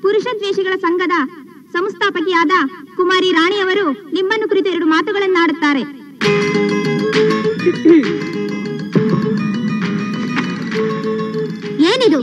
ಪುರುಷ ದ್ವೇಷಿಗಳ ಸಂಘದ ಸಂಸ್ಥಾಪಕಿಯಾದ ಕುಮಾರಿ ರಾಣಿಯವರು ನಿಮ್ಮನ್ನು ಕುರಿತು ಎರಡು ಮಾತುಗಳನ್ನಾಡುತ್ತಾರೆ ಏನಿದು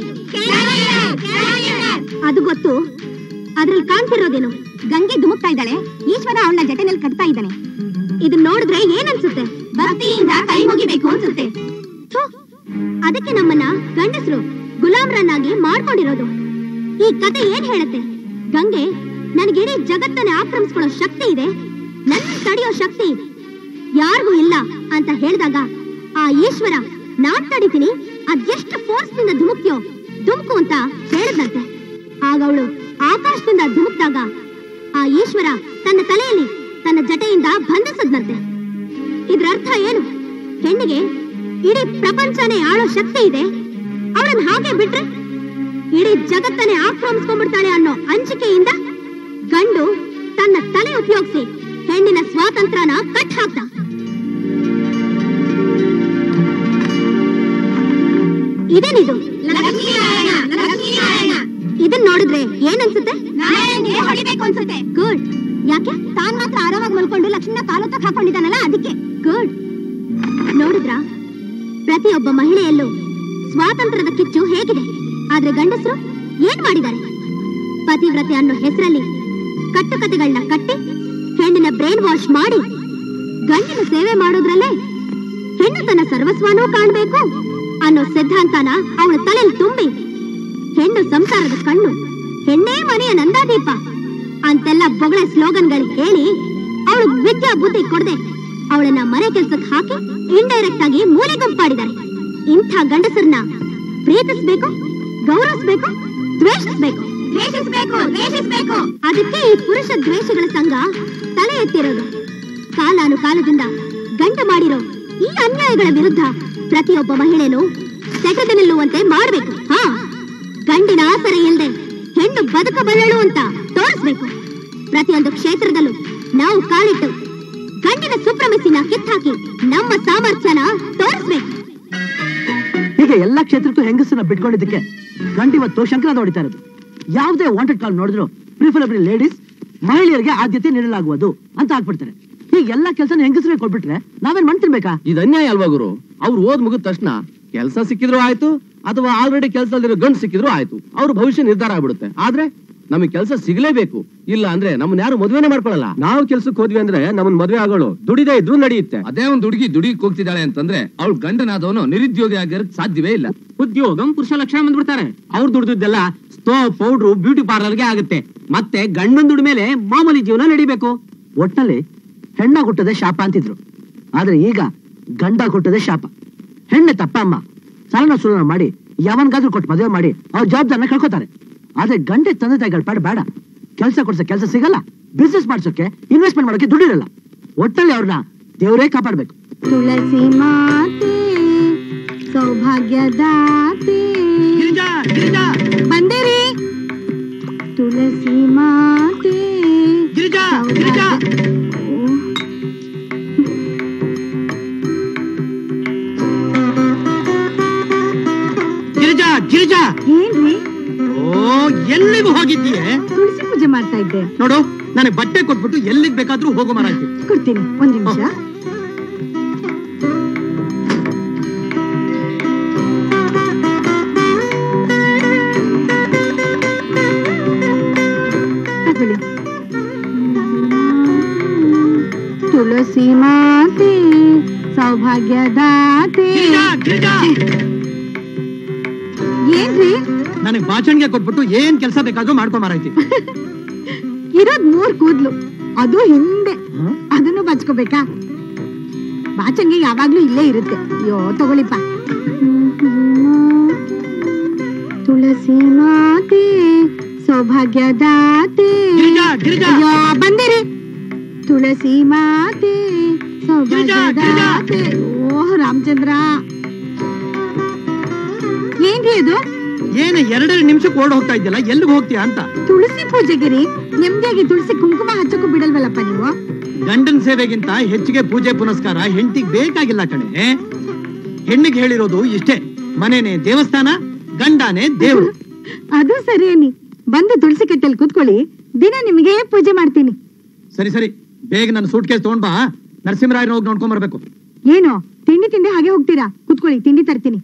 ಅದು ಗೊತ್ತು ಅದ್ರಲ್ಲಿ ಕಾಣ್ತಿರೋದೇನು ಗಂಗೆ ಧುಮುಕ್ತಾ ಇದ್ದಾಳೆ ಈಶ್ವರ ಅವಳ ಜಟೆನಲ್ಲಿ ಕಟ್ತಾ ಇದ್ದಾನೆ ಇದನ್ನ ನೋಡಿದ್ರೆ ಏನನ್ಸುತ್ತೆ ಭಕ್ತಿಯಿಂದ ಕೈ ಮುಗಿಬೇಕು ಅನ್ಸುತ್ತೆ ಥು, ಅದಕ್ಕೆ ನಮ್ಮನ್ನ ಗಂಡಸರು ಗುಲಾಮ್ರನ್ನಾಗಿ ಮಾಡ್ಕೊಂಡಿರೋದು ಈ ಕತೆ ಏನ್ ಹೇಳುತ್ತೆ ಗಂಗೆ ನನಗಿಡೀ ಜಗತ್ತನ್ನ ಆಕ್ರಮಿಸ್ಕೊಳ್ಳೋ ಶಕ್ತಿ ಇದೆ ನನ್ನ ತಡೆಯೋ ಶಕ್ತಿ ಯಾರಿಗೂ ಇಲ್ಲ ಅಂತ ಹೇಳಿದಾಗ ಆ ಈಶ್ವರ ನಾನ್ ತಡಿತೀನಿ ಅದೆಷ್ಟು ಫೋರ್ಸ್ ನಿಂದ ಧುಮುಕ್ತಿಯೋ ಧುಮುಕು ಅಂತ ಹೇಳಿದಂತೆ ಆಗ ಅವಳು ಆಕಾಶದಿಂದ ಧುಮುಕ್ದಾಗ ಆ ಈಶ್ವರ ತನ್ನ ತಲೆಯಲ್ಲಿ ತನ್ನ ಜಟೆಯಿಂದ ಬಂಧಿಸದ್ನಂತೆ ಇದ್ರ ಅರ್ಥ ಏನು ಹೆಣ್ಣಿಗೆ ಇಡೀ ಪ್ರಪಂಚನೇ ಆಳೋ ಶಕ್ತಿ ಇದೆ ಅವಳನ್ನ ಹಾಗೆ ಬಿಟ್ರೆ ಇಡೀ ಜಗತ್ತನ್ನೇ ಆಕ್ರಮಿಸ್ಕೊಂಡ್ಬಿಡ್ತಾಳೆ ಅನ್ನೋ ಅಂಜಿಕೆಯಿಂದ ಗಂಡು ತನ್ನ ತಲೆ ಉಪಯೋಗಿಸಿ ಹೆಣ್ಣಿನ ಸ್ವಾತಂತ್ರ್ಯನ ಕಟ್ ಹಾಕ್ದ ಇದೇನಿದು ಇದನ್ ನೋಡಿದ್ರೆ ಏನನ್ಸುತ್ತೆ ಹೊಡಿಬೇಕು ಅನ್ಸುತ್ತೆ ಗುಡ್ ಯಾಕೆ ತಾನ್ ಮಾತ್ರ ಆರಾಮಾಗಿ ಮಲ್ಕೊಂಡು ಲಕ್ಷ್ಮಣ ಕಾಲೊತ್ತಕ್ ಹಾಕೊಂಡಿದ್ದಾನಲ್ಲ ಅದಕ್ಕೆ ಗುಡ್ ನೋಡಿದ್ರ ಪ್ರತಿಯೊಬ್ಬ ಮಹಿಳೆಯಲ್ಲೂ ಸ್ವಾತಂತ್ರ್ಯದ ಕಿಚ್ಚು ಹೇಗಿದೆ ಆದ್ರೆ ಗಂಡಸರು ಏನ್ ಮಾಡಿದ್ದಾರೆ ಪತಿವ್ರತೆ ಅನ್ನೋ ಹೆಸರಲ್ಲಿ ಕಟ್ಟುಕತೆಗಳನ್ನ ಕಟ್ಟಿ ಹೆಣ್ಣಿನ ಬ್ರೈನ್ ವಾಶ್ ಮಾಡಿ ಗಂಡಿನ ಸೇವೆ ಮಾಡೋದ್ರಲ್ಲೇ ಹೆಣ್ಣು ತನ್ನ ಸರ್ವಸ್ವನೂ ಕಾಣ್ಬೇಕು ಅನ್ನೋ ಸಿದ್ಧಾಂತನ ಅವಳ ತಲೆಯಲ್ಲಿ ತುಂಬಿ ಹೆಣ್ಣು ಸಂಸಾರದ ಕಣ್ಣು ಹೆಣ್ಣೇ ಮನೆಯ ನಂದಾದೀಪ ಅಂತೆಲ್ಲ ಬೊಗಳೆ ಸ್ಲೋಗನ್ಗಳು ಹೇಳಿ ಅವಳು ವಿದ್ಯಾ ಬುದ್ಧಿ ಕೊಡದೆ ಅವಳನ್ನ ಮನೆ ಕೆಲ್ಸಕ್ಕೆ ಹಾಕಿ ಇಂಡೈರೆಕ್ಟ್ ಆಗಿ ಮೂಲೆ ಗುಂಪಾಡಿದ್ದಾರೆ ಇಂಥ ಗಂಡಸರನ್ನ ಪ್ರೀತಿಸ್ಬೇಕು ಗೌರವಿಸ್ಬೇಕು ದ್ವೇಷಿಸ್ಬೇಕು ದ್ವೇಷಿಸ್ಬೇಕು ದ್ವೇಷಿಸ್ಬೇಕು ಅದಕ್ಕೆ ಈ ಪುರುಷ ದ್ವೇಷಗಳ ಸಂಘ ತಲೆ ಎತ್ತಿರೋದು ಕಾಲಾನುಕಾಲದಿಂದ ಗಂಡ ಮಾಡಿರೋ ಈ ಅನ್ಯಾಯಗಳ ವಿರುದ್ಧ ಪ್ರತಿಯೊಬ್ಬ ಮಹಿಳೆನೂ ಸೆಟೆದು ನಿಲ್ಲುವಂತೆ ಮಾಡ್ಬೇಕು ಹಾ ಗಂಡಿನ ಆಸರೆ ಇಲ್ದೆ ಹೆಣ್ಣು ಬದುಕಬಲ್ಲಳು ಅಂತ ತೋರಿಸ್ಬೇಕು ಪ್ರತಿಯೊಂದು ಕ್ಷೇತ್ರದಲ್ಲೂ ನಾವು ಕಾಲಿಟ್ಟು ಗಂಡಿನ ಸುಪ್ರಮಿಸಿನ ಕಿತ್ತಾಕಿ ನಮ್ಮ ಸಾಮರ್ಥ್ಯನ ತೋರಿಸ್ಬೇಕು ಹೀಗೆ ಎಲ್ಲಾ ಕ್ಷೇತ್ರಕ್ಕೂ ಹೆಂಗಸನ್ನ ಬಿಟ್ಕೊಂಡಿದ್ದಕ್ಕೆ ಗಂಡಿವತ್ತು ಶಂಕರ ಹೊಡಿತಾ ಇರೋದು ಯಾವುದೇ ವಾಂಟೆಡ್ ಕಾಲ್ ನೋಡಿದ್ರು ಪ್ರಿಫರಬಲಿ ಲೇಡೀಸ್ ಮಹಿಳೆಯರಿಗೆ ಆದ್ಯತೆ ನೀಡಲಾಗುವುದು ಅಂತ ಹಾಕ್ಬಿಡ್ತಾರೆ ಹೀಗೆ ಎಲ್ಲಾ ಕೆಲಸ ಹೆಂಗಸರಿಗೆ ಕೊಟ್ಬಿಟ್ರೆ ನಾವೇನ್ ಮಾಡ್ತಿರ್ಬೇಕಾ ಇದು ಅನ್ಯಾಯ ಅಲ್ವಾ ಗುರು ಅವ್ರು ಓದ್ ಮುಗಿದ ತಕ್ಷಣ ಕೆಲಸ ಸಿಕ್ಕಿದ್ರು ಆಯ್ತು ಅಥವಾ ಆಲ್ರೆಡಿ ಕೆಲಸದಲ್ಲಿರೋ ಗಂಡು ಸಿಕ್ಕಿದ್ರು ಆಯ್ತು ಅವ್ರ ಭವಿಷ್ಯ ನಿರ್ಧಾರ ಆಗ್ಬಿಡುತ್ತೆ ಆದ್ರೆ ನಮಗೆ ಕೆಲಸ ಸಿಗ್ಲೇಬೇಕು ಇಲ್ಲ ಅಂದ್ರೆ ನಮ್ಮನ್ನ ಯಾರು ಮದುವೆನೇ ಮಾಡ್ಕೊಳಲ್ಲ ನಾವು ಕೆಲ್ಸಕ್ಕೆ ಹೋದ್ವಿ ಅಂದ್ರೆ ನಮ್ಮನ್ ಮದ್ವೆ ಆಗೋಳು ದುಡಿದೇ ಇದ್ರು ನಡೆಯುತ್ತೆ ಅದೇ ಒಂದ್ ಹುಡುಗಿ ದುಡಿಕ್ ಹೋಗ್ತಿದ್ದಾಳೆ ಅಂತಂದ್ರೆ ಅವಳು ಗಂಡನಾದವನು ನಿರುದ್ಯೋಗಿ ಆಗಿರಕ್ ಸಾಧ್ಯವೇ ಇಲ್ಲ ಉದ್ಯೋಗಂ ಪುರುಷ ಲಕ್ಷಣ ಬಂದ್ಬಿಡ್ತಾರೆ ಅವ್ರು ದುಡ್ದಿದ್ದೆಲ್ಲ ಸ್ಟೋ ಪೌಡ್ರು ಬ್ಯೂಟಿ ಪಾರ್ಲರ್ಗೆ ಆಗುತ್ತೆ ಮತ್ತೆ ಗಂಡನ್ ದುಡ್ಡ ಮೇಲೆ ಮಾಮೂಲಿ ಜೀವನ ನಡಿಬೇಕು ಒಟ್ನಲ್ಲಿ ಹೆಣ್ಣ ಹುಟ್ಟದೆ ಶಾಪ ಅಂತಿದ್ರು ಆದ್ರೆ ಈಗ ಗಂಡ ಹುಟ್ಟದೆ ಶಾಪ ಹೆಣ್ಣೆ ತಪ್ಪ ಅಮ್ಮ ಸಾಲನ ಸುಲನ ಮಾಡಿ ಯಾವನ್ಗಾದ್ರೂ ಕೊಟ್ಟು ಮದುವೆ ಮಾಡಿ ಅವ್ರ ಜವಾಬ್ದಾರನ ಕಳ್ಕೊತಾರೆ ಆದ್ರೆ ಗಂಡೆ ತಂದೆ ತಾಯಿಗಳ ಪಾಡ ಬೇಡ ಕೆಲಸ ಕೊಡ್ಸೋ ಕೆಲಸ ಸಿಗಲ್ಲ ಬಿಸ್ನೆಸ್ ಮಾಡ್ಸೋಕೆ ಇನ್ವೆಸ್ಟ್ಮೆಂಟ್ ಮಾಡೋಕೆ ದುಡ್ಡಿರಲ್ಲ ಒಟ್ಟಲ್ಲಿ ಅವ್ರನ್ನ ದೇವರೇ ಕಾಪಾಡ್ಬೇಕು ತುಳಸಿ ಮಾತೆ ಸೌಭಾಗ್ಯದಾತೆ ಬಂದಿರಿ ತುಳಸಿ ಮಾತೆ ಸೌಭಾಗ್ಯ- ಓ. ಗಿರಿಜಾ ಗಿರಿಜಾ ಏನ್ರಿ ಓ ಎಲ್ಲಿಗೂ ಹೋಗಿದ್ದೀಯೆ ತುಳಸಿ ಪೂಜೆ ಮಾಡ್ತಾ ಇದ್ದೆ ನೋಡು ನನಗೆ ಬಟ್ಟೆ ಕೊಟ್ಬಿಟ್ಟು ಎಲ್ಲಿಗೆ ಬೇಕಾದ್ರೂ ಹೋಗೋ ಮರಾಯ್ತಿ ಕೊಡ್ತೀನಿ ಒಂದ್ ನಿಮಿಷ ತಗೊಳ್ಳಿ. ತುಳಸಿ ಮಾತೆ ಸೌಭಾಗ್ಯದಾತೆ ಏನ್ರಿ ನನಗೆ ಭಾಷಣ್ಗೆ ಕೊಟ್ಬಿಟ್ಟು ಏನ್ ಕೆಲಸ ಬೇಕಾದ್ರೂ ಮಾಡ್ಕೊ ಮರಾಯ್ತಿ ಇರೋದ್ ಮೂರ್ ಕೂದ್ಲು ಅದು ಹಿಂದೆ ಅದನ್ನು ಬಚ್ಕೋಬೇಕಾ ಬಾಚಂಗೆ ಯಾವಾಗ್ಲೂ ಇಲ್ಲೇ ಇರುತ್ತೆ ಅಯ್ಯೋ ತಗೊಳ್ಳಿಪ್ಪ ತುಳಸಿ ಮಾತೆ ಸೌಭಾಗ್ಯದಾತೆ ಗಿರಿಜಾ, ಗಿರಿಜಾ. ಅಯ್ಯೋ ಬಂದಿರಿ ತುಳಸಿ ಮಾತೆ ಸೌಭಾಗ್ಯದಾತೆ ಓ ರಾಮಚಂದ್ರ ಏನ್ರಿ ಅದು ಏನು ಎರಡೆರಡು ನಿಮಿಷಕ್ಕೆ ಓಡ್ ಹೋಗ್ತಾ ಇದ್ಯಲ್ಲ ಎಲ್ಲಿಗೆ ಹೋಗ್ತೀಯಾ ಅಂತ ತುಳಸಿ ಪೂಜೆಗೆ ರೀ ನೆಮ್ಮದಿಯಾಗಿ ತುಳಸಿ ಕುಂಕುಮ ಹಚ್ಚಕ್ಕೂ ಬಿಡಲ್ವಲ್ಲಪ್ಪ ನೀವು ಗಂಡನ ಸೇವೆಗಿಂತ ಹೆಚ್ಚಿಗೆ ಪೂಜೆ ಪುನಸ್ಕಾರ ಹೆಂಡತಿಗೆ ಬೇಕಾಗಿಲ್ಲ ಕಣೆ ಹೆಣ್ಣಿಗೆ ಹೇಳಿರೋದು ಇಷ್ಟೇ ಮನೇನೆ ದೇವಸ್ಥಾನ ಗಂಡನೇ ದೇವ್ರು ಅದು ಸರಿಯೇನಿ ಬಂದು ತುಳಸಿ ಕಟ್ಟೆಲ್ ಕೂತ್ಕೊಳ್ಳಿ ದಿನ ನಿಮಗೆ ಪೂಜೆ ಮಾಡ್ತೀನಿ ಸರಿ ಸರಿ ಬೇಗ ನನ್ನ ಸೂಟ್ ಕೇಸ್ ತಗೊಂಡ್ ಬಾ ನರಸಿಂಹರಾಯನ ಹೋಗಿ ನೋಡ್ಕೊಂಡ್ ಬರ್ಬೇಕು ಏನು ತಿಂಡಿ ತಿಂಡಿ ಹಾಗೆ ಹೋಗ್ತೀರಾ ಕೂತ್ಕೊಳ್ಳಿ ತಿಂಡಿ ತರ್ತೀನಿ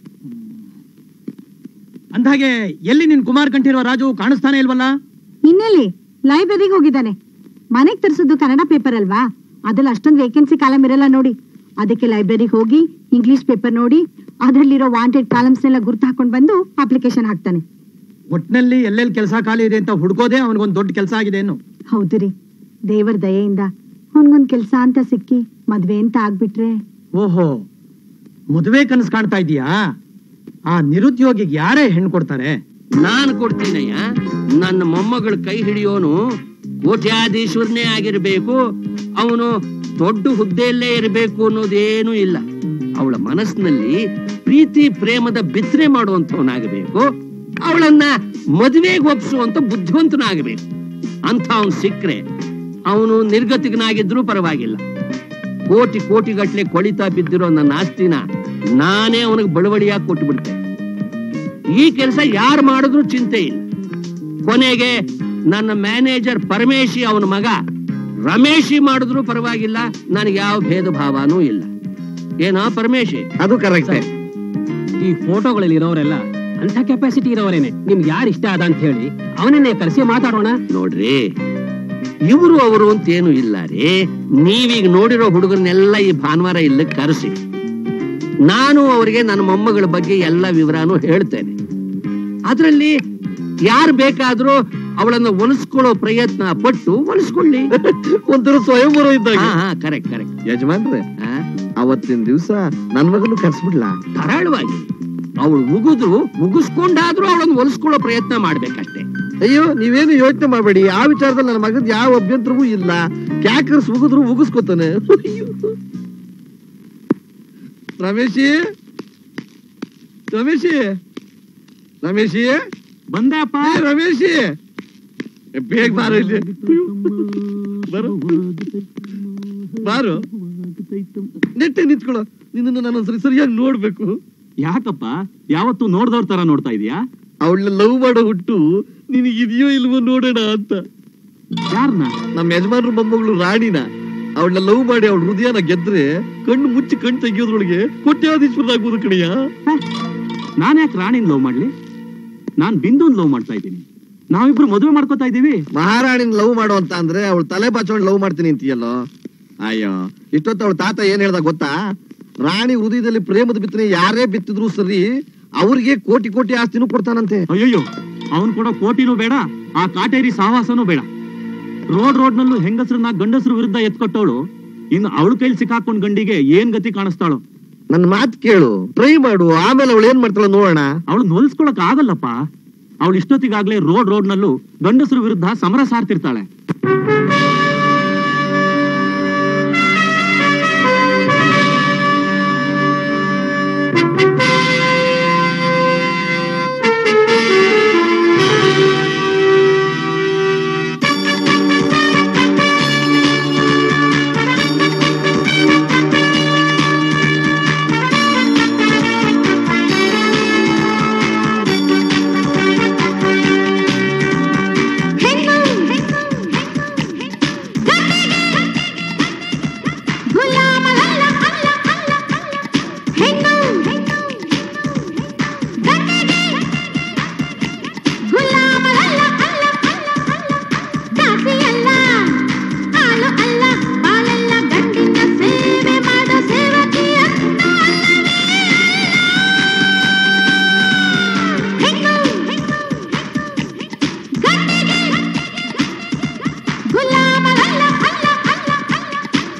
ಅಂದ್ಹಾಗೆ ಎಲ್ಲಿ ನಿನ್ ಕುಮಾರ್ ಕಂಠಿರುವ ರಾಜು ಕಾಣಿಸ್ತಾನೆ ಇಲ್ವಲ್ಲ ಇನ್ನೆಲ್ಲಿ ಲೈಬ್ರರಿಗೆ ಹೋಗಿದ್ದಾನೆ ಮನೆಗ್ ತರಿಸೋದು ಕನ್ನಡ ಪೇಪರ್ ಅಲ್ವಾ ಅದ್ರಲ್ಲಿ ಅಷ್ಟೊಂದು ವೇಕೆನ್ಸಿ ಕಾಲಮ್ ಇರಲ್ಲ ನೋಡಿ ಅದಕ್ಕೆ ಲೈಬ್ರರಿಗೆ ಹೋಗಿ ಇಂಗ್ಲಿಷ್ ಪೇಪರ್ ನೋಡಿ ಅದರಲ್ಲಿರೋ ವಾಂಟೆಡ್ ಕಾಲಮ್ಸ್ ಎಲ್ಲ ಗುರ್ತು ಹಾಕೊಂಡ್ ಬಂದು ಅಪ್ಲಿಕೇಶನ್ ಹಾಕ್ತಾನೆ ಒಟ್ನಲ್ಲಿ ಎಲ್ಲೆಲ್ಲಿ ಕೆಲಸ ಖಾಲಿ ಇದೆ ಅಂತ ಹುಡ್ಕೋದೇ ಅವನಿಗೊಂದು ದೊಡ್ಡ ಕೆಲಸ ಆಗಿದೆ ಏನು ಹೌದು ರೀ ದೇವರ ದಯೆಯಿಂದ ಅವನ್ಗೊಂದ್ ಕೆಲ್ಸ ಅಂತ ಸಿಕ್ಕಿ ಮದ್ವೆ ಅಂತ ಆಗ್ಬಿಟ್ರೆ ಓಹೋ ಮದುವೆ ಕನಸು ಕಾಣ್ತಾ ಇದೀಯಾ ಆ ನಿರುದ್ಯೋಗಿಗೆ ಯಾರೇ ಹೆಣ್ಣು ಕೊಡ್ತಾರೆ ನಾನು ಕೊಡ್ತೀನಯ್ಯ ನನ್ನ ಮೊಮ್ಮಗಳ ಕೈ ಹಿಡಿಯೋನು ಕೋಟ್ಯಾಧೀಶ್ವರನೇ ಆಗಿರ್ಬೇಕು ಅವನು ದೊಡ್ಡ ಹುದ್ದೆಯಲ್ಲೇ ಇರಬೇಕು ಅನ್ನೋದೇನೂ ಇಲ್ಲ ಅವಳ ಮನಸ್ಸಿನಲ್ಲಿ ಪ್ರೀತಿ ಪ್ರೇಮದ ಬಿತ್ತನೆ ಮಾಡುವಂತವನಾಗಬೇಕು ಅವಳನ್ನ ಮದುವೆಗೆ ಒಪ್ಸುವಂತ ಬುದ್ಧಿವಂತನಾಗಬೇಕು ಅಂತ ಅವನು ಸಿಕ್ಕರೆ ಅವನು ನಿರ್ಗತಿಕನಾಗಿದ್ರೂ ಪರವಾಗಿಲ್ಲ ಕೋಟಿ ಕೋಟಿ ಗಟ್ಲೆ ಕೊಳಿತಾ ಬಿದ್ದಿರೋ ನನ್ನ ಆಸ್ತಿನ ನಾನೇ ಅವನಿಗೆ ಬಳುವಳಿಯಾಗಿ ಕೊಟ್ಟು ಬಿಡ್ತೇನೆ ಈ ಕೆಲಸ ಯಾರು ಮಾಡಿದ್ರು ಚಿಂತೆ ಇಲ್ಲ ಕೊನೆಗೆ ನನ್ನ ಮ್ಯಾನೇಜರ್ ಪರಮೇಶಿ ಅವನ ಮಗ ರಮೇಶಿ ಮಾಡಿದ್ರು ಪರವಾಗಿಲ್ಲ ನನಗೆ ಯಾವ ಭೇದ ಭಾವನೂ ಇಲ್ಲ ಏನೋ ಪರಮೇಶಿ ಅದು ಕರೆಕ್ಟ್ ಈ ಫೋಟೋಗಳಲ್ಲಿ ಇರೋರೆಲ್ಲ ಅಂತ ಕೆಪಾಸಿಟಿ ಇರೋರೇನೆ ನಿಮ್ಗೆ ಯಾರು ಇಷ್ಟ ಅದ ಅಂತ ಹೇಳಿ ಅವನನ್ನೇ ಕರೆಸಿ ಮಾತಾಡೋಣ ನೋಡ್ರಿ ಇವರು ಅವರು ಅಂತ ಏನು ಇಲ್ಲ ರೀ ನೀವೀಗ ನೋಡಿರೋ ಹುಡುಗರನ್ನೆಲ್ಲ ಈ ಭಾನುವಾರ ಇಲ್ಲಿ ಕರೆಸಿ ನಾನು ಅವರಿಗೆ ನನ್ನ ಮೊಮ್ಮಗಳ ಬಗ್ಗೆ ಎಲ್ಲ ವಿವರನೂ ಹೇಳ್ತೇನೆ ಅದರಲ್ಲಿ ಯಾರು ಬೇಕಾದ್ರೂ ಅವಳನ್ನ ಒಲಿಸ್ಕೊಳ್ಳೋ ಪ್ರಯತ್ನ ಪಟ್ಟು ಒಲಿಸ್ಕೊಳ್ಳಿ ಒಂಥರ ಸ್ವಯಂವರ ಇದ್ದಾಗ ಹಾ ಹಾ ಕರೆಕ್ಟ್ ಕರೆಕ್ಟ್ ಯಜಮಾನ್ರೆ ಅವತ್ತಿನ ದಿವ್ಸ ನನ್ ಮಗನು ಕರ್ಸ್ಬಿಡ್ಲಾ ಧಾರಾಳವಾಗಿ ಅವಳು ಉಗಿದ್ರು ಉಗಿಸ್ಕೊಂಡಾದ್ರೂ ಅವಳನ್ನ ಒಲಿಸ್ಕೊಳ್ಳೋ ಪ್ರಯತ್ನ ಮಾಡ್ಬೇಕಷ್ಟೇ ಅಯ್ಯೋ ನೀವೇನು ಯೋಚನೆ ಮಾಡಬೇಡಿ ಆ ವಿಚಾರದಲ್ಲಿ ನನ್ನ ಮಗದ ಯಾವ ಅಭ್ಯಂತರವೂ ಇಲ್ಲ ಕ್ಯಾಕರ್ಸ್ ಉಗಿದ್ರು ಉಗಿಸ್ಕೊತಾನೆ ಅಯ್ಯೋ. ರಮೇಶಿ ರಮೇಶಿ ರಮೇಶಿ ಬಂದೆ ಅಪ್ಪ ಏ, ರಮೇಶಿ ಏ, ಬೇಗ ಬಾರೋ ಇಲ್ಲಿ ಅಯ್ಯೋ. ಬಾರೋ ಬಾರೋ ನೆಟ್ಟೆ ನಿಂತ್ಕೊಳ್ಳೋ ನಿನ್ನನ್ನು ನಾನು ಸರಿ ಸರಿಯಾಗಿ ನೋಡ್ಬೇಕು ಯಾಕಪ್ಪ ಯಾವತ್ತು ನೋಡ್ದವ್ರ ತರ ನೋಡ್ತಾ ಇದೀಯಾ ಅವಳನ್ನ ಲವ್ ಮಾಡೋ ಹುಟ್ಟು ನಿನಗೆ ಇದೆಯೋ ಇಲ್ವೋ ನೋಡೋಣ ಅಂತ ಯಾರನ್ನ ನಮ್ಮ ಯಜಮಾನ್ರ ಮೊಮ್ಮಗಳು ರಾಣಿನ ಅವಳನ್ನ ಲವ್ ಮಾಡಿ ಅವಳ ಹೃದಯನ ಗೆದ್ರೆ ಕಣ್ಣು ಮುಚ್ಚಿ ಕಣ್ಣು ತೆಗಿಯೋದ್ರೊಳಗೆ ಕೊಟ್ಯಾಧೀಶ್ವರನಾಗ್ಬೋದು ಕಣಯ್ಯ ನಾನ್ ಯಾಕೆ ರಾಣಿನ್ ಲವ್ ಮಾಡ್ಲಿ ನಾನ್ ಬಿಂದುನ್ ಲವ್ ಮಾಡ್ತಾ ಇದ್ದೀನಿ ನಾವಿಬ್ರು ಮದುವೆ ಮಾಡ್ಕೋತಾ ಇದೀವಿ ಮಹಾರಾಣಿನ ಲವ್ ಮಾಡು ಅಂತ ಅಂದ್ರೆ ಅವಳು ತಲೆ ಬಾಚೋಳ್ ಲವ್ ಮಾಡ್ತೀನಿ ಅಂತೀಯಲ್ಲೋ ಅಯ್ಯೋ ಇಷ್ಟೊತ್ತು ಅವಳ ತಾತ ಏನ್ ಹೇಳ್ದ ಗೊತ್ತಾ ರಾಣಿ ಹೃದಯದಲ್ಲಿ ಪ್ರೇಮದ ಬಿತ್ತನೆ ಯಾರೇ ಬಿತ್ತಿದ್ರು ಸರಿ ಅವ್ರಿಗೆ ಕೋಟಿ ಕೋಟಿ ಆಸ್ತಿನೂ ಕೊಡ್ತಾನಂತೆ ಅಯ್ಯಯ್ಯೋ ಅವನ್ ಕೊಡೋ ಕೋಟಿನೂ ಬೇಡ ಆ ಕಾಟೇರಿ ಸಹವಾಸನೂ ಬೇಡ ರೋಡ್ ರೋಡ್ ನಲ್ಲೂ ಹೆಂಗಸರನ್ನ ಗಂಡಸರು ವಿರುದ್ಧ ಎತ್ಕೊಟ್ಟವಳು ಇನ್ನು ಅವಳ ಕೈಲಿ ಸಿಕ್ಕಾಕೊಂಡ್ ಗಂಡಿಗೆ ಏನ್ ಗತಿ ಕಾಣಿಸ್ತಾಳು ನನ್ ಮಾತ್ ಕೇಳು ಟ್ರೈ ಮಾಡು ಆಮೇಲೆ ಅವಳು ಏನ್ ಮಾಡ್ತಾಳ ನೋಡೋಣ ಅವಳು ನೋಲ್ಸ್ಕೊಳಕ್ ಆಗಲ್ಲಪ್ಪ ಅವಳು ಇಷ್ಟೊತ್ತಿಗಾಗ್ಲೇ ರೋಡ್ ರೋಡ್ ನಲ್ಲೂ ಗಂಡಸರ ವಿರುದ್ಧ ಸಮರ ಸಾರ್ತಿರ್ತಾಳೆ ಹೆಣ್ಣು ಗುಲಾಮರಲ್ಲ ಅಲ್ಲ ಅಲ್ಲ ಹೆಣ್ಣು ಗಂಡಿಗೆ ಗುಲಾಮರಲ್ಲ ಅಲ್ಲ ಅಲ್ಲ ದಾಸಿಯಲ್ಲ ಆಳು ಅಲ್ಲ ಬಾಳೆಲ್ಲ ಗಂಡಿನ ಸೇವೆ ಮಾಡೋ ಸೇವಕಿಯ ಹೆಣ್ಣು ಗಂಡಿಗೆ ಗುಲಾಮರಲ್ಲ ಅಲ್ಲ ಅಲ್ಲ ಅಲ್ಲ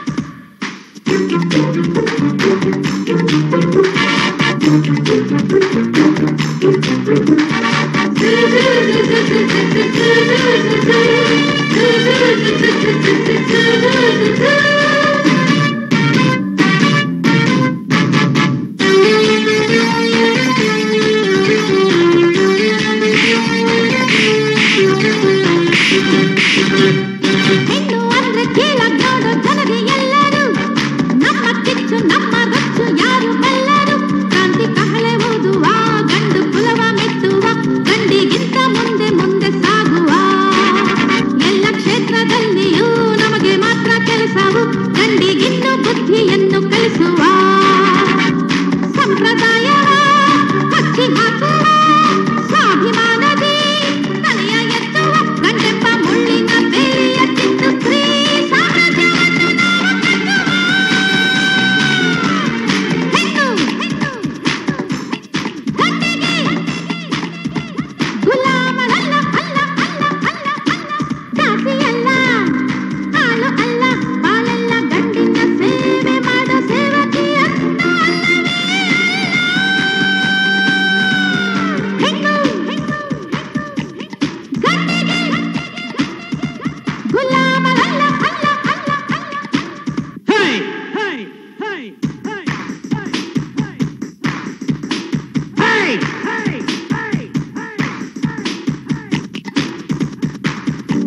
ಹೆಣ್ಣು ಅಂದ್ರೆ ಕೀಳಾಗ್ ನೋಡೋ ಜನರು ಎಲ್ಲರೂ ನಮ್ಮ ಕಿಚ್ಚು ನಮ್ಮ ರಚ್ಚು ಯಾರು ಬಲ್ಲರು ಕ್ರಾಂತಿ ಕಹಳೆ ಓದುವ ಗಂಡು ಕುಲವ ಮೆಟ್ಟುವ ಗಂಡಿಗಿಂತ ಮುಂದೆ ಮುಂದೆ ಸಾಗುವ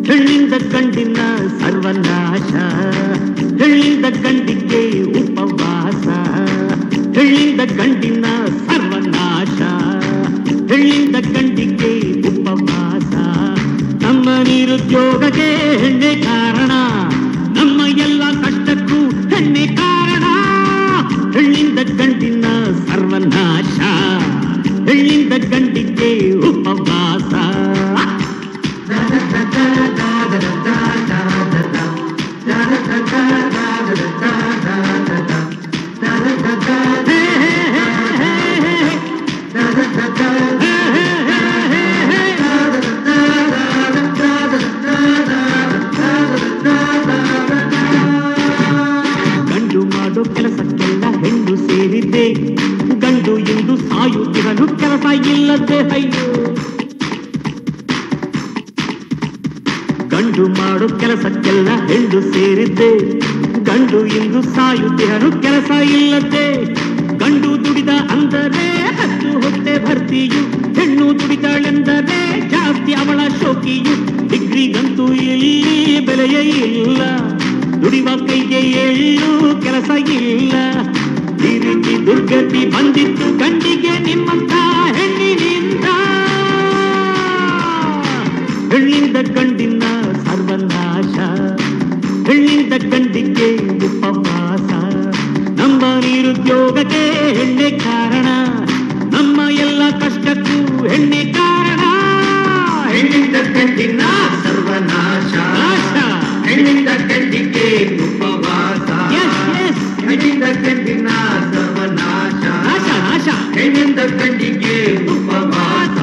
ಹೆಣ್ಣಿಂದ ಗಂಡಿನ ಸರ್ವನಾಶ ಹೆಣ್ಣಿಂದ ಗಂಡಿಗೆ ಉಪವಾಸ ಹೆಣ್ಣಿಂದ ಗಂಡಿನ ಸರ್ವನಾಶ ಹೆಣ್ಣಿಂದ ಗಂಡಿಗೆ ಉಪವಾಸ ನಮ್ಮ ನಿರುದ್ಯೋಗಕ್ಕೆ ಹೆಣ್ಣೆ ಕಾರಣ ನಮ್ಮ ಎಲ್ಲ ಕಷ್ಟಕ್ಕೂ ಹೆಣ್ಣೆ ಕಾರಣ ಹೆಣ್ಣಿಂದ ಗಂಡಿನ ಸರ್ವನಾಶ ಹೆಣ್ಣಿಂದ ಗಂಡಿಗೆ ಉಪವಾಸ ಗಂಡು ಮಾಡೋ ಕೆಲಸಕ್ಕೆಲ್ಲ ಹೆಣ್ಣು ಸೇರಿದ್ದೆ ಗಂಡು ಎಂದು ಸಾಯುತ್ತಿರಲು ಕೆಲಸ ಇಲ್ಲದೆ ಅಯ್ಯೋ ಗಂಡು ಮಾಡೋ ಕೆಲಸಕ್ಕೆಲ್ಲ ಹೆಣ್ಣು ಸೇರಿದ್ದೆ ಗಂಡು ಎಂದು ಸಾಯುತ್ತಿರಲು ಕೆಲಸ ಇಲ್ಲದೆ ಗಂಡು ದುಡಿದ ಅಂದರೆ ಹತ್ತು ಹೊಟ್ಟೆ ಭರ್ತಿಯು ಹೆಣ್ಣು ದುಡಿದಳೆಂದರೆ ಜಾಸ್ತಿ ಅವಳ ಶೋಕಿಯು ಡಿಗ್ರಿಗಂತೂ ಇಲ್ಲಿ ಬೆಲೆಯೇ ಇಲ್ಲ ದುಡಿವ ಕೈಗೆ ಎಳ್ಳು ಕೆಲಸ ಇಲ್ಲ ಈ ರೀತಿ ದುರ್ಗತಿ ಬಂದಿತ್ತು ಗಂಡಿಗೆ ನಿಮ್ಮಂತ ಹೆಣ್ಣಿನಿಂದ ಹೆಣ್ಣಿಂದ ಗಂಡಿನ ಸರ್ವನಾಶ ಹೆಣ್ಣಿಂದ ಗಂಡಿಗೆ ಉಪವಾಸ ನಮ್ಮ ನಿರುದ್ಯೋಗಕ್ಕೆ ಹೆಣ್ಣೆ ಕಾರಣ ನಮ್ಮ ಎಲ್ಲ ಕಷ್ಟಕ್ಕೂ ಹೆಣ್ಣೆ ಕಾರಣ ಹೆಣ್ಣಿಂದ ಗಂಡಿನ ಸರ್ವನಾಶ ಹೆಣ್ಣಿಂದ ಗಂಡಿಗೆ ಉಪವಾಸ ಹೆಣ್ಣಿಂದ ಗಂಡಿನ ಸರ್ವನಾಶ ನಾಶ ನಾಶ ಹೆಣ್ಣಿಂದ ಗಂಡಿಗೆ ಉಪವಾಸ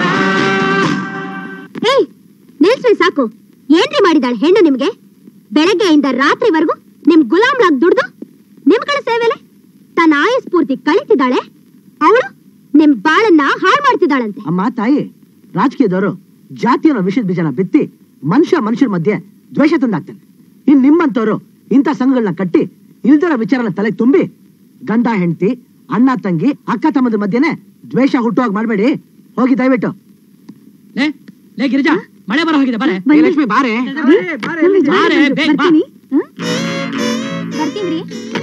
ಏಯ್ ನಿಲ್ಸ್ರಿ ಸಾಕು ಏನ್ರಿ ಮಾಡಿದಾಳೆ ಹೆಣ್ಣು ನಿಮ್ಗೆ ಬೆಳಗ್ಗೆಯಿಂದ ರಾತ್ರಿವರೆಗೂ ನಿಮ್ ಗುಲಾಮ್ಲಾಗ್ ದುಡ್ದು ನಿಮ್ಗಳ ಸೇವೆಲೆ ತನ್ನ ಆಯಸ್ ಪೂರ್ತಿ ಕಳಿತಿದ್ದಾಳೆ ಅವಳು ನಿಮ್ ಬಾಳನ್ನ ಹಾಳು ಮಾಡ್ತಿದ್ದಾಳಂತೆ ಅಮ್ಮ ತಾಯಿ ರಾಜಕೀಯದವರು ಜಾತಿ ಅನ್ನೋ ವಿಷಯದ ಬೀಜನ ಬಿತ್ತಿ ಮನುಷ್ಯ ಮನುಷ್ಯರ ಮಧ್ಯೆ ದ್ವೇಷ ತಂದಾಗ್ತಾನೆ ಇನ್ ನಿಮ್ಮಂತವ್ರು ಇಂಥ ಸಂಘಗಳನ್ನ ಕಟ್ಟಿ ಇಲ್ದರ ವಿಚಾರನ ತಲೆ ತುಂಬಿ ಗಂಡ ಹೆಂಡತಿ ಅಣ್ಣ ತಂಗಿ ಅಕ್ಕ ತಮ್ಮದ ಮಧ್ಯೆನೆ ದ್ವೇಷ ಹುಟ್ಟುವಾಗ ಮಾಡ್ಬೇಡಿ ಹೋಗಿ ದಯವಿಟ್ಟು ಲೇ ಲೇ ಗಿರಿಜಾ ಮಳೆ ಬರೋ ಹೋಗಿದೆ ಬಾರೆ ಬನ್ನಿ. ಲಕ್ಷ್ಮಿ ಬಾರೆ ಬಾರೆ ಬೇಗ ಬಾ ಬರ್ತೀನಿ ಹ? ಬರ್ತೀನ್ರಿ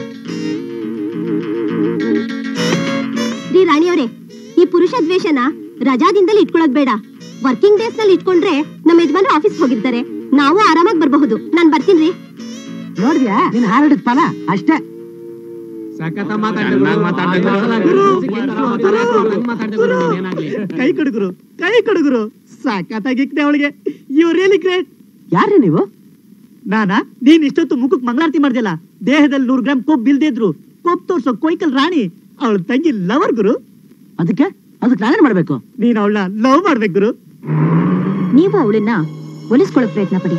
ರೀ ರಾಣಿಯವರೇ ಈ ಪುರುಷ ದ್ವೇಷನ ರಜಾದಿಂದಲೇ ಇಟ್ಕೊಳ್ಳೋದ್ ಬೇಡ ವರ್ಕಿಂಗ್ ಡೇಸ್ ನಲ್ಲಿ ಇಟ್ಕೊಂಡ್ರೆ ನಮ್ಮ ಯಜಮಾನ್ರು ಆಫೀಸ್ ಹೋಗಿರ್ತಾರೆ ನಾವು ಆರಾಮಾಗಿ ಬರಬಹುದು ನಾನ್ ಬರ್ತೀನ್ರಿ ನೋಡಿದ್ಯಾ ನಿನ್ ಹಾರಡಿದ ಫಲ ಅಷ್ಟೇ ಕೈ ಕಡುಗರು ಕೈ ಕಡುಗರು ಸಾಕಾಗಿಕ್ನೆ ಅವಳಿಗೆ ಯು ರಿಯಲಿ ಗ್ರೇಟ್ ಯಾರ್ರಿ ನೀವು ನಾನಾ ನೀನ್ ಇಷ್ಟೊತ್ತು ಮುಖಕ್ ಮಂಗಳಾರತಿ ಮಾಡ್ದಿಲ್ಲ ದೇಹದಲ್ಲಿ ನೂರು ಗ್ರಾಮ್ ಕೊಬ್ಬು ಬಿಲ್ದಿದ್ರು ಕೊಬ್ಬು ತೋರ್ಸೋ ಕೊಯ್ಕಲ್ ರಾಣಿ ಅವಳ ತಂಗಿ ಲವರ್ ಗುರು ಅದಕ್ಕೆ ಅದಕ್ಕೆ ನಾನೇನ್ ಮಾಡ್ಬೇಕು ನೀನ್ ಅವಳನ್ನ ಲವ್ ಮಾಡ್ಬೇಕು ಗುರು ನೀವು ಅವಳನ್ನ ಒಲಿಸ್ಕೊಳ್ಳೋ ಪ್ರಯತ್ನ ಪಡಿ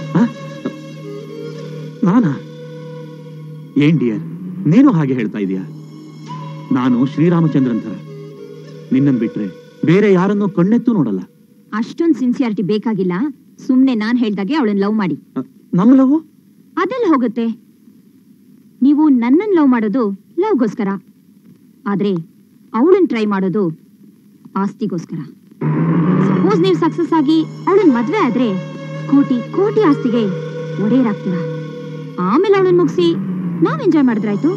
ನಾನಾ ಏನ್ ಡಿಯರ್ ನೀನು ಹಾಗೆ ಹೇಳ್ತಾ ಇದೀಯ ನಾನು ಶ್ರೀರಾಮಚಂದ್ರನ್ ಥರ ನಿನ್ನನ್ ಬಿಟ್ರೆ ಬೇರೆ ಯಾರನ್ನೂ ಕಣ್ಣೆತ್ತೂ ನೋಡಲ್ಲ ಅಷ್ಟೊಂದ್ ಸಿನ್ಸಿಯಾರಿಟಿ ಬೇಕಾಗಿಲ್ಲ ಸುಮ್ನೆ ನಾನ್ ಹೇಳ್ದಾಗೆ ಅವಳನ್ನ ಲವ್ ಮಾಡಿ ಅ, ನಮ್ಮ ಲವ್ ಅದೆಲ್ಲ ಹೋಗುತ್ತೆ ನೀವು ನನ್ನನ್ ಲವ್ ಮಾಡೋದು ಲವ್ಗೋಸ್ಕರ ಆದ್ರೆ ಅವಳನ್ನ ಟ್ರೈ ಮಾಡೋದು ಆಸ್ತಿಗೋಸ್ಕರ ಸಪೋಸ್ ನೀವು ಸಕ್ಸಸ್ ಆಗಿ ಅವಳನ್ನ ಮದ್ವೆ ಆದ್ರೆ ಕೋಟಿ ಕೋಟಿ ಆಸ್ತಿಗೆ ಒಡೆಯರಾಗ್ತೀರಾ ಆಮೇಲೆ ಅವಳನ್ನ ಮುಗಿಸಿ ನಾವ್ ಎಂಜಾಯ್ ಮಾಡಿದ್ರಾಯ್ತು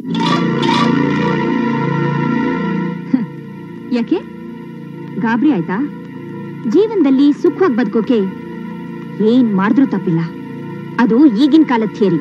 ಹ, ಯಾಕೆ ಗಾಬರಿ ಆಯ್ತಾ ಜೀವನದಲ್ಲಿ ಸುಖವಾಗಿ ಬದುಕೋಕೆ ಏನ್ ಮಾಡಿದ್ರೂ ತಪ್ಪಿಲ್ಲ ಅದು ಈಗಿನ ಕಾಲದ ಥಿಯರಿ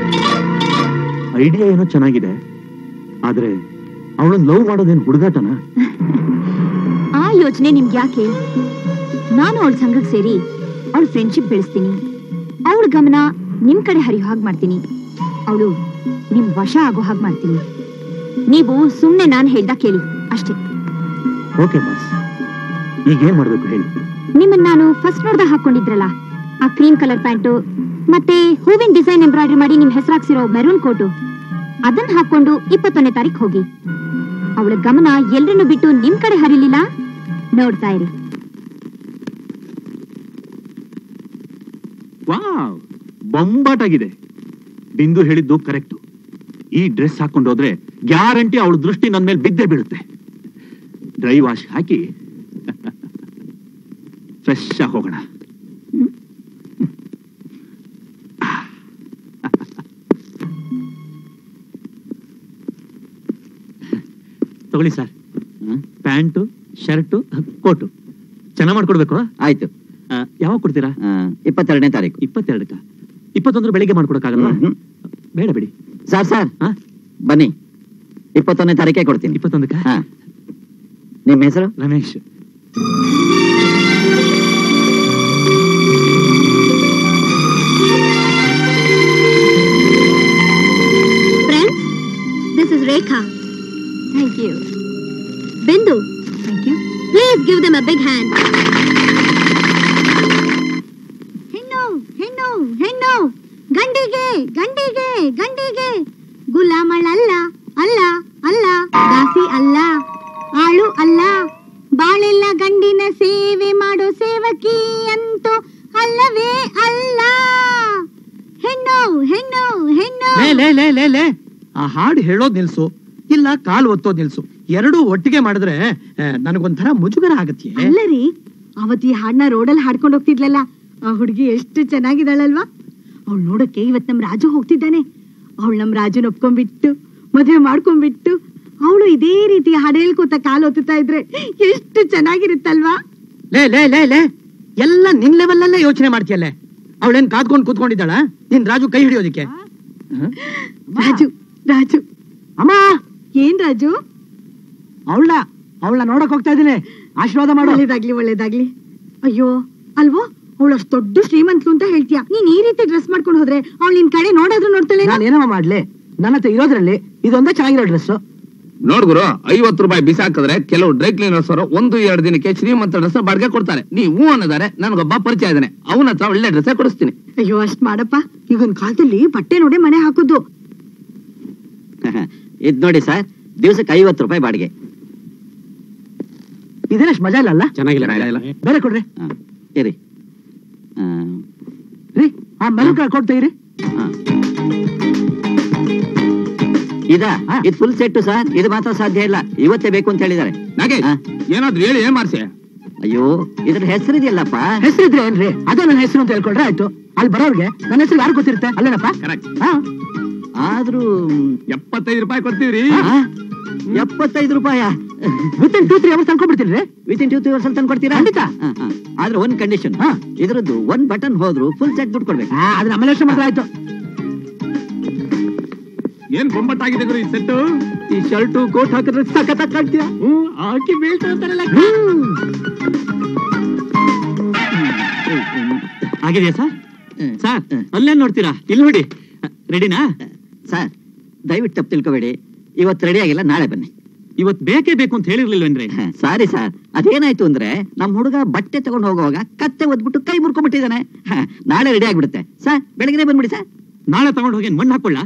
ಐಡಿಯಾ ಏನೋ ಚೆನ್ನಾಗಿದೆ ಆದ್ರೆ ಅವಳನ್ನ ಲವ್ ಮಾಡೋದೇನು ಹುಡುಗಾಟನ ಆ ಯೋಚನೆ ನಿಮ್ಗೆ ಯಾಕೆ ನಾನು ಅವಳ ಸಂಘಕ್ಕೆ ಸೇರಿ ಅವಳ ಫ್ರೆಂಡ್ಶಿಪ್ ಬೆಳೆಸ್ತೀನಿ ಅವಳ ಗಮನ ನಿಮ್ ಕಡೆ ಹರಿಯೋ ಹಾಗೆ ಮಾಡ್ತೀನಿ ಅವಳು ನಿಮ್ ವಶ ಆಗೋ ಹಾಗೆ ಮಾಡ್ತೀನಿ ನೀವು ಸುಮ್ನೆ ನಾನು ಹೇಳ್ದ ಕೇಳಿ ಅಷ್ಟೇ ಓಕೆ ಬಾಸ್ ಈಗೇನ್ ಮಾಡ್ಬೇಕು ಹೇಳಿ ನಿಮ್ಮನ್ನ ನಾನು ಫಸ್ಟ್ ನೋಡ್ದ ಹಾಕೊಂಡಿದ್ರಲ್ಲ ಆ ಕ್ರೀಮ್ ಕಲರ್ ಪ್ಯಾಂಟು ಮತ್ತೆ ಹೂವಿನ ಡಿಸೈನ್ ಎಂಬ್ರಾಯ್ಡ್ರಿ ಮಾಡಿ ನಿಮ್ ಹೆಸರಾಗ್ಸಿರೋ ಮೆರೂನ್ ಕೋಟು ಅದನ್ನ ಹಾಕೊಂಡು ಇಪ್ಪತ್ತೊಂದನೇ ತಾರೀಕು ಹೋಗಿ ಅವಳ ಗಮನ ಎಲ್ರನ್ನೂ ಬಿಟ್ಟು ನಿಮ್ ಕಡೆ ಹರಿಲಿಲ್ಲ ನೋಡ್ತಾ ಇರಿ ವಾವ್ ಬೊಂಬಾಟಾಗಿದೆ ಬಿಂದು ಹೇಳಿದ್ದು ಕರೆಕ್ಟ್ ಈ ಡ್ರೆಸ್ ಹಾಕೊಂಡೋದ್ರೆ ಗ್ಯಾರಂಟಿ ಅವಳ ದೃಷ್ಟಿ ನನ್ನ ಮೇಲೆ ಬಿದ್ದೇ ಬೀಳುತ್ತೆ ಡ್ರೈ ವಾಶ್ ಹಾಕಿ ಫ್ರೆಶ್ ಆಗಿ ಹೋಗೋಣ ತಗೊಳ್ಳಿ ಸರ್ ಪ್ಯಾಂಟು ಶರ್ಟು ಕೋಟು ಚೆನ್ನಾಗಿ ಮಾಡ್ಕೊಡ್ಬೇಕು ಆಯ್ತು ಆ, ಯಾವಾಗ ಕೊಡ್ತೀರಾ ಆ, ಇಪ್ಪತ್ತೆರಡನೇ ತಾರೀಕು ಇಪ್ಪತ್ತೆರಡಕ್ಕ ಇಪ್ಪತ್ತೊಂದರ ಬೆಳಿಗ್ಗೆ ಮಾಡ್ಕೊಡಕ್ಕಾಗಲ್ವಾ ಹ್ಮ್. ಬೇಡ ಬಿಡಿ ಸರ್ ಸರ್ ಹಾ ಬನ್ನಿ ಇಪ್ಪತ್ತೊಂದನೇ ತಾರೀಕೆ ಕೊಡ್ತೀನಿ ಇಪ್ಪತ್ತೊಂದಕ್ಕ ಹಾ ನಿಮ್ಮ ಹೆಸರು Ramesh friends this is Rekha thank you Bindu thank you please give them a big hand ಹೆಣ್ಣು ಹೆಣ್ಣು ಹೆಣ್ಣು ಗಂಡಿಗೆ ಗಂಡಿಗೆ ಗಂಡಿಗೆ ಗುಲಾಮಳಲ್ಲ ಅಲ್ಲ ಅಲ್ಲ ದಾಸಿ ಅಲ್ಲ ಆಳು ಅಲ್ಲ ಬಾಳೆಲ್ಲ ಗಂಡಿನ ಸೇವೆ ಮಾಡೋ ಸೇವಕಿ ಅಂತೂ ಅಲ್ಲವೇ ಅಲ್ಲ ಹೆಣ್ಣು ಹೆಣ್ಣು ಹೆಣ್ಣು ಲೇ ಲೇ ಲೇ ಲೇ ಲೇ ಆ ಹಾಡು ಹೇಳೋದ್ ನಿಲ್ಸು ಇಲ್ಲ ಕಾಲು ಒತ್ತೋದ್ ನಿಲ್ಸು ಎರಡೂ ಒಟ್ಟಿಗೆ ಮಾಡಿದ್ರೆ ಆ, ನನಗೊಂಥರ ಮುಜುಗರ ಆಗತ್ತೆ ಅಲ್ಲ ರೀ ಅವತ್ ಈ ಹಾಡ್ನ ರೋಡಲ್ಲಿ ಹಾಡ್ಕೊಂಡು ಹೋಗ್ತಿದ್ಲಲ್ಲ ಆ ಹುಡುಗಿ ಎಷ್ಟು ಚೆನ್ನಾಗಿದ್ದಾಳಲ್ವಾ ಅವಳು ನೋಡಕ್ಕೆ ಇವತ್ ನಮ್ ರಾಜು ಹೋಗ್ತಿದ್ದಾನೆ ಅವಳು ನಮ್ ರಾಜುನ ಒಪ್ಕೊಂಡ್ಬಿಟ್ಟು ಮದುವೆ ಮಾಡ್ಕೊಂಡ್ಬಿಟ್ಟು ಅವಳು ಇದೇ ರೀತಿ ಹಾಡು ಹೇಳ್ಕೊತ ಕಾಲು ಒತ್ತುತ್ತಾ ಇದ್ರೆ ಎಷ್ಟು ಚೆನ್ನಾಗಿರುತ್ತಲ್ವಾ ಲೇ ಲೇ ಲೇ ಲೇ ಎಲ್ಲ ನಿನ್ ಲೆವೆಲ್ ಅಲ್ಲೇ ಯೋಚನೆ ಮಾಡ್ತೀಯಲ್ಲೇ ಅವಳೇನ್ ಕಾದ್ಕೊಂಡು ಕೂತ್ಕೊಂಡಿದ್ದಾಳ ನಿನ್ ರಾಜು ಕೈ ಹಿಡಿಯೋದಿಕ್ಕೆ ರಾಜು ರಾಜು ಅಮ್ಮ ಏನ್ ರಾಜು ಅವಳ ಅವಳ ನೋಡಕ್ ಹೋಗ್ತಾ ಇದೀನಿ ಆಶೀರ್ವಾದ ಮಾಡು ಒಳ್ಳೇದಾಗ್ಲಿ ಒಳ್ಳೇದಾಗ್ಲಿ ಅಯ್ಯೋ ಅಲ್ವೋ ಅವಳು ಅಷ್ಟು ದೊಡ್ಡ ಶ್ರೀಮಂತರು ಅಂತ ಹೇಳ್ತೀಯ ನೀನ್ ಈ ರೀತಿ ಡ್ರೆಸ್ ಮಾಡ್ಕೊಂಡು ಹೋದ್ರೆ ಅವಳು ನಿನ್ ಕಡೆ ನೋಡಾದ್ರೂ ನೋಡ್ತಾಳೆ ನಾನು ಏನಮ್ಮ ಮಾಡ್ಲಿ ನನ್ನ ಹತ್ರ ಇರೋದ್ರಲ್ಲಿ ಇದೊಂದೇ ಚೆನ್ನಾಗಿರೋ ಡ್ರೆಸ್ ನೋಡ್ ಗುರು ಐವತ್ತು ರೂಪಾಯಿ ಬಿಸಾಕಿದ್ರೆ ಕೆಲವು ಡ್ರೈ ಕ್ಲೀನರ್ಸ್ ಅವರು ಒಂದು ಎರಡು ದಿನಕ್ಕೆ ಶ್ರೀಮಂತ ಡ್ರೆಸ್ ಬಾಡಿಗೆ ಕೊಡ್ತಾರೆ ನೀವು ಹೂ ಅನ್ನೋದಾರೆ ನನಗೊಬ್ಬ ಪರಿಚಯ ಇದ್ದಾನೆ ಅವನ ಹತ್ರ ಒಳ್ಳೆ ಡ್ರೆಸ್ ಕೊಡಿಸ್ತೀನಿ ಅಯ್ಯೋ ಅಷ್ಟ್ ಮಾಡಪ್ಪ ಈಗಿನ ಕಾಲದಲ್ಲಿ ಬಟ್ಟೆ ನೋಡಿ ಮನೆ ಹಾಕೋದು ಇದ್ ನೋಡಿ ಸರ್ ದಿವಸಕ್ಕೆ ಐವತ್ತು ರೂಪಾಯಿ ಬಾಡಿಗೆ ಇದೇನಷ್ಟು ಮಜಾ ಇಲ್ಲ ಅಲ್ಲ ಚೆನ್ನಾಗಿಲ್ಲ ಬೇರೆ ಕೊಡ್ರಿ ಹಾ, ಇರಿ ಆ, ರೀ ಆ ಮೆನು ಕೊಟ್ಟು ತೆಗೀರಿ ಹಾ. ಇದಾ ಹಾ. ಇದು ಫುಲ್ ಸೆಟ್ ಸರ್ ಇದು ಮಾತ್ರ ಸಾಧ್ಯ ಇಲ್ಲ ಇವತ್ತೇ ಬೇಕು ಅಂತ ಹೇಳಿದ್ದಾರೆ ನಾಗೇಶ್ ಹಾ. ಏನಾದ್ರು ಹೇಳಿ ಏನ್ ಮಾಡ್ಸಿ ಅಯ್ಯೋ ಇದ್ರ ಹೆಸರಿದೆಯಲ್ಲಪ್ಪ ಹೆಸರಿದ್ರೆ ಏನ್ರಿ ಅದೇ ನನ್ನ ಹೆಸರು ಅಂತ ಹೇಳ್ಕೊಂಡ್ರೆ ಆಯ್ತು ಅಲ್ಲಿ ಬರೋರ್ಗೆ ನನ್ನ ಹೆಸರು ಯಾರು ಗೊತ್ತಿರುತ್ತೆ ಅಲ್ಲೇನಪ್ಪ ಕರೆಕ್ಟ್ ಹಾ ಆದ್ರೂ ಎಪ್ಪತ್ತೈದು ರೂಪಾಯಿ ಕೊಡ್ತೀವ್ರಿ ಆ, ಎಪ್ಪತ್ತೈದು ರೂಪಾಯ within two three hours ತಂದ್ಕೊಬಿಡ್ತೀನಿ ವಿತ್ ಇನ್ ಟೂ ತ್ರೀ ವರ್ಷ ತಂದು ಕೊಡ್ತೀರಾ ಖಂಡಿತ. ಹಾ, ಹಾ. ಆದ್ರೆ ಒಂದ್ ಕಂಡೀಷನ್ ಹಾ. ಇದ್ರದ್ದು ಒಂದ್ ಬಟನ್ ಹೋದ್ರು ಫುಲ್ ಸೆಟ್ ದುಡ್ಡು ಕೊಡ್ಬೇಕು ಅದು ನಮ್ಮಲ್ಲಿ ಯೋಚನೆ ಮಾಡಿದ್ರೆ ಆಯ್ತು ಏನ್ ಬೊಂಬಟ್ಟಾಗಿದೆ ಗುರು ಈ ಸೆಟ್ಟು ಈ ಶರ್ಟು ಕೋಟ್ ಹಾಕಿದ್ರೆ ಸಖತ್ ಕಾಣ್ತೀಯ ಹಾಕಿ ಬೀಳ್ತಾ ಇರ್ತಾರಲ್ಲ ಆಗಿದೆಯಾ ಸರ್ ಹ್ಮ್. ಸರ್ ಹ್ಮ್. ಅಲ್ಲೇನ್ ನೋಡ್ತೀರಾ ಇಲ್ಲಿ ನೋಡಿ ರೆಡಿನಾ ಸರ್ ದಯವಿಟ್ಟು ತಪ್ಪು ತಿಳ್ಕೊಬೇಡಿ ಇವತ್ತು ರೆಡಿ ಆಗಿಲ್ಲ ನಾಳೆ ಬನ್ನಿ ಇವತ್ ಬೇಕೇ ಬೇಕು ಅಂತ ಹೇಳಿರ್ಲಿಲ್ವೇನ್ರಿ ಸಾರಿ ಸರ್ ಅದೇನಾಯ್ತು ಅಂದ್ರೆ ನಮ್ ಹುಡುಗ ಬಟ್ಟೆ ತಗೊಂಡು ಹೋಗುವಾಗ ಕತ್ತೆ ಒದ್ಬಿಟ್ಟು ಕೈ ಮುರ್ಕೊಂಡ್ಬಿಟ್ಟಿದ್ದಾನೆ ಹ, ನಾಳೆ ರೆಡಿ ಆಗ್ಬಿಡುತ್ತೆ ಸರ್ ಬೆಳಗ್ಗೆ ಬಂದ್ಬಿಡಿ ಸರ್ ನಾಳೆ ತಗೊಂಡು ಹೋಗಿ ಮಣ್ಣು ಹಾಕೊಳ್ಳ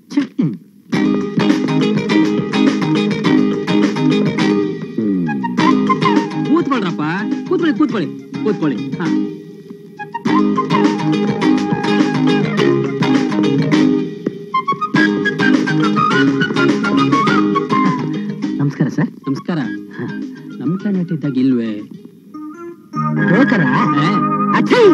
ಕೂತ್ಕೊಳ್ರಪ್ಪ ಕೂತ್ಕೊಳ್ಳಿ ಕೂತ್ಕೊಳ್ಳಿ ಕೂತ್ಕೊಳ್ಳಿ ಹಾ ನಮಸ್ಕಾರ ಸರ್ ನಮಸ್ಕಾರ ನಮ್ ಕ್ಯಾಂಡಿಡೇಟ್ ಇದ್ದಾಗ ಇಲ್ವೇ ಬ್ರೋಕರ ಏ? ಅಚ್ಚಿ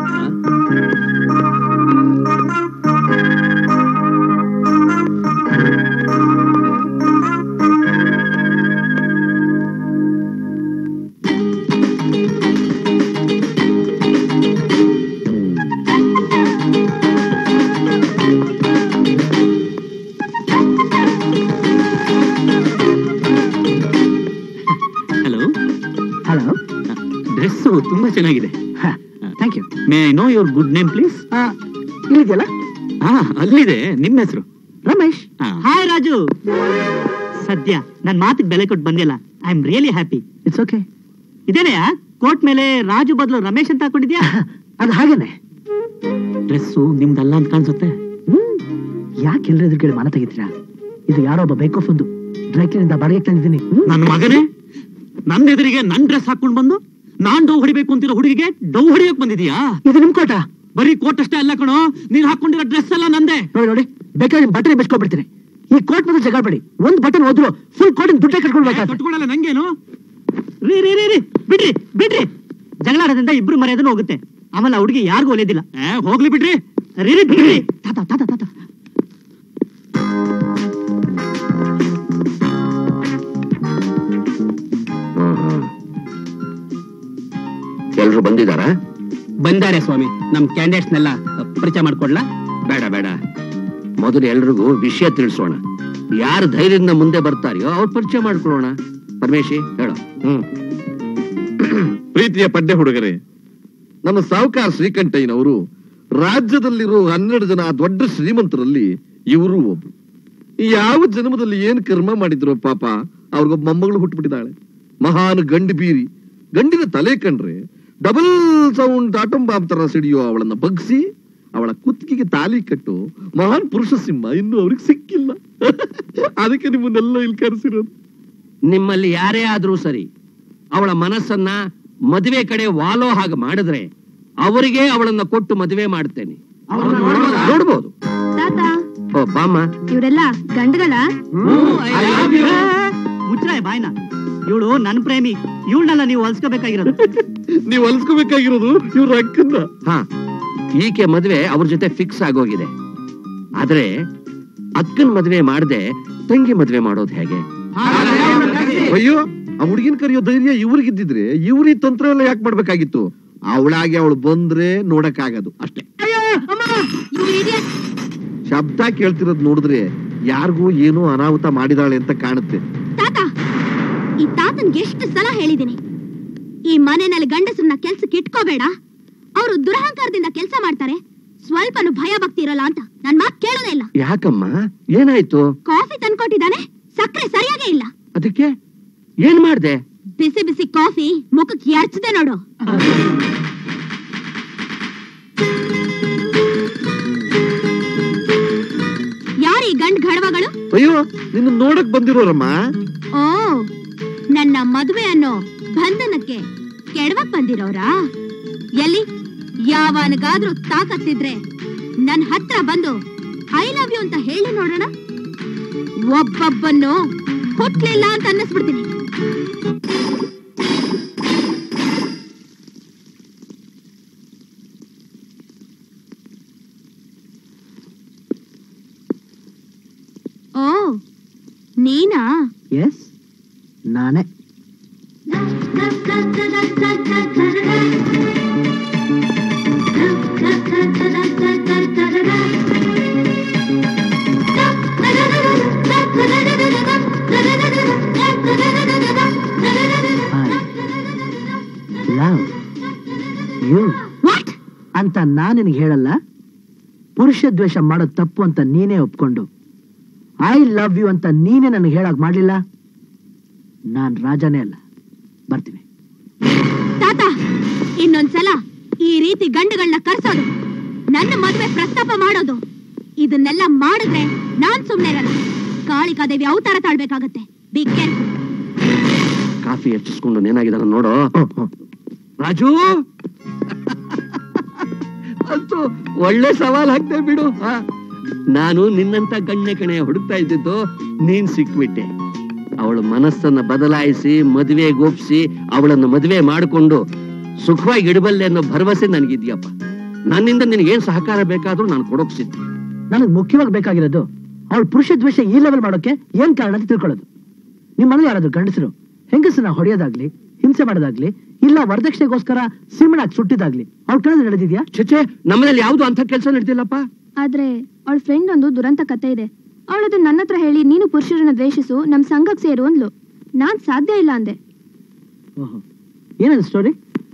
ಹಲೋ ಹಲೋ ಡ್ರೆಸ್ ತುಂಬಾ ಚೆನ್ನಾಗಿದೆ thank you may I know your good name please ಇಲ್ಲಿದೆಯಲ್ಲ ಹಾ ಅಲ್ಲಿದೆ ನಿಮ್ಮ ಹೆಸರು ರಮೇಶ್ ಹಾಯ್ ರಾಜು ಸದ್ಯ ನನ್ ಮಾತಿಗೆ ಬೆಲೆ ಕೊಟ್ಟು ಬಂದಿಲ್ಲ I am really happy it's okay ಇದೇನೆಯಾ ಕೋಟ್ ಮೇಲೆ ರಾಜು ಬದಲು ರಮೇಶ್ ಅಂತ ಹಾಕೊಂಡಿದ್ಯಾ ಅದು ಹಾಗೇನೆ ಡ್ರೆಸ್ಸು ನಿಮ್ದಲ್ಲ ಅಂತ ಕಾಣಿಸುತ್ತೆ ಹ್ಮ್ ಯಾಕೆ ಎಲ್ಲರ ಎದುರು ಕೇಳಿ ಮಾನ ತೆಗಿತೀರಾ ಇದು ಯಾರೋ ಒಬ್ಬ ಬೇಕೋ ಫುಡ್ ಡ್ರೈ ಕ್ಲೀನಿಂದ ಬಾಡಿಗೆ ತಂದಿದ್ದೀನಿ ನನ್ನ ಮಗನೇ ನನ್ನ ಎದುರಿಗೆ ನನ್ ಡ್ರೆಸ್ ಹಾಕೊಂಡ್ ಬಂದು ನಾನ್ ಡೌ ಹೊಡಿಬೇಕು ಅಂತಿರೋ ಹುಡುಗಿಗೆ ಡೌ ಹೊಡಿಯಕ್ ಬಂದಿದ್ಯಾ ಇದು ನಿಮ್ ಕೋಟ ಬರೀ ಕೋಟ್ ಅಷ್ಟೇ ಅಲ್ಲ ಕಣೋ ನೀನ್ ಹಾಕೊಂಡಿರೋ ಡ್ರೆಸ್ ಎಲ್ಲ ನಂದೆ ನೋಡಿ ನೋಡಿ ಬೇಕಾದ್ರೆ ನಿಮ್ ಬಟನ್ ಬೆಚ್ಕೊಬಿಡ್ತೀನಿ ಈ ಕೋಟ್ ಮಾತ್ರ ಜಗಳಬೇಡಿ ಒಂದ್ ಬಟನ್ ಹೋದ್ರು ಫುಲ್ ಕೋಟಿನ ದುಡ್ಡೇ ಕಟ್ಕೊಳ್ಬೇಕಾಗ್ತದೆ ಕಟ್ಕೊಳಲ್ಲ ನಂಗೇನು ರೀ ರೀ ರೀ ರೀ ಬಿಡ್ರಿ ಬಿಡ್ರಿ ಜಗಳ ಆಡೋದ್ರಿಂದ ಇಬ್ರು ಮರ್ಯಾದನು ಹೋಗುತ್ತೆ ಆಮೇಲೆ ಆ ಹುಡುಗಿ ಯಾರಿಗೂ ಒಲಿಯೋದಿಲ್ಲ ಏ, ಹೋಗ್ಲಿ ಬಿಡ್ರಿ ರೀ ರೀ ಬಿಡ್ರಿ ತಾತ ತಾತ ತಾತ ಎಲ್ರು ಬಂದಿದಾರಾ ಬಂದಾರೆ ಸ್ವಾಮಿ ನಮ್ ಕ್ಯಾಂಡಿಡೇಟ್ಸ್ನೆಲ್ಲ ಪರಿಚಯ ಮಾಡ್ಕೊಡ್ಲಾ ಬೇಡ ಬೇಡ ಮೊದಲು ಎಲ್ರಿಗೂ ವಿಷಯ ತಿಳಿಸೋಣ ಯಾರು ಧೈರ್ಯದಿಂದ ಮುಂದೆ ಬರ್ತಾರೆಯೋ ಅವ್ರ ಪರಿಚಯ ಮಾಡ್ಕೊಳ್ಳೋಣ ಪರಮೇಶಿ ಹೇಳು ಹ್ಮ್ ಪ್ರೀತಿಯ ಪಡ್ಡೆ ಹುಡುಗರೇ ನನ್ನ ಸಾಹುಕಾರ ಶ್ರೀಕಂಠಯ್ಯನವರು ರಾಜ್ಯದಲ್ಲಿರೋ ಹನ್ನೆರಡು ಜನ ದೊಡ್ಡ ಶ್ರೀಮಂತರಲ್ಲಿ ಇವರು ಒಬ್ರು ಯಾವ ಜನ್ಮದಲ್ಲಿ ಏನ್ ಕರ್ಮ ಮಾಡಿದ್ರು ಪಾಪ ಅವ್ರಿಗೊಬ್ಬ ಮೊಮ್ಮಗಳು ಹುಟ್ಟುಬಿಟ್ಟಿದ್ದಾಳೆ ಮಹಾನ್ ಗಂಡು ಬೀರಿ ಗಂಡಿನ ತಲೆ ಕಂಡ್ರೆ ಡಬಲ್ ಸೌಂಡ್ ಆಟಂ ಬಾಂಬ್ ತರ ಸಿಡಿಯೋ ಅವಳನ್ನ ಬಗ್ಸಿ ಅವಳ ಕುತ್ತಿಗೆಗೆ ತಾಲಿ ಕಟ್ಟು ಮಹಾನ್ ಪುರುಷ ಸಿಂಹ ಇನ್ನು ಅವ್ರಿಗೆ ಸಿಕ್ಕಿಲ್ಲ ಅದಕ್ಕೆ ನಿಮ್ಮನ್ನೆಲ್ಲ ಇಲ್ಲಿ ಕರೆಸಿರೋದು ನಿಮ್ಮಲ್ಲಿ ಯಾರೇ ಆದ್ರೂ ಸರಿ ಅವಳ ಮನಸ್ಸನ್ನ ಮದುವೆ ಕಡೆ ವಾಲೋ ಹಾಗೆ ಮಾಡಿದ್ರೆ ಅವರಿಗೆ ಅವಳನ್ನ ಕೊಟ್ಟು ಮದುವೆ ಮಾಡ್ತೇನೆ ನೋಡ್ಬೋದು ತಾತ ಓ ಬಾಮ್ಮ ಇವರೆಲ್ಲ ಗಂಡುಗಳ ಮುಚ್ಚಾಯ ಬಾಯ್ನ ಇವಳು ನನ್ ಪ್ರೇಮಿ ಇವಳನ್ನೆಲ್ಲ ನೀವು ಹೊಲ್ಸ್ಕೋಬೇಕಾಗಿರೋದು ನೀವು ಹೊಲಿಸ್ಕೋಬೇಕಾಗಿರೋದು ಇವ್ರ ಅಕ್ಕನ್ನ ಹಾ ಈಕೆ ಮದುವೆ ಅವ್ರ ಜೊತೆ ಫಿಕ್ಸ್ ಆಗೋಗಿದೆ ಆದ್ರೆ ಅಕ್ಕನ್ ಮದುವೆ ಮಾಡದೆ ತಂಗಿ ಮದುವೆ ಮಾಡೋದು ಹೇಗೆ ಅಯ್ಯೋ ಆ ಹುಡುಗಿನ ಕರೆಯೋ ಧೈರ್ಯ ಇವ್ರಿಗಿದ್ದಿದ್ರೆ ಇವ್ರ ಈ ತಂತ್ರ ಎಲ್ಲ ಯಾಕೆ ಮಾಡ್ಬೇಕಾಗಿತ್ತು ಅವಳಾಗಿ ಅವಳು ಬಂದ್ರೆ ನೋಡಕ್ಕಾಗದು ಅಷ್ಟೇ ಶಬ್ದ ಕೇಳ್ತಿರೋದ್ ನೋಡಿದ್ರೆ ಯಾರಿಗೂ ಏನೋ ಅನಾಹುತ ಮಾಡಿದಾಳೆ ಅಂತ ಕಾಣುತ್ತೆ ತಾತ ಈ ತಾತನ್ಗೆ ಎಷ್ಟು ಸಲ ಹೇಳಿದ್ದೀನಿ ಈ ಮನೆಯಲ್ಲಿ ಗಂಡಸರನ್ನ ಕೆಲ್ಸಕ್ಕೆ ಇಟ್ಕೋಬೇಡ ಅವರು ದುರಹಂಕಾರದಿಂದ ಕೆಲಸ ಮಾಡ್ತಾರೆ ಸ್ವಲ್ಪನು ಭಯ ಭಕ್ತಿ ಇರಲ್ಲ ಅಂತ ನನ್ ಮಾತ್ ಕೇಳೋದೇ ಇಲ್ಲ ಯಾಕಮ್ಮ ಏನಾಯ್ತು ಕಾಫಿ ತಂದ್ಕೊಟ್ಟಿದ್ದಾನೆ ಸಕ್ಕರೆ ಸರಿಯಾಗೇ ಇಲ್ಲ ಅದಕ್ಕೆ ಏನ್ ಮಾಡ್ದೆ ಬಿಸಿ ಬಿಸಿ ಕಾಫಿ ಮುಖಕ್ಕೆ ಎರ್ಚದೆ ನೋಡು ಯಾರೀ ಗಂಡ್ ಗಡವಗಳು ಅಯ್ಯೋ ನಿನ್ನ ನೋಡಕ್ ಬಂದಿರೋರಮ್ಮ ಓ ನನ್ನ ಮದುವೆ ಅನ್ನೋ ಬಂಧನಕ್ಕೆ ಕೆಡವಕ್ ಬಂದಿರೋರಾ ಎಲ್ಲಿ ಯಾವನಿಗಾದ್ರೂ ತಾಕತ್ತಿದ್ರೆ ನನ್ ಹತ್ರ ಬಂದು ಐ ಲವ್ ಯು ಅಂತ ಹೇಳಿ ನೋಡೋಣ ಒಬ್ಬೊಬ್ಬನ್ನು ಹುಟ್ಲಿಲ್ಲ ಅಂತ ಅನ್ನಿಸ್ಬಿಡ್ತೀನಿ ಓ ನೀನಾ ಎಸ್ ನಾನೇ ಲವ್ ಯು ವಾಟ್ ಅಂತ ನಾನು ನಿನಗೆ ಹೇಳಲ್ಲ ಪುರುಷ ದ್ವೇಷ ಮಾಡೋದು ತಪ್ಪು ಅಂತ ನೀನೇ ಒಪ್ಕೊಂಡು ಐ ಲವ್ ಯು ಅಂತ ನೀನೇ ನನಗೆ ಹೇಳಕ್ ಮಾಡ್ಲಿಲ್ಲ ನಾನ್ ರಾಜನೇ ಅಲ್ಲ ಬರ್ತೀನಿ ತಾತ ಇನ್ನೊಂದ್ಸಲ ಈ ರೀತಿ ಗಂಡುಗಳನ್ನ ಕರ್ಸೋದು ನನ್ನ ಮದುವೆ ಪ್ರಸ್ತಾಪ ಮಾಡೋದು ಇದನ್ನೆಲ್ಲ ಮಾಡಿದ್ರೆ ನಾನ್ ಸುಮ್ನೆ ಇರಲ್ಲ ಕಾಳಿಕಾದೇವಿ ಅವತಾರ ತಾಳ್ಬೇಕಾಗತ್ತೆ ಬಿ ಕೇರ್ಫುಲ್ ಕಾಫಿ ಹೆಚ್ಚಿಸ್ಕೊಂಡು ಏನಾಗಿದಾನ ನೋಡು ರಾಜು ಅಂತೂ ಒಳ್ಳೆ ಸವಾಲ್ ಹಾಕ್ದೆ ಬಿಡು ಆ, ನಾನು ನಿನ್ನಂತ ಗಣ್ಯ ಕಣೆ ಹುಡುಕ್ತಾ ಇದ್ದಿದ್ದು ನೀನ್ ಸಿಕ್ಬಿಟ್ಟೆ ಅವಳ ಮನಸ್ಸನ್ನ ಬದಲಾಯಿಸಿ ಮದುವೆ ಗೋಪ್ಸಿ ಅವಳನ್ನು ಮದುವೆ ಮಾಡಿಕೊಂಡು ಸುಖವಾಗಿ ಇಡಬಲ್ಲೆ ಅನ್ನೋ ಭರವಸೆ ನನಗಿದ್ಯಪ್ಪ ನನ್ನಿಂದ ನಿನಗೇನ್ ಸಹಕಾರ ಬೇಕಾದ್ರೂ ನಾನು ಕೊಡೋಕ್ ಸಿದ್ಧ ನನಗೆ ಮುಖ್ಯವಾಗಿ ಬೇಕಾಗಿರೋದು ಅವಳು ಪುರುಷ ದ್ವೇಷ ಈ ಲೆವೆಲ್ ಮಾಡೋಕೆ ಏನ್ ಕಾರಣ ಅಂತ ತಿಳ್ಕೊಳ್ಳೋದು ನಿಮ್ಮ ಮನೇಲಿ ಯಾರಾದ್ರೂ ಗಂಡಸರು ಹೆಂಗಸನ್ನ ಹೊಡೆಯೋದಾಗ್ಲಿ ಹಿಂಸೆ ಮಾಡೋದಾಗ್ಲಿ ಇಲ್ಲ ವರದಕ್ಷಿಣೆಗೋಸ್ಕರ ಸಿಮ್ಮನಾಗಿ ಸುಟ್ಟಿದಾಗ್ಲಿ ಅವ್ಳ ಕಳೆದು ನಡೆದಿದ್ಯಾ ಚೇಚೆ ನಮ್ಮನೇಲಿ ಯಾವ್ದು ಅಂತ ಕೆಲಸ ನಡೆದಿಲ್ಲಪ್ಪ ಆದ್ರೆ ಅವಳ ಫ್ರೆಂಡ್ ಒಂದು ದುರಂತ ಕತೆ ಇದೆ ಅವಳದು ನನ್ನ ಹತ್ರ ಹೇಳಿ ನೀನು ಪುರುಷರನ್ನ ದ್ವೇಷಿಸು ನಮ್ ಸಂಘಕ್ಕೆ ಸೇರು ಅಂದ್ಲು ನಾನ್ ಸಾಧ್ಯ ಇಲ್ಲ ಅಂದೆ ಓಹೋ ಏನದು ಸ್ಟೋರಿ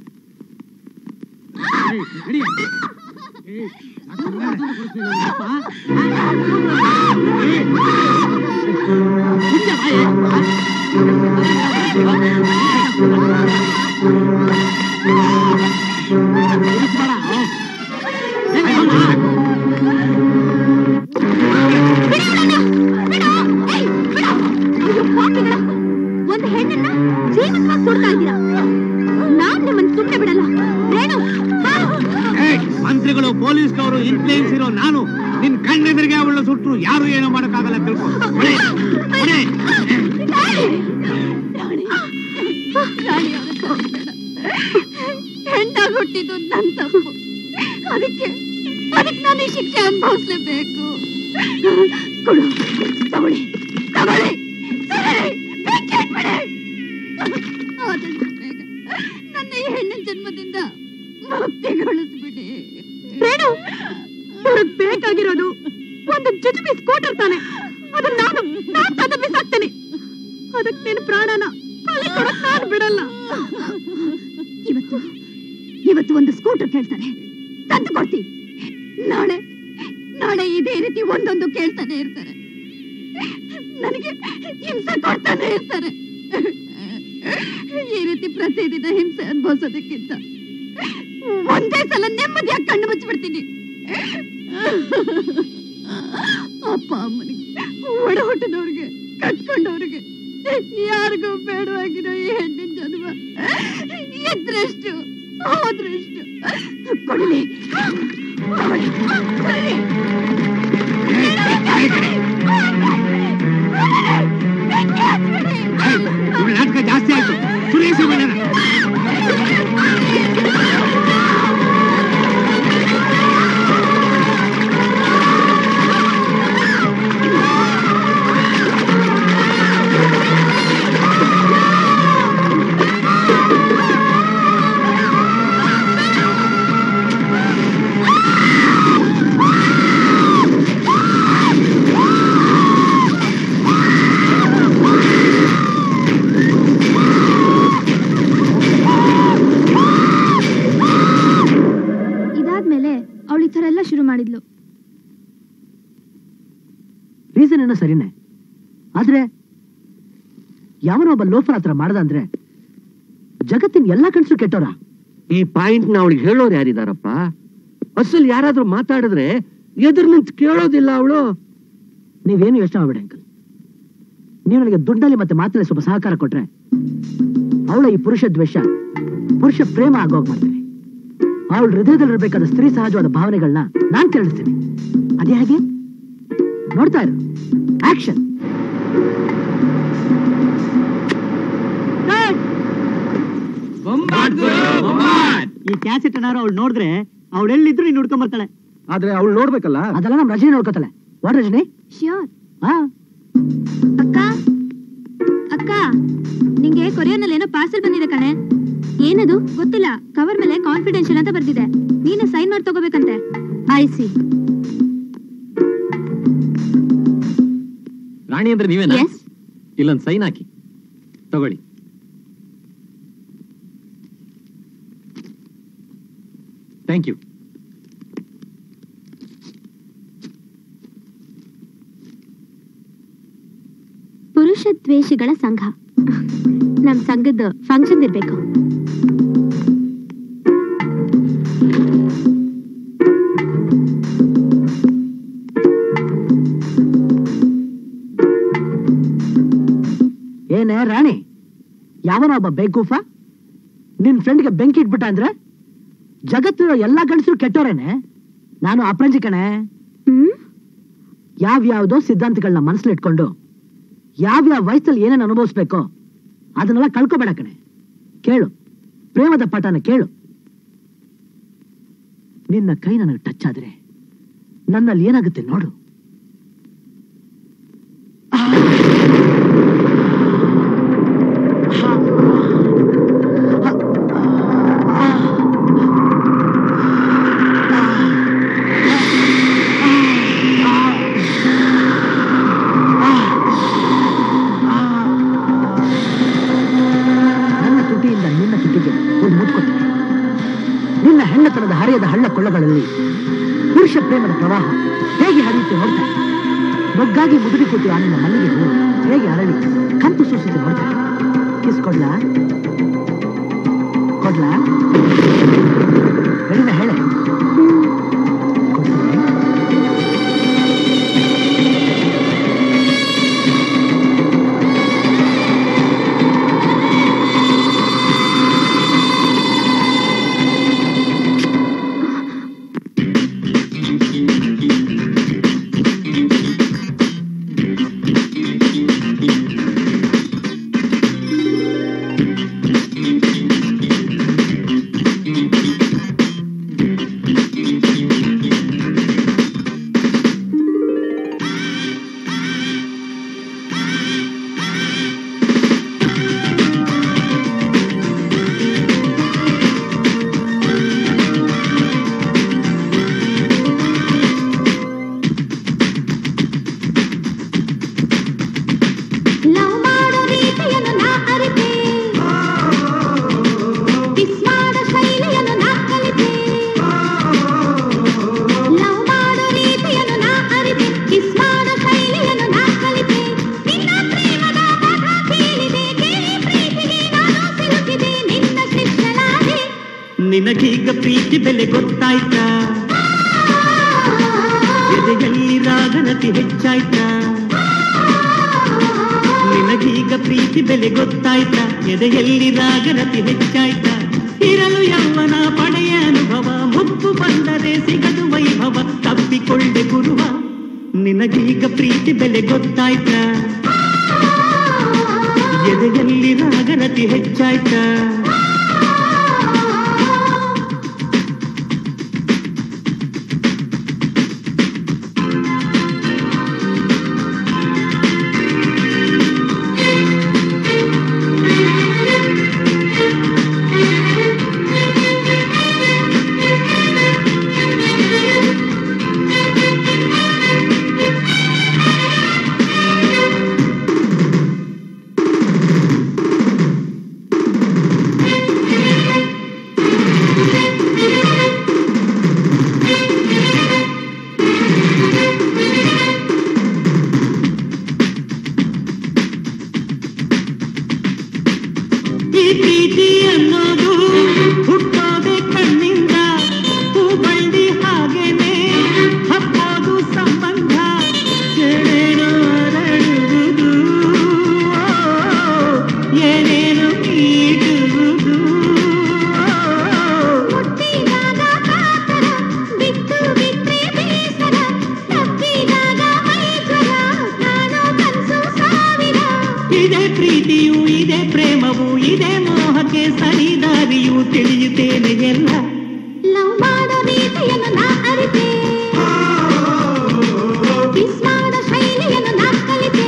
ಒಂದು ಹೆಣ್ಣನ್ನ ಜೀವಂತವಾಗಿ ಸುಡ್ತಾ ಇದ್ದೀರಾ ನಾನ್ ನಿಮ್ಮನ್ನ ಸುಮ್ಮನೆ ಬಿಡಲ್ಲ ರೇಣು ಬಾ. ಮಂತ್ರಿಗಳು ಪೊಲೀಸ್ನವರು ಇನ್ಫ್ಲೂಯೆನ್ಸ್ ಇರೋ ನಾನು ನಿನ್ ಕಣ್ಣೆದುರಿಗೆ ಅವಳ ಸುಟ್ಟರು ಯಾರು ಏನೋ ಮಾಡಕ್ಕಾಗಲ್ಲ ತಿಳ್ಕೊ ಹೊಡೆ, ಹೊಡೆ. ಹೆಣ್ಣಾಗಿ ಹುಟ್ಟಿದ್ದು ನನ್ ತಪ್ಪು ಅದಕ್ಕೆ ಅದಕ್ಕೆ ನಾನು ಈ ಶಿಕ್ಷೆ ಅನುಭವಿಸ್ಲೇಬೇಕು ಕೊಡು ತಗೊಳ್ಳಿ ತಗೊಳ್ಳಿ ಸರಿ, ಬೆಂಕಿ ಹಚ್ಬಿಡಿ. ಆದಷ್ಟು ಬೇಗ ನನ್ನ ಈ ಹೆಣ್ಣಿನ ಜನ್ಮದಿಂದ ಅದಕ್ ಬೇಕಾಗಿರೋದು ಒಂದು ಜುಜುಬಿ ಸ್ಕೂಟರ್ ತಾನೆ ಅದನ್ನ ನಾನು ನಾನ್ ತಂದು ಬಿಸಾಕ್ತೇನೆ ಅದಕ್ ನಿನ್ ಪ್ರಾಣನ ಬಲಿ ಕೊಡಕ್ ನಾನ್ ಬಿಡಲ್ಲ ಇವತ್ತು ಇವತ್ತು ಒಂದು ಸ್ಕೂಟರ್ ಕೇಳ್ತಾನೆ ತಂದು ಕೊಡ್ತಿ ನಾಳೆ ನಾಳೆ ಇದೇ ರೀತಿ ಒಂದೊಂದು ಕೇಳ್ತಾನೆ ಇರ್ತಾರೆ ನನಗೆ ಹಿಂಸೆ ಕೊಡ್ತಾನೆ ಇರ್ತಾರೆ ಈ ರೀತಿ ಪ್ರತಿದಿನ ಹಿಂಸೆ ಅನುಭವಿಸೋದಕ್ಕಿಂತ ಒಂದೇ ಸಲ ನೆಮ್ಮದಿಯಾಗಿ ಕಣ್ಣು ಮುಚ್ಚಿಬಿಡ್ತೀನಿ ಅಪ್ಪ ಅಮ್ಮನಿಗೆ ಒಡ ಹುಟ್ಟಿದವ್ರಿಗೆ ಕಟ್ಕೊಂಡವ್ರಿಗೆ ಯಾರಿಗೂ ಬೇಡವಾಗಿರೋ ಈ ಹೆಣ್ಣಿನ ಜನ್ಮ ಇದ್ರಷ್ಟು ಹೋದ್ರಷ್ಟು ಕೊಡಲಿ ತಗೊಳ್ಳಿ, ಕೊಡಲಿ. ಬೆಂಕಿ ಹಚ್ಬಿಡಿ. ನಾಟಕ ಜಾಸ್ತಿ ಆಯ್ತು ಸುರೇಶ ಇದಾದ್ಮೇಲೆ ಅವಳು ಈ ತರ ಎಲ್ಲ ಶುರು ಮಾಡಿದ್ಲು ರೀಸನ್ ಏನೋ ಸರಿನೇ ಆದ್ರೆ ಯಾವನೋ ಒಬ್ಬ ಲೋಫರ್ ಹತ್ರ ಮಾಡ್ದ ಅಂದ್ರೆ ಜಗತ್ತಿನ ಎಲ್ಲಾ ಕನ್ಸು ಕೆಟ್ಟೋರ ಈ ಪಾಯಿಂಟ್ ನ ಅವಳಿಗೆ ಹೇಳೋರು ಯಾರಿದಾರಪ್ಪ ಅಸಲ್ ಯಾರಾದ್ರೂ ಮಾತಾಡಿದ್ರೆ ಎದುರು ನಿಂತು ಕೇಳೋದಿಲ್ಲ ಅವಳು ನೀವೇನು ಯೋಚನೆ ಮಾಡ್ಬೇಡಿ ಅಂಕಲ್ ನೀವು ನನಗೆ ದುಡ್ಡಲ್ಲಿ ಮತ್ತೆ ಮಾತಲ್ಲಿ ಸ್ವಲ್ಪ ಸಹಕಾರ ಕೊಟ್ರೆ ಅವಳ ಈ ಪುರುಷ ದ್ವೇಷ ಪುರುಷ ಪ್ರೇಮ ಆಗೋಗ್ ಮಾಡ್ತೀನಿ ಅವಳ ಹೃದಯದಲ್ಲಿರ್ಬೇಕಾದ ಸ್ತ್ರೀ ಸಹಜವಾದ ಭಾವನೆಗಳನ್ನ ನಾನ್ ಕೆರಳಿಸ್ತೀನಿ ಅದೇ ಹಾಗೆ ನೋಡ್ತಾ ಇರು ಆಕ್ಷನ್ ಈ ಕ್ಯಾಸೆಟ್ ಏನಾರು ಅವಳು ನೋಡಿದ್ರೆ ಅವಳು ಎಲ್ಲಿದ್ರು ನೀನು ಹುಡ್ಕೊಂಡ್ ಬರ್ತಾಳೆ ಆದ್ರೆ ಅವಳು ನೋಡ್ಬೇಕಲ್ಲ ಅದೆಲ್ಲ ನಮ್ ರಜನಿ ನೋಡ್ಕೋತಾಳೆ ವಾಟ್ ರಜನಿ ಶ್ಯೂರ್ ಹಾ ಅಕ್ಕ ಅಕ್ಕ ನಿಂಗೆ ಕೊರಿಯರ್ನಲ್ಲಿ ಏನೋ ಪಾರ್ಸೆಲ್ ಬಂದಿದೆ ಕಣೆ ಏನದು ಗೊತ್ತಿಲ್ಲ ಕವರ್ ಮೇಲೆ ಕಾನ್ಫಿಡೆನ್ಷಿಯಲ್ ಅಂತ ಬರ್ದಿದೆ ನೀನೇ ಸೈನ್ ಮಾಡಿ ತಗೋಬೇಕಂತೆ ಐ ಸಿ ರಾಣಿ ಅಂದ್ರೆ ನೀವೇನಾ ಎಸ್ ಇಲ್ಲೊಂದು ಸೈನ್ ಹಾಕಿ ತಗೊಳ್ಳಿ ಥ್ಯಾಂಕ್ ಯು ಪುರುಷ ದ್ವೇಷಿಗಳ ಸಂಘ ನಮ್ ಸಂಘದ ಫಂಕ್ಷನ್ ಇರ್ಬೇಕು ಏನೇ ರಾಣಿ ಯಾವನ ಒಬ್ಬ ಬೇಕೂಫ ನಿನ್ ಫ್ರೆಂಡ್ಗೆ ಬೆಂಕಿ ಇಟ್ಬಿಟ್ಟ ಅಂದ್ರೆ ಜಗತ್ತಿರೋ ಎಲ್ಲಾ ಗಂಡಸರು ಕೆಟ್ಟೋರೇನೆ ನಾನು ಅಪ್ರಂಜಿ ಕಣೆ ಹ್ಮ್ ಯಾವ್ಯಾವ್ದೋ ಸಿದ್ಧಾಂತಗಳನ್ನ ಮನಸ್ಸಲ್ಲಿಟ್ಕೊಂಡು ಯಾವ್ಯಾವ ವಯಸ್ಸಲ್ಲಿ ಏನೇನು ಅನುಭವಿಸ್ಬೇಕೋ ಅದನ್ನೆಲ್ಲ ಕಳ್ಕೊಬೇಡ ಕಣೆ ಕೇಳು ಪ್ರೇಮದ ಪಾಠನ ಕೇಳು ನಿನ್ನ ಕೈ ನನಗೆ ಟಚ್ ಆದ್ರೆ ನನ್ನಲ್ಲಿ ಏನಾಗುತ್ತೆ ನೋಡು ನನ್ನ ತುಟಿಯಿಂದ ನಿನ್ನ ತುಟಿಗೆ ಒಂದು ಮುಟ್ಕೊತೀನಿ ನಿನ್ನ ಹೆಣ್ಣತನದ ಹರಿಯದ ಹಳ್ಳ ಕೊಳ್ಳಗಳಲ್ಲಿ ಪುರುಷ ಪ್ರೇಮದ ಪ್ರವಾಹ ಹೇಗೆ ಹರಿಯುತ್ತೆ ನೋಡ್ತಾ ಇರು. ಮೊಗ್ಗಾಗಿ ಮುದುಡಿ ಕೂತು ಆ ನಿನ್ನ ಮಲ್ಲಿಗೆ ಹೂವು ಹೇಗೆ ಅರಳಿ ಕಂಪು ಸೂಸುತ್ತೆ ನೋಡ್ತಾ ಇರು. ಕಿಸ್ ಕೊಡ್ಲಾ ಕೊಡ್ಲಾ ರೆಡಿನ ಹೇಳೆ ಕೊಡ್ತೀನಿ. ನಿನಗೀಗ ಪ್ರೀತಿ ಬೆಲೆ ಗೊತ್ತಾಯ್ತಾ ಎದೆಯಲ್ಲಿ ರಾಗನತಿ ಹೆಚ್ಚಾಯ್ತಾ ನಿನಗೀಗ ಪ್ರೀತಿ ಬೆಲೆ ಗೊತ್ತಾಯ್ತಾ ಎದೆಯಲ್ಲಿ ರಾಗನತಿ ಹೆಚ್ಚಾಯ್ತಾ ಇರಲು ಯೌವನ ಪಡೆಯ ಅನುಭವ ಮುಪ್ಪು ಬಂದರೆ ಸಿಗದು ವೈಭವ ತಪ್ಪಿಕೊಳ್ಳೆ ಗುರುವ ನಿನಗೀಗ ಪ್ರೀತಿ ಬೆಲೆ ಗೊತ್ತಾಯ್ತಾ ಎದೆಯಲ್ಲಿ ರಾಗನತಿ ಹೆಚ್ಚಾಯ್ತಾ ಈ ಪ್ರೀತಿ ಅನ್ನೋದು ಹುಟ್ಟೋದೆ ಕಣ್ಣಿಂದ ಹೂ ಬಳ್ಳಿ ಹಾಗೇನೆ ಹಬ್ಬೋದು ಸಂಬಂಧ ಏನೇನು ಅರಳುವುದು ಏನೇನು ನೀಡುವುದು ಮುಟ್ಟಿದಾಗ ಕಾತರ ಬಿಟ್ಟು ಬಿಟ್ರೆ ಬೇಸರ ತಪ್ಪಿದಾಗ ಮೈಜ್ವರ ಕಾಣೋ ಕನಸು ಸಾವಿರ ಇದೇ ಪ್ರೀತಿಯು ಇದೇ ಪ್ರೇಮವು ಇದೇ ಮೋಹಕ್ಕೆ ಸರಿದಾರಿಯು ತಿಳಿಯುತ್ತೇನೆ ಎಲ್ಲ ಲವ್ ಮಾಡೋ ರೀತಿಯನ್ನು ನಾ ಅರಿತೆ ಕಿಸ್ ಮಾಡೋ ಶೈಲಿಯನ್ನು ನಾ ಕಲಿತೆ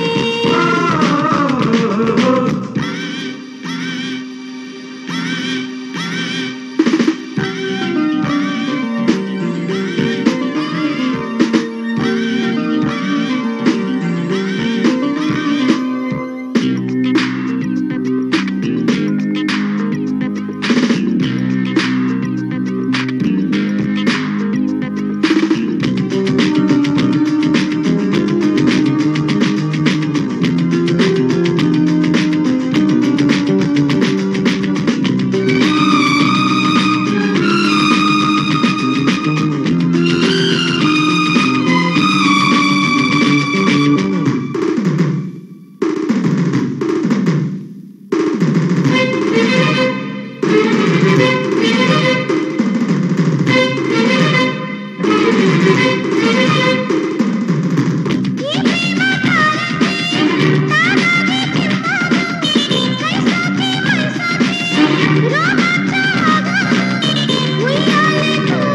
ಉಯ್ಯಾಲೆ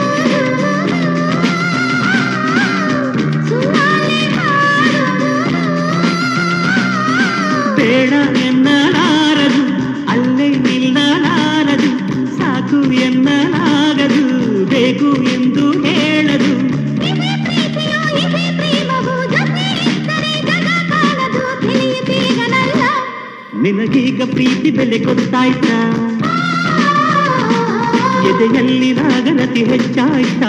ಸುವಾಲೆ ಬೇಡ ಎನ್ನಲಾರದು ಅಲ್ಲೇ ನಿಲ್ಲಲಾರದು ಸಾಕು ಎನ್ನಲಾಗದು ಬೇಕು ಎಂದು ಹೇಳದು ಇದೇ ಪ್ರೀತಿಯೋ ಇದೇ ಪ್ರೇಮವು ಜೊತೆ ಇದ್ದರೆ ಜಗ ಕಾಣದು ತಿಳಿಯುತ್ತೀಗನಲ್ಲ ನಿನಗೀಗ ಪ್ರೀತಿ ಬೆಲೆ ಗೊತ್ತಾಯ್ತಾ ಎದೆಯಲ್ಲಿ ರಾಗನತಿ ಹೆಚ್ಚಾಯ್ತಾ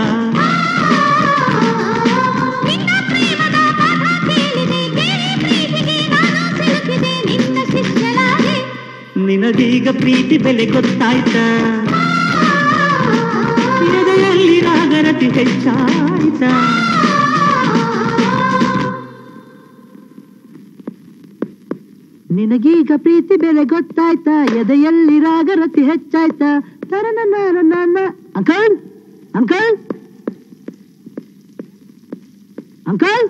ನಿನ್ನ ಪ್ರೇಮದ ಪಾಠ ಕೇಳಿದೆ ಕೇಳಿ ಪ್ರೀತಿಗೆ ನಾನು ಸಿಲುಕಿದೆ ನಿನ್ನ ಶಿಷ್ಯಳಾದೆ ನಿನಗೀಗ ಪ್ರೀತಿ ಬೆಲೆ ಗೊತ್ತಾಯ್ತಾ ಎದೆಯಲ್ಲಿ ರಾಗನತಿ ಹೆಚ್ಚಾಯ್ತಾ ನಿನಗೀಗ ಪ್ರೀತಿ ಬೆಲೆ ಗೊತ್ತಾಯ್ತಾ ಎದೆಯಲ್ಲಿ ರಾಗರತಿ ಹೆಚ್ಚಾಯ್ತಾ ತರನನ್ನ ಅಂಕಲ್ ಅಂಕಲ್ ಅಂಕಲ್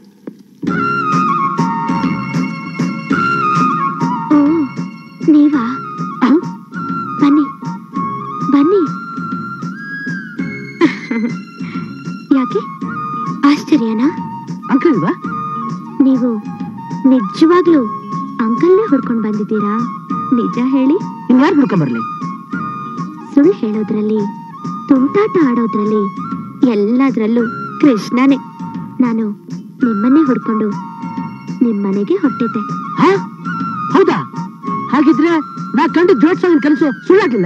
ಓ ನೀವಾ ಬನ್ನಿ ಬನ್ನಿ ಯಾಕೆ ಆಶ್ಚರ್ಯನಾ ಅಂಕಲ್ ಇಲ್ವಾ ನೀವು ನಿಜವಾಗ್ಲೂ ಅಂಕಲ್ನೇ ಹುಡ್ಕೊಂಡು ಬಂದಿದ್ದೀರಾ ನಿಜ ಹೇಳಿ ಇನ್ಯಾರು ಹುಡ್ಕೊಂಬರ್ಲಿ ಸುಳ್ಳು ಹೇಳೋದ್ರಲ್ಲಿ ತುಂಟಾಟ ಆಡೋದ್ರಲ್ಲಿ ಎಲ್ಲದ್ರಲ್ಲೂ ಕೃಷ್ಣನೇ ನಾನು ನಿಮ್ಮನ್ನೇ ಹುಡ್ಕೊಂಡು ನಿಮ್ಮನೆಗೆ ಹೊರಟಿದ್ದೆ ಹಾ ಹೌದಾ ಹಾಗಿದ್ರೆ ನಾ ಕಂಡು ಜೋಡ್ಸೋನ್ ಕನಸು ಸುಳ್ಳಾಗಿಲ್ಲ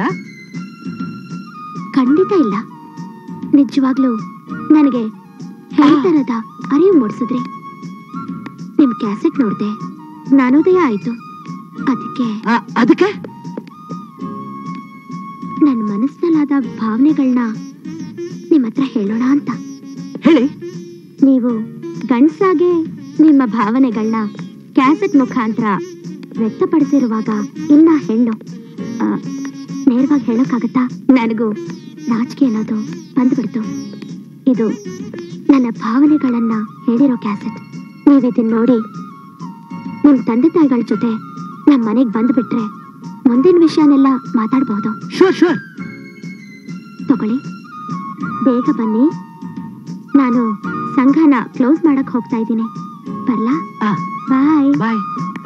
ಖಂಡಿತ ಇಲ್ಲ ನಿಜವಾಗ್ಲೂ ನನಗೆ ಹೇಳ್ತಾರದ ಅರಿವು ಮೂಡಿಸಿದ್ರಿ ನಿಮ್ ಕ್ಯಾಸೆಟ್ ನೋಡ್ದೆ ಜ್ಞಾನೋದಯ ಆಯ್ತು ಅದಕ್ಕೆ ಆ, ಅದಕ್ಕೆ ನನ್ನ ಮನಸ್ಸಿನಲ್ಲಾದ ಭಾವನೆಗಳನ್ನ ನಿಮ್ಮ ಹತ್ರ ಹೇಳೋಣ ಅಂತ ಹೇಳಿ ನೀವು ಗಂಡ್ಸಾಗೆ ನಿಮ್ಮ ಭಾವನೆಗಳನ್ನ ಕ್ಯಾಸೆಟ್ ಮುಖಾಂತರ ವ್ಯಕ್ತಪಡಿಸಿರುವಾಗ ಇನ್ನ ಹೆಣ್ಣು ಆ, ನೇರವಾಗಿ ಹೇಳೋಕ್ಕಾಗತ್ತಾ ನನಗೂ ನಾಚಿಕೆ ಅನ್ನೋದು ಬಂದ್ಬಿಡ್ತು ಇದು ನನ್ನ ಭಾವನೆಗಳನ್ನ ಹೇಳಿರೋ ಕ್ಯಾಸೆಟ್ ನೀವು ಇದನ್ನ ನೋಡಿ ನಿಮ್ ತಂದೆ ತಾಯಿಗಳ ಜೊತೆ ನಮ್ಮ ಮನೆಗೆ ಬಂದ್ಬಿಟ್ರೆ ಮುಂದಿನ ವಿಷಯನೆಲ್ಲ ಮಾತಾಡಬಹುದು ಶೋರ್ ಶೋರ್ ತಗೊಳ್ಳಿ ಬೇಗ ಬನ್ನಿ ನಾನು ಸಂಘನ ಕ್ಲೋಸ್ ಮಾಡಕ್ ಹೋಗ್ತಾ ಇದ್ದೀನಿ ಬರ್ಲಾ ಆ, ಬಾಯ್ ಬಾಯ್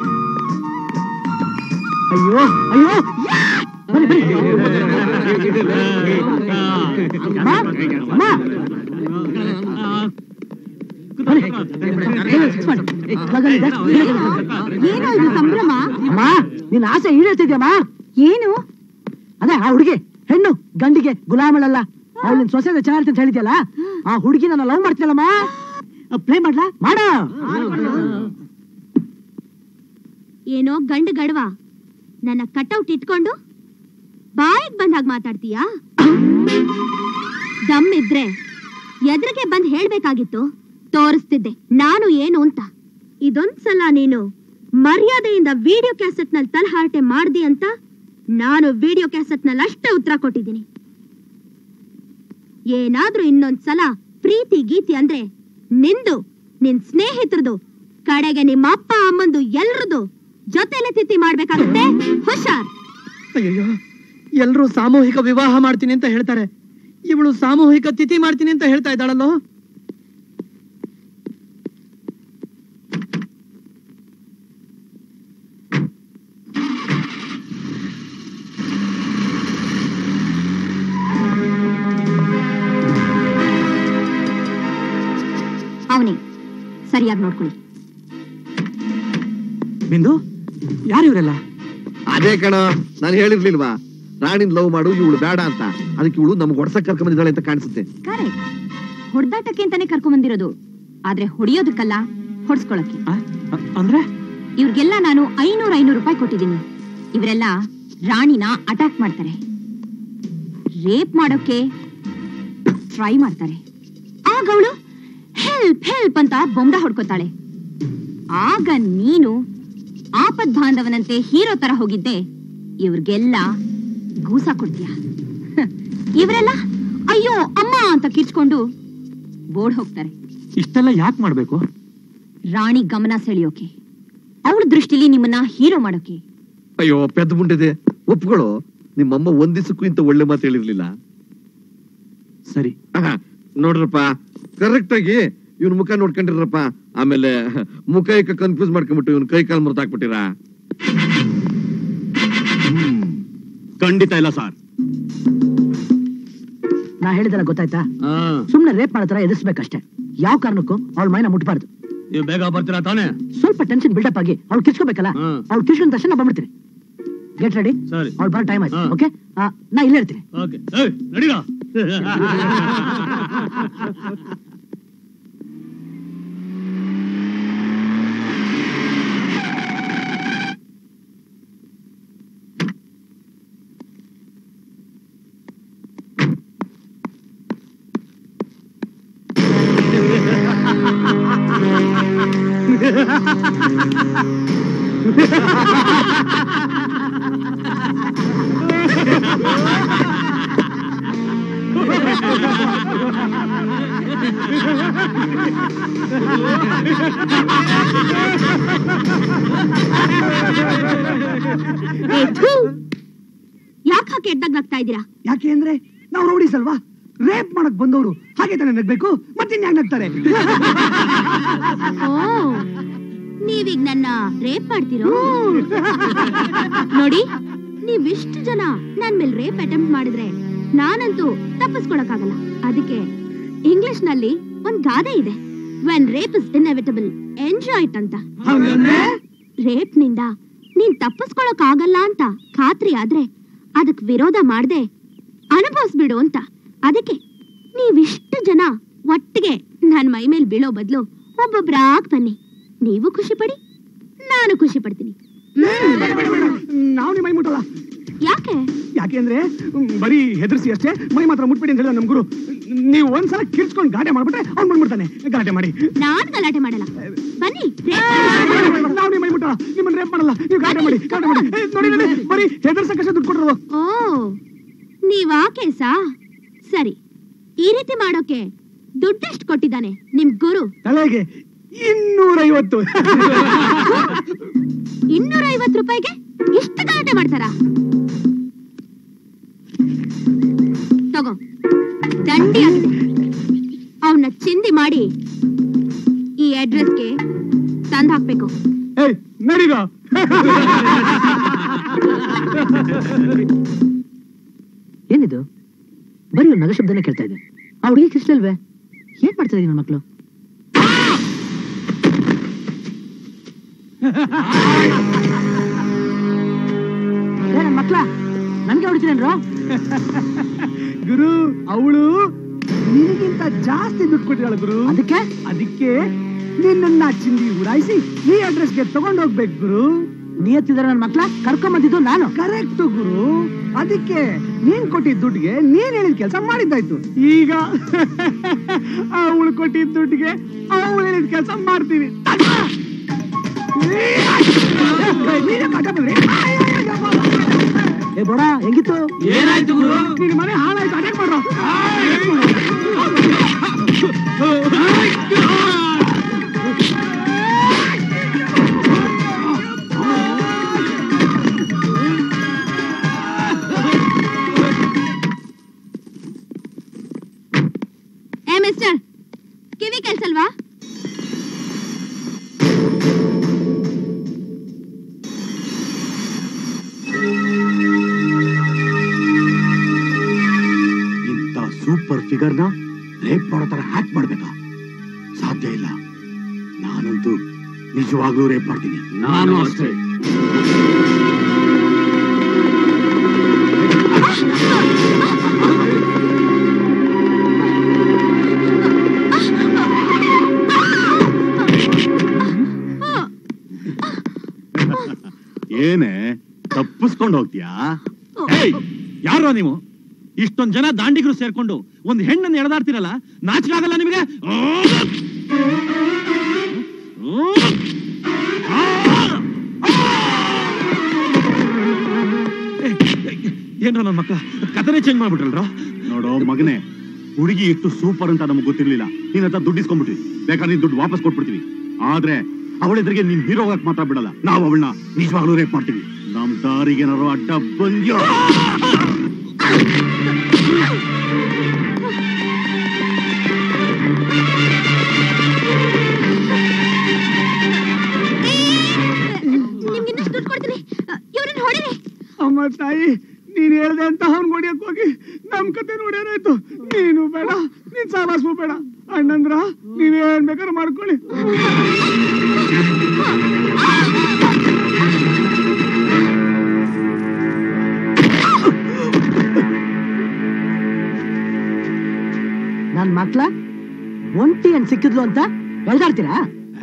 ಅಯ್ಯೋ ಅಯ್ಯೋ ಬನ್ನಿ, ಬನ್ನಿ. ಅಮ್ಮ, ಅಮ್ಮ. ಬನ್ನಿ. ಬೇಗ fix ಮಾಡಿ. ಮಗನಿಗೆ ಬೇಗ ಬೇಗ ಬನ್ನಿ. ಏನೋ ಇದು ಸಂಭ್ರಮ ಅಮ್ಮ ನಿನ್ನ ಆಸೆ ಈಡೇರ್ತಿದ್ಯಮ್ಮ ಏನು ಅದೇ ಆ ಹುಡುಗಿ ಹೆಣ್ಣು ಗಂಡಿಗೆ ಗುಲಾಮಳಲ್ಲ ಅವಳು ನಿನ್ ಸೊಸೆ ಚೆನ್ನಾಗಿರ್ತ ಅಂತ ಹೇಳಿದ್ಯಲ್ಲ ಆ ಹುಡುಗಿ ನನ್ನ ಲವ್ ಮಾಡ್ತೀಯಲ್ಲಮ್ಮ ಪ್ಲೇ ಮಾಡ್ಲಾ ಮಾಡ ಏನೋ ಗಂಡು ಗಡವ ನನ್ನ ಕಟೌಟ್ ಇಟ್ಕೊಂಡು ಬಾಯಿಗೆ ಬಂದಾಗ ಮಾತಾಡ್ತೀಯಾ ದಮ್ ಇದ್ರೆ ಎದುರಿಗೆ ಬಂದ್ ಹೇಳ್ಬೇಕಾಗಿತ್ತು ತೋರಿಸ್ತಿದ್ದೆ ನಾನು ಏನು ಅಂತ ಇದೊಂದ್ಸಲ ನೀನು ಮರ್ಯಾದೆಯಿಂದ ವಿಡಿಯೋ ಕ್ಯಾಸೆಟ್ ನಲ್ಲಿ ತಲಹಾರಟೆ ಮಾಡ್ದಿ ಅಂತ ನಾನು ವಿಡಿಯೋ ಕ್ಯಾಸೆಟ್ ನಲ್ಲಿ ಅಷ್ಟೇ ಉತ್ತರ ಕೊಟ್ಟಿದ್ದೀನಿ ಏನಾದ್ರೂ ಇನ್ನೊಂದ್ಸಲ ಪ್ರೀತಿ ಗೀತಿ ಅಂದ್ರೆ ನಿಂದು ನಿನ್ ಸ್ನೇಹಿತರದು ಕಡೆಗೆ ನಿಮ್ಮ ಅಪ್ಪ ಅಮ್ಮಂದು ಎಲ್ರದು ಜೊತೆಲೆ ತಿಥಿ ಮಾಡ್ಬೇಕಾಗುತ್ತೆ ಹುಷಾರ್ ಅಯ್ಯಯ್ಯೋ ಎಲ್ರೂ ಸಾಮೂಹಿಕ ವಿವಾಹ ಮಾಡ್ತೀನಿ ಅಂತ ಹೇಳ್ತಾರೆ ಇವಳು ಸಾಮೂಹಿಕ ತಿಥಿ ಮಾಡ್ತೀನಿ ಅಂತ ಹೇಳ್ತಾ ಇದ್ದಾಳಲ್ಲೋ ಅವನೇ ಸರಿಯಾಗಿ ನೋಡ್ಕೊಳ್ಳಿ ಬಿಂದು ಯಾರು ಇವರೆಲ್ಲ ಅದೇ ಕಣ ನಾನು ಹೇಳಿರ್ಲಿಲ್ವಾ ರಾಣಿನ್ ಲವ್ ಮಾಡು ಇವಳು ಬೇಡ ಅಂತ ಅದಕ್ಕೆ ಇವಳು ನಮ್ಗೆ ಹೊಡ್ಸಕ್ ಕರ್ಕೊಂಡ್ ಬಂದಿದ್ದಾಳೆ ಅಂತ ಕಾಣಿಸುತ್ತೆ ಕರೆಕ್ಟ್ ಹೊಡೆದಾಟಕ್ಕೆ ಅಂತಾನೆ ಕರ್ಕೊಂಡ್ ಬಂದಿರೋದು ಆದ್ರೆ ಹೊಡಿಯೋದಕ್ಕಲ್ಲ ಹೊಡ್ಸ್ಕೊಳಕ್ಕೆ ಅಂದ್ರೆ ಇವ್ರಿಗೆಲ್ಲ ನಾನು ಐನೂರ ಐನೂರು ರೂಪಾಯಿ ಕೊಟ್ಟಿದ್ದೀನಿ ಇವರೆಲ್ಲ ರಾಣಿನ ಅಟ್ಯಾಕ್ ಮಾಡ್ತಾರೆ ರೇಪ್ ಮಾಡೋಕೆ ಟ್ರೈ ಮಾಡ್ತಾರೆ ಆಗ ಅವಳು ಹೆಲ್ಪ್ ಹೆಲ್ಪ್ ಅಂತ ಬೊಂಬ ಹೊಡ್ಕೋತಾಳೆ ಆಗ ನೀನು ಆಪದ್ ಬಾಂಧವನಂತೆ ಹೀರೋ ತರ ಹೋಗಿದ್ದೆ ಇವ್ರಿಗೆಲ್ಲ ಗೂಸ ಕೊಡ್ತೀಯ ಹ, ಇವರೆಲ್ಲ ಅಯ್ಯೋ ಅಮ್ಮ ಅಂತ ಕಿರ್ಚ್ಕೊಂಡು ಬೋರ್ಡ್ ಹೋಗ್ತಾರೆ ಇಷ್ಟೆಲ್ಲ ಯಾಕೆ ಮಾಡ್ಬೇಕು ರಾಣಿ ಗಮನ ಸೆಳೆಯೋಕೆ ಅವಳ ದೃಷ್ಟಿಲಿ ನಿಮ್ಮನ್ನ ಹೀರೋ ಮಾಡೋಕೆ ಅಯ್ಯೋ ಪೆದ್ದ ಮುಂಡಿದೆ ಒಪ್ಕೊಳ್ಳು ನಿಮ್ಮಮ್ಮ ಒಂದ್ ದಿವಸಕ್ಕೂ ಇಂತ ಒಳ್ಳೆ ಮಾತು ಹೇಳಿರ್ಲಿಲ್ಲ ಸರಿ ಆಹಾ, ನೋಡ್ರಪ್ಪ ಕರೆಕ್ಟ್ ಆಗಿ ಇವ್ನ ಮುಖ ನೋಡ್ಕೊಂಡಿರಪ್ಪ ಆಮೇಲೆ ಮುಖ ಏಕ ಕನ್ಫ್ಯೂಸ್ ಮಾಡ್ಕೊಂಡ್ಬಿಟ್ಟು ಇವ್ನ ಕೈ ಕಾಲು ಮುರಿದು ಹಾಕ್ಬಿಟ್ಟಿರಾ ಖಂಡಿತ ಇಲ್ಲ ಸರ್ ನಾ ಹೇಳಿದಲ್ಲ ಗೊತ್ತಾಯ್ತಾ ಸುಮ್ನೆ ರೇಪ್ ಮಾಡೋ ತರ ಎದುರಿಸ್ಬೇಕಷ್ಟೇ ಯಾವ ಕಾರಣಕ್ಕೂ ಅವಳ ಮೈನ ಮುಟ್ಬಾರ್ದು ನೀವು ಬೇಗ ಬರ್ತೀರಾ ತಾನೇ ಸ್ವಲ್ಪ ಟೆನ್ಷನ್ ಬಿಲ್ಡಪ್ ಆಗಿ ಅವ್ಳು ಕಿರ್ಚ್ಕೋಬೇಕಲ್ಲ ಹ್ಮ್. ಅವ್ಳು ಕಿರ್ಚ್ಕೊಂಡ ತಕ್ಷಣ ನಾ ಬಂದ್ಬಿಡ್ತೀನಿ ಗೆಟ್ ರೆಡಿ ಸರಿ ಅವ್ಳು ಬರೋ ಟೈಮ್ ಆಯ್ತು ಹಾ. ಓಕೆ ನಾ ಇಲ್ಲೇ ಇರ್ತೀನಿ ಓಕೆ ನಡೀರಾ ಯಾಕೆ ಹಾಕಿ ಎಡ್ಡಾಗ್ಲಾಗ್ತಾ ಇದ್ದೀರಾ ಯಾಕೆ ಅಂದ್ರೆ ನಾವು ರೌಡೀಸ್ ಅಲ್ವಾ ರೇಪ್ ಮಾಡಕ್ ಬಂದವರು ಹಾಗೆ ತಾನೇ ನಗ್ಬೇಕು ಮತ್ತಿನ್ಯಾಕ್ ನಗ್ತಾರೆ ಓ ನೀವೀಗ ನನ್ನ ರೇಪ್ ಮಾಡ್ತಿರೋ ನೋಡಿ ನೀವಿಷ್ಟು ಜನ ನನ್ ಮೇಲೆ ರೇಪ್ ಅಟೆಂಪ್ಟ್ ಮಾಡಿದ್ರೆ ನಾನಂತೂ ತಪ್ಪಿಸ್ಕೊಳಕ್ಕಾಗಲ್ಲ ಅದಕ್ಕೆ ಇಂಗ್ಲಿಷ್ ನಲ್ಲಿ ಒಂದ್ ಗಾದೆ ಇದೆ when rape is inevitable enjoy it ಅಂತ ರೇಪ್ ನಿಂದ ನೀನ್ ತಪ್ಪಿಸ್ಕೊಳಕ್ ಆಗಲ್ಲ ಅಂತ ಖಾತ್ರಿ ಆದ್ರೆ ಅದಕ್ ವಿರೋಧ ಮಾಡ್ದೆ ಅನುಭವಿಸ್ಬಿಡು ಅಂತ ಅದಕ್ಕೆ ನೀವಿಷ್ಟು ಜನ ಒಟ್ಟಿಗೆ ನನ್ ಮೈ ಮೇಲೆ ಬೀಳೋ ಬದಲು ಒಬ್ಬೊಬ್ರಾಗ್ ಬನ್ನಿ ನೀವು ಖುಷಿ ಪಡಿ ನಾನು ಖುಷಿ ಪಡ್ತೀನಿ ನಾವು ನಿಮ್ಮ ಮೈ ಮುಟ್ಟಲ್ಲ ಯಾಕೆ ಯಾಕೆ ಯಾಕೆಂದ್ರೆ ಮ್, ಬರೀ ಹೆದರ್ಸಿ ಅಷ್ಟೇ ಮೈ ಮಾತ್ರ ಮುಟ್ಬಿಡಿ ಅಂತ ಹೇಳಿದ ನಮ್ ಗುರು ನೀವು ಒಂದ್ಸಲ ಕಿರ್ಚ್ಕೊಂಡು ಗಾಟೆ ಮಾಡ್ಬಿಟ್ರೆ ಅವ್ನು ಬಂದ್ಬಿಡ್ತಾನೆ ಗಾಟೆ ಮಾಡಿ ನಾನ್ ಗಲಾಟೆ ಮಾಡಲ್ಲ ಬನ್ನಿ ನಾವು ನಿಮ್ಮ ಮೈ ಮುಟ್ಟ ನಿಮ್ಮನ್ನ ರೇಪ್ ಮಾಡಲ್ಲ ನೀವು ಗಾಟೆ ಮಾಡಿ ಗಾಟೆ ಮಾಡಿ ಏ, ನೋಡಿ ನೋಡಿ ಬರೀ ಹೆದರ್ಸಕ್ಕಷ್ಟೇ ದುಡ್ಡು ಕೊಟ್ಟರು ಓ ನೀವ್ ಆ ಕೇಸಾ ಸರಿ ಈ ರೀತಿ ಮಾಡೋಕೆ ದುಡ್ಡೆಷ್ಟು ಕೊಟ್ಟಿದ್ದಾನೆ ನಿಮ್ ಗುರು ತಲೆಗೆ ಇನ್ನೂರೈವತ್ತು ಇನ್ನೂರ ಐವತ್ತು ರೂಪಾಯಿಗೆ ಇಷ್ಟು ಗಲಾಟೆ ಮಾಡ್ತಾರಾ ತಗೋ ದಂಡಿ ಆಗಿದೆ ಅವನ್ನ ಚಿಂದಿ ಮಾಡಿ ಈ ಅಡ್ರೆಸ್ಗೆ ತಂದ್ ಹಾಕ್ಬೇಕು ಏಯ್ ನಡೀಗ ಏನಿದು ಬರೀ ಒಂದು ನಗ ಶಬ್ದನೇ ಕೇಳ್ತಾ ಇದೆ ಆ ಹುಡುಗಿ ಕಿಸ್ಲಲ್ವೇ ಏನ್ ಮಾಡ್ತಾ ಇದೀನಿ ನನ್ನ ಮಕ್ಕಳು ನನ್ನ ಮಕ್ಳ ನನ್ಗೆ ಹೊಡಿತೀರೇನ್ರು ಗುರು ಅವಳು ನಿನಗಿಂತ ಜಾಸ್ತಿ ದುಡ್ಡು ಕೊಟ್ಟಿದ್ದಾಳೆ ಗುರು ಅದಕ್ಕೆ ಅದಕ್ಕೆ ನಿನ್ನನ್ನ ಚಿಂದಿ ಉಡಾಯಿಸಿ ಈ ಅಡ್ರೆಸ್ಗೆ ತಗೊಂಡ್ ಹೋಗ್ಬೇಕು ಗುರು ನಿಯತ್ತಿದ್ರೆ ನನ್ನ ಮಕ್ಳ ಕರ್ಕೊಂಡ್ ಬಂದಿದ್ದು ನಾನು ಕರೆಕ್ಟ್ ಗುರು ಅದಕ್ಕೆ ನೀನ್ ಕೊಟ್ಟಿದ್ದ ದುಡ್ಡಿಗೆ ನೀನ್ ಹೇಳಿದ ಕೆಲಸ ಮಾಡಿದ್ದಾಯ್ತು ಈಗ ಅವಳು ಕೊಟ್ಟಿದ್ದ ದುಡ್ಡಿಗೆ ಅವಳು ಹೇಳಿದ ಕೆಲಸ ಮಾಡ್ತೀವಿ ನೀನೇ ಕಟ್ಟ ಬಂದ್ರಿ. ಏ ಬೋಡ ಹೆಂಗಿತ್ತು ಏನಾಯ್ತು ಗುರು ನಿನ್ ಮನೆ ಹಾಳಾಯ್ತು ಅಟ್ಯಾಕ್ ಮಾಡ್ರು ಏ ಮಿಸ್ಟರ್ ಕಿವಿ ಕೆಲ್ಸಲ್ವಾ ಇಂಥ ಸೂಪರ್ ಫಿಗರ್ನ ರೇಪ್ ಮಾಡೋ ತರ ಹ್ಯಾಕ್ ಮಾಡ್ಬೇಕಾ ಸಾಧ್ಯ ಇಲ್ಲ ನಾನಂತೂ ನಿಜವಾಗ್ಲೂ ರೇಪ್ ಮಾಡ್ತೀನಿ ನಾನು ಅಷ್ಟೇ ಏನೇ ತಪ್ಪಿಸ್ಕೊಂಡು ಹೋಗ್ತೀಯಾ ಏಯ್, ಯಾರೋ ನೀವು ಇಷ್ಟೊಂದ್ ಜನ ದಾಂಡಿಗರು ಸೇರ್ಕೊಂಡು ಒಂದ್ ಹೆಣ್ಣನ್ನು ಎಳೆದಾಡ್ತಿರಲ್ಲ ನಾಚಿಕೆ ಆಗಲ್ಲ ನಿಮಗೆ ಏನ್ರ ನನ್ನ ಮಕ್ಕಳ ಕಥನೆ ಚೇಂಜ್ ಮಾಡ್ಬಿಟ್ರಲ್ರ ನೋಡೋ ಮಗನೇ ಹುಡುಗಿ ಎಷ್ಟು ಸೂಪರ್ ಅಂತ ನಮ್ಗೆ ಗೊತ್ತಿರ್ಲಿಲ್ಲ ನಿನ್ನ ಹತ್ರ ದುಡ್ಡು ಇಸ್ಕೊಂಡ್ಬಿಟ್ವಿ ಬೇಕಾದ್ರೆ ನೀನ್ ದುಡ್ಡು ವಾಪಸ್ ಕೊಟ್ಬಿಡ್ತೀವಿ ಆದ್ರೆ ಅವಳ ಎದುರಿಗೆ ನೀನ್ ಹೀರೋ ಹೋಗಕ್ ಮಾತ್ರ ಬಿಡಲ್ಲ ನಾವು ಅವಳನ್ನ ನಿಜವಾಗ್ಲೂ ರೇಪ್ ಮಾಡ್ತೀವಿ ನಮ್ ದಾರಿಗೆ ಏನಾರು ಅಡ್ಡ ಬಂದ್ಯೋ ನಿಮ್ಗೆ ಇನ್ನಷ್ಟು ದುಡ್ಡು ಕೊಡ್ತೀನಿ ಇವ್ರನ್ನ ಹೊಡಿರಿ ಅಮ್ಮ ತಾಯಿ ನೀನ್ ಹೇಳ್ದೆ ಅಂತ ಅವ್ನ್ ಹೊಡಿಯಕ್ ಹೋಗಿ ನಮ್ ಕತೆ ನೋಡ್ಯಾರಾಯ್ತು ನೀನು ಬೇಡ ನೀನ್ ಸಾವಾಸು ಬೇಡ ಅಣ್ಣಂದ್ರ ನೀವೇನ್ ಬೇಕಾದ್ರೆ ಮಾಡ್ಕೊಳ್ಳಿ ನನ್ ಮಕ್ಳ ಒಂಟಿ ಏನ್ ಸಿಕ್ಕಿದ್ಲು ಅಂತ ಎಳ್ದಾಡ್ತೀರಾ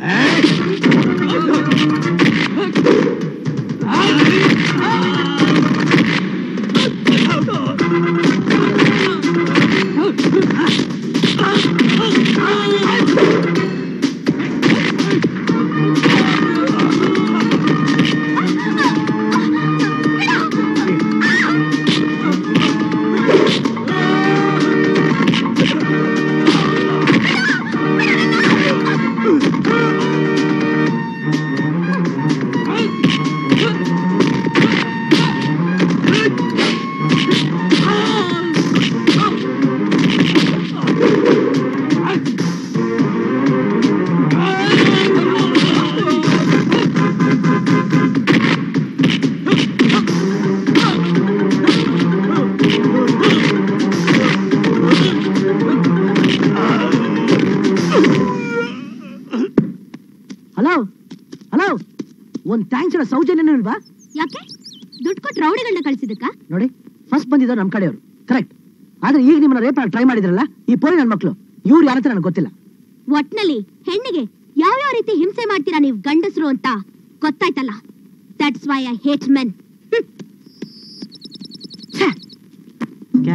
ಹಲೋ ಹಲೋ ಒಂದ್ ಥ್ಯಾಂಕ್ಸ್ ಹೇಳೋ ಸೌಜನ್ಯನೂ ಇಲ್ವಾ ಯಾಕೆ ದುಡ್ಡು ಕೊಟ್ಟು ರೌಡಿಗಳನ್ನ ಕಳ್ಸಿದಕ್ಕ ನೋಡಿ ಫಸ್ಟ್ ಬಂದಿದ್ದು ನಮ್ ಕಡೆಯವರು ಕರೆಕ್ಟ್ ಆದ್ರೆ ಈಗ ನಿಮ್ಮನ್ನ ರೇಪ್ ಟ್ರೈ ಮಾಡಿದ್ರಲ್ಲ ಈ ಪೋಲಿ ನನ್ ಮಕ್ಳು ಇವ್ರು ಯಾರಂತ ನನಗೆ ಗೊತ್ತಿಲ್ಲ ಒಟ್ನಲ್ಲಿ ಹೆಣ್ಣಿಗೆ ಯಾವ್ಯಾವ ರೀತಿ ಹಿಂಸೆ ಮಾಡ್ತೀರಾ ನೀವು ಗಂಡಸರು ಅಂತ ಗೊತ್ತಾಯ್ತಲ್ಲ that's why I hate men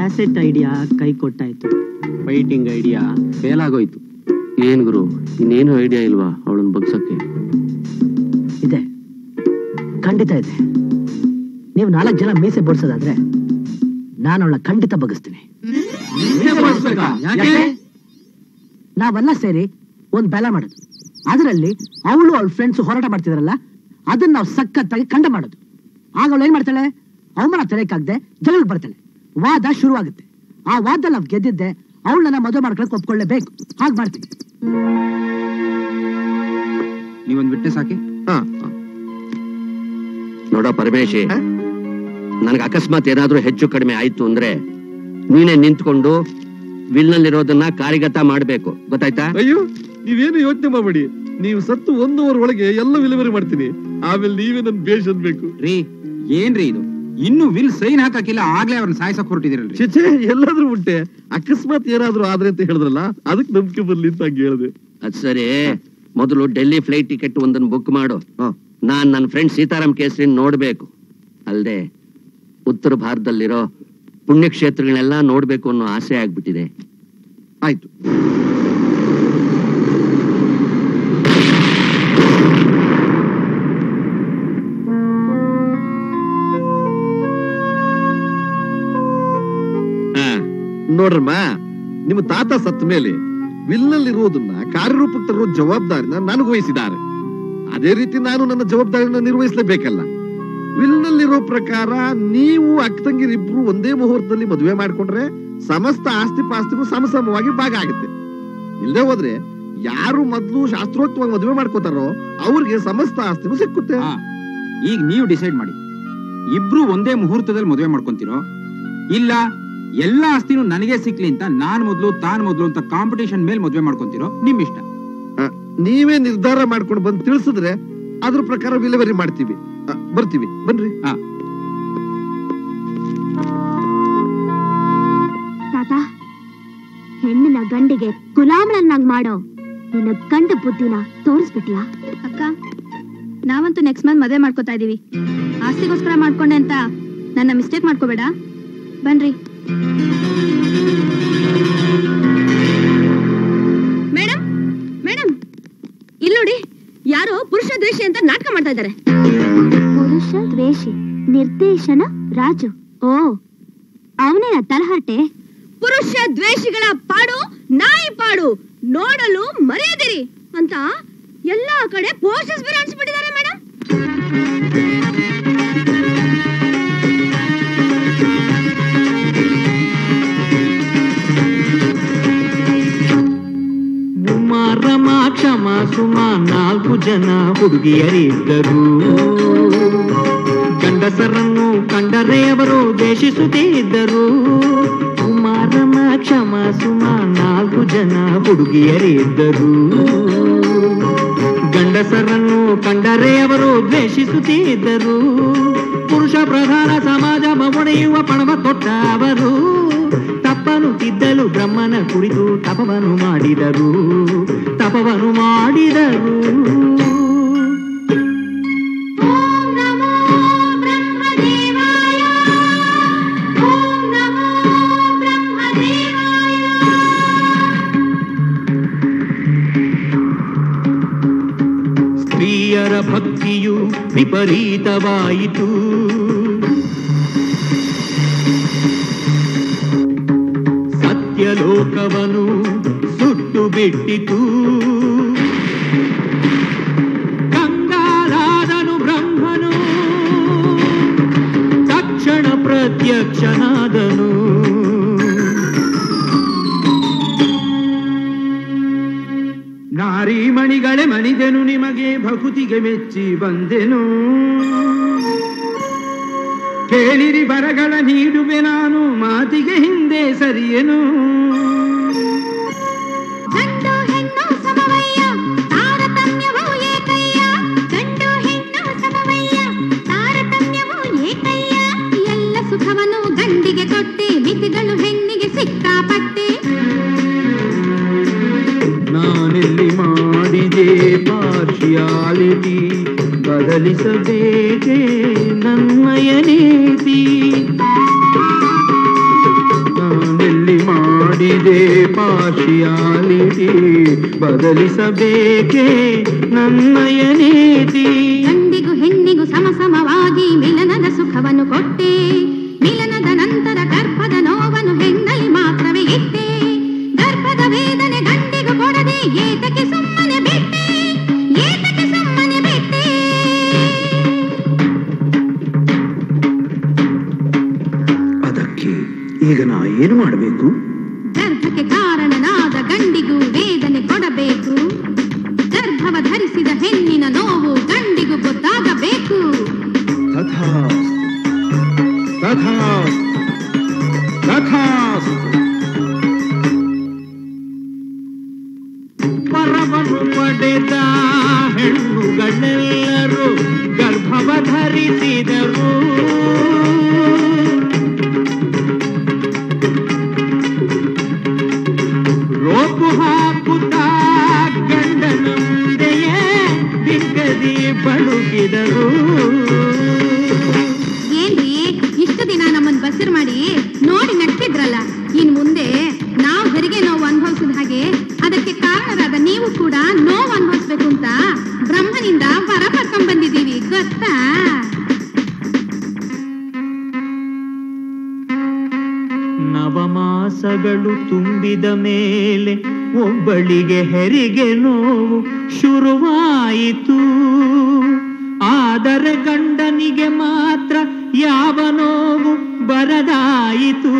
cassette idea ಕೈ ಕೊಟ್ಟಾಯ್ತು ಫೈಟಿಂಗ್ ಐಡಿಯಾ ಫೇಲ್ ಆಗೋಯ್ತು ಏನ್ ಗುರು ಇನ್ನೇನು ಐಡಿಯಾ ಇಲ್ವಾ ಅವಳನ್ನ ಬಗ್ಸಕ್ಕೆ ಇದೆ ಖಂಡಿತ ಇದೆ ನೀವು ನಾಲ್ಕು ಜನ ಮೀಸೆ ಬೋಡ್ಸೋದಾದ್ರೆ ನಾನು ಅವಳ ಖಂಡಿತ ಬಗ್ಗಿಸ್ತೀನಿ ನಾವೆಲ್ಲ ಸೇರಿ ಒಂದ್ ಬೆಲ ಮಾಡೋದು ಅದರಲ್ಲಿ ಅವಳು ಅವಳ ಫ್ರೆಂಡ್ಸ್ ಹೋರಾಟ ಮಾಡ್ತಿದಾರಲ್ಲ ಅದನ್ನ ನಾವು ಸಖತ್ತಾಗಿ ಖಂಡ ಮಾಡೋದು ಆಗ ಅವಳು ಏನ್ ಮಾಡ್ತಾಳೆ ಅವಮಾನ ತಡೆಯಕ್ಕಾಗದೆ ಜಗಳಕ್ಕೆ ಬರ್ತಾಳೆ ವಾದ ಶುರುವಾಗುತ್ತೆ ಆ ವಾದದಲ್ಲಿ ನಾವು ಗೆದ್ದಿದ್ದೆ ಅವಳನ್ನ ಮದುವೆ ಮಾಡ್ಕೊಳಕ್ ಒಪ್ಕೊಳ್ಳೇಬೇಕು ಹಾಗೆ ಮಾಡ್ತೀವಿ ನೀವೊಂದು ವಿಟ್ನೆಸ್ ಹಾಕಿ ನೋಡ ಪರಮೇಶಿ ನನಗೆ ಅಕಸ್ಮಾತ್ ಏನಾದ್ರೂ ಹೆಚ್ಚು ಕಡಿಮೆ ಆಯ್ತು ಅಂದ್ರೆ ನೀನೇ ನಿಂತ್ಕೊಂಡು ವಿಲ್ನಲ್ಲಿರೋದನ್ನ ಕಾರ್ಯಗತ ಮಾಡ್ಬೇಕು ಗೊತ್ತಾಯ್ತಾ ಅಯ್ಯೋ ನೀವೇನು ಯೋಚನೆ ಮಾಡಬೇಡಿ ನೀವು ಸತ್ತು ಒಂದೂವರೆ ಒಳಗೆ ಎಲ್ಲ ವಿಲೇವರಿ ಮಾಡ್ತೀನಿ ಆಮೇಲೆ ನೀವೇ ನನ್ ಬೇಷ್ ಅನ್ಬೇಕು ರೀ ಏನ್ರಿ ಇದು ಇನ್ನು ವಿಲ್ ಸೈನ್ ಹಾಕಕ್ಕಿಲ್ಲ ಆಗ್ಲೇ ಅವ್ರನ್ನ ಸಾಯ್ಸಕ್ ಹೊರಟಿದಿರಲ್ರಿ ಚೇಚೆ ಎಲ್ಲಾದ್ರೂ ಉಂಟೆ ಅಕಸ್ಮಾತ್ ಏನಾದ್ರೂ ಆದ್ರೆ ಅಂತ ಹೇಳಿದ್ರಲ್ಲ ಅದಕ್ಕೆ ನಂಬಿಕೆ ಬರ್ಲಿ ಅಂತ ಹಂಗೆ ಹೇಳಿದೆ ಅದ್ ಸರಿ ಮೊದಲು ಡೆಲ್ಲಿ ಫ್ಲೈಟ್ ಟಿಕೆಟ್ ಒಂದನ್ನು ಬುಕ್ ಮಾಡು ನಾನ್ ನನ್ನ ಫ್ರೆಂಡ್ ಸೀತಾರಾಮ್ ಕೇಸರಿ ನೋಡ್ಬೇಕು ಅಲ್ದೆ ಉತ್ತರ ಭಾರತದಲ್ಲಿರೋ ಪುಣ್ಯಕ್ಷೇತ್ರಗಳನ್ನೆಲ್ಲ ನೋಡ್ಬೇಕು ಅನ್ನೋ ಆಸೆ ಆಗ್ಬಿಟ್ಟಿದೆ ಆಯ್ತು ನೋಡ್ರಮ್ಮ ನಿಮ್ಮ ತಾತ ಸತ್ತ ಮೇಲೆ ವಿಲ್ಲಲ್ಲಿರುವುದನ್ನ ಕಾರ್ಯರೂಪಕ್ಕೆ ತರುವ ಜವಾಬ್ದಾರಿನ ನನಗೆ ವಹಿಸಿದ್ದಾರೆ ಅದೇ ರೀತಿ ನಾನು ನನ್ನ ಜವಾಬ್ದಾರಿನ ನಿರ್ವಹಿಸಲೇಬೇಕಲ್ಲ ವಿಲ್ನಲ್ಲಿರೋ ಪ್ರಕಾರ ನೀವು ಅಕ್ಕ ತಂಗಿರಿಬ್ರು ಒಂದೇ ಮುಹೂರ್ತದಲ್ಲಿ ಮದುವೆ ಮಾಡ್ಕೊಂಡ್ರೆ ಸಮಸ್ತ ಆಸ್ತಿ ಪಾಸ್ತಿನೂ ಸಮಸಮವಾಗಿ ಭಾಗ ಆಗುತ್ತೆ ಇಲ್ಲದೆ ಹೋದ್ರೆ ಯಾರು ಮೊದ್ಲು ಶಾಸ್ತ್ರೋಕ್ತವಾಗಿ ಮದುವೆ ಮಾಡ್ಕೋತಾರೋ ಅವ್ರಿಗೆ ಸಮಸ್ತ ಆಸ್ತಿನೂ ಸಿಕ್ಕುತ್ತೆ ಈಗ ನೀವು ಡಿಸೈಡ್ ಮಾಡಿ ಇಬ್ರು ಒಂದೇ ಮುಹೂರ್ತದಲ್ಲಿ ಮದುವೆ ಮಾಡ್ಕೊಂತಿರೋ ಇಲ್ಲ ಎಲ್ಲಾ ಆಸ್ತಿನೂ ನನಗೆ ಸಿಕ್ಲಿ ಅಂತ ನಾನ್ ಮೊದ್ಲು ತಾನ್ ಮೊದ್ಲು ಅಂತ ಕಾಂಪಿಟೇಷನ್ ಮೇಲೆ ಮದುವೆ ಮಾಡ್ಕೊಂತಿರೋ ನಿಮ್ ಇಷ್ಟ ಆ, ನೀವೇ ನಿರ್ಧಾರ ಮಾಡ್ಕೊಂಡು ಬಂದು ತಿಳಿಸಿದ್ರೆ ಅದ್ರ ಪ್ರಕಾರ ವಿಲೇವರಿ ಮಾಡ್ತೀವಿ ಆ, ಬರ್ತೀವಿ ಬನ್ರಿ ತಾತ ಹೆಣ್ಣಿನ ಗಂಡಿಗೆ ಗುಲಾಮಳನ್ನಾಗ್ ಮಾಡೋ ನಿನ್ನ ಗಂಡ ಬುದ್ಧಿನ ತೋರಿಸ್ಬಿಟ್ಯಾ ಅಕ್ಕ ನಾವಂತೂ ನೆಕ್ಸ್ಟ್ ಮಂತ್ ಮದುವೆ ಮಾಡ್ಕೋತಾ ಇದೀವಿ ಆಸ್ತಿಗೋಸ್ಕರ ಮಾಡ್ಕೊಂಡೆ ಅಂತ ನನ್ನ ಮಿಸ್ಟೇಕ್ ಮಾಡ್ಕೋಬೇಡ ಬನ್ರಿ ಮೇಡಮ್ ಮೇಡಮ್ ಇಲ್ಲಿ ನೋಡಿ ಯಾರೋ ಪುರುಷ ದ್ವೇಷಿ ಅಂತ ನಾಟಕ ಮಾಡ್ತಾ ಇದ್ದಾರೆ ಪುರುಷ ದ್ವೇಷಿ ನಿರ್ದೇಶನ ರಾಜು ಓ ಅವನೇನ ತಲಹರಟೆ ಪುರುಷ ದ್ವೇಷಿಗಳ ಪಾಡು ನಾಯಿ ಪಾಡು ನೋಡಲು ಮರೆಯದಿರಿ ಅಂತ ಎಲ್ಲಾ ಕಡೆ ಪೋಸ್ಟರ್ಸ್ ಬೇರೆ ಅಂಟಿಸ್ಬಿಟ್ಟಿದ್ದಾರೆ ಮೇಡಮ್ ಉಮಾ ರಮಾ ಕ್ಷಮ ಸುಮ ನಾಲ್ಕು ಜನ ಹುಡುಗಿಯರಿದ್ದರು ಗಂಡಸರನ್ನು ಕಂಡರೆ ಅವರು ದ್ವೇಷಿಸುತ್ತಿದ್ದರು ಉಮಾ ರಮಾ ಕ್ಷಮ ಸುಮ ನಾಲ್ಕು ಜನ ಹುಡುಗಿಯರಿದ್ದರು ಗಂಡಸರನ್ನು ಕಂಡರೆ ಅವರು ದ್ವೇಷಿಸುತ್ತಿದ್ದರು ಪುರುಷ ಪ್ರಧಾನ ಸಮಾಜ ಒಡೆಯುವ ಪಣವ ತೊಟ್ಟ ಅವರು ತಪ್ಪನು ತಿದ್ದಲು ಬ್ರಹ್ಮನ ಕುರಿತು ತಪವನ್ನು ಮಾಡಿದರು ತಪವನ್ನು ಮಾಡಿದರು ಸ್ತ್ರೀಯರ ಭಕ್ತಿಯು ವಿಪರೀತವಾಯಿತು ಸತ್ಯಲೋಕವನು ಸುಟ್ಟು ಬಿಟ್ಟಿತು ಕಂಗಾಲಾದನು ಬ್ರಹ್ಮನು ತಕ್ಷಣ ಪ್ರತ್ಯಕ್ಷನಾದನು ನಾರಿ ಮಣಿಗಳೇ ಮಣಿದೆನು ನಿಮಗೆ ಭಕುತಿಗೆ ಮೆಚ್ಚಿ ಬಂದೆನು ಕೇಳಿರಿ ಬರಗಳ ನೀಡುವೆ ನಾನು ಮಾತಿಗೆ ಹಿಂದೆ ಸರಿಯೆನು ಗಂಡು ಹೆಣ್ಣು ಸಮವಯ್ಯ ತಾರತಮ್ಯವೂ ಏಕಯ್ಯ ಗಂಡು ಹೆಣ್ಣು ಸಮವಯ್ಯ ತಾರತಮ್ಯವೂ ಏಕಯ್ಯ ಎಲ್ಲ ಸುಖವನ್ನು ಗಂಡಿಗೆ ಕೊಟ್ಟೆ ಮಿತಿಗಳು ಹೆಣ್ಣಿಗೆ ಸಿಕ್ಕಾಪಟ್ಟೆ ನಾನೆಲ್ಲಿ ಮಾಡಿದೆ ಪಾರ್ಶಿಯಾಲಿಟಿ ಬದಲಿಸಬೇಕೆ ನನ್ನಯ ನೀತಿ ಕಾದಿದೆ ಪಾರ್ಶಿಯಾಲಿಟಿ ಬದಲಿಸಬೇಕೇ ನನ್ನಯ ನೀತಿ ಗಂಡಿಗೂ ಹೆಣ್ಣಿಗೂ ಸಮ ಸಮವಾಗಿ ಮಿಲನದ ಸುಖವನ್ನು ಕೊಟ್ಟೆ ಮಿಲನದ ನಂತರ ಗರ್ಭದ ನೋವನ್ನು ಹೆಣ್ಣಲ್ಲಿ ಮಾತ್ರವೇ ಇಟ್ಟೆ ಗರ್ಭದ ವೇದನೆ ಗಂಡಿಗೂ ಕೊಡದೆ ಏತಕ್ಕೆ ಸುಮ್ಮನೆ ಬಿಟ್ಟೆ ಏತಕ್ಕೆ ಸುಮ್ಮನೆ ಬಿಟ್ಟೆ ಅದಕ್ಕೆ ಈಗ ನಾ ಏನು ಮಾಡಬೇಕು ಗರ್ಭಕ್ಕೆ ಕಾರಣನಾದ ಗಂಡಿಗೂ ವೇದನೆ ಕೊಡಬೇಕು ಗರ್ಭವ ಧರಿಸಿದ ಹೆಣ್ಣಿನ ನೋವು ಗಂಡಿಗೂ ಗೊತ್ತಾಗಬೇಕು ತಥಾಸ್ತು ತಥಾಸ್ತು ತಥಾಸ್ತು ವರವನ್ನು ಪಡೆದ ಹೆಣ್ಣುಗಳೆಲ್ಲರೂ ಗರ್ಭವ ಧರಿಸಿದರು ರೋಪು ಹಾಕುತ್ತಾ ಗಂಡನ ಮುಂದೆಯೇ ಬಿಕ್ಕದಿ ಬಳುಕಿದರು ಏನ್ರಿ ಇಷ್ಟು ದಿನ ನಮ್ಮನ್ನ ಬಸಿರ್ ಮಾಡಿ ನೋಡಿ ನಗ್ತಿದ್ರಲ್ಲ ಇನ್ ಮುಂದೆ ನಾವು ಹೆರಿಗೆ ನೋವು ಅನುಭವಿಸಿದ ಹಾಗೆ ಅದಕ್ಕೆ ಕಾರಣರಾದ ನೀವು ಕೂಡ ನೋವು ಅನುಭವಿಸ್ಬೇಕು ಅಂತ ಬ್ರಹ್ಮನಿಂದ ವರ ಪಡ್ಕೊಂಡ್ ಬಂದಿದ್ದೀವಿ ಗೊತ್ತಾ ನವಮಾಸಗಳು ತುಂಬಿದ ಮೇಲೆ ಒಬ್ಬಳಿಗೆ ಹೆರಿಗೆ ನೋವು ಶುರುವಾಯಿತು ಆದರೆ ಗಂಡನಿಗೆ ಮಾತ್ರ ಯಾವ ನೋವು ಬರದಾಯಿತು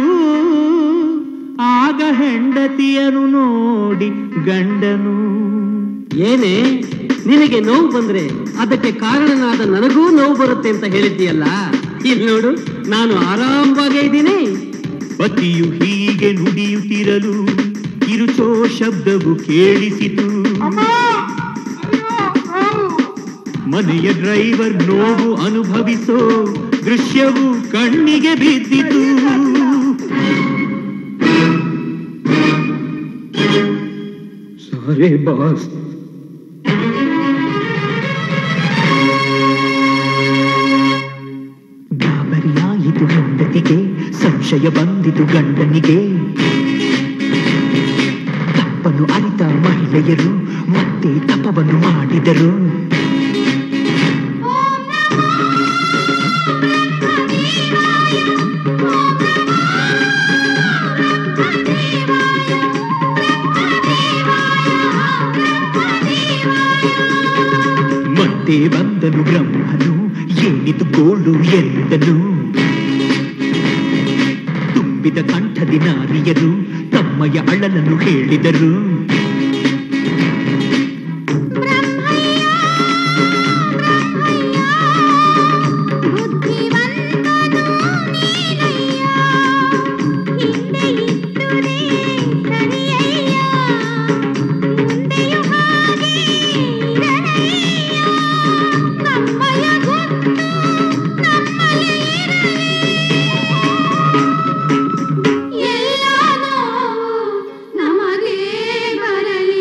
ಆಗ ಹೆಂಡತಿಯನು ನೋಡಿ ಗಂಡನು ಏನೇ ನಿನಗೆ ನೋವು ಬಂದ್ರೆ ಅದಕ್ಕೆ ಕಾರಣನಾದ ನನಗೂ ನೋವು ಬರುತ್ತೆ ಅಂತ ಹೇಳಿದ್ದೀಯಲ್ಲ ಇಲ್ಲಿ ನೋಡು ನಾನು ಆರಾಮವಾಗೇ ಇದ್ದೀನಿ ಪತಿಯು ಹೀಗೆ ನುಡಿಯುತ್ತಿರಲು ಕಿರುಚೋ ಶಬ್ದವು ಕೇಳಿಸಿತು ಮನೆಯ ಡ್ರೈವರ್ ನೋವು ಅನುಭವಿಸೋ ದೃಶ್ಯವು ಕಣ್ಣಿಗೆ ಬಿದ್ದಿತು ಸಾರಿ ಬಾಸ್ ಗಾಬರಿಯಾಯಿತು ಹೆಂಡತಿಗೆ ಸಂಶಯ ಬಂದಿತು ಗಂಡನಿಗೆ ತಪ್ಪನ್ನು ಅರಿತ ಮಹಿಳೆಯರು ಮತ್ತೆ ತಪವನ್ನು ಮಾಡಿದರು ಮತ್ತೆ ಬಂದನು ಬ್ರಹ್ಮನು ಏನಿದು ಗೋಳು ಎಂದನು ತುಂಬಿದ ಕಂಠದಿ ನಾರಿಯರು ತಮ್ಮಯ ಅಳಲನ್ನು ಹೇಳಿದರು ನಮಗೆ ಬರಲಿ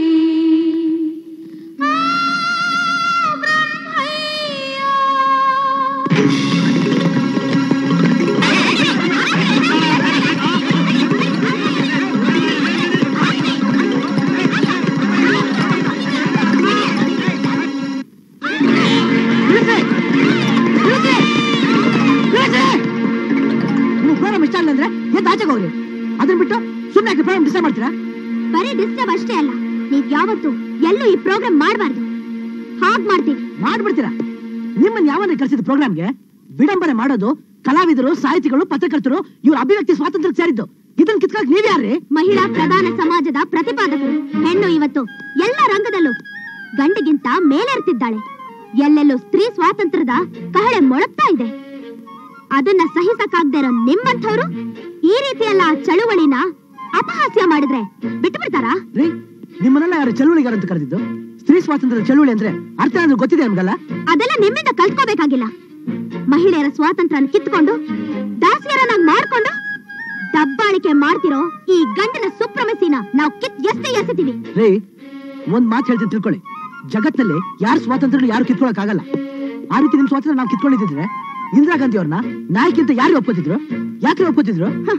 ನೀವು ಪ್ರೋಗ್ರಾಮ್ ಇಷ್ಟ ಇಲ್ಲ ಅಂದ್ರೆ ಎದ್ದು ಆಚೆಗೆ ಹೋಗ್ರಿ ಅದನ್ನ ಬಿಟ್ಟು ಸುಮ್ಮನೆ ಯಾಕೆ ಪ್ರೋಗ್ರಾಮ್ ಡಿಸ್ಟರ್ಬ್ ಮಾಡ್ತೀರಾ ಬರೀ ಡಿಸ್ಟರ್ಬ್ ಅಷ್ಟೇ ಅಲ್ಲ ನೀವ್ ಯಾವತ್ತು ಎಲ್ಲೂ ಈ ಪ್ರೋಗ್ರಾಮ್ ಮಾಡಬಾರ್ದು ಹಾಗ್ ಮಾಡ್ತೀವಿ ಮಾಡ್ಬಿಡ್ತೀರಾ ನಿಮ್ಮನ್ನ ಯಾವನ್ನ ಕರೆಸಿದ ಪ್ರೋಗ್ರಾಮ್ಗೆ ವಿಡಂಬನೆ ಮಾಡೋದು ಕಲಾವಿದರು ಸಾಹಿತಿಗಳು ಪತ್ರಕರ್ತರು ಇವ್ರ ಅಭಿವ್ಯಕ್ತಿ ಸ್ವಾತಂತ್ರ್ಯಕ್ಕೆ ಸೇರಿದ್ದು ಇದನ್ನ ಕಿತ್ಕೊಳಕ್ ನೀವ್ ಯಾರ್ರಿ ಮಹಿಳಾ ಪ್ರಧಾನ ಸಮಾಜದ ಪ್ರತಿಪಾದಕರು ಹೆಣ್ಣು ಇವತ್ತು ಎಲ್ಲ ರಂಗದಲ್ಲೂ ಗಂಡಿಗಿಂತ ಮೇಲೇರ್ತಿದ್ದಾಳೆ ಎಲ್ಲೆಲ್ಲೂ ಸ್ತ್ರೀ ಸ್ವಾತಂತ್ರ್ಯದ ಕಹಳೆ ಮೊಳಗ್ತಾ ಇದೆ ಅದನ್ನ ಸಹಿಸಕ್ಕಾಗ್ದೇ ಇರೋ ನಿಮ್ಮಂಥವ್ರು ಈ ರೀತಿಯೆಲ್ಲ ಚಳುವಳಿನ ಅಪಹಾಸ್ಯ ಮಾಡಿದ್ರೆ ಬಿಟ್ಟು ಬಿಡ್ತಾರಾ ರೀ ನಿಮ್ಮನ್ನೆಲ್ಲ ಯಾರು ಚಳುವಳಿಗಾರ ಅಂತ ಕರೆದಿದ್ದು ಸ್ತ್ರೀ ಸ್ವಾತಂತ್ರ್ಯದ ಚಳುವಳಿ ಅಂದ್ರೆ ಅರ್ಥ ಅಂದ್ರೆ ಗೊತ್ತಿದೆ ನಮ್ಗಲ್ಲ ಅದೆಲ್ಲ ನಿಮ್ಮಿಂದ ಕಲ್ತ್ಕೋಬೇಕಾಗಿಲ್ಲ ಮಹಿಳೆಯರ ಸ್ವಾತಂತ್ರ್ಯನ ಕಿತ್ಕೊಂಡು ದಾಸಿಯರನ್ನಾಗಿ ಮಾಡ್ಕೊಂಡು ದಬ್ಬಾಳಿಕೆ ಮಾಡ್ತಿರೋ ಈ ಗಂಡನ ಸುಪ್ರಮಸಿನ ನಾವು ಕಿತ್ ಎಷ್ಟೇ ಎಸೆತೀವಿ ರೀ ಒಂದ್ ಮಾತು ಹೇಳ್ತೀನಿ ತಿಳ್ಕೊಳ್ಳಿ ಜಗತ್ತಲ್ಲಿ ಯಾರ ಸ್ವಾತಂತ್ರ್ಯ ಯಾರು ಕಿತ್ಕೊಳಕ್ ಆಗಲ್ಲ ಆ ರೀತಿ ನಿಮ್ ಸ್ವಾತಂತ್ರ್ಯ ನಾವು ಕಿತ್ಕೊಂಡಿದ್ರೆ ಇಂದಿರಾ ಗಾಂಧಿ ಅವ್ರನ್ನ ನಾಯಕಿಂತ ಯಾರು ಒಪ್ಕೋತಿದ್ರು ಯಾಕೆ ಒಪ್ಕೋತಿದ್ರು ಹ,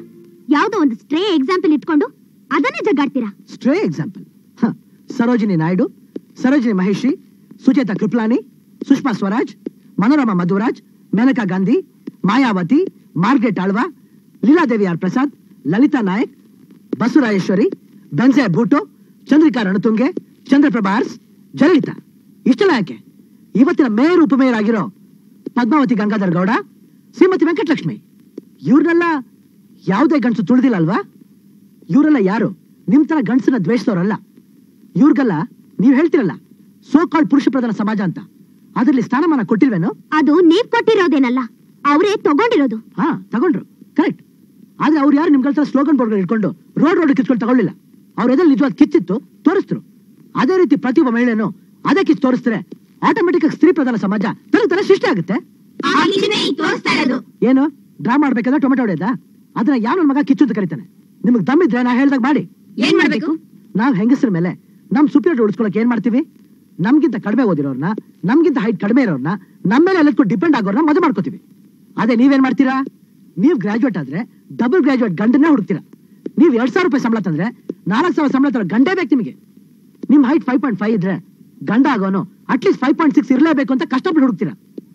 ಯಾವ್ದೋ ಒಂದು ಸ್ಟ್ರೇ ಎಕ್ಸಾಂಪಲ್ ಇಟ್ಕೊಂಡು ಅದನ್ನೇ ಜಗ್ಗಾಡ್ತೀರಾ stray example Sarojini Naidu Sarojini Maheshi Sucheta Kriplani Sushma Swaraj Manorama Madhuraj Maneka Gandhi Mayawati Margaret Alva Leeladevi R Prasad Lalitha Nayak Basavarajeshwari ಬೆನ್ಸೆ ಭೂಟೋ ಚಂದ್ರಿಕಾ ರಣತುಂಗೆ ಚಂದ್ರಪ್ರಭಾ ಆರ್ಸ್ ಜಯಲಲಿತಾ ಇಷ್ಟೆಲ್ಲ ಯಾಕೆ ಇವತ್ತಿನ ಮೇಯರ್ ಉಪಮೇಯರ್ ಆಗಿರೋ ಪದ್ಮಾವತಿ ಗಂಗಾಧರ್ ಗೌಡ ಶ್ರೀಮತಿ ವೆಂಕಟಲಕ್ಷ್ಮಿ ಇವ್ರನ್ನೆಲ್ಲ ಯಾವುದೇ ಗಂಡಸು ತುಳಿದಿಲ್ಲ ಅಲ್ವಾ ಇವರೆಲ್ಲ ಯಾರು ನಿಮ್ ತರ ಗಂಡಸನ್ನ ದ್ವೇಷಿಸೋರಲ್ಲ ಇವ್ರಿಗೆಲ್ಲ ನೀವ್ ಹೇಳ್ತಿರಲ್ಲ ಸೋ ಕಾಲ್ಡ್ ಪುರುಷ ಪ್ರಧಾನ ಸಮಾಜ ಅಂತ ಅದ್ರಲ್ಲಿ ಸ್ಥಾನಮಾನ ಕೊಟ್ಟಿಲ್ವೇನು ಅದು ನೀವ್ ಕೊಟ್ಟಿರೋದೇನಲ್ಲ ಅವರೇ ತಗೊಂಡಿರೋದು ಹಾ ತಗೊಂಡ್ರು ಕರೆಕ್ಟ್ ಆದ್ರೆ ಅವ್ರು ಯಾರು ನಿಮ್ಗಳ ತರ ಸ್ಲೋಗನ್ ಬೋರ್ಡ್ಗಳು ಇಟ್ಕೊಂಡು ರೋಡ್ ರೋಡ್ ಕಿಚ್ಕೊಂಡು ತಗೊಳ್ಳಿಲ್ಲ ಅವ್ರ ಎದಲ್ಲಿ ನಿಜವಾದ ಕಿಚ್ಚಿತ್ತು ತೋರಿಸ್ತರು ಅದೇ ರೀತಿ ಪ್ರತಿಯೊಬ್ಬ ಮಹಿಳೆನು ಅದೇ ಕಿಚ್ಚು ತೋರಿಸಿದ್ರೆ ಆಟೋಮೆಟಿಕ್ ಸ್ತ್ರೀ ಪ್ರಧಾನ ಸಮಾಜ ತರ ತರ ಸೃಷ್ಟಿ ಆಗುತ್ತೆ ತೋರಿಸ್ತಾ ಇರೋದು ಏನು ಡ್ರಾ ಮಾಡ್ಬೇಕಾದ್ರೆ ಟೊಮೆಟೊ ಹೊಡೆದ ಅದನ್ನ ಯಾವ ನನ್ ಮಗ ಕಿಚ್ಚು ಅಂತ ಕರೀತಾನೆ ನಿಮ್ಗೆ ದಮ್ಮಿದ್ರೆ ನಾ ಹೇಳ್ದಾಗ ಮಾಡಿ ಏನ್ ಮಾಡ್ಬೇಕು ನಾವ್ ಹೆಂಗಸರ ಮೇಲೆ ನಮ್ ಸುಪೀರಿಯರ್ ಉಳಿಸ್ಕೊಳಕ್ ಏನ್ ಮಾಡ್ತೀವಿ ನಮ್ಗಿಂತ ಕಡಿಮೆ ಓದಿರೋರ್ನ ನಮ್ಗಿಂತ ಹೈಟ್ ಕಡಿಮೆ ಇರೋರ್ನ ನಮ್ಮ ಮೇಲೆ ಎಲ್ಲದಕ್ಕೂ ಡಿಪೆಂಡ್ ಆಗೋರ್ನ ಮದುವೆ ಮಾಡ್ಕೋತೀವಿ ಅದೇ ನೀವೇನ್ ಮಾಡ್ತೀರಾ ನೀವ್ ಗ್ರಾಜುಯೇಟ್ ಆದ್ರೆ ಡಬಲ್ ಗ್ರಾಜುಯೇಟ್ ಗಂಡನ್ನೇ ಹುಡುಕ್ತೀರಾ ನೀವ್ ಎರಡ್ ಸಾವಿರ ರೂಪಾಯಿ ಸಂಬಳ ತಂದ್ರೆ ನಾಲ್ಕು ಸಾವಿರ ಸಂಬಳ ತರ ಗಂಡೇ ಬೇಕು ನಿಮಗೆ ನಿಮ್ ಹೈಟ್ ಫೈವ್ ಪಾಯಿಂಟ್ ಫೈವ್ ಇದ್ರೆ ಗಂಡ ಆಗೋನು ಅಟ್ಲೀಸ್ಟ್ ಫೈವ್ ಪಾಯಿಂಟ್ ಸಿಕ್ಸ್ ಇರಲೇಬೇಕು ಅಂತ ಕಷ್ಟಪಟ್ಟು ಹುಡುಕ್ತೀರಾ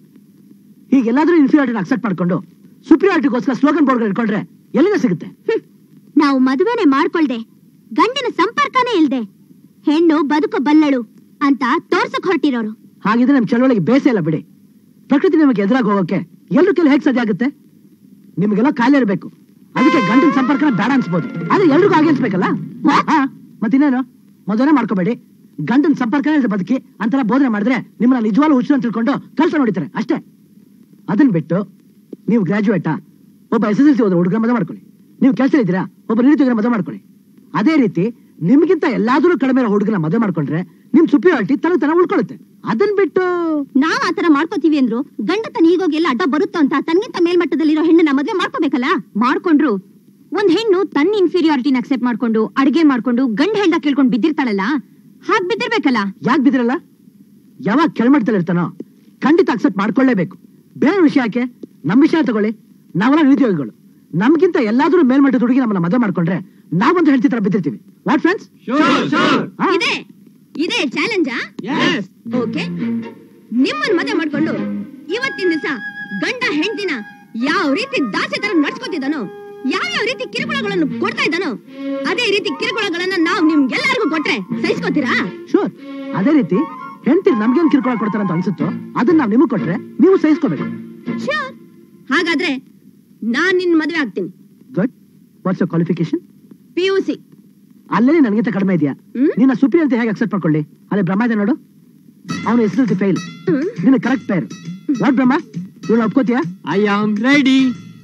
ಈಗ ಎಲ್ಲಾದ್ರೂ ಇನ್ಫೀರಿಯಾರಿಟಿನ ಅಕ್ಸೆಪ್ಟ್ ಮಾಡ್ಕೊಂಡು ಸುಪೀರಿಯಾರಿಟಿಗೋಸ್ಕರ ಸ್ಲೋಗನ್ ಬೋರ್ಡ್ ಇಟ್ಕೊಂಡ್ರೆ ಎಲ್ಲಿಂದ ಸಿಗುತ್ತೆ ನಾವು ಮದುವೆನೆ ಮಾಡ್ಕೊಳ್ದೆ ಗಂಡನ ಸಂಪರ್ಕನೇ ಇಲ್ದೆ ಹೆಣ್ಣು ಬದುಕು ಬಲ್ಲಳು ಅಂತ ತೋರ್ಸಕ್ ಹೊರಟಿರೋರು ಹಾಗಿದ್ರೆ ನಮ್ ಚಳವಳಿಗೆ ಬೇಸೆ ಇಲ್ಲ ಬಿಡಿ ಪ್ರಕೃತಿ ನಿಮಗೆ ಎದುರಾಗಿ ಹೋಗೋಕೆ ಎಲ್ರು ಕೆಲ ಹೇಗ್ ಸಾಧ್ಯ ಆಗುತ್ತೆ ನಿಮ್ಗೆಲ್ಲ ಕಾಯಿಲೆ ಇರಬೇಕು ಅದಕ್ಕೆ ಗಂಡನ ಸಂಪರ್ಕನ ಬೇಡ ಅನ್ಸ್ಬೋದು ಆದ್ರೆ ಎಲ್ರಿಗೂ ಹಾಗೆ ಅನ್ಸ್ಬೇಕಲ್ಲ ಹಾ ಮತ್ತಿನ್ನೇನು ಮದುವೆ ಮಾಡ್ಕೋಬೇಡಿ ಗಂಡನ ಸಂಪರ್ಕನೇ ಇಲ್ದೆ ಬದುಕಿ ಅಂತೆಲ್ಲ ಬೋಧನೆ ಮಾಡಿದ್ರೆ ನಿಮ್ಮನ್ನ ನಿಜವಾಗ್ಲೂ ಹುಚ್ಚು ಅಂತ ತಿಳ್ಕೊಂಡು ಕೆಲಸ ನೋಡಿತಾರೆ ಅಷ್ಟೇ ಅದನ್ನ ಬಿಟ್ಟು ನೀವು ಗ್ರಾಜುಯೇಟಾ ಒಬ್ಬ ಎಸ್ ಎಸ್ ಎಲ್ ಸಿ ಹೋದ್ರೆ ಹುಡುಗರ ಮದುವೆ ಮಾಡ್ಕೊಳ್ಳಿ ನೀವು ಕೆಲಸ ಇದ್ದೀರಾ ಒಬ್ಬ ನಿರುದ್ಯೋಗರ ಮದುವೆ ಮಾಡ್ಕೊಳ್ಳಿ ಅದೇ ರೀತಿ ನಿಮ್ಗಿಂತ ಎಲ್ಲಾದ್ರೂ ಕಡಿಮೆ ಇರೋ ಹುಡುಗನ ಮದುವೆ ಮಾಡ್ಕೊಂಡ್ರೆ ನಿಮ್ ಸುಪಿಯಾರಿಟಿ ತನ ತನ ಉಳ್ಕೊಳ್ಳುತ್ತೆ ಅದನ್ ಬಿಟ್ಟು ನಾವ್ ಆತರ ಮಾಡ್ಕೋತೀವಿ ಅಂದ್ರು ಗಂಡ ತನ್ನ ಈಗೋಗಿ ಎಲ್ಲ ಅಡ್ಡ ಬರುತ್ತೋ ಅಂತ ತನ್ಗಿಂತ ಮೇಲ್ಮಟ್ಟದಲ್ಲಿರೋ ಹೆಣ್ಣನ್ನ ಮದ್ವೆ ಮಾಡ್ಕೋಬೇಕಲ್ಲ ಮಾಡ್ಕೊಂಡ್ರು ಒಂದ್ ಹೆಣ್ಣು ತನ್ನ ಇನ್ಫೀರಿಯಾರಿಟಿನ ಅಕ್ಸೆಪ್ಟ್ ಮಾಡ್ಕೊಂಡು ಅಡ್ಗೆ ಮಾಡ್ಕೊಂಡು ಗಂಡ ಹೆಂಡ ಕೇಳ್ಕೊಂಡು ಬಿದ್ದಿರ್ತಾಳಲ್ಲ ಹಾಗ್ ಬಿದ್ದಿರ್ಬೇಕಲ್ಲ ಯಾಕೆ ಬಿದ್ರಲ್ಲ ಯಾವಾಗ ಕೆಳಮಟ್ಟದಲ್ಲಿ ಇರ್ತಾನೋ ಖಂಡಿತ ಅಕ್ಸೆಪ್ಟ್ ಮಾಡ್ಕೊಳ್ಳೇಬೇಕು ಬೇರೆ ವಿಷಯ ಯಾಕೆ ನಮ್ ವಿಷಯ ತಗೊಳ್ಳಿ ನಾವೆಲ್ಲ ನಿರುದ್ಯೋಗಿಗಳು ನಮ್ಗಿಂತ ಎಲ್ಲಾದ್ರೂ ಮೇಲ್ಮಟ್ಟದ ಹುಡುಗಿ ನಮ್ಮನ್ನ ಮದುವೆ ಮಾಡ್ಕೊಂಡ್ರೆ ನಾವೊಂದು ಹೆಂಡತಿ ತರ ಬಿದ್ದಿರ್ತೀವಿ ವಾಟ್ ಫ್ರೆಂಡ್ಸ್ ಇದೆ ಇದೇ ಚಾಲೆಂಜಾ ಓಕೆ ನಿಮ್ಮನ್ ಮದುವೆ ಮಾಡ್ಕೊಂಡು ಇವತ್ತಿನ ದಿವಸ ಗಂಡ ಹೆಂಡತಿನ ಯಾವ ರೀತಿ ದಾಸೆ ತರ ನಡ್ಸ್ಕೊತಿದ್ದಾನೋ ಯಾವ ಯಾವ ರೀತಿ ಕಿರುಕುಳಗಳನ್ನು ಕೊಡ್ತಾ ಇದ್ದಾನೋ ಅದೇ ರೀತಿ ಕಿರುಕುಳಗಳನ್ನ ನಾವು ನಿಮ್ಗೆಲ್ಲರಿಗೂ ಕೊಟ್ರೆ ಸಹಿಸ್ಕೋತೀರಾ ಶೂರ್ ಅದೇ ರೀತಿ ಹೆಂಡತಿ ನಮ್ಗೇನ್ ಕಿರ್ಕೊಳ ಕೊಡ್ತಾರ ಅಂತ ಅನ್ಸುತ್ತೋ ಅದನ್ನ ನಾವ್ ನಿಮಗ್ ಕೊಟ್ರೆ ನೀವು ಸಹಿಸ್ಕೋಬೇಕು Sure. ಹಾಗಾದ್ರೆ ನಾನ್ ನಿನ್ ಮದ್ವೆ ಆಗ್ತೀನಿ good what's your qualification P U C ಅಲ್ಲೇ ನನಗಿಂತ ಕಡಿಮೆ ಇದೆಯಾ ನಿನ್ನ ಸುಪ್ರಿ ಅಂತ ಹೇಗೆ ಅಕ್ಸೆಪ್ಟ್ ಮಾಡ್ಕೊಳ್ಳಿ ಅಲ್ಲೇ ಬ್ರಹ್ಮ ಇದೆ ನೋಡು ಅವನು ಎಸ್ ಎಲ್ ಸಿ ಫೈಲ್ ನಿನ್ನ ಕರೆಕ್ಟ್ ಪೇರ್ ವಾಟ್ ಬ್ರಹ್ಮ ಇವಳು ಒಪ್ಕೋತೀಯಾ ಐ ಆಮ್ ರೆಡಿ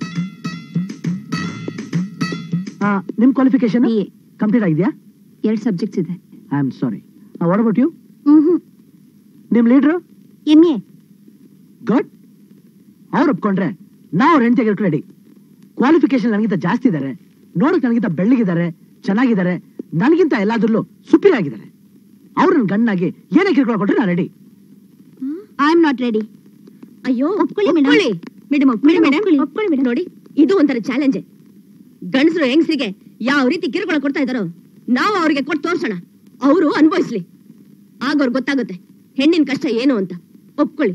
ನಿಮ್ ಕ್ವಾಲಿಫಿಕೇಶನ್ ಕಂಪ್ಲೀಟ್ ಆಗಿದೆಯಾ ಎರಡ್ ಸಬ್ಜೆಕ್ಟ್ಸ್ ಇದೆ I am sorry what about you ನಿಮ್ ಲೀಡ್ರು ಎಂ ಎ ಗುಡ್ ಅವ್ರು ಒಪ್ಕೊಂಡ್ರೆ ನಾವು ಅವ್ರ ಹೆಂಡತಿ ರೆಡಿ ಕ್ವಾಲಿಫಿಕೇಶನ್ ನನಗಿಂತ ಜಾಸ್ತಿ ಇದ್ದಾರೆ ನೋಡಕ್ ನನಗಿಂತ ಬೆಳ್ಳಿಗಿದ್ದಾರೆ ಚೆನ್ನಾಗಿದ್ದಾರೆ ನನಗಿಂತ ಎಲ್ಲಾದ್ರಲ್ಲೂ ಸುಪ್ರಿಯ ಆಗಿದ್ದಾರೆ ಅವ್ರು ನನ್ನ ಗಣ್ಣಾಗಿ ಏನೇ ಕಿರ್ಕೊಳ ಕೊಟ್ರೆ ನಾನು ready I am not ready ಅಯ್ಯೋ ಒಪ್ಕೊಳ್ಳಿ ಮೇಡಮ್ ಮೇಡಮ್ ಒಪ್ಕೊಳ್ಳಿ ಮೇಡಮ್ ಒಪ್ಕೊಳ್ಳಿ ಮೇಡಮ್ ನೋಡಿ ಇದು ಒಂಥರ ಚಾಲೆಂಜ್ ಗಂಡಸರು ಹೆಂಗಸರಿಗೆ ಯಾವ ರೀತಿ ಕಿರುಕುಳ ಕೊಡ್ತಾ ಇದಾರೋ ನಾವು ಅವ್ರಿಗೆ ಕೊಟ್ಟು ತೋರ್ಸೋಣ ಅವರು ಅನುಭವಿಸ್ಲಿ ಆಗ ಅವ್ರಿಗೆ ಗೊತ್ತಾಗುತ್ತೆ ಹೆಣ್ಣಿನ ಕಷ್ಟ ಏನು ಅಂತ ಒಪ್ಕೊಳ್ಳಿ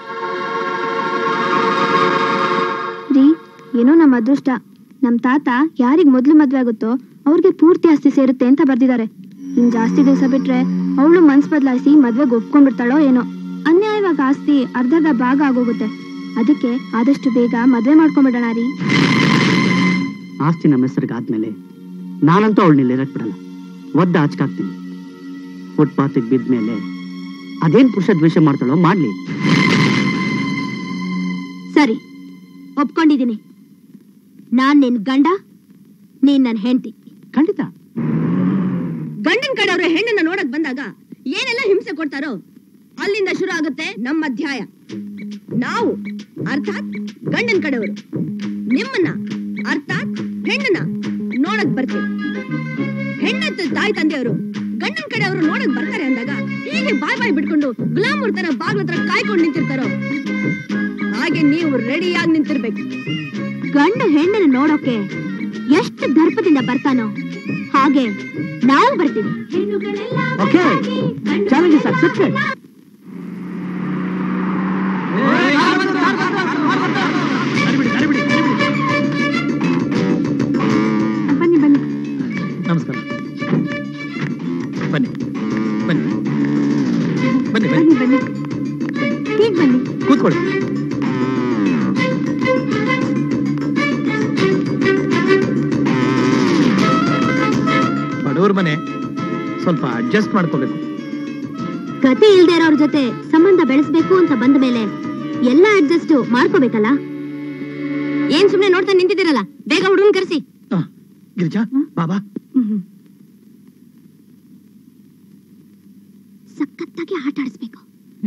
ರೀ ಏನೋ ನಮ್ಮ ಅದೃಷ್ಟ ನಮ್ ತಾತ ಯಾರಿಗ್ ಮೊದ್ಲು ಮದ್ವೆ ಆಗುತ್ತೋ ಅವ್ರಿಗೆ ಪೂರ್ತಿ ಆಸ್ತಿ ಸೇರುತ್ತೆ ಅಂತ ಬರ್ದಿದ್ದಾರೆ ಇನ್ ಜಾಸ್ತಿ ದಿವಸ ಬಿಟ್ರೆ ಅವಳು ಮನ್ಸ್ ಬದಲಾಯಿಸಿ ಮದ್ವೆಗೆ ಒಪ್ಕೊಂಡ್ಬಿಡ್ತಾಳೋ ಏನೋ ಅನ್ಯಾಯವಾಗ ಆಸ್ತಿ ಅರ್ಧರ್ಧ ಭಾಗ ಆಗೋಗುತ್ತೆ ಅದಕ್ಕೆ ಆದಷ್ಟು ಬೇಗ ಮದ್ವೆ ಮಾಡ್ಕೊಂಡ್ಬಿಡೋಣ ರೀ ಆಸ್ತಿ ನಮ್ಮ ಹೆಸರಿಗೆ ಆದ್ಮೇಲೆ ನಾನಂತೂ ಅವಳನ್ನ ಇರಕ್ ಬಿಡಲ್ಲ ಒದ್ದ ಆಚ್ಕಾಗ್ತೀನಿ ಫುಟ್ಪಾತಿಗೆ ಬಿದ್ಮೇಲೆ ಅದೇನ್ ಪುರುಷ ದ್ವೇಷ ಮಾಡ್ತಾಳೋ ಮಾಡ್ಲಿ ಸರಿ ಒಪ್ಕೊಂಡಿದ್ದೀನಿ ನಾನ್ ನಿನ್ ಗಂಡ ನೀನ್ ನನ್ ಹೆಂಡತಿ ಖಂಡಿತ ಗಂಡನ್ ಕಡೆಯವರು ಹೆಣ್ಣನ್ನ ನೋಡಕ್ ಬಂದಾಗ ಏನೆಲ್ಲ ಹಿಂಸೆ ಕೊಡ್ತಾರೋ ಅಲ್ಲಿಂದ ಶುರು ಆಗುತ್ತೆ ನಮ್ಮ ಅಧ್ಯಾಯ ನಾವು ಅರ್ಥಾತ್ ಗಂಡನ್ ಕಡೆಯವರು ನಿಮ್ಮನ್ನ ಅರ್ಥಾತ್ ಹೆಣ್ಣನ್ನ ನೋಡಕ್ ಬರ್ತೀವಿ ಹೆಣ್ಣತ್ತ ತಾಯಿ ತಂದೆಯವರು ಗಂಡನ್ ಕಡೆಯವರು ನೋಡಕ್ ಬರ್ತಾರೆ ಅಂದಾಗ ಹೀಗೆ ಬಾಯ್ ಬಾಯ್ ಬಿಟ್ಕೊಂಡು ಗುಲಾಮೂರ್ ತರ ಬಾಗ್ಲ ಹತ್ರ ಕಾಯ್ಕೊಂಡು ನಿಂತಿರ್ತಾರೋ ಹಾಗೆ ನೀವು ರೆಡಿಯಾಗಿ ನಿಂತಿರ್ಬೇಕು ಗಂಡು ಹೆಣ್ಣನ್ನ ನೋಡೋಕೆ ಎಷ್ಟು ದರ್ಪದಿಂದ ಬರ್ತಾನೋ ಹಾಗೆ ನಾವು ಬರ್ತೀವಿ ಓಕೆ ಚಾಲೆಂಜ್ ಇಸ್ ಅಕ್ಸೆಪ್ಟೆಡ್ ಬನ್ನಿ ಬನ್ನಿ ನಮಸ್ಕಾರ ಬನ್ನಿ ಬನ್ನಿ ಬನ್ನಿ ಬನ್ನಿ ಬನ್ನಿ ಬನ್ನಿ ಈಗ ಬನ್ನಿ ಕೂತ್ಕೊಳ್ಳಿ ಬಡವ್ರ ಮನೆ ಸ್ವಲ್ಪ ಅಡ್ಜಸ್ಟ್ ಮಾಡ್ಕೋಬೇಕು ಗತಿ ಇಲ್ದೇ ಇರೋರ್ ಜೊತೆ ಸಂಬಂಧ ಬೆಳೆಸ್ಬೇಕು ಅಂತ ಬಂದ ಮೇಲೆ ಎಲ್ಲ ಅಡ್ಜಸ್ಟ್ ಮಾಡ್ಕೋಬೇಕಲ್ಲ ಏನ್ ಸುಮ್ನೆ ನೋಡ್ತಾ ನಿಂತಿದ್ದೀರಲ್ಲ ಬೇಗ ಹುಡುಗನ್ ಕರ್ಸಿ ಗಿರಿಜಾ ಬಾಬಾ ಸಖತ್ತಾಗಿ ಆಟ ಆಡಿಸ್ಬೇಕು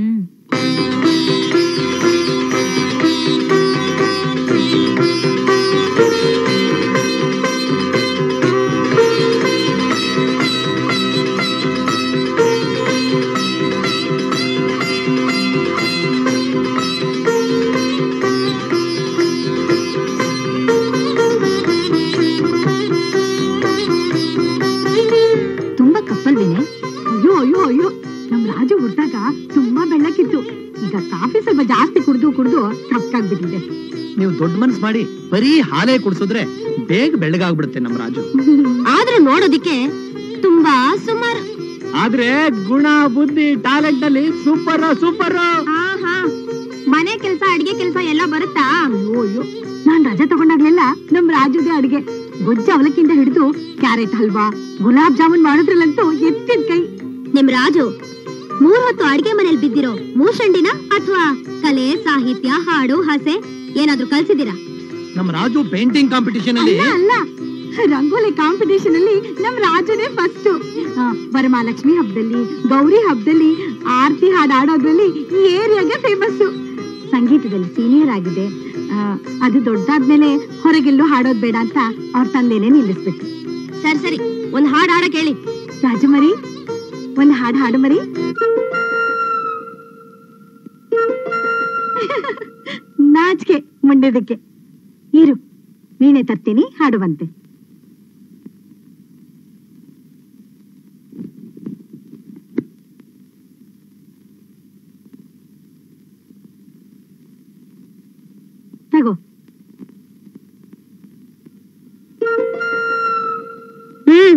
ತುಂಬಾ ಕಪ್ಪಲ್ ವಿನಯ್ ಅಯ್ಯೋ ಅಯ್ಯೋ ಅಯ್ಯೋ ನಮ್ ರಾಜು ಹುಡ್ದಾಗ ತುಂಬಾ ಬೆಳ್ಳಕ್ಕಿತ್ತು ಈಗ ಕಾಫಿ ಸ್ವಲ್ಪ ಜಾಸ್ತಿ ಕುಡ್ದು ಕುಡ್ದು ಕಪ್ಪಾಗ್ಬಿಟ್ಟಿದೆ ನೀವು ದೊಡ್ಡ ಮನ್ಸ್ ಮಾಡಿ ಬರೀ ಹಾಲೇ ಕುಡ್ಸಿದ್ರೆ ಬೇಗ ಬೆಳ್ಳಗಾಗ್ಬಿಡುತ್ತೆ ನಮ್ ರಾಜು ಆದ್ರೂ ನೋಡೋದಿಕ್ಕೆ ತುಂಬಾ ಸುಮಾರು ಆದ್ರೆ ಗುಣ ಬುದ್ಧಿ ಟ್ಯಾಲೆಂಟ್ ಅಲ್ಲಿ ಸೂಪರ್ ಸೂಪರ್ ಆಹಾ ಮನೆ ಕೆಲಸ ಅಡಿಗೆ ಕೆಲಸ ಎಲ್ಲ ಬರುತ್ತಾ ಅಯ್ಯೋ ಅಯ್ಯೋ ನಾನ್ ರಜೆ ತಗೊಂಡಾಗ್ಲೆಲ್ಲ ನಮ್ ರಾಜುದೇ ಅಡಿಗೆ ಗೊಜ್ಜ ಅವಲಕ್ಕಿಂದ ಹಿಡಿದು ಕ್ಯಾರೆಟ್ ಹಲ್ವಾ ಗುಲಾಬ್ ಜಾಮೂನ್ ಮಾಡೋದ್ರಲ್ಲಂತೂ ಎತ್ತಿದ ಕೈ ನಿಮ್ ರಾಜು ಮೂರ್ ಹೊತ್ತು ಅಡ್ಗೆ ಮನೇಲಿ ಬಿದ್ದಿರೋ ಮೂಷಂಡಿನ ಅಥವಾ ಕಲೆ ಸಾಹಿತ್ಯ ಹಾಡು ಹಸೆ ಏನಾದ್ರೂ ಕಲ್ಸಿದ್ದೀರಾ ನಮ್ ರಾಜು ಪೇಂಟಿಂಗ್ ಕಾಂಪಿಟಿಷನ್ ಅಲ್ಲಿ ಅಲ್ಲ ಅಲ್ಲ ರಂಗೋಲಿ ಕಾಂಪಿಟೇಷನ್ ಅಲ್ಲಿ ನಮ್ ರಾಜುನೇ ಫಸ್ಟ್ ವರಮಹಾಲಕ್ಷ್ಮಿ ಹಬ್ಬದಲ್ಲಿ ಗೌರಿ ಹಬ್ಬದಲ್ಲಿ ಆರತಿ ಹಾಡು ಆಡೋದ್ರಲ್ಲಿ ಈ ಏರಿಯಾಗೆ ಫೇಮಸ್ ಸಂಗೀತದಲ್ಲಿ ಸೀನಿಯರ್ ಆಗಿದೆ ಆ, ಅದು ದೊಡ್ಡದಾದ್ಮೇಲೆ ಹೊರಗೆಲ್ಲೂ ಹಾಡೋದ್ ಬೇಡ ಅಂತ ಅವ್ರ ತಂದೆನೆ ನಿಲ್ಲಿಸ್ಬಿಟ್ಟು ಸರಿ ಸರಿ ಒಂದ್ ಹಾಡ್ ಹಾಡಕ್ ಹೇಳಿ ರಾಜು ಮರಿ ಒಂದ್ ಹಾಡು ಹಾಡು ಮರಿ ನಾಚಿಕೆ ಮುಂಡೆದಕ್ಕೆ ಇರು ವೀಣೆ ತರ್ತೀನಿ ಹಾಡುವಂತೆ ತಗೋ ಹ್ಮ್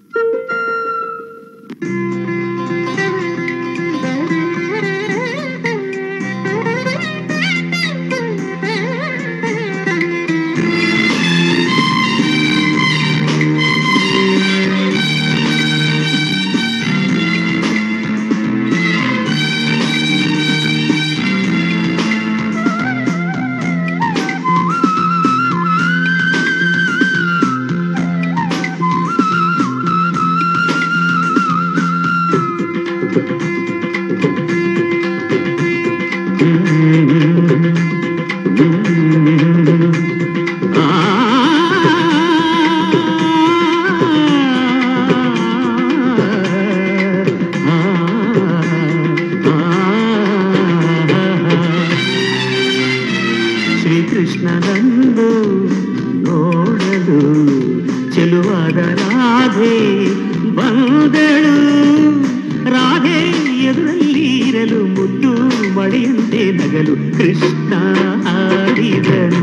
ಶ್ರೀಕೃಷ್ಣನನ್ನು ನೋಡಲು ಚೆಲುವಾದ ರಾಧೆ ಬಂದಳು ರಾಧೆ ಎದುರಲ್ಲಿ ಇರಲು ಮುದ್ದು ಮಳೆಯಂತೆ ನಗಲು ಕೃಷ್ಣ ಹಾಡಿದನು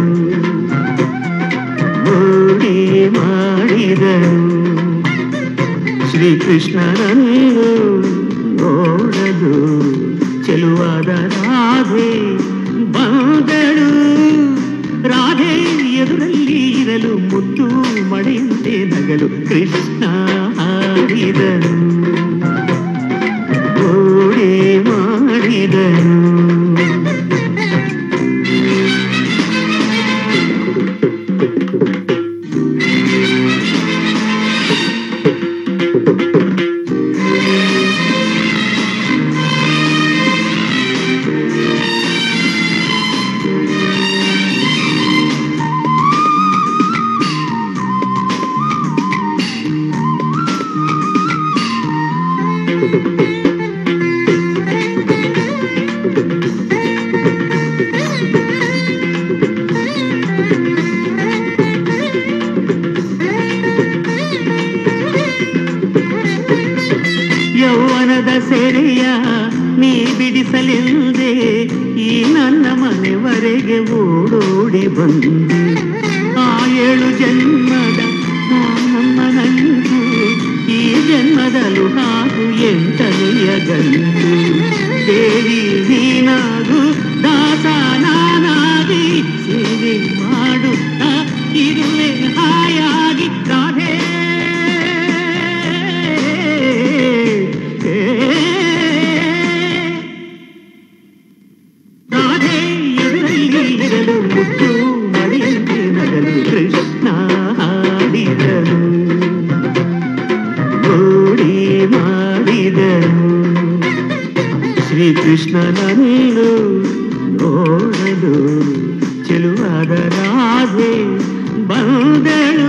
ಮೋಡಿ ಮಾಡಿದನು ಶ್ರೀಕೃಷ್ಣನನ್ನು ನೋಡಲು ಚೆಲುವಾದ ರಾಧೆ ಬಂದಳು ರಾಧೆ ಎದುರಲ್ಲಿ ಇರಲು ಮುದ್ದು ಮಳೆಯಂತೆ ನಗಲು ಕೃಷ್ಣ ಹಾಡಿದನು ಓಡಿ ಮಾಡಿದನು ತೋರಿಸಲೆಂದೇ ಈ ನನ್ನ ಮನೆವರೆಗೆ ಓಡೋಡಿ ಬಂದೆ ಆ ಏಳು ಜನ್ಮದ ನಮ್ಮ ನಂಟು ಈ ಜನ್ಮದಲ್ಲೂ ಹಾಗೂ ಎಂಟನೆಯ ಗಂಟು ದೇವಿ ನೀನಾಗು ದಾಸ ನಾನಾಗಿ ಸೇವೆ ಮಾಡುತ್ತಾ ಇರುವೆ ಹಾಯಾಗಿ ರಾಧೆ ರಾಧೆ ಎದುರಲ್ಲಿರಲು ಮುತ್ತು ಮಡಿಯಂತೆ ನಗಲು ಕೃಷ್ಣ ಹಾಡಿದನು ಓಡಿ ಮಾಡಿದನು ಶ್ರೀಕೃಷ್ಣನನ್ನು ನೋಡಲು ಚೆಲುವಾದ ರಾಧೆ ಬಂದಳು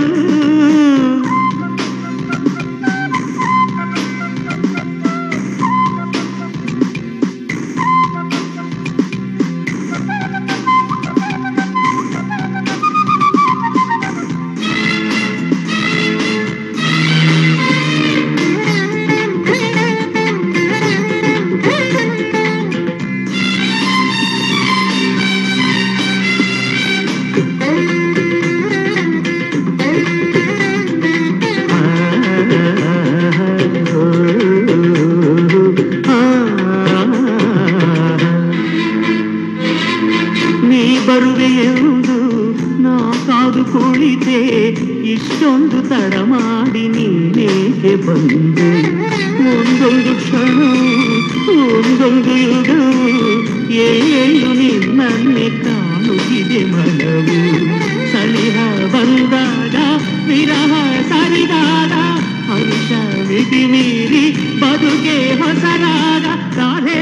ನೀ ಬರುವೆ ಎಂದು ನಾ ಕಾದು ಕುಳಿತೆ ಇಷ್ಟೊಂದು ತಡ ಮಾಡಿ ನೀನೇಕೆ ಬಂದೆ ಒಂದೊಂದು ಕ್ಷಣ ಒಂದೊಂದು ಯುಗ ಎಲ್ಲೆಲ್ಲೂ ನಿನ್ನನ್ನೇ ಕಾಣುತ್ತಿದೆ ಮನವು ಸಲಿಹ ಬಂದಾಗ ವಿರಹ ಸರಿದಾಗ ಹರುಷ ಮಿತಿ ಮೀರಿ ಬದುಕೆ ಹೊಸರಾಗ ರಾಧೆ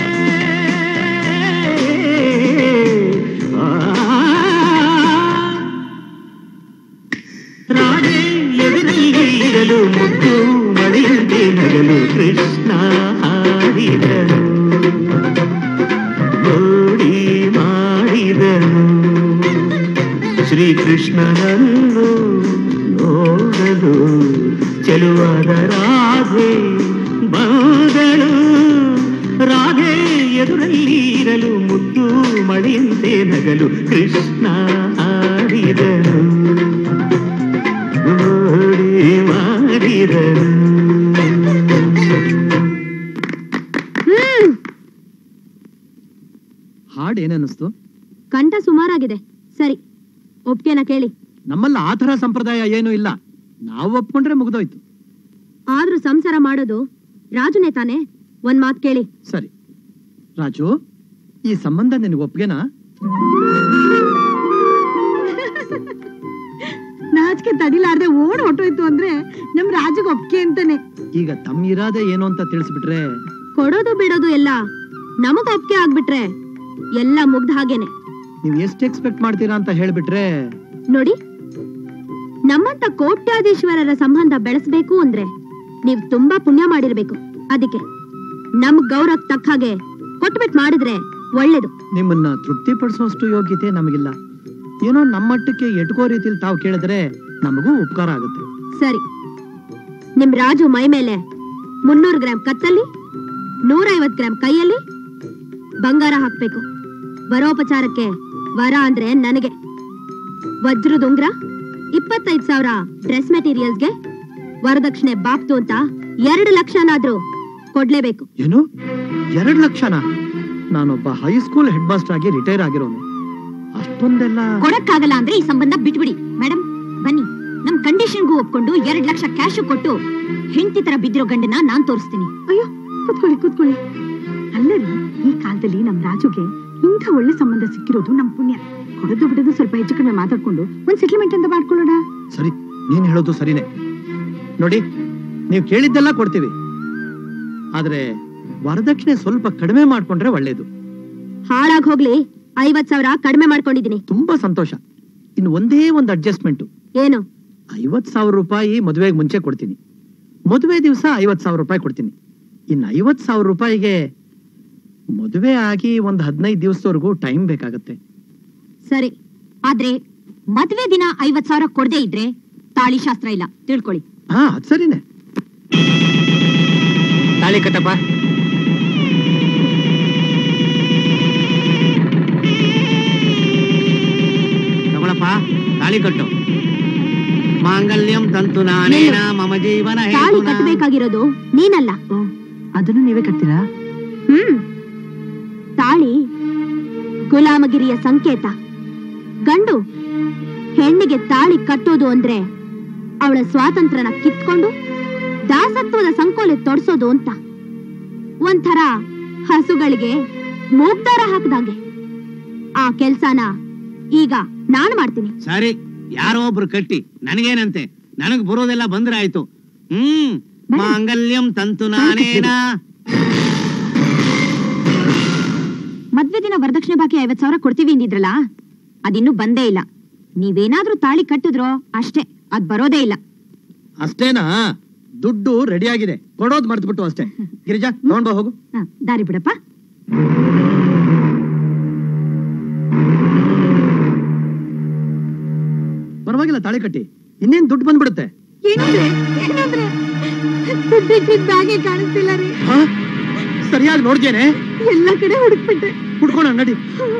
ರಾಧೆ ಎದುರಲ್ಲಿರಲು ಮುದ್ದು ಮಳೆಯಂತೆ ನಗಲು ಕೃಷ್ಣ ಹಾಡಿದನು ಓಡಿ ಮಾಡಿದನು ಶ್ರೀಕೃಷ್ಣನನ್ನು ನೋಡಲು ಚೆಲುವಾದ ರಾಧೆ ಬಂದಳು ರಾಧೆ ಎದುರಲ್ಲಿರಲು ಮುದ್ದು ಮಳೆಯಂತೆ ನಗಲು ಕೃಷ್ಣ ಹಾಡಿದನು ಓಡಿ ಮಾಡಿದನು ಹ್ಮ್ ಹಾಡ್ ಏನನ್ನಿಸ್ತು ಕಂಠ ಸುಮಾರಾಗಿದೆ ಸರಿ ಒಪ್ಗೆನ ಕೇಳಿ ನಮ್ಮಲ್ಲ ಆ ಥರ ಸಂಪ್ರದಾಯ ಏನೂ ಇಲ್ಲ ನಾವು ಒಪ್ಕೊಂಡ್ರೆ ಮುಗ್ದೋಯ್ತು ಆದ್ರೂ ಸಂಸಾರ ಮಾಡೋದು ರಾಜುನೇ ತಾನೇ ಒಂದ್ ಮಾತ್ ಕೇಳಿ ಸರಿ ರಾಜು ಈ ಸಂಬಂಧ ನಿನಗೆ ಒಪ್ಗೆನಾ ನಾಚಿಕೆ ತಡಿಲಾರ್ದೆ ಓಡ್ ಹೊಟ್ಟೋಯ್ತು ಅಂದ್ರೆ ನಮ್ ರಾಜಗ್ ಒಪ್ಕೆ ಅಂತಾನೆ ಈಗ ತಮ್ಮ ಇರಾದೆ ಏನು ಅಂತ ತಿಳಿಸ್ಬಿಟ್ರೆ ಕೊಡೋದು ಬಿಡೋದು ಎಲ್ಲ ನಮಗ್ ಒಪ್ಗೆ ಆಗ್ಬಿಟ್ರೆ ಎಲ್ಲ ಮುಗ್ದ ಹಾಗೇನೆ ನೀವ್ ಎಷ್ಟು ಎಕ್ಸ್ಪೆಕ್ಟ್ ಮಾಡ್ತೀರಾ ಅಂತ ಹೇಳ್ಬಿಟ್ರೆ ನೋಡಿ ನಮ್ಮಂತ ಕೋಟ್ಯಾಧೀಶ್ವರರ ಸಂಬಂಧ ಬೆಳೆಸ್ಬೇಕು ಅಂದ್ರೆ ನೀವ್ ತುಂಬಾ ಪುಣ್ಯ ಮಾಡಿರ್ಬೇಕು ಅದಕ್ಕೆ ನಮ್ ಗೌರವ್ ತಕ್ಕ ಹಾಗೆ ಕೊಟ್ಬಿಟ್ ಮಾಡಿದ್ರೆ ಒಳ್ಳೇದು ನಿಮ್ಮನ್ನ ತೃಪ್ತಿಪಡಿಸೋಷ್ಟು ಯೋಗ್ಯತೆ ನಮಗಿಲ್ಲ ಏನೋ ನಮ್ಮಟ್ಟಕ್ಕೆ ಎಟ್ಕೋ ರೀತಿಲಿ ತಾವು ಕೇಳಿದ್ರೆ ನಮಗೂ ಉಪಕಾರ ಆಗುತ್ತೆ ಸರಿ ನಿಮ್ ರಾಜು ಮೈ ಮೇಲೆ ಮುನ್ನೂರು ಗ್ರಾಂ ಕತ್ತಲ್ಲಿ ನೂರೈವತ್ ಗ್ರಾಂ ಕೈಯಲ್ಲಿ ಬಂಗಾರ ಹಾಕ್ಬೇಕು ವರೋಪಚಾರಕ್ಕೆ ವರ ಅಂದ್ರೆ ನನಗೆ ವಜ್ರದ ಉಂಗ್ರ ಇಪ್ಪತ್ತೈದ್ ಸಾವಿರ ಡ್ರೆಸ್ ಮೆಟೀರಿಯಲ್ಸ್ಗೆ ವರದಕ್ಷಿಣೆ ಬಾಪ್ತು ಅಂತ ಎರಡು ಲಕ್ಷನಾದ್ರೂ ಕೊಡ್ಲೇಬೇಕು ಏನು ಎರಡ್ ಲಕ್ಷನ ನಾನೊಬ್ಬ ಹೈಸ್ಕೂಲ್ ಹೆಡ್ ಮಾಸ್ಟರ್ ಆಗಿ ರಿಟೈರ್ ಆಗಿರೋನು ಅಷ್ಟೊಂದೆಲ್ಲ ಕೊಡಕ್ಕಾಗಲ್ಲ ಅಂದ್ರೆ ಈ ಸಂಬಂಧ ಬಿಟ್ಬಿಡಿ ಮೇಡಮ್ ಬನ್ನಿ ನಮ್ ಕಂಡೀಷನ್ಗೂ ಒಪ್ಕೊಂಡು ಎರಡ್ ಲಕ್ಷ ಕ್ಯಾಶ್ ಕೊಟ್ಟು ಹೆಂಡತಿ ತರ ಬಿದ್ದಿರೋ ಗಂಡನ ನಾನ್ ತೋರಿಸ್ತೀನಿ ಅಯ್ಯೋ ಕೂತ್ಕೊಳ್ಳಿ ಕೂತ್ಕೊಳ್ಳಿ ಅಲ್ಲರಿ ಈ ಕಾಲದಲ್ಲಿ ನಮ್ ರಾಜುಗೆ ಇಂಥ ಒಳ್ಳೆ ಸಂಬಂಧ ಸಿಕ್ಕಿರೋದು ನಮ್ ಪುಣ್ಯ ಕೊಡೋದು ಬಿಡೋದು ಸ್ವಲ್ಪ ಹೆಚ್ಚು ಕಡಿಮೆ ಮಾತಾಡ್ಕೊಂಡು ಒಂದ್ ಸೆಟಲ್ಮೆಂಟ್ ಅಂತ ಮಾಡ್ಕೊಳ್ಳೋಣ ಸರಿ ನೀನ್ ಹೇಳೋದು ಸರಿನೇ ನೋಡಿ ನೀವು ಕೇಳಿದ್ದೆಲ್ಲ ಕೊಡ್ತೀವಿ ಆದ್ರೆ ವರದಕ್ಷಿಣೆ ಸ್ವಲ್ಪ ಕಡಿಮೆ ಮಾಡ್ಕೊಂಡ್ರೆ ಒಳ್ಳೇದು ಹಾಳಾಗ್ ಹೋಗ್ಲಿ ಐವತ್ ಸಾವಿರ ಕಡಿಮೆ ಮಾಡ್ಕೊಂಡಿದೀನಿ ತುಂಬಾ ಸಂತೋಷ ಇನ್ನು ಒಂದೇ ಒಂದು ಅಡ್ಜಸ್ಟ್ಮೆಂಟ್ ಏನು ಐವತ್ ಸಾವಿರ ರೂಪಾಯಿ ಮದುವೆಗೆ ಮುಂಚೆ ಕೊಡ್ತೀನಿ ಮದುವೆ ದಿವಸ ಐವತ್ ಸಾವಿರ ರೂಪಾಯಿ ಕೊಡ್ತೀನಿ ಇನ್ನು ಐವತ್ ಸಾವಿರ ರೂಪಾಯಿಗೆ ಮದುವೆ ಆಗಿ ಒಂದ್ ಹದಿನೈದು ದಿವಸದವರೆಗೂ ಟೈಮ್ ಬೇಕಾಗತ್ತೆ ಸರಿ ಆದ್ರೆ ಮದ್ವೆ ದಿನ ಐವತ್ ಸಾವಿರ ಕೊಡದೇ ಇದ್ರೆ ತಾಳಿ ಶಾಸ್ತ್ರ ಇಲ್ಲ ತಿಳ್ಕೊಳ್ಳಿ ಹಾ ಅದ್ ಸರಿನೇ ತಾಳಿ ಕಟ್ಟಪ್ಪ ತಾಳಿ ಕಟ್ಟು ಮಾಂಗಲ್ಯಂ ತಂತು ನಾನೇನ ಮಮ ಜೀವನ ತಾಳಿ ಹೇತುನಾ. ಕಟ್ಟಬೇಕಾಗಿರೋದು ನೀನಲ್ಲ ಅದನ್ನು ನೀವೇ ಕಟ್ತೀರಾ ಹ್ಮ್ ತಾಳಿ ಗುಲಾಮಗಿರಿಯ ಸಂಕೇತ ಗಂಡು ಹೆಣ್ಣಿಗೆ ತಾಳಿ ಕಟ್ಟೋದು ಅಂದ್ರೆ ಅವಳ ಸ್ವಾತಂತ್ರ್ಯನ ಕಿತ್ಕೊಂಡು ದಾಸತ್ವದ ಸಂಕೋಲೆ ತೊಡ್ಸೋದು ಅಂತ ಒಂಥರ ಹಸುಗಳಿಗೆ ಮೂಗ್ದಾರ ಹಾಕ್ದಂಗೆ ಆ ಕೆಲ್ಸನ ಈಗ ನಾನು ಮಾಡ್ತೀನಿ ಸರಿ ಯಾರೋ ಒಬ್ರು ಕಟ್ಟಿ ನನಗೇನಂತೆ ನನಗ್ ಬರೋದೆಲ್ಲ ಬಂದ್ರೆ ಆಯ್ತು ಹ್ಮ್ ಮಾಂಗಲ್ಯಂ ತಂತು ನಾನೇನ ಮದ್ವೆ ದಿನ ವರದಕ್ಷಿಣೆ ಬಾಕಿ ಐವತ್ ಸಾವಿರ ಕೊಡ್ತೀವಿ ಅಂದಿದ್ರಲ್ಲ ಅದಿನ್ನೂ ಬಂದೇ ಇಲ್ಲ ನೀವೇನಾದ್ರೂ ತಾಳಿ ಕಟ್ಟಿದ್ರೋ ಅಷ್ಟೇ ಅದ್ ಬರೋದೇ ಇಲ್ಲ ಅಷ್ಟೇನಾ ದುಡ್ಡು ರೆಡಿ ಆಗಿದೆ ಕೊಡೋದ್ ಮರ್ತ್ಬಿಟ್ಟು ಅಷ್ಟೇ ಗಿರಿಜಾ ತಗೊಂಡ್ ಬಾ ಹೋಗು ಹ, ದಾರಿ ಬಿಡಪ್ಪ ಪರವಾಗಿಲ್ಲ ತಾಳಿ ಕಟ್ಟಿ ಇನ್ನೇನ್ ದುಡ್ಡು ಬಂದ್ಬಿಡುತ್ತೆ ಏನಂದ್ರೆ ಏನಂದ್ರೆ ದುಡ್ಡಿಟ್ಟಿದ್ ಬ್ಯಾಗೆ ಕಾಣಿಸ್ತಿಲ್ಲ ರೀ ಹಾ? ಸರಿಯಾಗಿ ನೋಡ್ದೇನೆ ಎಲ್ಲ ಕಡೆ ಹುಡುಕ್ಬಿಟ್ಟೆ ಹುಡ್ಕೋಣ ನಡಿ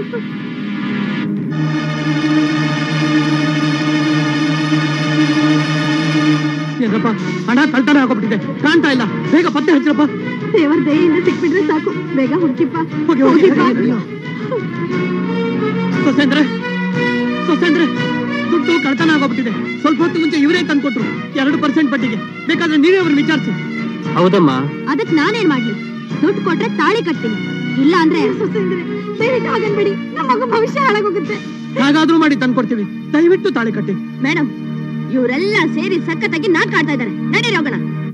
ಏನಪ್ಪ ಹಣ ಕಳ್ತನ ಹಾಕೋಬಿಟ್ಟಿದೆ ಕಾಣ್ತಾ ಇಲ್ಲ ಬೇಗ ಪತ್ತೆ ಹಚ್ಚಿರಪ್ಪ ದೇವರ ದಯೆಯಿಂದ ಸಿಕ್ಬಿಟ್ರೆ ಸಾಕು ಬೇಗ ಹುಡುಕಿಪ್ಪ ಹೋಗಿ ಹೋಗಿ ಸೊಸೇಂದ್ರೆ ಸೊಸೇಂದ್ರೆ ದುಡ್ಡು ಕಳ್ತನ ಆಗೋಗ್ಬಿಟ್ಟಿದೆ ಸ್ವಲ್ಪ ಹೊತ್ತು ಮುಂಚೆ ಇವರೇ ತಂದ್ಕೊಟ್ರು ಎರಡು ಪರ್ಸೆಂಟ್ ಬಡ್ಡಿಗೆ ಬೇಕಾದ್ರೆ ನೀವೇ ಅವ್ರನ್ನ ವಿಚಾರಿಸಿ ಹೌದಮ್ಮ ಅದಕ್ ನಾನೇನ್ ಮಾಡ್ಲಿ ದುಡ್ಡು ಕೊಟ್ರೆ ತಾಳಿ ಕಟ್ತೀನಿ ಇಲ್ಲ ಅಂದ್ರೆ ದಯವಿಟ್ಟು ಹಾಗನ್ಬೇಡಿ ನಮ್ಮ ಮಗು ಭವಿಷ್ಯ ಹಾಳಾಗೋಗುತ್ತೆ ಹಾಗಾದ್ರೂ ಮಾಡಿ ತಂದ್ಕೊಡ್ತೀವಿ ದಯವಿಟ್ಟು ತಾಳಿ ಕಟ್ಟಿ ಮೇಡಮ್ ಇವರೆಲ್ಲ ಸೇರಿ ಸಖತ್ತಾಗಿ ನಾಕ್ ಆಡ್ತಾ ಇದಾರೆ ನಡೀರಿ ಹೋಗೋಣ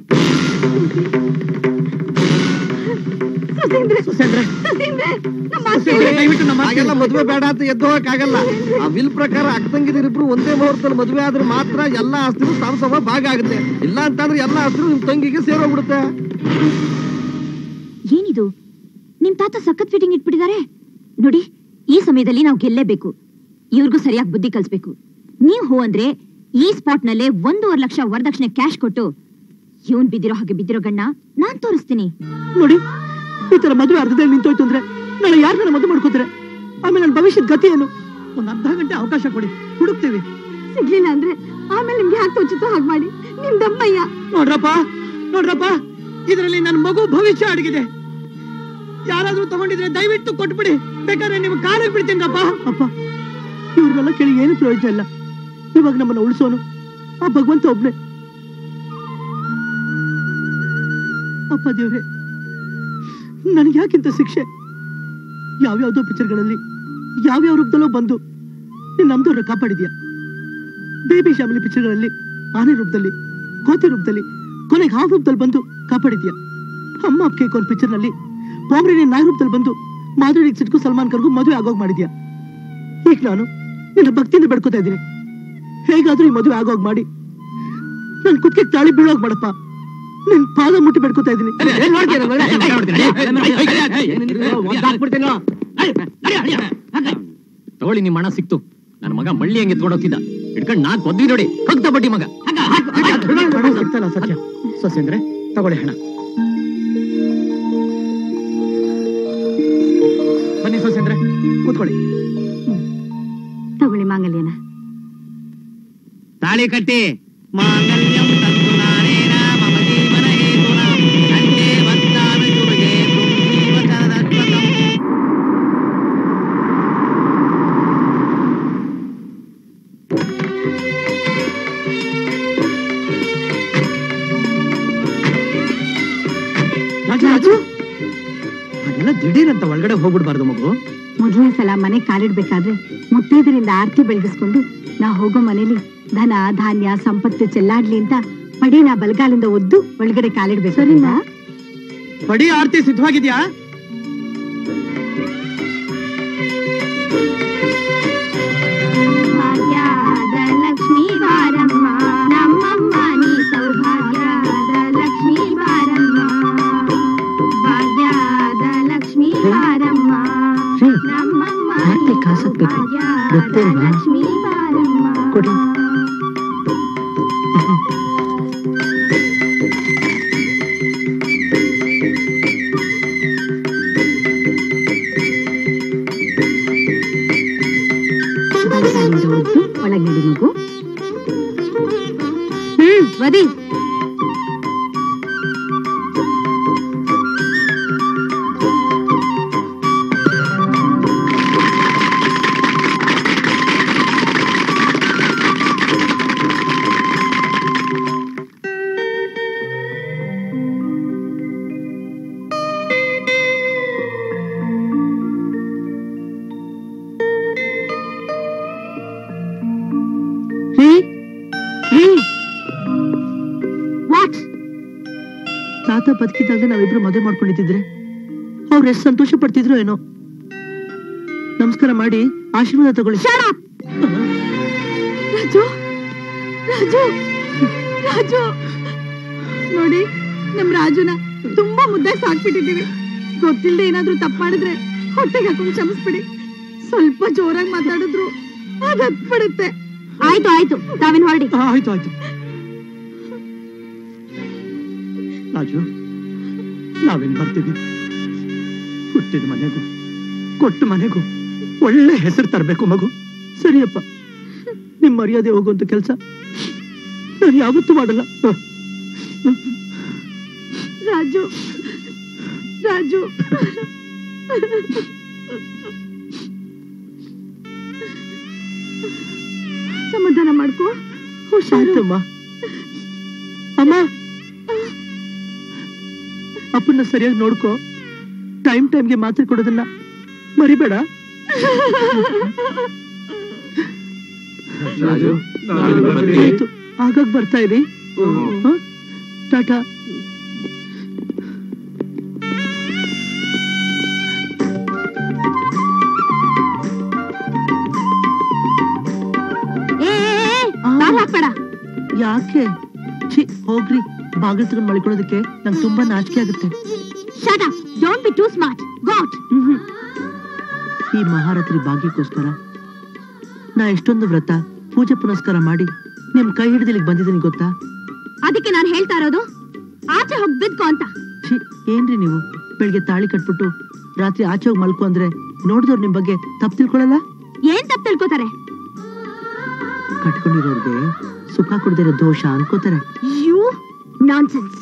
ಸೊಸೇಂದ್ರೆ ದಯವಿಟ್ಟು ನಮ್ಮ ಹಾಗೆಲ್ಲ ಮದುವೆ ಬೇಡ ಅಂತ ಎದ್ದು ಆಗಲ್ಲ ಆ ವಿಲ್ ಪ್ರಕಾರ ಅಕ್ಕಂಗಿರಿಬ್ರು ಒಂದೇ ಮುಹೂರ್ತದಲ್ಲಿ ಮದುವೆ ಆದ್ರೆ ಮಾತ್ರ ಎಲ್ಲಾ ಆಸ್ತಿನೂ ಸಮ ಸಮ ಭಾಗ ಆಗುತ್ತೆ ಇಲ್ಲ ಅಂತಂದ್ರೆ ಎಲ್ಲಾ ಆಸ್ತಿನೂ ನಿಮ್ ತಂಗಿಗೆ ಸೇರೋಗ್ಬಿಡುತ್ತೆ ಏನಿದು ನಿಮ್ ತಾತ ಸಖತ್ ಫಿಟ್ಟಿಂಗ್ ಇಟ್ಬಿಟ್ಟಿದ್ದಾರೆ ನೋಡಿ ಈ ಸಮಯದಲ್ಲಿ ನಾವು ಗೆಲ್ಲೇಬೇಕು ಇವ್ರಿಗೂ ಸರಿಯಾಗಿ ಬುದ್ಧಿ ಕಲಿಸ್ಬೇಕು ನೀವ್ ಹೋ ಅಂದ್ರೆ ಈ ಸ್ಪಾಟ್ ನಲ್ಲೇ ಒಂದೂವರೆ ಲಕ್ಷ ವರದಕ್ಷಿಣೆ ಕ್ಯಾಶ್ ಕೊಟ್ಟು ಇವನ್ ಬಿದ್ದಿರೋ ಹಾಗೆ ಬಿದ್ದಿರೋ ಗಣ್ಣ ನಾನ್ ತೋರಿಸ್ತೀನಿ ನೋಡಿ ಈ ತರ ಮದುವೆ ಅರ್ಧದಲ್ಲಿ ನಿಂತೋಯ್ತು ಅಂದ್ರೆ ನಾಳೆ ಯಾರನ್ನ ಮದುವೆ ಮಾಡ್ಕೋತಾರೆ ಆಮೇಲೆ ನನ್ನ ಭವಿಷ್ಯದ ಗತಿ ಏನು ಒಂದ್ ಅರ್ಧ ಗಂಟೆ ಅವಕಾಶ ಕೊಡಿ ಹುಡುಕ್ತೀವಿ ಸಿಗ್ಲಿಲ್ಲ ಅಂದ್ರೆ ಆಮೇಲೆ ನಿಮ್ಗೆ ಯಾಕೆ ತೋಚುತ್ತೋ ಹಾಗೆ ಮಾಡಿ ನಿಮ್ ದಮ್ಮಯ್ಯ ನೋಡ್ರಪ್ಪ ನೋಡ್ರಪ್ಪ ಇದರಲ್ಲಿ ನನ್ನ ಮಗು ಭವಿಷ್ಯ ಅಡಗಿದೆ ಯಾರಾದ್ರೂ ತಗೊಂಡಿದ್ರೆ ದಯವಿಟ್ಟು ಕೊಟ್ಬಿಡಿ ಬೇಕಾದ್ರೆ ನಿಮ್ಗೆ ಕಾಲಿಗೆ ಬಿಡ್ತೀನಪ್ಪ ಅಪ್ಪ ಇವ್ರನ್ನೆಲ್ಲ ಕೇಳಿ ಏನು ಪ್ರಯೋಜನ ಇಲ್ಲ ಇವಾಗ ನಮ್ಮನ್ನ ಉಳಿಸೋನು ಆ ಭಗವಂತ ಒಬ್ನೇ ಅಪ್ಪ ದೇವ್ರೆ ನನಗೆ ಯಾಕಿಂತ ಶಿಕ್ಷೆ ಯಾವ್ಯಾವ್ದೋ ಪಿಕ್ಚರ್ಗಳಲ್ಲಿ ಯಾವ್ಯಾವ ರೂಪದಲ್ಲೋ ಬಂದು ನೀನ್ ನಮ್ದವ್ರ ಕಾಪಾಡಿದ್ಯಾ ಬೇಬಿ ಫ್ಯಾಮಿಲಿ ಪಿಕ್ಚರ್ಗಳಲ್ಲಿ ಆನೆ ರೂಪದಲ್ಲಿ ಕೋತಿ ರೂಪದಲ್ಲಿ ಕೊನೆಗೆ ಹಾಫ್ ರೂಪದಲ್ಲಿ ಬಂದು ಕಾಪಾಡಿದ್ಯಾ ಅಮ್ಮ ಅಪ್ಪ ಒಂದು ಪಿಕ್ಚರ್ನಲ್ಲಿ ಪಾಮ್ರೇನಿ ನಾಯಿ ರೂಪದಲ್ಲಿ ಬಂದು ಮಾಧುರಿ ಸಿಟ್ಕು ಸಲ್ಮಾನ್ ಖರ್ಗೂ ಮದುವೆ ಆಗೋಗ್ ಮಾಡಿದ್ಯಾ ಈಗ ನಾನು ನಿನ್ನ ಭಕ್ತಿಯಿಂದ ಬೆಡ್ಕೋತಾ ಇದ್ದೀನಿ ಹೇಗಾದ್ರೂ ಈ ಮದುವೆ ಆಗೋಗ್ ಮಾಡಿ ನನ್ ಕುತ್ತಿಗೆ ತಾಳಿ ಬೀಳೋಗ್ ಮಾಡಪ್ಪ ನಿನ್ ಪಾದ ಮುಟ್ಟಿ ಬೆಡ್ಕೋತಾ ಇದ್ದೀನಿ ತಗೊಳ್ಳಿ ನಿಮ್ಮ ಹಣ ಸಿಕ್ತು ನನ್ನ ಮಗ ಮಳ್ಳಿ ಹಂಗೆ ಎತ್ಕೊಂಡೋಗ್ತಿದ್ದ ಹಿಡ್ಕೊಂಡು ನಾಲ್ಕು ಒದ್ವಿ ನೋಡಿ ಹೋಗ್ತಾ ಬಡ್ಡಿ ಮಗ ಹಣ ಸಿಗ್ತಲ್ಲ ಸತ್ಯ ಸೊಸೆಂದ್ರೆ ತಗೊಳ್ಳಿ ಹಣ ಬನ್ನಿ ಸೊಸೆಂದ್ರೆ ಕೂತ್ಕೊಳ್ಳಿ ತಗೊಳ್ಳಿ ಮಾಂಗಲ್ಯನ ತಾಳಿ ಕಟ್ಟಿ ಮಾಂಗಲ್ಯಂ ತಂತು ನಾನೇನ ಮಮ ಜೀವನ ಹೇತುನ ಕಂಠೆ ವತ್ತಾಮಿ ಶುಭಗೆ ತ್ವಂ ಜೀವಚರದತ್ವಕಂ. ರಾಜು ಹಾಗೆಲ್ಲ ದಿಢೀರ್ ಅಂತ ಒಳಗಡೆ ಹೋಗ್ಬಿಡ್ಬಾರ್ದು ಮಗು ಮೊದಲನೇ ಸಲ ಮನೆ ಕಾಲಿಡ್ಬೇಕಾದ್ರೆ ಮುತ್ತೈದರಿಂದ ಆರ್ತಿ ಬೆಳಗಿಸ್ಕೊಂಡು ನಾ ಹೋಗೋ ಮನೇಲಿ ಧನ ಧಾನ್ಯ ಸಂಪತ್ತು ಚೆಲ್ಲಾಡ್ಲಿ ಅಂತ ಪಡಿನ ಬಲಗಾಲಿಂದ ಒದ್ದು ಒಳಗಡೆ ಕಾಲಿಡ್ಬೇಕು ಸರಿನಾ ಬಡಿ ಆರ್ತಿ ಸಿದ್ಧವಾಗಿದ್ಯಾ ಭಾಗ್ಯದ ಲಕ್ಷ್ಮೀ ಬಾರಮ್ಮ ನಮ್ಮಮ್ಮ ನೀ ಸೌಭಾಗ್ಯದ ಲಕ್ಷ್ಮೀ ಬಾರಮ್ಮ ಭಾಗ್ಯದ ಲಕ್ಷ್ಮೀ ಬಾರಮ್ಮ ನಮ್ಮಮ್ಮ ಆರ್ತಿ ಕಾಸಕ್ಬೇಕು ಗೊತ್ತೇಲ್ವಾ ಲಕ್ಷ್ಮೀ ಬಾರಮ್ಮ ಕೊಡಿ ಬಲಗಾಲಿಂದ ಒದ್ದು ಒಳಗ್ ನಡಿ ಮಗು ಗೊತ್ತಾಗದೆ ನಾವಿಬ್ರು ಮದುವೆ ಮಾಡ್ಕೊಂಡಿದ್ದಿದ್ರೆ ಅವ್ರು ಎಷ್ಟು ಸಂತೋಷ ಪಡ್ತಿದ್ರು ಏನೋ ನಮಸ್ಕಾರ ಮಾಡಿ ಆಶೀರ್ವಾದ ತಗೊಳ್ಳಿ ರಾಜು ರಾಜು ರಾಜು ನೋಡಿ ನಮ್ ರಾಜುನ ತುಂಬಾ ಮುದ್ದಾಗಿ ಸಾಕ್ಬಿಟ್ಟಿದೀವಿ ಗೊತ್ತಿಲ್ಲದೆ ಏನಾದ್ರೂ ತಪ್ಪು ಮಾಡಿದ್ರೆ ಹೊಟ್ಟೆಗೆ ಹಾಕೊಂಡು ಕ್ಷಮಿಸ್ಬಿಡಿ ಸ್ವಲ್ಪ ಜೋರಾಗಿ ಮಾತಾಡಿದ್ರು ಅದ್ ಹತ್ಬಿಡುತ್ತೆ ಆಯ್ತು ಆಯ್ತು ತಾವೇನ್ ಹೊರಡಿ ಆಯ್ತು ಆಯ್ತು ರಾಜು ನಾವೇನ್ ಬರ್ತೀವಿ ಹುಟ್ಟಿದ ಮನೆಗೂ ಕೊಟ್ಟ ಮನೆಗೂ ಒಳ್ಳೆ ಹೆಸರು ತರಬೇಕು ಮಗು ಸರಿಯಪ್ಪ ನಿಮ್ ಮರ್ಯಾದೆ ಹೋಗುವಂತ ಕೆಲಸ ನಾನು ಯಾವತ್ತೂ ಮಾಡಲ್ಲ ರಾಜು ರಾಜು ಸಮಾಧಾನ ಮಾಡ್ಕೋ ಹುಷಾರು ಆಯ್ತಮ್ಮ ಅಮ್ಮ ಅಪ್ಪನ್ನ ಸರಿಯಾಗಿ ನೋಡ್ಕೋ ಟೈಮ್ ಟೈಮ್ಗೆ ಮಾತ್ರೆ ಕೊಡೋದನ್ನ ಮರಿಬೇಡ ರಾಜು, ಆಯ್ತು ಆಗಾಗ ಬರ್ತಾ ಇರಿ ಹ? ಟಾಟಾ ಏ ಬಾಲ್ ಹಾಕ್ಬೇಡ ಯಾಕೆ ಛೀ ಹೋಗ್ರಿ ಬಾಗಿಲು ತಗೊಂಡ್ ಮಲ್ಕೊಳ್ಳೋದಕ್ಕೆ ನಂಗೆ ತುಂಬಾ ನಾಚಿಕೆ ಆಗುತ್ತೆ shut up don't be too smart got ಈ ಮಹಾರಥಿ ಭಾಗ್ಯಕ್ಕೋಸ್ಕರ ನಾ ಎಷ್ಟೊಂದು ವ್ರತ ಪೂಜೆ ಪುನಸ್ಕಾರ ಮಾಡಿ ನಿಮ್ ಕೈ ಹಿಡಿದು ಇಲ್ಲಿಗೆ ಬಂದಿದ್ದೀನಿ ಗೊತ್ತಾ ಅದಕ್ಕೆ ನಾನು ಹೇಳ್ತಾ ಇರೋದು ಆಚೆ ಹೋಗಿ ಬಿದ್ಕೋ ಅಂತ ಛೀ ಏನ್ರಿ ನೀವು ಬೆಳಿಗ್ಗೆ ತಾಳಿ ಕಟ್ಬಿಟ್ಟು ರಾತ್ರಿ ಆಚೆ ಹೋಗಿ ಮಲ್ಕೊ ಅಂದ್ರೆ ನೋಡಿದವ್ರು ನಿಮ್ ಬಗ್ಗೆ ತಪ್ಪು ತಿಳ್ಕೊಳಲ್ಲ ಏನ್ ತಪ್ಪು ತಿಳ್ಕೊತಾರೆ ಕಟ್ಕೊಂಡಿರೋರ್ಗೆ ಸುಖ ಕೊಡದಿರೋ ದೋಷ ಅನ್ಕೋತಾರೆ ಯು ನಾನ್ಸೆನ್ಸ್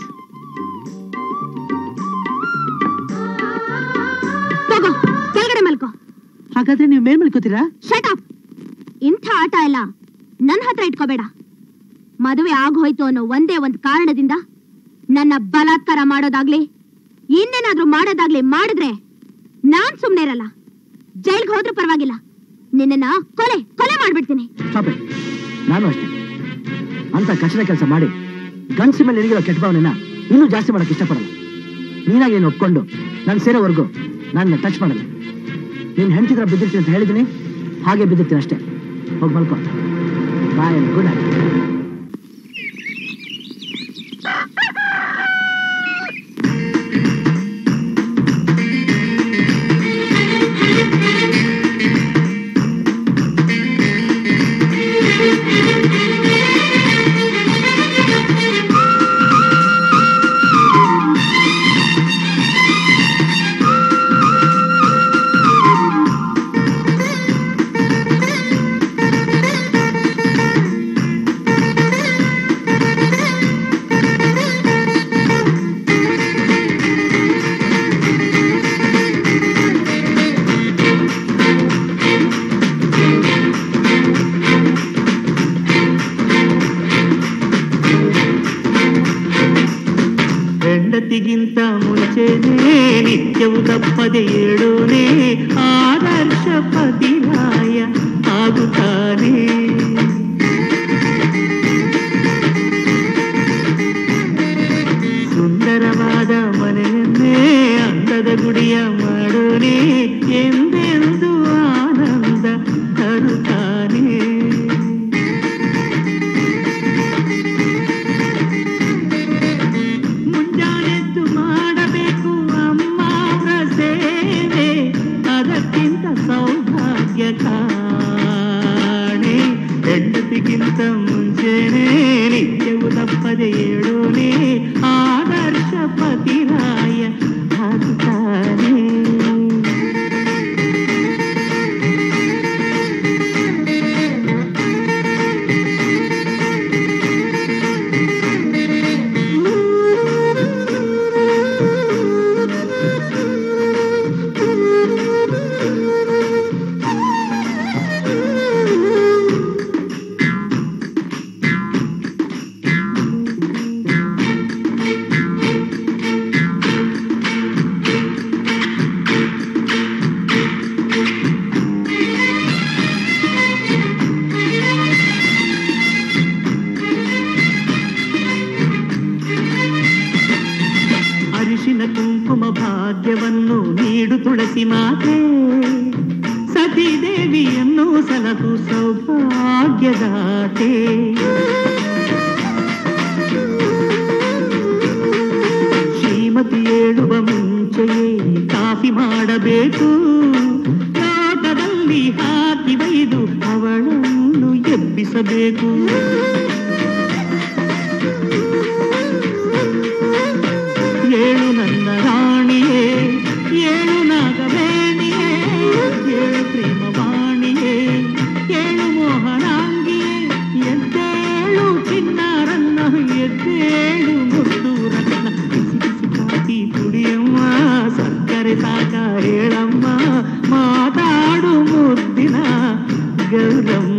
ತಗೋ ಕೆಳಗಡೆ ಮಲ್ಕೋ ಹಾಗಾದ್ರೆ ನೀವು ಮೇಲ್ ಮಲ್ಕೋತೀರಾ ಶಟ್ ಅಪ್ ಇಂಥ ಆಟ ಎಲ್ಲ ನನ್ನ ಹತ್ರ ಇಟ್ಕೋಬೇಡ ಮದುವೆ ಆಗೋಯ್ತು ಅನ್ನೋ ಒಂದೇ ಒಂದು ಕಾರಣದಿಂದ ನನ್ನ ಬಲಾತ್ಕಾರ ಮಾಡೋದಾಗ್ಲಿ ಇನ್ನೇನಾದ್ರೂ ಮಾಡೋದಾಗ್ಲಿ ಮಾಡಿದ್ರೆ ನಾನ್ ಸುಮ್ನೆ ಇರಲ್ಲ ಜೈಲ್ಗೆ ಹೋದ್ರೂ ಪರವಾಗಿಲ್ಲ ನಿನ್ನನ್ನ ಕೊಲೆ ಕೊಲೆ ಮಾಡ್ಬಿಡ್ತೀನಿ Stop it. ನಾನು ಅಷ್ಟೇ ಅಂತ ಕಷ್ಟದ ಕೆಲಸ ಮಾಡಿ ಗಂಡಸ ಮೇಲೆ ನಿನಗಿರೋ ಕೆಟ್ಟ ಭಾವನೆನ ಇನ್ನೂ ಜಾಸ್ತಿ ಮಾಡಕ್ ಇಷ್ಟಪಡಲ್ಲ ನೀನಾಗಿ ಏನು ಒಪ್ಕೊಂಡು ನಾನು ಸೇರೋವರೆಗೂ ನಾನು ಟಚ್ ಮಾಡಲ್ಲ ನೀನು ಹೆಂಡತಿದ್ರ ಬಿದ್ದಿರ್ತೀನಿ ಅಂತ ಹೇಳಿದ್ದೀನಿ ಹಾಗೆ ಬಿದ್ದಿರ್ತೀನಿ ಅಷ್ಟೇ ಹೋಗಿ ಮಲ್ಕೊ ಬಾಯ್ ಗುಡ್ ನೈಟ್ ಹೆಂಡತಿಗಿಂತ ಮುಂಚೆನೇ ನಿತ್ಯವು ತಪ್ಪದೆ ಏಳೋನೇ ಆದರ್ಶ ಪತಿರಾಯ ಆಗುತ್ತಾನೆ ಸುಂದರವಾದ ಮನೆಯನ್ನೇ ಅಂದದ ಗುಡಿಯ ಮಾಡೋನೇ ಎಂದೆಂದು ಆನಂದ ತರುತ್ತಾನೆ ಮುಂಜಾನೆದ್ದು ಮಾಡಬೇಕು ಅಮ್ಮ ಅವ್ರ ಸೇವೆ ಅದಕ್ಕಿಂತ ಸೌಭಾಗ್ಯ ಕಾಣೆ ಹೆಂಡತಿಗಿಂತ ಮುಂಚೆನೆ ನಿತ್ಯವು ತಪ್ಪದೆ ಏಳೋನೆ ಆದರ್ಶ ಪತಿರಾಯ ಆಗುತ್ತಾನೆ ನೀಡು ತುಳಸಿ ಮಾತೆ ಸತಿದೇವಿಯನ್ನು ಸಲಹು ಸೌಭಾಗ್ಯದಾತೆ ಶ್ರೀಮತಿ ಹೇಳುವ ಮುಂಚೆಯೇ ಕಾಫಿ ಮಾಡಬೇಕು ಲೋಟದಲ್ಲಿ ಹಾಕಿ ಬೈದು ಅವಳನ್ನು ಎಬ್ಬಿಸಬೇಕು ಏಳು ನನ್ನ ರಾಣಿಯೇ ಏಳು ನಾಗವೇಣಿಯೇ ಏಳು ಪ್ರೇಮವಾಣಿಯೇ ಏಳು ಮೋಹನಾಂಗಿಯೇ ಎದ್ದೇಳು ಚಿನ್ನಾರನ್ನ ಎದ್ದೇಳು ಮುತ್ತೂರನ್ನ ಬಿಸಿ ಬಿಸಿ ಕಾಫಿ ಕುಡಿಯಮ್ಮ ಸಕ್ಕರೆ ಸಾಕ ಹೇಳಮ್ಮ ಮಾತಾಡು ಮುದ್ದಿನ Gowramma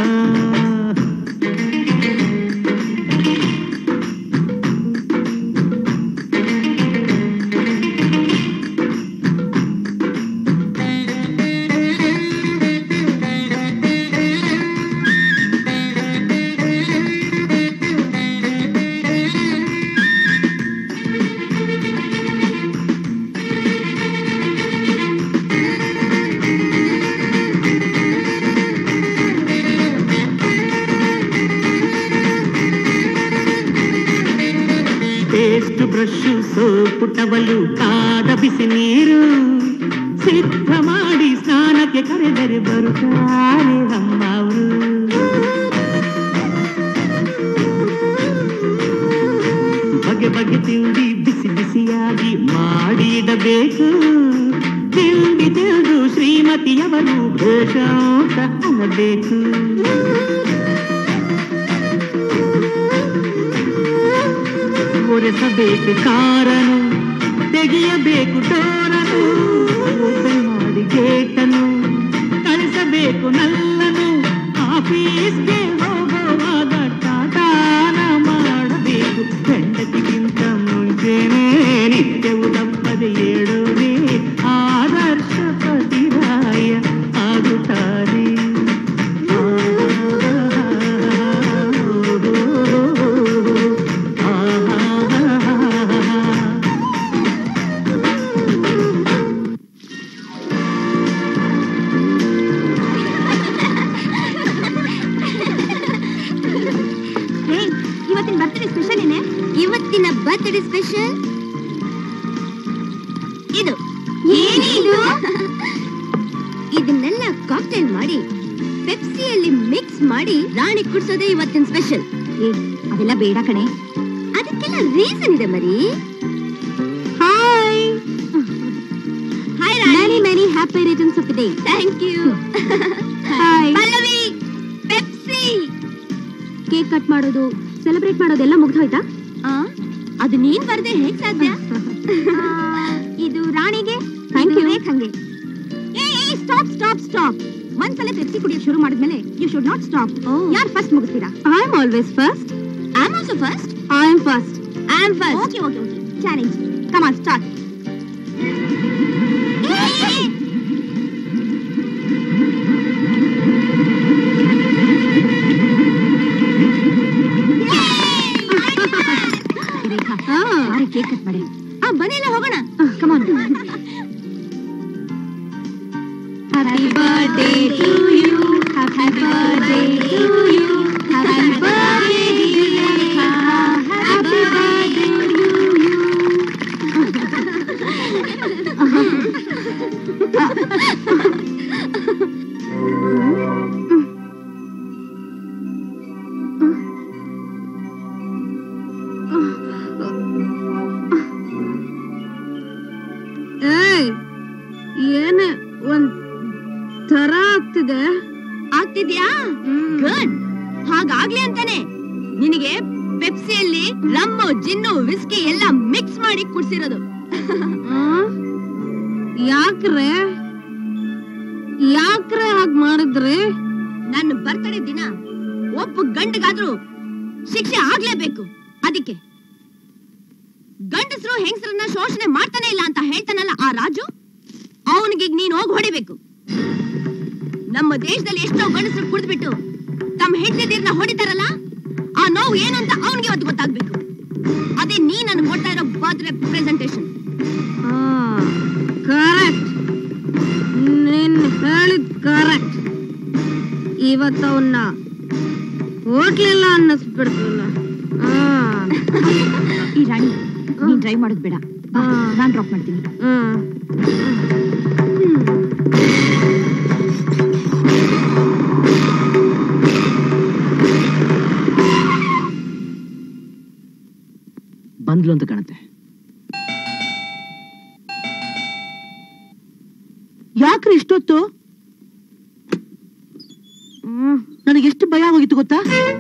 paste brush soap towel ಕಾದ ಬಿಸಿ ನೀರು ಸಿದ್ಧ ಮಾಡಿ ಸ್ನಾನಕ್ಕೆ ಕರೆದರೆ ಬರುತ್ತಾರೆ ಅಮ್ಮವರು ಬಗೆ ಬಗೆ ತಿಂಡಿ ಬಿಸಿ ಬಿಸಿಯಾಗಿ ಮಾಡಿಡಬೇಕು ತಿಂಡಿ ತಿಳಿದು ಶ್ರೀಮತಿಯವರು ಭೇಷ ಅಂತ ಅನ್ನಬೇಕು ಒರೆಸಬೇಕು ಕಾರನು ತೆಗೆಯಬೇಕು ಟೋರನು ಓಪನ್ ಮಾಡಿ ಗೇಟನು ಕಳಿಸಬೇಕು ನಲ್ಲನು ಆಫೀಸ್ಗೆ ಹೋಗುವಾಗ ಟಾಟಾನ ಮಾಡಬೇಕು ಹೆಂಡತಿಗಿಂತ ಮುಂಚೆನೆ ನಿತ್ಯವು ತಪ್ಪದೆ ಏಳೋನೆ ಆದರ್ಶ ಪತಿರಾಯ ಆಗುತ್ತಾರೆ ಹೇ ಇವತ್ತಿನ ಬರ್ತ್ಡೇ ಸ್ಪೆಷಲ್ ಏನೇ ಇವತ್ತಿನ ಬರ್ತ್ಡೇ ಸ್ಪೆಷಲ್ ಇದು ಏನಿದು ಇದನ್ನೆಲ್ಲ ಕಾಕ್ಟೈಲ್ ಮಾಡಿ ಪೆಪ್ಸಿಯಲ್ಲಿ ಮಿಕ್ಸ್ ಮಾಡಿ ರಾಣಿ ಕುಡ್ಸೋದೇ ಇವತ್ತಿನ ಸ್ಪೆಷಲ್ ಏ ಅದೆಲ್ಲ ಬೇಡ ಕಣೆ ಅದಕ್ಕೆಲ್ಲ ರೀಸನ್ ಇದೆ ಮರಿ hi hi many many happy returns of day thank you hi Pallavi Pepsi cake cut ಮಾಡೋದು ಸೆಲೆಬ್ರೇಟ್ ಮಾಡೋದೆಲ್ಲ ಮುಗ್ದೋಯ್ತಾ ಅದು ನೀನ್ ಬರ್ದೆ ಹೇಗ್ ಸಾಧ್ಯ ಇದು ರಾಣಿಗೆ ಥ್ಯಾಂಕ್ ಯು ಹಂಗೆ ಸ್ಟಾಪ್ ಸ್ಟಾಪ್ ಸ್ಟಾಪ್ ಒಂದ್ಸಲ ಪೆಪ್ಸಿ ಕುಡಿಯೋಕ್ ಶುರು ಮಾಡಿದ್ಮೇಲೆ ಯು ಶುಡ್ ನಾಟ್ ಸ್ಟಾಪ್ ಯಾರು ಫಸ್ಟ್ ಮುಗಿಸ್ತೀರಾ I am always first I am also first I am first I am first okay okay okay challenge come on start cake cut ಮಾಡಿ ಆ ಬನ್ನಿಲ್ಲ ಹೋಗೋಣ come on happy birthday to you happy birthday to you happy birthday happy birthday ಏಯ್ ಏನೇ ಒಂದ್ ತರ ಆಗ್ತಿದೆ ಆಗ್ತಿದ್ಯಾ ಗುಡ್ ಹಾಗಾಗ್ಲಿ ಅಂತಾನೆ ನಿನಗೆ ಪೆಪ್ಸಿಯಲ್ಲಿ ರಮ್ಮು ಜಿನ್ನು ವಿಸ್ಕಿ ಎಲ್ಲ ಮಿಕ್ಸ್ ಮಾಡಿ ಕುಡ್ಸಿರೋದು ಯಾಕ್ರೆ ಯಾಕ್ರೆ ಹಾಗ್ ಮಾಡಿದ್ರಿ ನನ್ನ ಬರ್ತಡೇ ದಿನ ಒಬ್ಬ ಗಂಡಗಾದ್ರೂ ಶಿಕ್ಷೆ ಆಗ್ಲೇಬೇಕು ಅದಕ್ಕೆ ಗಂಡಸರು ಹೆಂಗಸರನ್ನ ಶೋಷಣೆ ಮಾಡ್ತಾನೆ ಇಲ್ಲ ಅಂತ ಹೇಳ್ತಾನಲ್ಲ ಆ ರಾಜು ಅವನಿಗೆ ನೀನ್ ಹೋಗಿ ಹೊಡಿಬೇಕು ನಮ್ಮ ದೇಶದಲ್ಲಿ ಎಷ್ಟೋ ಗಂಡಸರು ಕುಡಿದ್ಬಿಟ್ಟು ತಮ್ಮ ಹೆಂಡತಿರ್ನ ಹೊಡಿತಾರಲ್ಲ ಆ ನೋವು ಏನು ಅಂತ ಅವನಿಗೆ ಇವತ್ತು ಗೊತ್ತಾಗ್ಬೇಕು ಅದೇ ನೀ ನನ್ಗೆ ಕೊಡ್ತಾ ಇರೋ ಬರ್ತ್ಡೇ ಪ್ರೆಸೆಂಟೇಶನ್ ಕರೆಕ್ಟ್ ನೀನ್ ಹೇಳಿದ್ ಕರೆಕ್ಟ್ ಇವತ್ತವನ್ನ ಹೋಗ್ಲಿಲ್ಲ ಅನ್ನಿಸ್ಬಿಡ್ತಲ್ಲ ಈ ರಾಣಿ ನೀನ್ ಡ್ರೈವ್ ಮಾಡೋದ್ ಬೇಡ ಬಾ, ನಾನ್ ಡ್ರಾಪ್ ಮಾಡ್ತೀನಿ ಬಂದ್ಲು ಅಂತ ಕಾಣುತ್ತೆ ಯಾಕ್ರಿ ಇಷ್ಟೊತ್ತು ನನಗೆ ಎಷ್ಟು ಭಯ ಹೋಗಿತ್ತು ಗೊತ್ತಾ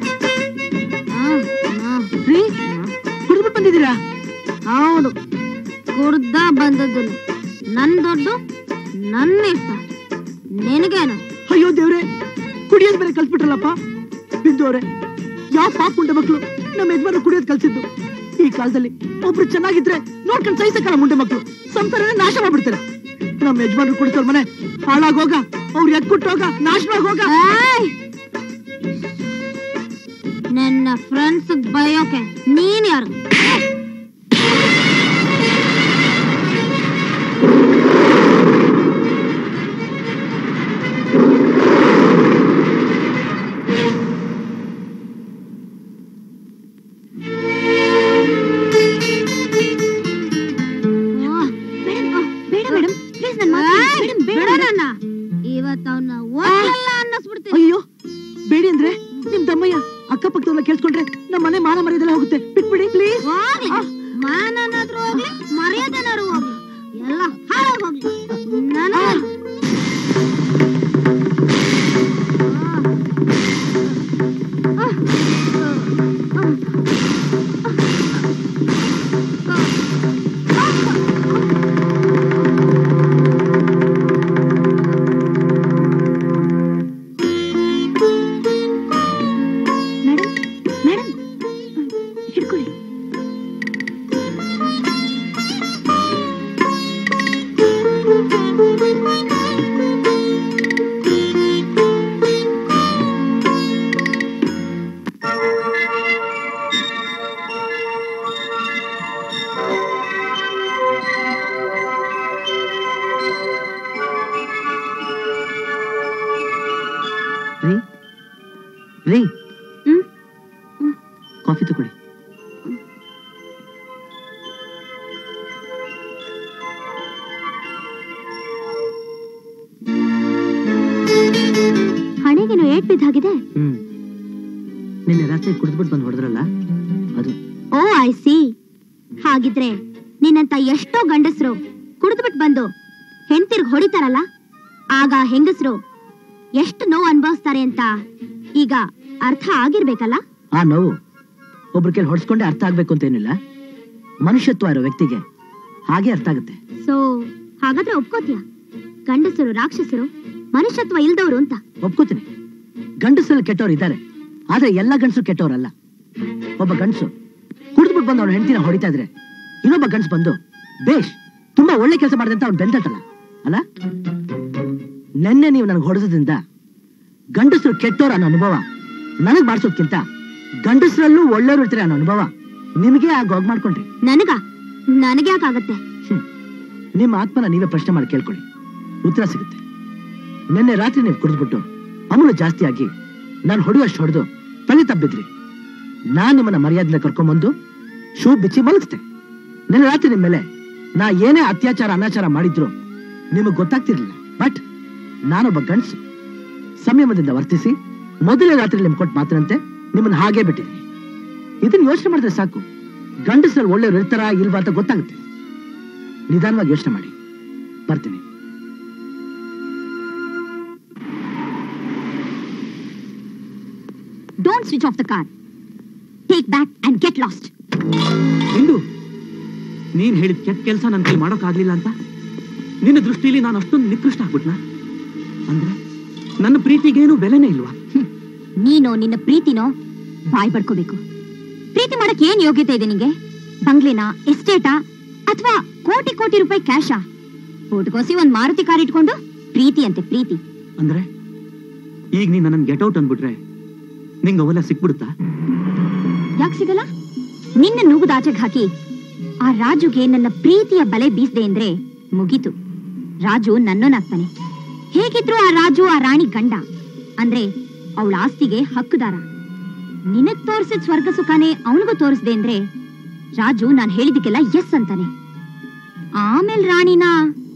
ರೀ ಕುಡಿದ್ಬಿಟ್ಟು ಬಂದಿದ್ದೀರಾ ಹೌದು ಕುಡ್ದ ಬಂದದ್ದು ನನ್ ದುಡ್ಡು ನನ್ನ ಇಷ್ಟ ನಿನಗೇನು ಅಯ್ಯೋ ದೇವ್ರೆ ಕುಡಿಯೋದ್ ಬೇರೆ ಕಲ್ಸ್ಬಿಟ್ರಲ್ಲಪ್ಪ ಬಿದ್ದವ್ರೆ ಯಾವ ಪಾಪ ಮುಂಡೆ ಮಕ್ಳು ನಮ್ಮ ಯಜಮಾನ ಕುಡಿಯೋದ್ ಕಲ್ಸಿದ್ದು ಈ ಕಾಲದಲ್ಲಿ ಒಬ್ರು ಚೆನ್ನಾಗಿದ್ರೆ ನೋಡ್ಕೊಂಡು ಸಹಿಸಕ್ಕಲ್ಲ ಮುಂಡೆ ಮಕ್ಳು ಸಂಸಾರನೇ ನಾಶ ಮಾಡ್ಬಿಡ್ತಾರೆ ನಮ್ಮ ಯಜಮಾನ್ರು ಕುಡಿಸೋರ್ ಮನೆ ಹಾಳಾಗೋಗ ಅವ್ರು ಎಕ್ಕುಟ್ಟೋಗ ನಾಶವಾಗೋಗ ನನ್ನ ಫ್ರೆಂಡ್ಸ್ ಬಯೋಕೆ ನೀನ್ ಯಾರು ಬೇಡ ಮೇಡಮ್ ಪ್ಲೀಸ್ ನನ್ನ ಮೇಡಮ್ ಬೇಡ ನನ್ನ ಇವತ್ತು ಅವನ್ನ ಓದಲ್ಲ ಅನ್ನಿಸ್ಬಿಡ್ತೀನಿ ಅಯ್ಯೋ ಬೇಡಿ ಅಂದ್ರೆ ನಿಮ್ ದಮ್ಮಯ್ಯ ಅಕ್ಕಪಕ್ಕದವ್ರನ್ನ ಕೇಳಿಸ್ಕೊಂಡ್ರೆ ನಮ್ಮ ಮನೆ ಮಾನ ಮರ್ಯಾದೆಲ್ಲ ಹೋಗುತ್ತೆ ಬಿಟ್ಬಿಡಿ ಪ್ಲೀಸ್ ಹೋಗ್ಲಿ ಮಾನನಾದ್ರೂ ಹೋಗ್ಲಿ ಮರ್ಯಾದೆನಾದ್ರು ಹೋಗ್ಲಿ ಎಲ್ಲ ಹಾಳಾಗ್ ಹೋಗ್ಲಿ ನನಗೆ ಮೇಡಮ್ ಮೇಡಮ್ ಹಿಡ್ಕೊಳ್ಳಿ ರೀ ರೀ ಕಾಫಿ ತಗೊಳ್ಳಿ ಹಣೆಗೇನು ಏಟ್ ಬಿದ್ದಾಗಿದೆ ಹ್ಮ್ ನಿನ್ನೆ ರಾತ್ರಿ ಕುಡಿದ್ಬಿಟ್ಟು ಬಂದು ಹೊಡೆದ್ರಲ್ಲ ಅದು ಓ ಐ ಸಿ ಹಾಗಿದ್ರೆ ನಿನ್ನಂತ ಎಷ್ಟೋ ಗಂಡಸರು ಕುಡಿದ್ಬಿಟ್ಟು ಬಂದು ಹೆಂಡ್ತಿರ್ಗ್ ಹೊಡಿತಾರಲ್ಲ ಆಗ ಹೆಂಗಸರು ಎಷ್ಟು ನೋವು ಅನುಭವಿಸ್ತಾರೆ ಅಂತ ಈಗ ಅರ್ಥ ಆಗಿರ್ಬೇಕಲ್ಲ ಆ ನೋವು ಒಬ್ರ ಕೈಲಿ ಹೊಡ್ಸ್ಕೊಂಡೆ ಅರ್ಥ ಆಗ್ಬೇಕು ಅಂತ ಏನಿಲ್ಲ ಮನುಷ್ಯತ್ವ ಇರೋ ವ್ಯಕ್ತಿಗೆ ಹಾಗೆ ಅರ್ಥ ಆಗುತ್ತೆ ಸೊ ಹಾಗಾದ್ರೆ ಒಪ್ಕೋತೀಯ ಗಂಡಸರು ರಾಕ್ಷಸರು ಮನುಷ್ಯತ್ವ ಇಲ್ದವ್ರು ಅಂತ ಒಪ್ಕೋತೀನಿ ಗಂಡಸರಲ್ಲಿ ಕೆಟ್ಟವ್ರು ಇದ್ದಾರೆ ಆದ್ರೆ ಎಲ್ಲ ಗಂಡಸರು ಕೆಟ್ಟವ್ರಲ್ಲ ಒಬ್ಬ ಗಂಡಸು ಕುಡಿದ್ಬಿಟ್ಟು ಬಂದು ಅವ್ನ ಹೆಂಡತಿನ ಹೊಡಿತಾ ಇದ್ರೆ ಇನ್ನೊಬ್ಬ ಗಂಡಸು ಬಂದು ಬೇಷ್ ತುಂಬಾ ಒಳ್ಳೆ ಕೆಲಸ ಮಾಡಿದೆ ಅಂತ ಅವ್ನು ಬೆಂದಟಲ್ಲ ಅಲ್ಲ ನೆನ್ನೆ ನೀವು ನನಗೆ ಹೊಡೆಸೋದ್ರಿಂದ ಗಂಡಸರು ಕೆಟ್ಟವ್ರು ಅನ್ನೋ ಅನುಭವ ನನಗ್ ಮಾಡಿಸೋದ್ಕಿಂತ ಗಂಡಸರಲ್ಲೂ ಒಳ್ಳೆಯವ್ರು ಇರ್ತಾರೆ ಅನ್ನೋ ಅನುಭವ ನಿಮಗೆ ಆಗ ಹೋಗ್ ಮಾಡ್ಕೊಂಡ್ರಿ ನನಗ ನನಗೆ ಯಾಕಾಗತ್ತೆ ನಿಮ್ಮ ಆತ್ಮನ ನೀವೇ ಪ್ರಶ್ನೆ ಮಾಡಿ ಕೇಳ್ಕೊಳ್ಳಿ ಉತ್ತರ ಸಿಗುತ್ತೆ ನಿನ್ನೆ ರಾತ್ರಿ ನೀವು ಕುಡಿದ್ಬಿಟ್ಟು ಅಮಲು ಜಾಸ್ತಿ ಆಗಿ ನಾನು ಹೊಡೆಯುವಷ್ಟು ಹೊಡೆದು ತಲೆ ತಬ್ಬಿದ್ರಿ ನಾನ್ ನಿಮ್ಮನ್ನ ಮರ್ಯಾದೆಯಿಂದ ಕರ್ಕೊಂಬಂದು ಶೂ ಬಿಚ್ಚಿ ಮಲಗಿಸ್ತೆ ನಿನ್ನೆ ರಾತ್ರಿ ನಿಮ್ಮ ಮೇಲೆ ನಾ ಏನೇ ಅತ್ಯಾಚಾರ ಅನಾಚಾರ ಮಾಡಿದ್ರು ನಿಮಗ್ ಗೊತ್ತಾಗ್ತಿರ್ಲಿಲ್ಲ ಬಟ್ ನಾನೊಬ್ಬ ಗಂಡಸು ಸಂಯಮದಿಂದ ವರ್ತಿಸಿ ಮೊದಲನೇ ರಾತ್ರಿ ನಿಮ್ಗೆ ಕೊಟ್ಟು ಮಾತಿನಂತೆ ನಿಮ್ಮನ್ನ ಹಾಗೆ ಬಿಟ್ಟಿದ್ದೀನಿ ಇದನ್ನ ಯೋಚನೆ ಮಾಡಿದ್ರೆ ಸಾಕು ಗಂಡಸರಲ್ಲಿ ಒಳ್ಳೆಯವ್ರು ಇರ್ತಾರಾ ಇಲ್ವಾ ಅಂತ ಗೊತ್ತಾಗುತ್ತೆ ನಿಧಾನವಾಗಿ ಯೋಚನೆ ಮಾಡಿ ಬರ್ತೀನಿ don't switch off the car take back and get lost ಇಂದು ನೀನ್ ಹೇಳಿದ ಕೆಟ್ಟ ಕೆಲಸ ನನ್ನ ಕೈ ಮಾಡೋಕ್ಕಾಗ್ಲಿಲ್ಲ ಅಂತ ನಿನ್ನ ದೃಷ್ಟಿಲಿ ನಾನು ಅಷ್ಟೊಂದು ನಿಕೃಷ್ಟ ಆಗ್ಬಿಟ್ನಾ ಅಂದ್ರೆ ನನ್ನ ಪ್ರೀತಿಗೇನು ಬೆಲೆನೇ ಇಲ್ವಾ ನೀನೋ ನಿನ್ನ ಪ್ರೀತಿನೋ ಬಾಯ್ ಪಡ್ಕೋಬೇಕು ಪ್ರೀತಿ ಮಾಡಕ್ ಏನ್ ಯೋಗ್ಯತೆ ಇದೆ ನಿಂಗೆ ಬಂಗ್ಲೆನಾ ಎಸ್ಟೇಟಾ ಅಥವಾ ಕೋಟಿ ಕೋಟಿ ರೂಪಾಯಿ ಕ್ಯಾಶಾ ಊಟಕೋಸಿ ಒಂದ್ ಮಾರುತಿ ಕಾರ್ ಇಟ್ಕೊಂಡು ಪ್ರೀತಿ ಅಂತೆ ಪ್ರೀತಿ ಅಂದ್ರೆ ಈಗ ನೀನ್ ನನ್ನ ಗೆಟ್ ಔಟ್ ಅಂದ್ಬಿಟ್ರೆ ನಿಂಗೆ ಅವೆಲ್ಲ ಸಿಕ್ಬಿಡುತ್ತಾ ಯಾಕೆ ಸಿಗಲ್ಲ ನಿನ್ನ ನುಗ್ಗದ ಆಚೆಗೆ ಹಾಕಿ ಆ ರಾಜುಗೆ ನನ್ನ ಪ್ರೀತಿಯ ಬಲೆ ಬೀಸ್ದೆ ಅಂದ್ರೆ ಮುಗೀತು ರಾಜು ನನ್ನೋನಾಗ್ತಾನೆ ಹೇಗಿದ್ರು ಆ ರಾಜು ಆ ರಾಣಿ ಗಂಡ ಅಂದ್ರೆ ಅವಳ ಆಸ್ತಿಗೆ ಹಕ್ಕುದಾರ ನಿನಗ್ ತೋರಿಸಿದ ಸ್ವರ್ಗ ಸುಖಾನೇ ಅವನಿಗೂ ತೋರಿಸ್ದೆ ಅಂದ್ರೆ ರಾಜು ನಾನ್ ಹೇಳಿದಕ್ಕೆಲ್ಲ ಎಸ್ ಅಂತಾನೆ ಆಮೇಲೆ ರಾಣಿನ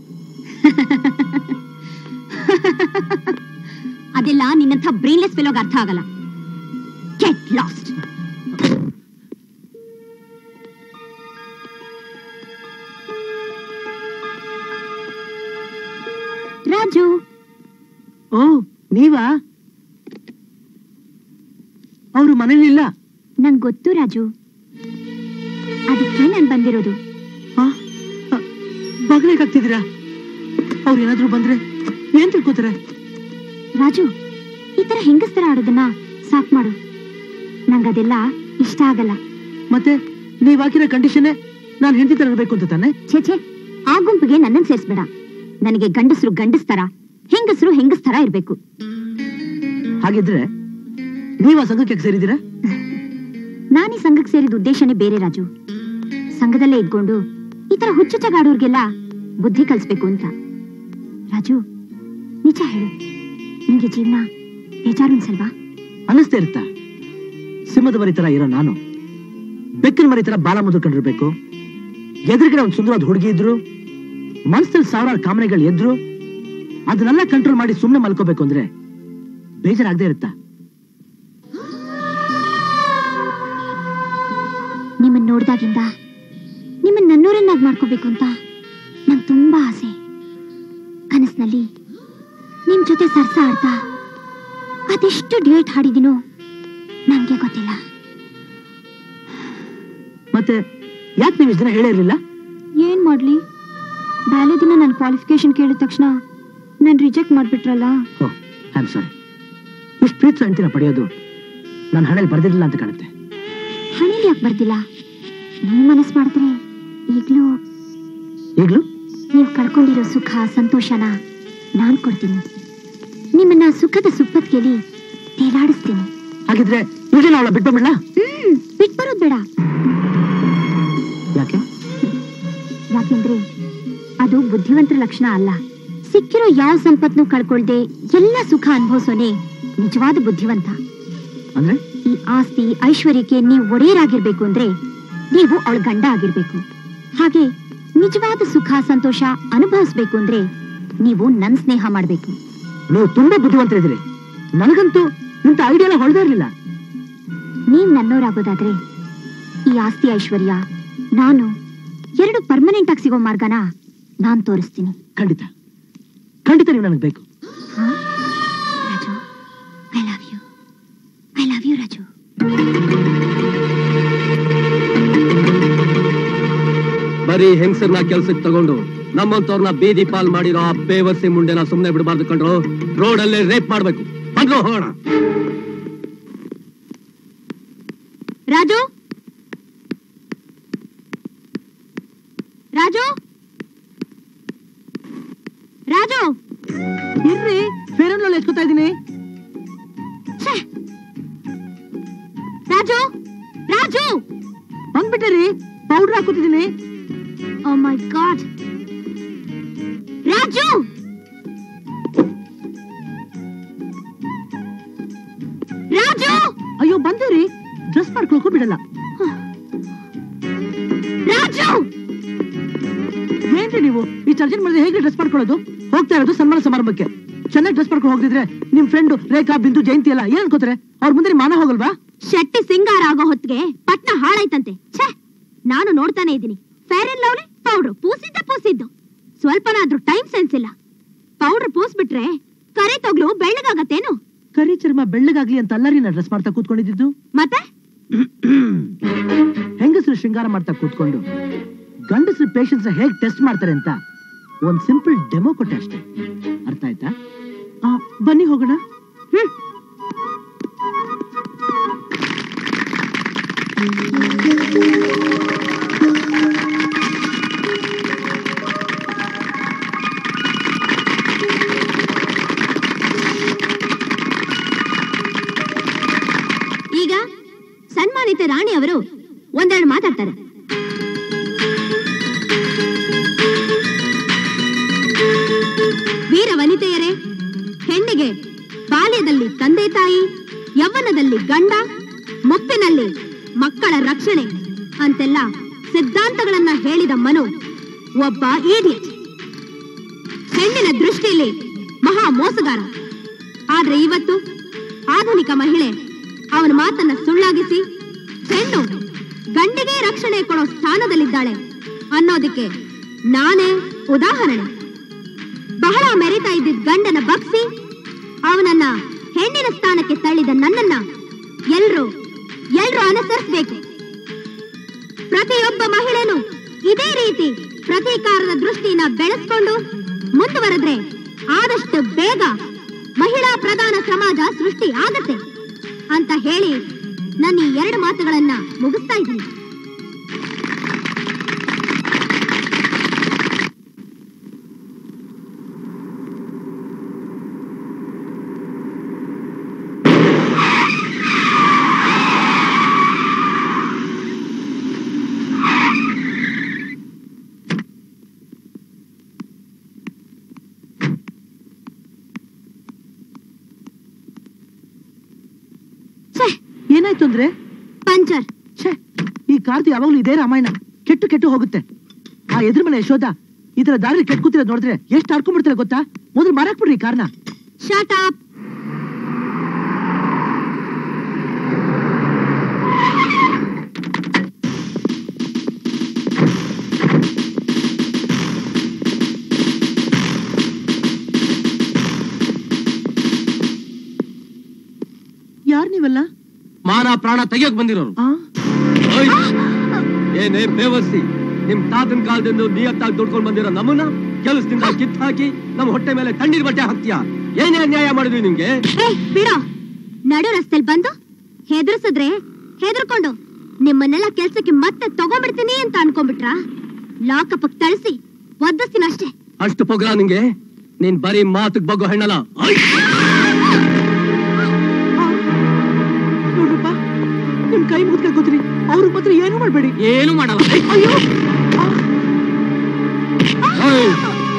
ಅದೆಲ್ಲ ನಿನ್ನಂಥ ಬ್ರೈನ್ಲೆಸ್ ಫೆಲೋಗ್ ಅರ್ಥ ಆಗಲ್ಲ ಗೆಟ್ ಲಾಸ್ಟ್ ರಾಜು ಓ ನೀವಾ ಅವರು ಮನೇಲಿಲ್ಲ ನಂಗ್ ಗೊತ್ತು ರಾಜು ಅದಕ್ಕೆ ನಾನ್ ಬಂದಿರೋದು ಬಗ್ಲಿಗೆ ಆಗ್ತಿದ್ದೀರಾ ಅವ್ರು ಏನಾದ್ರೂ ಬಂದ್ರೆ ಏನ್ ತಿಳ್ಕೊತಾರೆ ರಾಜು ಈ ತರ ಹೆಂಗಸ್ತರ ಆಡೋದನ್ನ ಸಾಕ್ ಮಾಡು ನಂಗದೆಲ್ಲ ಇಷ್ಟ ಆಗಲ್ಲ ಮತ್ತೆ ನೀವ್ ಹಾಕಿರೋ ಕಂಡೀಷನ್ನೇ ನಾನು ಹೆಂಡತಿ ತರ ಇರ್ಬೇಕು ಅಂತ ತಾನೆ ಛೇ ಛೇ ಆ ಗುಂಪಿಗೆ ನನ್ನನ್ ಸೇರ್ಸ್ಬೇಡ ನನಗೆ ಗಂಡಸರು ಗಂಡಸ್ತರ ಹೆಂಗಸರು ಹೆಂಗಸ್ತರ ಇರ್ಬೇಕು ಹಾಗಿದ್ರೆ ನೀವ್ ಆ ಸಂಘಕ್ಕೆ ಯಾಕ್ ಸೇರಿದ್ದೀರಾ ನಾನೀ ಸಂಘಕ್ಕೆ ಸೇರಿದ ಉದ್ದೇಶನೇ ಬೇರೆ ರಾಜು ಸಂಘದಲ್ಲೇ ಇದ್ಕೊಂಡು ಈ ತರ ಹುಚ್ಚುಚ್ಚಗಾಡೋರ್ಗೆಲ್ಲ ಬುದ್ಧಿ ಕಲಿಸ್ಬೇಕು ಅಂತ ರಾಜು ನಿಜ ಹೇಳು ನಿಂಗೆ ಜೀವನ ಬೇಜಾರು ಅನ್ಸಲ್ವಾ ಅನಿಸ್ತಾ ಇರುತ್ತಾ ಸಿಂಹದ ಮರಿ ತರ ಇರೋ ನಾನು ಬೆಕ್ಕಿನ ಮರಿ ತರ ಬಾಲ ಮುದುಕೊಂಡಿರ್ಬೇಕು ಎದುರುಗಡೆ ಒಂದು ಸುಂದರವಾದ ಹುಡುಗಿ ಇದ್ರು ಮನಸ್ಸಲ್ಲಿ ಸಾವಿರಾರು ಕಾಮನೆಗಳು ಎದ್ರು ಅದನ್ನೆಲ್ಲ ಕಂಟ್ರೋಲ್ ಮಾಡಿ ಸುಮ್ಮನೆ ಮಲ್ಕೋಬೇಕು ಅಂದ್ರೆ ಬೇಜಾರಾಗದೆ ಇರುತ್ತಾ ನಿಮ್ಮನ್ನ ನೋಡ್ದಾಗಿಂದ ನಿಮ್ಮನ್ನ ನನ್ನೂರನ್ನಾಗಿ ಮಾಡ್ಕೋಬೇಕು ಅಂತ ನಂಗೆ ತುಂಬಾ ಆಸೆ ಕನಸಿನಲ್ಲಿ ನಿಮ್ ಜೊತೆ ಸರ್ಸ ಆಡ್ತಾ ಅದೆಷ್ಟು ಡ್ಯೂಯೇಟ್ ಹಾಡಿದಿನೋ ನಂಗೆ ಗೊತ್ತಿಲ್ಲ ಮತ್ತೆ ಯಾಕೆ ನೀವು ಇಷ್ಟು ದಿನ ಹೇಳೇ ಇರ್ಲಿಲ್ಲ ಏನ್ ಮಾಡ್ಲಿ ಬ್ಯಾಲೆ ದಿನ ನನ್ನ ಕ್ವಾಲಿಫಿಕೇಶನ್ ಕೇಳಿದ ತಕ್ಷಣ ನಾನು ರಿಜೆಕ್ಟ್ ಮಾಡ್ಬಿಟ್ರಲ್ಲ ಓ ಐ ಆಮ್ ಸಾರಿ ಇಷ್ಟು ಪ್ರೀತಿ ಅಂತಿನ ಪಡೆಯೋದು ನನ್ನ ಹಣೆಯಲ್ಲಿ ಬರ್ದಿರ್ಲಿಲ್ಲ ಅಂತ ಕಾಣುತ್ತೆ ಹಣೆಯಲ್ಲಿ ಯಾಕೆ ಬರ್ತಿಲ್ಲ ನೀವು ಮನಸ್ಸು ಮಾಡಿದ್ರೆ ಈಗ್ಲೂ ಈಗಲೂ ನೀವು ಕಳ್ಕೊಂಡಿರೋ ಸುಖ ಸಂತೋಷನ ನಾನ್ ಕೊಡ್ತೀನಿ ನಿಮ್ಮನ್ನ ಸುಖದ ಸುಪ್ಪತ್ತಿಗೆಲಿ ತೇಲಾಡಿಸ್ತೀನಿ ಹಾಗಿದ್ರೆ ಈಗಲೇ ಅವಳ ಬಿಟ್ಕೊಂಬಿಡ್ಲಾ ಹ್ಮ್ ಬಿಟ್ಬರೋದ್ ಬೇಡ ಯಾಕೆ ಯಾಕೆಂದ್ರೆ ಅದು ಬುದ್ಧಿವಂತರ ಲಕ್ಷಣ ಅಲ್ಲ ಸಿಕ್ಕಿರೋ ಯಾವ ಸಂಪತ್ನು ಕಳ್ಕೊಳ್ದೆ ಎಲ್ಲ ಸುಖ ಅನುಭವಿಸೋನೆ ನಿಜವಾದ ಬುದ್ಧಿವಂತ ಅಂದ್ರೆ ಈ ಆಸ್ತಿ ಐಶ್ವರ್ಯಕ್ಕೆ ನೀವು ಒಡೆಯರಾಗಿರ್ಬೇಕು ಅಂದ್ರೆ ನೀವು ಅವಳ ಗಂಡ ಆಗಿರ್ಬೇಕು ಹಾಗೆ ನಿಜವಾದ ಸುಖ ಸಂತೋಷ ಅನುಭವಿಸ್ಬೇಕು ಅಂದ್ರೆ ನೀವು ನನ್ ಸ್ನೇಹ ಮಾಡ್ಬೇಕು ನೀವು ತುಂಬಾ ಬುದ್ಧಿವಂತರಿದ್ದೀರಿ ನನಗಂತೂ ಇಂಥ ಐಡಿಯಾ ಎಲ್ಲ ಹೊಳ್ದೇ ಇರ್ಲಿಲ್ಲ ನೀವ್ ನನ್ನೋರಾಗೋದಾದ್ರೆ ಈ ಆಸ್ತಿ ಐಶ್ವರ್ಯ ನಾನು ಎರಡು ಪರ್ಮನೆಂಟ್ ಆಗಿ ಸಿಗೋ ಮಾರ್ಗನ ನಾನ್ ತೋರಿಸ್ತೀನಿ ಖಂಡಿತ ಖಂಡಿತ ನೀವು ನನಗೆ ಬೇಕು Raju I love you I love you Raju ಬರೀ ಹೆಂಗಸರ್ನ ಕೆಲ್ಸಕ್ಕೆ ತಗೊಂಡು ನಮ್ಮಂತವ್ರನ್ನ ಬೀದಿ ಪಾಲ್ ಮಾಡಿರೋ ಆ ಬೇವರ್ಸಿ ಮುಂಡೆನ ಸುಮ್ನೆ ಬಿಡಬಾರ್ದು ಕಂಡ್ರು ರೋಡಲ್ಲೇ ರೇಪ್ ಮಾಡ್ಬೇಕು ಬಂದ್ರು ಹೋಗೋಣ ರಾಜು ರಾಜು ರಾಜು ಇರ್ರಿ ಫೇರನ್ ಎತ್ಕೋತಾ ಇದ್ದೀನಿ ಛೆ! ರಾಜು ರಾಜು ಬಂದ್ಬಿಟ್ಟೆ ಪೌಡರ್ ಹಾಕೋತಿದ್ದೀನಿ oh my God Raju Raju ಅಯ್ಯೋ ಬಂದಿರಿ ಡ್ರೆಸ್ ಮಾಡ್ಕೊಳಕ್ಕೂ ಬಿಡಲ್ಲ ರಾಜು ಏನ್ರಿ ನೀವು ಈ ಚರ್ಚನ್ ಮಾಡಿದ್ರೆ ಹೇಗೆ ಡ್ರೆಸ್ ಮಾಡ್ಕೊಳ್ಳೋದು ಹೋಗ್ತಾ ಇರೋದು ಸನ್ಮಾನ ಸಮಾರಂಭಕ್ಕೆ ಚೆನ್ನಾಗಿ ಡ್ರೆಸ್ ಮಾಡ್ಕೊಂಡು ಹೋಗಿದ್ರೆ ನಿಮ್ ಫ್ರೆಂಡ್ ರೇಖಾ ಬಿಂದು ಜಯಂತಿ ಎಲ್ಲ ಏನ್ ಅನ್ಕೋತಾರೆ ಅವ್ರ ಮುಂದೆ ನಿಮ್ ಮಾನ ಹೋಗಲ್ವಾ ಶೆಟ್ಟಿ ಸಿಂಗಾರ ಆಗೋ ಹೊತ್ತಿಗೆ ಪಟ್ನ ಹಾಳಾಯ್ತಂತೆ ಛೇ ನಾನು ನೋಡ್ತಾನೆ ಇದ್ದೀನಿ ಫೇರ್ ಅಂಡ್ ಲವ್ಲಿ ಪೌಡ್ರು ಪೂಸಿದ್ದ ಪೂಸಿದ್ದು ಸ್ವಲ್ಪನಾದ್ರೂ ಟೈಮ್ ಸೆನ್ಸ್ ಇಲ್ಲ ಪೌಡರ್ ಪೂಸ್ಬಿಟ್ರೆ ಕರೆ ತೊಗ್ಲು ಬೆಳ್ಳಗಾಗತ್ತೇನು ಕರಿ ಚರ್ಮ ಬೆಳ್ಳಗಾಗ್ಲಿ ಅಂತ ಅಲ್ಲರಿ ನಾ ಡ್ರೆಸ್ ಮಾಡ್ತಾ ಕೂತ್ಕೊಂಡಿದ್ದು ಮತ್ತೆ ಹೆಂಗಸರು ಶೃಂಗಾರ ಮಾಡ್ತಾ ಕೂತ್ಕೊಂಡು ಗಂಡಸರು ಪೇಷನ್ಸ್ ಹೇಗ್ ಟೆಸ್ಟ್ ಮಾಡ್ತಾರೆ ಅಂತ ಒಂದ್ ಸಿಂಪಲ್ ಡೆಮೋ ಕೊಟ್ಟೆ ಅಷ್ಟೇ ಅರ್ಥ ಆಯ್ತಾ ಆ, ಬನ್ನಿ ಹೋಗೋಣ ಈಗ ಸನ್ಮಾನಿತ ರಾಣಿ ಅವರು ಒಂದೆರಡು ಮಾತಾಡ್ತಾರೆ ವನಿತೆಯರೇ ಹೆಣ್ಣಿಗೆ ಬಾಲ್ಯದಲ್ಲಿ ತಂದೆ ತಾಯಿ ಯೌವನದಲ್ಲಿ ಗಂಡ ಮುಪ್ಪಿನಲ್ಲಿ ಮಕ್ಕಳ ರಕ್ಷಣೆ ಅಂತೆಲ್ಲ ಸಿದ್ಧಾಂತಗಳನ್ನ ಹೇಳಿದ ಮನು ಒಬ್ಬ ಈಡಿಯಟ್ ಹೆಣ್ಣಿನ ದೃಷ್ಟಿಯಲ್ಲಿ ಮಹಾ ಮೋಸಗಾರ ಆದ್ರೆ ಇವತ್ತು ಆಧುನಿಕ ಮಹಿಳೆ ಅವನ ಮಾತನ್ನ ಸುಳ್ಳಾಗಿಸಿ ಹೆಣ್ಣು ಗಂಡಿಗೆ ರಕ್ಷಣೆ ಕೊಡೋ ಸ್ಥಾನದಲ್ಲಿದ್ದಾಳೆ ಅನ್ನೋದಕ್ಕೆ ನಾನೇ ಉದಾಹರಣೆ ಬಹಳ ಮೆರಿತಾ ಇದ್ದಿದ್ದ ಗಂಡನ ಬಗ್ಸಿ ಅವನನ್ನ ಹೆಣ್ಣಿನ ಸ್ಥಾನಕ್ಕೆ ತಳ್ಳಿದ ನನ್ನನ್ನ ಎಲ್ರು ಎಲ್ರು ಅನುಸರಿಸಬೇಕು ಪ್ರತಿಯೊಬ್ಬ ಮಹಿಳೆನೂ ಇದೇ ರೀತಿ ಪ್ರತೀಕಾರದ ದೃಷ್ಟಿನ ಬೆಳೆಸ್ಕೊಂಡು ಮುಂದುವರೆದ್ರೆ ಆದಷ್ಟು ಬೇಗ ಮಹಿಳಾ ಪ್ರಧಾನ ಸಮಾಜ ಸೃಷ್ಟಿ ಆಗತ್ತೆ ಅಂತ ಹೇಳಿ ನನ್ನ ಈ ಎರಡು ಮಾತುಗಳನ್ನ ಮುಗಿಸ್ತಾ ಇದ್ದೀನಿ ಏನಾಯ್ತು ಅಂದ್ರೆ ಪಂಚರ್ ಛೇ ಈ ಕಾರ್ದು ಯಾವಾಗ್ಲೂ ಇದೇ ರಾಮಾಯಣ ಕೆಟ್ಟು ಕೆಟ್ಟು ಹೋಗುತ್ತೆ ಆ ಎದುರು ಮನೆ ಯಶೋಧ ಈ ತರ ದಾರಿ ಕೆಟ್ಟು ಕೂತಿರೋದ್ ನೋಡಿದ್ರೆ ಎಷ್ಟು ಆಡ್ಕೊಂಡ್ಬಿಡ್ತಾರೆ ಗೊತ್ತಾ ಮೊದಲು ಮಾರಾಕ್ ಬಿಡ್ರಿ ಈ ಕಾರ್ನ ಶಟ್ ಅಪ್ ಯಾರ್ ನೀವಲ್ಲ ಮಾನ ಪ್ರಾಣ ತೆಗಿಯಕ್ ಬಂದಿರೋರು ಓಯ್! ಏನೇ ಬೇವಸ್ಸಿ ನಿಮ್ ತಾತನ ಕಾಲದಿಂದ ನಿಯತ್ತಾಗಿ ದುಡ್ಕೊಂಡ್ ಬಂದಿರೋ ನಮ್ಮನ್ನ ಕೆಲಸದಿಂದ ಕಿತ್ ಹಾಕಿ ನಮ್ಮ ಹೊಟ್ಟೆ ಮೇಲೆ ತಣ್ಣೀರ್ ಬಟ್ಟೆ ಹಾಕ್ತೀಯ ಏನೇ ಅನ್ಯಾಯ ಮಾಡಿದ್ವಿ ನಿಮ್ಗೆ ಏ ಬಿಡೋ ನಡು ರಸ್ತೆಲ್ ಬಂದು ಹೆದರ್ಸಿದ್ರೆ ಹೆದರ್ಕೊಂಡು ನಿಮ್ಮನ್ನೆಲ್ಲ ಕೆಲ್ಸಕ್ಕೆ ಮತ್ತೆ ತಗೊಂಡ್ಬಿಡ್ತೀನಿ ಅಂತ ಅನ್ಕೊಂಡ್ಬಿಟ್ರ ಲಾಕಪ್ ತಳಿಸಿ ಒದ್ದಿಸ್ತೀನಿ ಅಷ್ಟೇ ಅಷ್ಟು ಪೊಗ್ರ ನಿಂಗೆ ನೀನ್ ಬರೀ ಮಾತಕ್ ಬಗ್ಗೋ ಹೆಣ್ಣಲ್ಲ ಓಯ್! ನೋಡ್ರಪ್ಪ ನಿಮ್ ಕೈ ಮುಗಿದ್ ಕೇಳ್ಕೊತೀನಿ ಅವ್ರ ಮಾತ್ರ ಏನು ಮಾಡ್ಬೇಡಿ ಏನು ಮಾಡಲ್ಲ ಅಯ್ಯೋ ಓಯ್!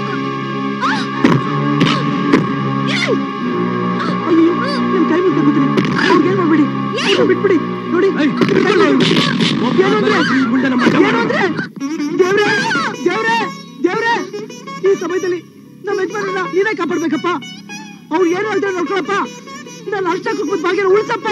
ಅಯ್ಯೋ ನಿಮ್ ಕೈ ಮುಗಿದ್ ಕೇಳ್ಕೊತೀನಿ ಅವ್ರಿಗೆ ಏನ್ ಮಾಡ್ಬೇಡಿ ಅವ್ರ್ನ ಬಿಟ್ಬಿಡಿ ನೋಡಿ ಏನು ಅಂದ್ರೆ ಏನು ಅಂದ್ರೆ ದೇವ್ರೆ ದೇವ್ರೆ ದೇವ್ರೆ ಈ ಸಮಯದಲ್ಲಿ ನಮ್ಮ ಯಜಮಾನನ್ನ ನೀನೇ ಕಾಪಾಡ್ಬೇಕಪ್ಪ ಅವ್ರು ಏನು ಹೇಳ್ತಾರೆ ನೋಡ್ಕೊಳಪ್ಪ ನನ್ನ ಅಷ್ಟ ಕುಕ್ಮದ ಭಾಗ್ಯನ ಉಳಿಸಪ್ಪ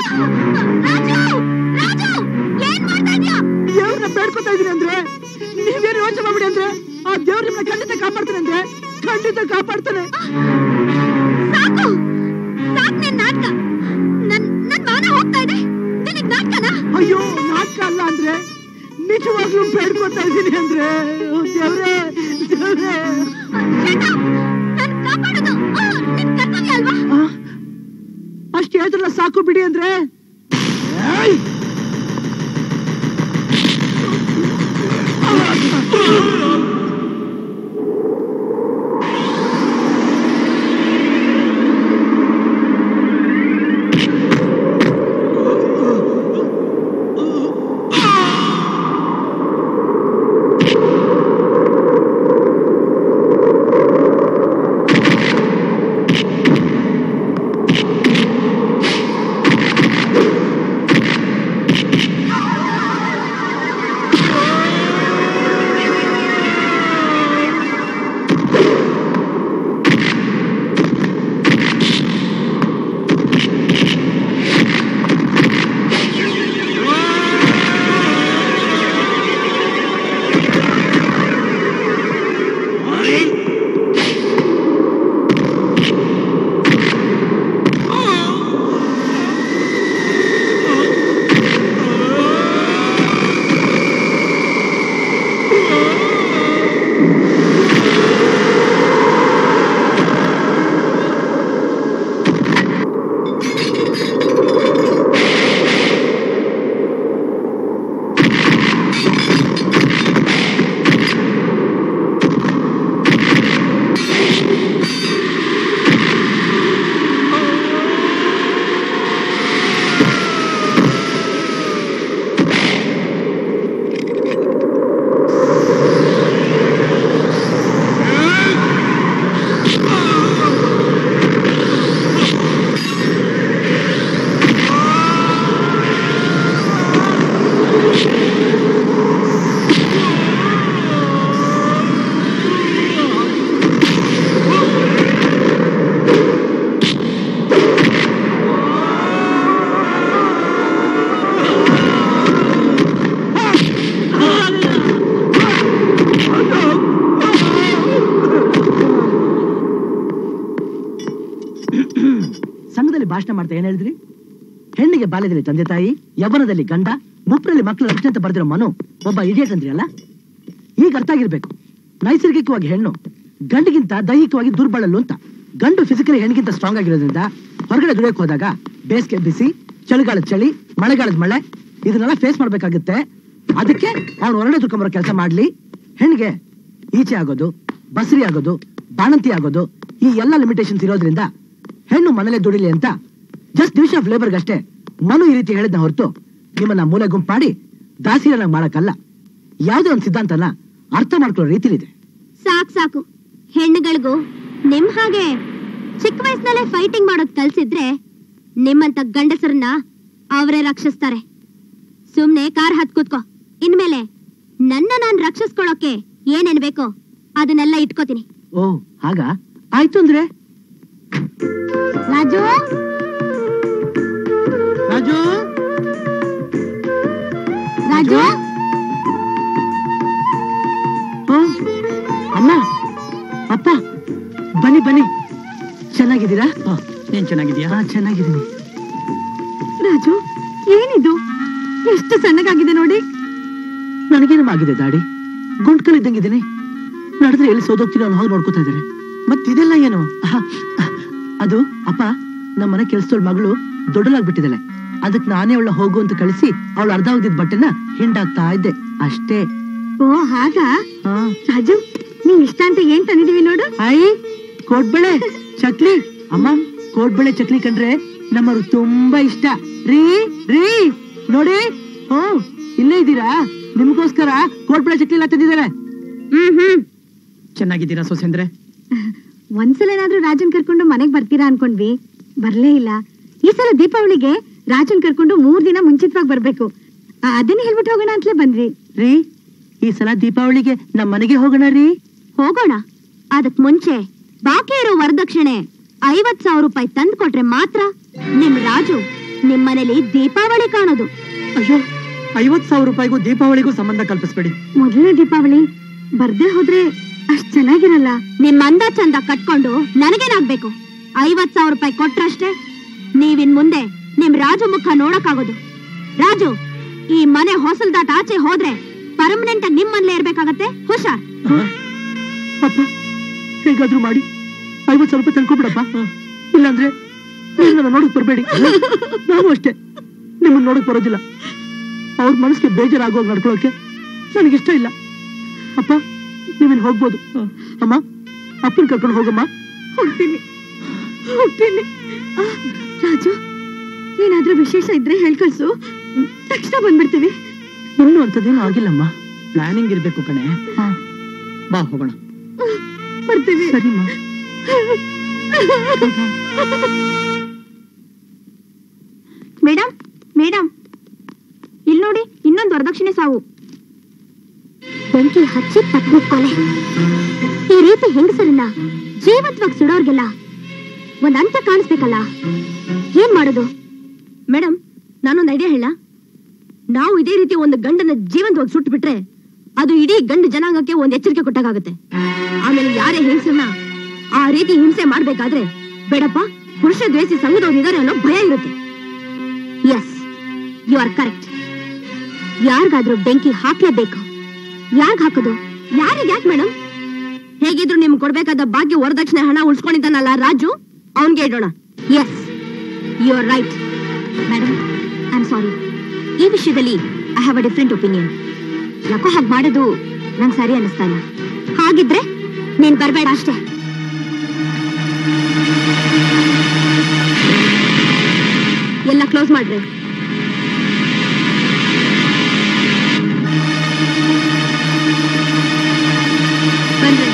ದೇವ್ರನ್ನ ಬೇಡ್ಕೊತಾ ಇದೀನಿ ಅಂದ್ರೆ ನೀವೇನು ಯೋಚನೆ ಮಾಡ್ಬಿಡಿ ಅಂದ್ರೆ ಆ ದೇವ್ರ ನಿಮ್ಮನ್ನ ಖಂಡಿತ ಕಾಪಾಡ್ತಾನೆ ಅಂದ್ರೆ ಖಂಡಿತ ಕಾಪಾಡ್ತಾನೆ ಸಾಕು ಸಾಕ್ ನಿನ್ ನಾಟಕ ನನ್ ನನ್ ಮಾನ ಹೋಗ್ತಾ ಇದೆ ನಿನಗ್ ನಾಟಕನಾ ಅಯ್ಯೋ ನಾಟಕ ಅಲ್ಲ ಅಂದ್ರೆ ನಿಜವಾಗ್ಲೂ ಬೇಡ್ಕೊತಾ ಇದೀನಿ ಅಂದ್ರೆ ಅಯ್ಯೋ, ದೇವ್ರೇ ದೇವ್ರೇ ನನ್ ಕಾಪಾಡೋದು ಆ, ನಿನ್ ಕರ್ತವ್ಯ ಅಲ್ವಾ ಅಷ್ಟು ಹೇಳಿದ್ರಲ್ಲ ಸಾಕು ಬಿಡಿ ಅಂದ್ರೆ ಏಯ್! ಭಾಷಣ ಮಾಡ್ತಾ ಏನ್ ಹೇಳಿದ್ರಿ ಹೆಣ್ಣಿಗೆ ಬಾಲ್ಯದಲ್ಲಿ ತಂದೆ ತಾಯಿ ಯೌವನದಲ್ಲಿ ಗಂಡ ಮುಪ್ಪರಲ್ಲಿ ಮಕ್ಕಳ ರಕ್ಷಣೆ ಅಂತ ಬರ್ದಿರೋ ಮನು ಒಬ್ಬ ಇಡಿಯಟ್ ಅಂದ್ರಿ ಅಲ್ಲ ಈಗ ಅರ್ಥ ಆಗಿರ್ಬೇಕು ನೈಸರ್ಗಿಕವಾಗಿ ಹೆಣ್ಣು ಗಂಡಿಗಿಂತ ದೈಹಿಕವಾಗಿ ದುರ್ಬಳಲು ಅಂತ ಗಂಡು ಫಿಸಿಕಲಿ ಹೆಣ್ಣಿಗಿಂತ ಸ್ಟ್ರಾಂಗ್ ಆಗಿರೋದ್ರಿಂದ ಹೊರಗಡೆ ದುಡಿಯಕ್ಕೆ ಹೋದಾಗ ಬೇಸಿಗೆ ಬಿಸಿ ಚಳಿಗಾಲದ ಚಳಿ ಮಳೆಗಾಲದ ಮಳೆ ಇದನ್ನೆಲ್ಲ ಫೇಸ್ ಮಾಡ್ಬೇಕಾಗುತ್ತೆ ಅದಕ್ಕೆ ಅವ್ನು ಹೊರಗಡೆ ದುಡ್ಕೊಂಬರೋ ಕೆಲಸ ಮಾಡ್ಲಿ ಹೆಣ್ಣಿಗೆ ಈಚೆ ಆಗೋದು ಬಸರಿ ಆಗೋದು ಬಾಣಂತಿ ಆಗೋದು ಈ ಎಲ್ಲ ಲಿಮಿಟೇಷನ್ಸ್ ಇರೋದ್ರಿಂದ ಹೆಣ್ಣು ಮನೇಲೆ ದುಡಿಲಿ ಅಂತ ಜಸ್ಟ್ ಡಿವಿಷನ್ ಆಫ್ ಲೇಬರ್ಗೆ ಅಷ್ಟೇ ಮನು ಈ ರೀತಿ ಹೇಳಿದ್ನ ಹೊರತು ನಿಮ್ಮನ್ನ ಮೂಲೆ ಗುಂಪಾಡಿ ದಾಸಿರನಾಗಿ ಮಾಡಕ್ಕಲ್ಲ ಯಾವುದೇ ಒಂದು ಸಿದ್ಧಾಂತನ ಅರ್ಥ ಮಾಡ್ಕೊಳ್ಳೋ ರೀತಿಲಿದೆ ಸಾಕ್ ಸಾಕು ಹೆಣ್ಣುಗಳಿಗೂ ನಿಮ್ ಹಾಗೆ ಚಿಕ್ಕ ವಯಸ್ಸಿನಲ್ಲೇ ಫೈಟಿಂಗ್ ಮಾಡೋದ್ ಕಲ್ಸಿದ್ರೆ ನಿಮ್ಮಂತ ಗಂಡಸರನ್ನ ಅವರೇ ರಕ್ಷಿಸ್ತಾರೆ ಸುಮ್ನೆ ಕಾರ್ ಹತ್ ಕೂತ್ಕೋ ಇನ್ಮೇಲೆ ನನ್ನ ನಾನ್ ರಕ್ಷಿಸ್ಕೊಳ್ಳೋಕೆ ಏನೇನ್ ಬೇಕೋ ಅದನ್ನೆಲ್ಲ ಇಟ್ಕೋತೀನಿ ಓ ಹಾಗ ಆಯ್ತು ಅಂದ್ರೆ ರಾಜು ರಾಜು ರಾಜು ಓ, ಅಮ್ಮ ಅಪ್ಪ ಬನ್ನಿ ಬನ್ನಿ ಚೆನ್ನಾಗಿದ್ದೀರಾ ನೀನ್ ಚೆನ್ನಾಗಿದ್ಯಾ ಹಾ ಚೆನ್ನಾಗಿದ್ದೀನಿ ರಾಜು ಏನಿದು ಎಷ್ಟು ಸಣ್ಣಗಾಗಿದೆ ನೋಡಿ ನನಗೇನಮ್ಮ ಆಗಿದೆ ದಾಡಿ ಗುಂಡ್ಕಲ್ ಇದ್ದಂಗಿದ್ದೀನಿ ನಡೆದ್ರೆ ಎಲ್ಲಿ ಸೋದೋಗ್ತೀನಿ ಅನ್ನೋ ಹಾಗೆ ನೋಡ್ಕೋತಾ ಇದ್ದಾರೆ ಮತ್ತಿದೆಲ್ಲ ಏನು ಆಹ್, ಆಹ್, ಅದು ಅಪ್ಪ ನಮ್ಮ ಮನೆ ಕೆಲ್ಸದವಳ ಮಗಳು ದೊಡ್ಡಲಾಗ್ಬಿಟ್ಟಿದ್ದಾಳೆ ಅದಕ್ಕೆ ನಾನೇ ಅವಳ ಹೋಗು ಅಂತ ಕಳಿಸಿ ಅವಳು ಅರ್ಧ ಹೋಗಿದ್ ಬಟ್ಟೆನ ಹಿಂಡಾಗ್ತಾ ಇದ್ದೆ ಅಷ್ಟೇ ಓ ಹಾಗ ರಾಜು ನೀನ್ ಇಷ್ಟ ಅಂತ ಏನ್ ತಂದಿದೀವಿ ನೋಡು ಆಯಿ ಕೋಡ್ಬಳೆ ಚಕ್ಲಿ ಅಮ್ಮ ಕೋಡ್ಬಳೆ ಚಕ್ಲಿ ಕಂಡ್ರೆ ನಮ್ಮರು ತುಂಬಾ ಇಷ್ಟ ರೀ ರೀ ನೋಡಿ ಓ ಇಲ್ಲೇ ಇದ್ದೀರಾ ನಿಮ್ಗೋಸ್ಕರ ಕೋಡ್ಬಳೆ ಚಕ್ಲಿ ಎಲ್ಲ ತಂದಿದ್ದಾರೆ ಹ್ಮ್ ಹ್ಮ್ ಚೆನ್ನಾಗಿದ್ದೀರಾ ಸೊಸೆಂದ್ರೆ ಒಂದ್ಸಲ ಏನಾದ್ರೂ ರಾಜನ್ ಕರ್ಕೊಂಡು ಮನೆಗ್ ಬರ್ತೀರಾ ಅನ್ಕೊಂಡ್ವಿ ಬರ್ಲೇ ಇಲ್ಲ ಈ ಸಲ ದೀಪಾವಳಿಗೆ ರಾಜನ್ ಕರ್ಕೊಂಡು ಮೂರ್ ದಿನ ಮುಂಚಿತವಾಗಿ ಬರ್ಬೇಕು ಆ, ಅದನ್ನ ಹೇಳ್ಬಿಟ್ಟು ಹೋಗೋಣ ಅಂತಲೇ ಬಂದ್ವಿ ರೀ ಈ ಸಲ ದೀಪಾವಳಿಗೆ ನಮ್ಮ ಮನೆಗೆ ಹೋಗೋಣ ರೀ ಹೋಗೋಣ ಅದಕ್ ಮುಂಚೆ ಬಾಕಿ ಇರೋ ವರದಕ್ಷಿಣೆ ಐವತ್ ಸಾವಿರ ರೂಪಾಯಿ ತಂದು ಕೊಟ್ರೆ ಮಾತ್ರ ನಿಮ್ ರಾಜು ನಿಮ್ ಮನೇಲಿ ದೀಪಾವಳಿ ಕಾಣೋದು ಅಯ್ಯೋ ಐವತ್ ಸಾವಿರ ರೂಪಾಯಿಗೂ ದೀಪಾವಳಿಗೂ ಸಂಬಂಧ ಕಲ್ಪಿಸ್ಬೇಡಿ ಮೊದಲನೇ ದೀಪಾವಳಿ ಬರ್ದೇ ಹೋದ್ರೆ ಅಷ್ಟ್ ಚೆನ್ನಾಗಿರಲ್ಲ ನಿಮ್ ಅಂದ ಚಂದ ಕಟ್ಕೊಂಡು ನನಗೇನಾಗ್ಬೇಕು ಐವತ್ ಸಾವಿರ ರೂಪಾಯಿ ಕೊಟ್ರಷ್ಟೇ ನೀವಿನ್ ಮುಂದೆ ನಿಮ್ ರಾಜು ಮುಖ ನೋಡಕ್ಕಾಗೋದು ರಾಜು ಈ ಮನೆ ಹೊಸಲ್ ದಾಟ ಆಚೆ ಹೋದ್ರೆ ಪರ್ಮನೆಂಟ್ ನಿಮ್ ಮನೇಲೆ ಇರ್ಬೇಕಾಗತ್ತೆ ಹುಷಾರ್ ಅಪ್ಪ ಹೇಗಾದ್ರೂ ಮಾಡಿ ಐವತ್ ಸಾವಿರ ರೂಪಾಯಿ ತಂದ್ಕೊಬಿಡಪ್ಪ ಇಲ್ಲಾಂದ್ರೆ ನೀವು ನನ್ನ ನೋಡಕ್ ಬರ್ಬೇಡಿ ನಾನು ಅಷ್ಟೇ ನಿಮ್ಮನ್ನ ನೋಡಕ್ ಬರೋದಿಲ್ಲ ಅವ್ರ ಮನಸ್ಸಿಗೆ ಬೇಜಾರಾಗೋಗಿ ನಡ್ಕೊಳಕ್ಕೆ ನನಗಿಷ್ಟ ಇಲ್ಲ ಅಪ್ಪ ನೀವಿನ್ ಹೋಗ್ಬೋದು ಅಮ್ಮ ಅಪ್ಪನ ಕರ್ಕೊಂಡು ಹೋಗಮ್ಮ ಹೋಗ್ತೀನಿ ಹೋಗ್ತೀನಿ ಆ, ರಾಜು ಏನಾದ್ರೂ ವಿಶೇಷ ಇದ್ರೆ ಹೇಳ್ಕಳ್ಸು ತಕ್ಷಣ ಬಂದ್ಬಿಡ್ತೀವಿ ಇನ್ನೂ ಅಂತದೇನು ಆಗಿಲ್ಲಮ್ಮ ಪ್ಲಾನಿಂಗ್ ಇರ್ಬೇಕು ಕಣೆ ಬಾ ಹೋಗೋಣ ಬರ್ತೀವಿ ಸರಿಮ್ಮ ಮೇಡಮ್ ಮೇಡಮ್ ಇಲ್ಲಿ ನೋಡಿ ಇನ್ನೊಂದು ವರದಕ್ಷಿಣೆ ಸಾವು ಬೆಂಕಿ ಹಚ್ಚಿ ತಪ್ಪು ಕೊಲೆ ಈ ರೀತಿ ಹೆಂಗಸರನ್ನ ಜೀವಂತವಾಗಿ ಸುಡೋರ್ಗೆಲ್ಲ ಒಂದ್ ಅಂತ್ಯ ಕಾಣಿಸ್ಬೇಕಲ್ಲ ಏನ್ ಮಾಡೋದು ಮೇಡಮ್ ನಾನೊಂದು ಐಡಿಯಾ ಹೇಳ ನಾವು ಇದೇ ರೀತಿ ಒಂದು ಗಂಡನ ಜೀವಂತವಾಗಿ ಸುಟ್ಟು ಬಿಟ್ರೆ ಅದು ಇಡೀ ಗಂಡು ಜನಾಂಗಕ್ಕೆ ಒಂದ್ ಎಚ್ಚರಿಕೆ ಕೊಟ್ಟಾಗುತ್ತೆ ಆಮೇಲೆ ಯಾರೇ ಹೆಂಗಸರನ್ನ ಆ ರೀತಿ ಹಿಂಸೆ ಮಾಡ್ಬೇಕಾದ್ರೆ ಬೇಡಪ್ಪ ಪುರುಷ ದ್ವೇಷಿ ಸಂಘದವ್ರು ಇದಾರೆ ಅನ್ನೋ ಭಯ ಇರುತ್ತೆ ಎಸ್ ಯು ಆರ್ ಕರೆಕ್ಟ್ ಯಾರಿಗಾದ್ರೂ ಬೆಂಕಿ ಹಾಕ್ಲೇಬೇಕು ಯಾರ್ಗ್ ಹಾಕೋದು ಯಾರಿಗೆ ಯಾಕೆ ಮೇಡಮ್ ಹೇಗಿದ್ರು ನಿಮ್ಗೆ ಕೊಡ್ಬೇಕಾದ ಭಾಗ್ಯ ವರದಕ್ಷಿಣೆ ಹಣ ಉಳ್ಸ್ಕೊಂಡಿದ್ದಾನಲ್ಲ ರಾಜು ಅವನ್ಗೆ ಇಡೋಣ yes you are right madam I am sorry ಈ ವಿಷಯದಲ್ಲಿ I have a different opinion ಯಾಕೋ ಹಾಗೆ ಮಾಡೋದು ನಂಗೆ ಸರಿ ಅನ್ನಿಸ್ತಾ ಇಲ್ಲ ಹಾಗಿದ್ರೆ ನೀನ್ ಬರಬೇಡ ಅಷ್ಟೇ ಎಲ್ಲ ಕ್ಲೋಸ್ ಮಾಡ್ರಿ ಬನ್ರಿ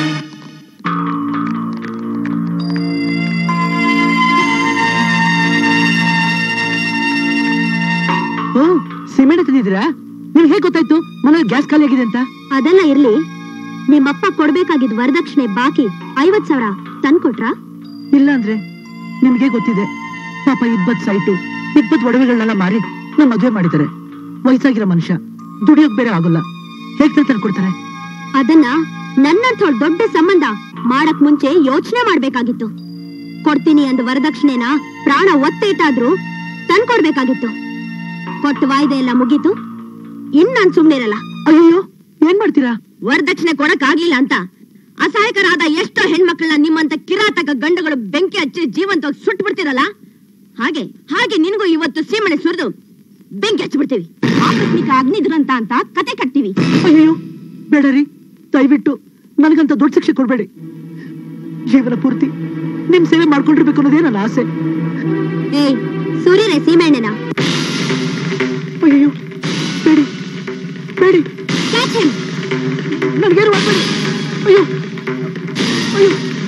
ಓ ಸಿಮೆಂಟ್ ತಂದಿದ್ದೀರಾ ನಿಮ್ಗೆ ಹೇಗೆ ಗೊತ್ತಾಯ್ತು ಮನೇಲಿ ಗ್ಯಾಸ್ ಖಾಲಿ ಆಗಿದೆ ಅಂತ ಅದೆಲ್ಲ ಇರ್ಲಿ ನಿಮ್ಮಪ್ಪ ಕೊಡ್ಬೇಕಾಗಿದ್ ವರದಕ್ಷಿಣೆ ಬಾಕಿ ಐವತ್ ಸಾವಿರ ತಂದ್ಕೊಟ್ರಾ ಇಲ್ಲ ಅಂದ್ರೆ ನಿಮ್ಗೆ ಗೊತ್ತಿದೆ ಪಾಪ ಇಪ್ಪತ್ ಸೈಟು ಇಪ್ಪತ್ ಒಡವೆಗಳನ್ನೆಲ್ಲ ಮಾರಿ ನಮ್ ಮದ್ವೆ ಮಾಡಿದ್ದಾರೆ ವಯಸ್ಸಾಗಿರೋ ಮನುಷ್ಯ ದುಡಿಯೋಕ್ ಬೇರೆ ಆಗೋಲ್ಲ ಹೇಗ್ ತಂದು ಕೊಡ್ತಾರೆ ಅದನ್ನ ನನ್ನಂಥೋಳ್ ದೊಡ್ಡ ಸಂಬಂಧ ಮಾಡಕ್ ಮುಂಚೆ ಯೋಚನೆ ಮಾಡ್ಬೇಕಾಗಿತ್ತು ಕೊಡ್ತೀನಿ ಅಂದ ವರದಕ್ಷಿಣೆನ ಪ್ರಾಣ ಒತ್ತಿಟ್ಟಾದ್ರೂ ತಂದ್ಕೊಡ್ಬೇಕಾಗಿತ್ತು ಕೊಟ್ಟು ವಾಯ್ದೆ ಎಲ್ಲ ಮುಗೀತು ಇನ್ ನಾನ್ ಸುಮ್ನಿರಲ್ಲ ಅಯ್ಯೋ ಏನ್ ಮಾಡ್ತೀರಾ ವರದಕ್ಷಿಣೆ ಕೊಡಕ್ ಆಗ್ಲಿಲ್ಲ ಅಂತ ಅಸಹಾಯಕರಾದ ಎಷ್ಟೋ ಹೆಣ್ಮಕ್ಳನ್ನ ನಿಮ್ಮಂತ ಕಿರಾತಕ ಗಂಡುಗಳು ಬೆಂಕಿ ಹಚ್ಚಿ ಜೀವಂತವಾಗಿ ಸುಟ್ಟು ಬಿಡ್ತಿರಲ್ಲ ಹಾಗೆ ಹಾಗೆ ನಿನಗೂ ಇವತ್ತು ಸೀಮಣೆ ಸುರಿದು ಬೆಂಕಿ ಹಚ್ಚಿಬಿಡ್ತೀವಿ ಆಕಸ್ಮಿಕ ಅಗ್ನಿ ದುರಂತ ಅಂತ ಕತೆ ಕಟ್ತೀವಿ ಅಯ್ಯೋ ಬೇಡರಿ ದಯವಿಟ್ಟು ನನಗಂತ ದೊಡ್ಡ ಶಿಕ್ಷೆ ಕೊಡ್ಬೇಡಿ ಜೀವನ ಪೂರ್ತಿ ನಿಮ್ ಸೇವೆ ಮಾಡ್ಕೊಂಡಿರ್ಬೇಕು ಅನ್ನೋದೇ ನನ್ನ ಆಸೆ ಏಯ್ ಸುರಿರೆ ಸೀಮೆಣ್ಣೆನ ಅಯ್ಯೋ ಬೇಡಿ ಬೇಡಿ Catch him. ನನಗೇನು ಮಾಡ್ಬೇಡಿ ಅಯ್ಯೋ ಅಯ್ಯೋ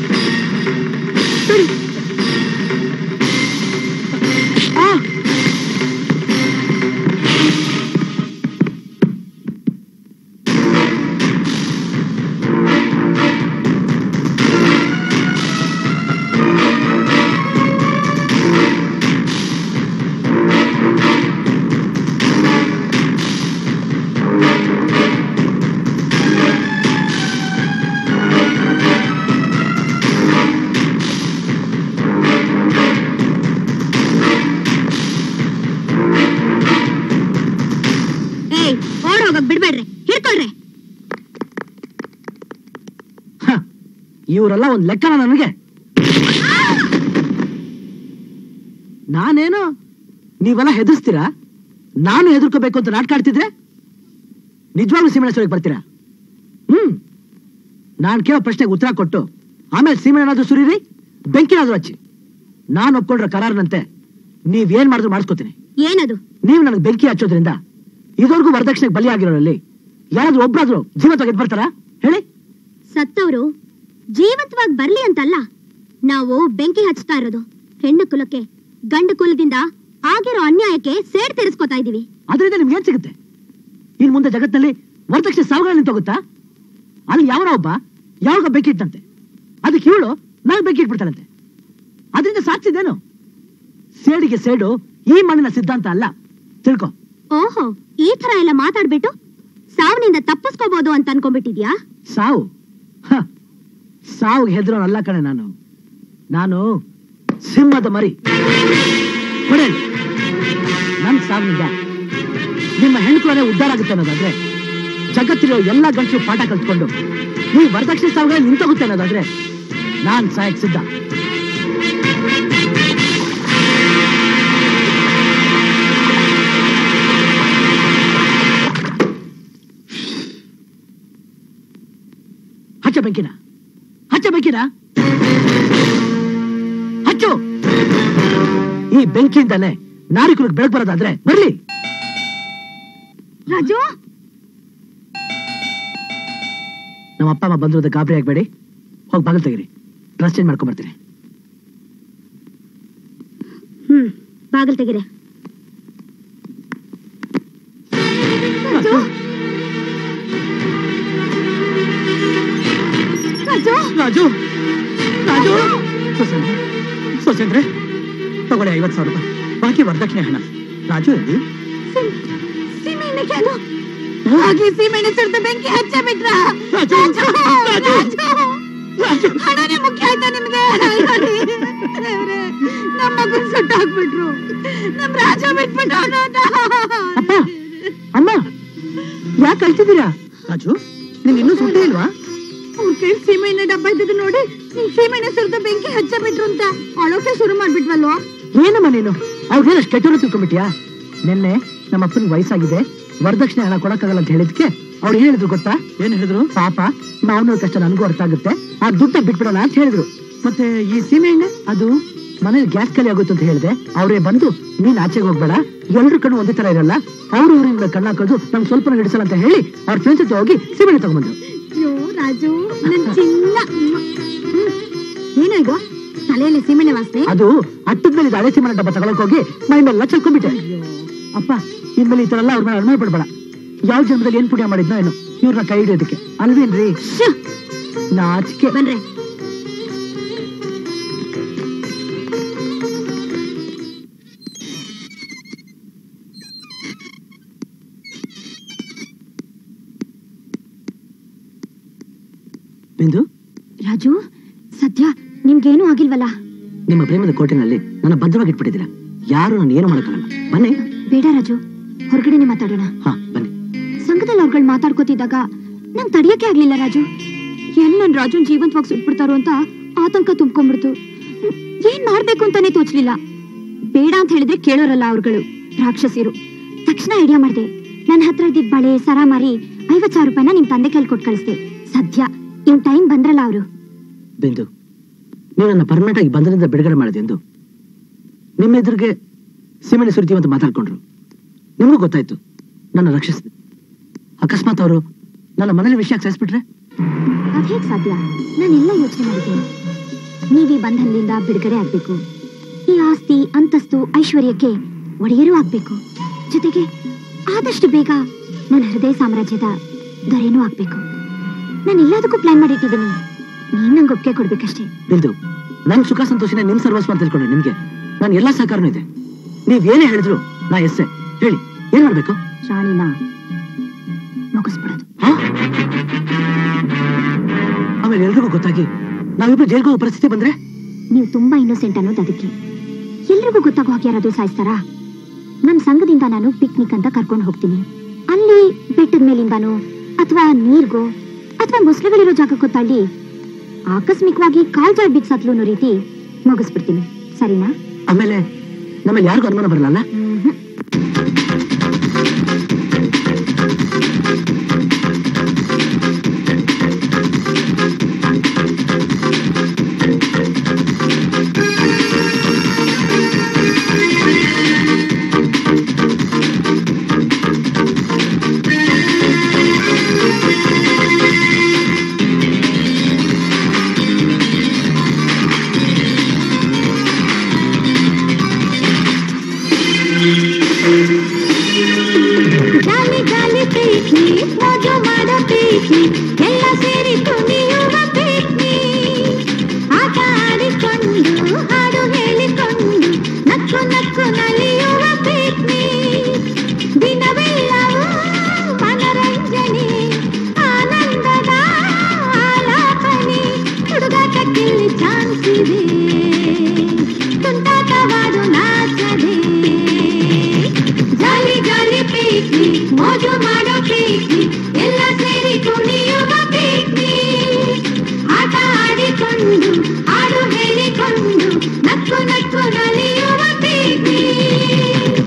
ಬೇಡಿ ಆ ಏಯ್ ಓಡ್ ಹೋಗಕ್ ಬಿಡ್ಬೇಡ್ರಿ ಹಿಡ್ಕೊಳ್ರಿ ಇವರೆಲ್ಲ ಒಂದ್ ಲೆಕ್ಕನ ನನಗೆ ನಾನೇನು ನೀವೆಲ್ಲ ಹೆದರ್ಸ್ತೀರಾ ನಾನು ಹೆದರ್ಕೋಬೇಕು ಅಂತ ನಾಟಕ ಆಡ್ತಿದ್ರೆ ನಿಜವಾಗ್ಲೂ ಸೀಮೆಣ್ಣೆ ಬರ್ತೀರಾ ಹ್ಮ್ ನಾನ್ ಕೇಳೋ ಪ್ರಶ್ನೆಗೆ ಉತ್ತರ ಕೊಟ್ಟು ಆಮೇಲೆ ಸೀಮೆಣ್ಣಾದ್ರೂ ಸುರೀರಿ ಬೆಂಕಿನಾದ್ರೂ ಹಚ್ಚಿ ನಾನು ಒಪ್ಕೊಂಡ್ರ ಕರಾರ್ನಂತೆ ನೀವೇನ್ ಮಾಡಿದ್ರು ಮಾಡಿಸ್ಕೋತೀನಿ ಏನದು ನೀವು ನನಗೆ ಬೆಂಕಿ ಹಚ್ಚೋದ್ರಿಂದ ಇದುವರೆಗೂ ವರದಕ್ಷಿಣೆಗೆ ಬಲಿಯಾಗಿರೋರಲ್ಲಿ ಯಾರಾದ್ರೂ ಒಬ್ರಾದ್ರೂ ಜೀವಂತವಾಗಿ ಎದ್ದು ಬರ್ತಾರಾ ಹೇಳಿ ಸತ್ತವರು ಜೀವಂತವಾಗಿ ಬರ್ಲಿ ಅಂತಲ್ಲ ನಾವು ಬೆಂಕಿ ಹಚ್ತಾ ಇರೋದು ಹೆಣ್ಣು ಕುಲಕ್ಕೆ ಗಂಡು ಕುಲದಿಂದ ಆಗಿರೋ ಅನ್ಯಾಯಕ್ಕೆ ಸೇಡ್ ತೀರಿಸ್ಕೊತಾ ಇದೀವಿ ಅದರಿಂದ ನಿಮ್ಗೆ ಏನ್ ಸಿಗುತ್ತೆ ಇನ್ ಮುಂದೆ ಜಗತ್ತಿನಲ್ಲಿ ವರದಕ್ಷಿಣೆ ಸಾವಿರ ನಿಂತೋಗುತ್ತಾ ಅಲ್ಲಿ ಯಾವನೋ ಒಬ್ಬ ಯಾವಾಗ ಬೆಂಕಿ ಇಟ್ಟಂತೆ ಅದಕ್ಕೆ ಇವಳು ನಾನು ಬೆಂಕಿ ಇಟ್ಬಿಡ್ತಾನಂತೆ ಅದರಿಂದ ಸಾಧಿಸಿದೇನು ಸೇಡಿಗೆ ಸೇಡು ಈ ಮಣ್ಣಿನ ಸಿದ್ಧಾಂತ ಅಲ್ಲ ತಿಳ್ಕೊ ಓಹೋ ಈ ತರ ಎಲ್ಲ ಮಾತಾಡ್ಬಿಟ್ಟು ಸಾವನಿಂದ ತಪ್ಪಿಸ್ಕೋಬಹುದು ಅಂತ ಅನ್ಕೊಂಡ್ಬಿಟ್ಟಿದ್ಯಾ ಸಾವು ಹ, ಸಾವುಗೆ ಹೆದರೋನಲ್ಲ ಕಣೆ ನಾನು ನಾನು ಸಿಂಹದ ಮರಿ ಕೊಡೆ ನನ್ ಸಾವಿನಿಂದ ನಿಮ್ಮ ಹೆಣ್ಕುಳನೆ ಉದ್ಧಾರ ಆಗುತ್ತೆ ಅನ್ನೋದಾದ್ರೆ ಜಗತ್ತಿರೋ ಎಲ್ಲಾ ಗಂಟಲು ಪಾಠ ಕಲ್ತ್ಕೊಂಡು ಈ ವರದಕ್ಷಿಣೆ ಸಾವಿರ ನಿಂತೋಗುತ್ತೆ ಅನ್ನೋದಾದ್ರೆ ನಾನ್ ಸಾಯಕ್ ಸಿದ್ಧ ಹಚ್ಚ ಬೆಂಕಿನ ಹಚ್ಚ ಬೆಂಕಿನ ಹಚ್ಚು ಈ ಬೆಂಕಿಯಿಂದಾನೆ ನಾರಿಕುಲಕ್ಕೆ ಬೆಳಕು ಬರೋದಾದ್ರೆ ಬರ್ಲಿ ರಾಜು ನಮ್ಮ ಅಪ್ಪ ಅಮ್ಮ ಬಂದಿರೋದ ಗಾಬರಿ ಆಗ್ಬೇಡಿ ಹೋಗಿ ಬಾಗಿಲು ತೆಗೀರಿ ಡ್ರೆಸ್ ಚೇಂಜ್ ಮಾಡ್ಕೊಂಡ್ ಬರ್ತೀನಿ ಹ್ಮ್ ಬಾಗಿಲ್ ತೆಗಿರೆ ರಾಜು ರಾಜು ರಾಜು ರಾಜು ಸುಸಂದ್ರೆ ಸುಸಂದ್ರೆ ತಗೊಳ್ಳಿ ಐವತ್ತು ಸಾವಿರ ರೂಪಾಯಿ ಬಾಕಿ ವರದಕ್ಷಿಣೆ ಹಣ ರಾಜು ಎಲ್ಲಿ ಸೀಮೆಣ್ಣೆ ಕೇಳು ಹಾಗೆ ಸೀಮೆಣ್ಣೆ ಸುರಿದು ಬೆಂಕಿ ಹಚ್ಚ ಬಿಟ್ರ ರಾಜು, ರಾಜು. ಹಣನೇ ಮುಖ್ಯ ಆಯ್ತಾ ನಿಮ್ಗೆ ಅಯ್ಯೋ, ದೇವ್ರೇ, ನಮ್ಮ ಮಗನ್ ಸುಟ್ಟು ಹಾಕ್ಬಿಟ್ರು ನಮ್ ರಾಜ ಬಿಟ್ಬಿಟ್ಟು ಅಪ್ಪ ಅಮ್ಮ ಯಾಕೆ ಅಳ್ತಿದ್ದೀರಾ ರಾಜು ನೀನ್ ಇನ್ನೂ ಸುಟ್ಟೇ ಇಲ್ವಾ ಅವ್ರ ಕೈ ಸೀಮೆಣ್ಣೆ ಡಬ್ಬ ಇದ್ದದ್ದು ನೋಡಿ ನಿಮ್ ಸೀಮೆಣ್ಣೆ ಸುರಿದು ಬೆಂಕಿ ಹಚ್ಚ ಬಿಟ್ರು ಅಂತ ಅಳೋಕೆ ಶುರು ಮಾಡ್ಬಿಟ್ವಲ್ವಾ ಏನಮ್ಮ ನೀನು ಅವ್ರೇನು ಅಷ್ಟು ಕೆಟ್ಟವರು ತಿಳ್ಕೊಂಡ್ಬಿಟ್ಯಾ ನಿನ್ನೆ ನಮ್ಮ ಅಪ್ಪನಿಗೆ ವಯಸ್ಸಾಗಿದೆ ವರದಕ್ಷಿಣೆ ಹಣ ಕೊಡಕ್ಕಾಗಲ್ಲ ಅಂತ ಹೇಳಿದ್ಕೆ ಅವ್ರು ಏನ್ ಹೇಳಿದ್ರು ಗೊತ್ತಾ ಏನ್ ಹೇಳಿದ್ರು ಪಾಪ ಮಾವನ ಕಷ್ಟ ನನಗೂ ಅರ್ಥ ಆಗುತ್ತೆ ಆ ದುಡ್ಡ ಬಿಟ್ಬಿಡೋಣ ಅಂತ ಹೇಳಿದ್ರು ಮತ್ತೆ ಈ ಸೀಮೆ ಎಣ್ಣೆ ಅದು ಮನೇಲಿ ಗ್ಯಾಸ್ ಖಾಲಿ ಆಗುತ್ತೆ ಅಂತ ಹೇಳಿದೆ ಅವರೇ ಬಂದು ನೀನ್ ಆಚೆಗೆ ಹೋಗ್ಬೇಡ ಎಲ್ರು ಕಣ್ಣು ಒಂದೇ ತರ ಇರಲ್ಲ ಅವ್ರು ಊರಿಂದ ಕಣ್ಣಾಕೋದು ನಮ್ಗೆ ಸ್ವಲ್ಪ ಹಿಡಿಸಲ್ಲ ಅಂತ ಹೇಳಿ ಅವ್ರ ಫ್ರೆಂಡ್ಸ್ ಜೊತೆ ಹೋಗಿ ಸೀಮೆಣ್ಣೆ ತಗೊಂಡ್ಬಂದ್ರು ಅಯ್ಯೋ ರಾಜು ನನ್ ಚಿನ್ನ ಹ್ಮ್. ಏನೋ ಇದು ತಲೆಯಲ್ಲಿ ಸೀಮೆಣ್ಣೆ ವಾಸನೆ ಅದು ಅಟ್ಟದ ಮೇಲೆ ಇದ್ದ ಹಳೆ ಸೀಮೆಣ್ಣೆ ಡಬ್ಬ ತಗೊಳಕ್ ಹೋಗಿ ಮೈ ಮೇಲೆಲ್ಲ ಚಲ್ಕೊಂಡ್ಬಿಟ್ಟೆ ಅಪ್ಪ ಇನ್ಮೇಲೆ ಈ ತರ ಎಲ್ಲ ಅವ್ರ ಮೇಲೆ ಅನುಮಾನ ಪಡ್ಬೇಡ ಯಾವ ಜನ್ಮದಲ್ಲಿ ಏನ್ ಪುಣ್ಯ ಮಾಡಿದ್ನೋ ಏನೋ ಇವ್ರನ್ನ ಕೈ ಹಿಡಿಯೋದಕ್ಕೆ ಅಲ್ವೇನ್ರಿ ನಾಚಿಕೆ ಬನ್ರಿ ಬಿಂದು ರಾಜು ಸದ್ಯ ನಿಮ್ಗೇನೂ ಆಗಿಲ್ವಲ್ಲ ನಿಮ್ಮ ಪ್ರೇಮದ ಕೋಟೆನಲ್ಲಿ ನನ್ನ ಭದ್ರವಾಗಿ ಇಟ್ಬಿಟ್ಟಿದ್ದೀರಾ ಯಾರು ನಾನು ಏನು ಮಾಡೋಕ್ಕಾಗಲ್ಲ ಬನ್ನಿ ಬೇಡ ರಾಜು ಹೊರಗಡೆನೆ ಮಾತಾಡೋಣ ಹಾ ಬನ್ನಿ ಸಂಘದಲ್ಲಿ ಅವ್ರುಗಳು ಮಾತಾಡ್ಕೋತಿದ್ದಾಗ ನಂಗೆ ತಡಿಯಕ್ಕೆ ಆಗ್ಲಿಲ್ಲ ರಾಜು ಎಲ್ಲಿ ನನ್ ರಾಜುನ್ ಜೀವಂತವಾಗಿ ಸುಟ್ಬಿಡ್ತಾರೋ ಅಂತ ಆತಂಕ ತುಂಬ್ಕೊಂಡ್ಬಿಡ್ತು ಏನ್ ಮಾಡ್ಬೇಕು ಅಂತಾನೆ ತೋಚ್ಲಿಲ್ಲ ಬೇಡ ಅಂತ ಹೇಳಿದ್ರೆ ಕೇಳೋರಲ್ಲ ಅವ್ರುಗಳು ರಾಕ್ಷಸಿರು ತಕ್ಷಣ ಐಡಿಯಾ ಮಾಡ್ದೆ ನನ್ನ ಹತ್ರ ಇದ್ದಿದ್ ಬಳೆ ಸರ ಮಾರಿ ಐವತ್ ಸಾವಿರ ರೂಪಾಯಿನ ನಿಮ್ ತಂದೆ ಕೈಲಿ ಕೊಟ್ಟು ಕಳಿಸ್ದೆ ಸದ್ಯ ಇವ್ ಟೈಮ್ ಬಂದ್ರಲ್ಲ ಅವರು ಬಿಂದು ನೀವು ನನ್ನ ಪರ್ಮನೆಂಟ್ ಆಗಿ ಬಂಧನದಿಂದ ಬಿಡುಗಡೆ ಮಾಡಿದೆ ಎಂದು ನಿಮ್ಮ ಎದುರಿಗೆ ಸಿಮೆಂಟ್ ಸುರಿತೀವಿ ಅಂತ ಮಾತಾಡ್ಕೊಂಡ್ರು ನಿಮಗೂ ಗೊತ್ತಾಯ್ತು ನನ್ನ ರಕ್ಷಿಸಿದೆ ಅಕಸ್ಮಾತ್ ಅವರು ನನ್ನ ಮನೇಲಿ ವಿಷಯ ಸೇರಿಸ್ಬಿಟ್ರೆ ಅದ್ ಹೇಗ್ ಸಾಧ್ಯ ನಾನೆಲ್ಲ ಯೋಚನೆ ಮಾಡಿದ್ದೀನಿ ನೀವ್ ಈ ಬಂಧನದಿಂದ ಬಿಡುಗಡೆ ಆಗ್ಬೇಕು ಈ ಆಸ್ತಿ ಅಂತಸ್ತು ಐಶ್ವರ್ಯಕ್ಕೆ ಒಡೆಯರೂ ಆಗ್ಬೇಕು ಜೊತೆಗೆ ಆದಷ್ಟು ಬೇಗ ನನ್ನ ಹೃದಯ ಸಾಮ್ರಾಜ್ಯದ ದೊರೆನೂ ಆಗ್ಬೇಕು ನಾನು ಎಲ್ಲದಕ್ಕೂ ಪ್ಲಾನ್ ಮಾಡಿಟ್ಟಿದ್ದೀನಿ ನೀನ್ ನಂಗೆ ಒಪ್ಪಿಗೆ ಕೊಡ್ಬೇಕಷ್ಟೇ ಬಿಂದು ನನ್ ಸುಖ ಸಂತೋಷನ ನಿಮ್ ಸರ್ವಸ್ವ ಅಂತ ತಿಳ್ಕೊಂಡೆ ನಿಮ್ಗೆ ನಾನು ಎಲ್ಲಾ ಸಹಕಾರನೂ ಇದೆ ನೀವ್ ಏನೇ ಹೇಳಿದ್ರು ನಾ ಎಸ್ಸೆ ಹೇಳಿ ಏನ್ ಮಾಡ್ಬೇಕು ರಾಣಿನ ಮುಗಿಸ್ಬಿಡೋದು ಆಮೇಲೆ ಎಲ್ರಿಗೂ ಗೊತ್ತಾಗಿ ನಾವಿಬ್ರು ಜೈಲ್ಗೆ ಹೋಗೋ ಪರಿಸ್ಥಿತಿ ಬಂದ್ರೆ ನೀವು ತುಂಬಾ ಇನ್ನೋಸೆಂಟ್ ಅನ್ನೋದು ಅದಕ್ಕೆ ಎಲ್ರಿಗೂ ಗೊತ್ತಾಗೋ ಹಾಗೆ ಯಾರಾದ್ರೂ ಸಾಯಿಸ್ತಾರಾ ನಮ್ ಸಂಘದಿಂದ ನಾನು ಪಿಕ್ನಿಕ್ ಅಂತ ಕರ್ಕೊಂಡು ಹೋಗ್ತೀನಿ ಅಲ್ಲಿ ಬೆಟ್ಟದ ಮೇಲಿಂದಾನೋ ಅಥವಾ ನೀರ್ಗೋ ಅಥವಾ ಮೊಸಳೆಗಳಿರೋ ಜಾಗಕ್ಕೋ ತಳ್ಳಿ ಆಕಸ್ಮಿಕವಾಗಿ ಕಾಲ್ ಜಾಡ್ ಬಿದ್ದು ಸತ್ಲು ಅನ್ನೋ ರೀತಿ ಮುಗಿಸ್ಬಿಡ್ತೀನಿ ಸರಿನಾ ಆಮೇಲೆ ನಮ್ಮಲ್ಲಿ ಯಾರಿಗೂ ಅನುಮಾನ ಬರಲ್ಲ ಜಾಲಿ ಜಾಲಿ ಪಿಕ್ನಿಕ್ ಮೋಜು ಮಾಡೋ ಪಿಕ್ನಿಕ್ ಎಲ್ಲ ಸೇರಿ ಕುಣಿಯುವ ಪಿಕ್ನಿಕ್ ಆಟ ಆಡಿಕೊಂಡು ಹಾಡು ಹೇಳಿಕೊಂಡು ನಕ್ಕು ನಕ್ಕು ನಲಿಯುವ ಪಿಕ್ನಿಕ್ ದಿನವೆಲ್ಲವೂ ಮನರಂಜನೆ ಆನಂದದ ಆಲಾಪನೆ ಹುಡುಗಾಟಕ್ಕಿಲ್ಲಿ ಚಾನ್ಸ್ ಇದೆ ತುಂಟಾಟವಾಡು ನಾಚದೆ ಜಾಲಿ ಜಾಲಿ ಪಿಕ್ನಿಕ್ ಮೋಜು ಮಾಡೋ ಪಿಕ್ನಿಕ್ ಎಲ್ಲ ಸೇರಿ ಕುಣಿಯುವ ಪಿಕ್ನಿಕ್ ಆಟ ಆಡಿಕೊಂಡು ಹಾಡು ಹೇಳಿಕೊಂಡು ನಕ್ಕು ನಕ್ಕು ನಲಿಯುವ ಪಿಕ್ನಿಕ್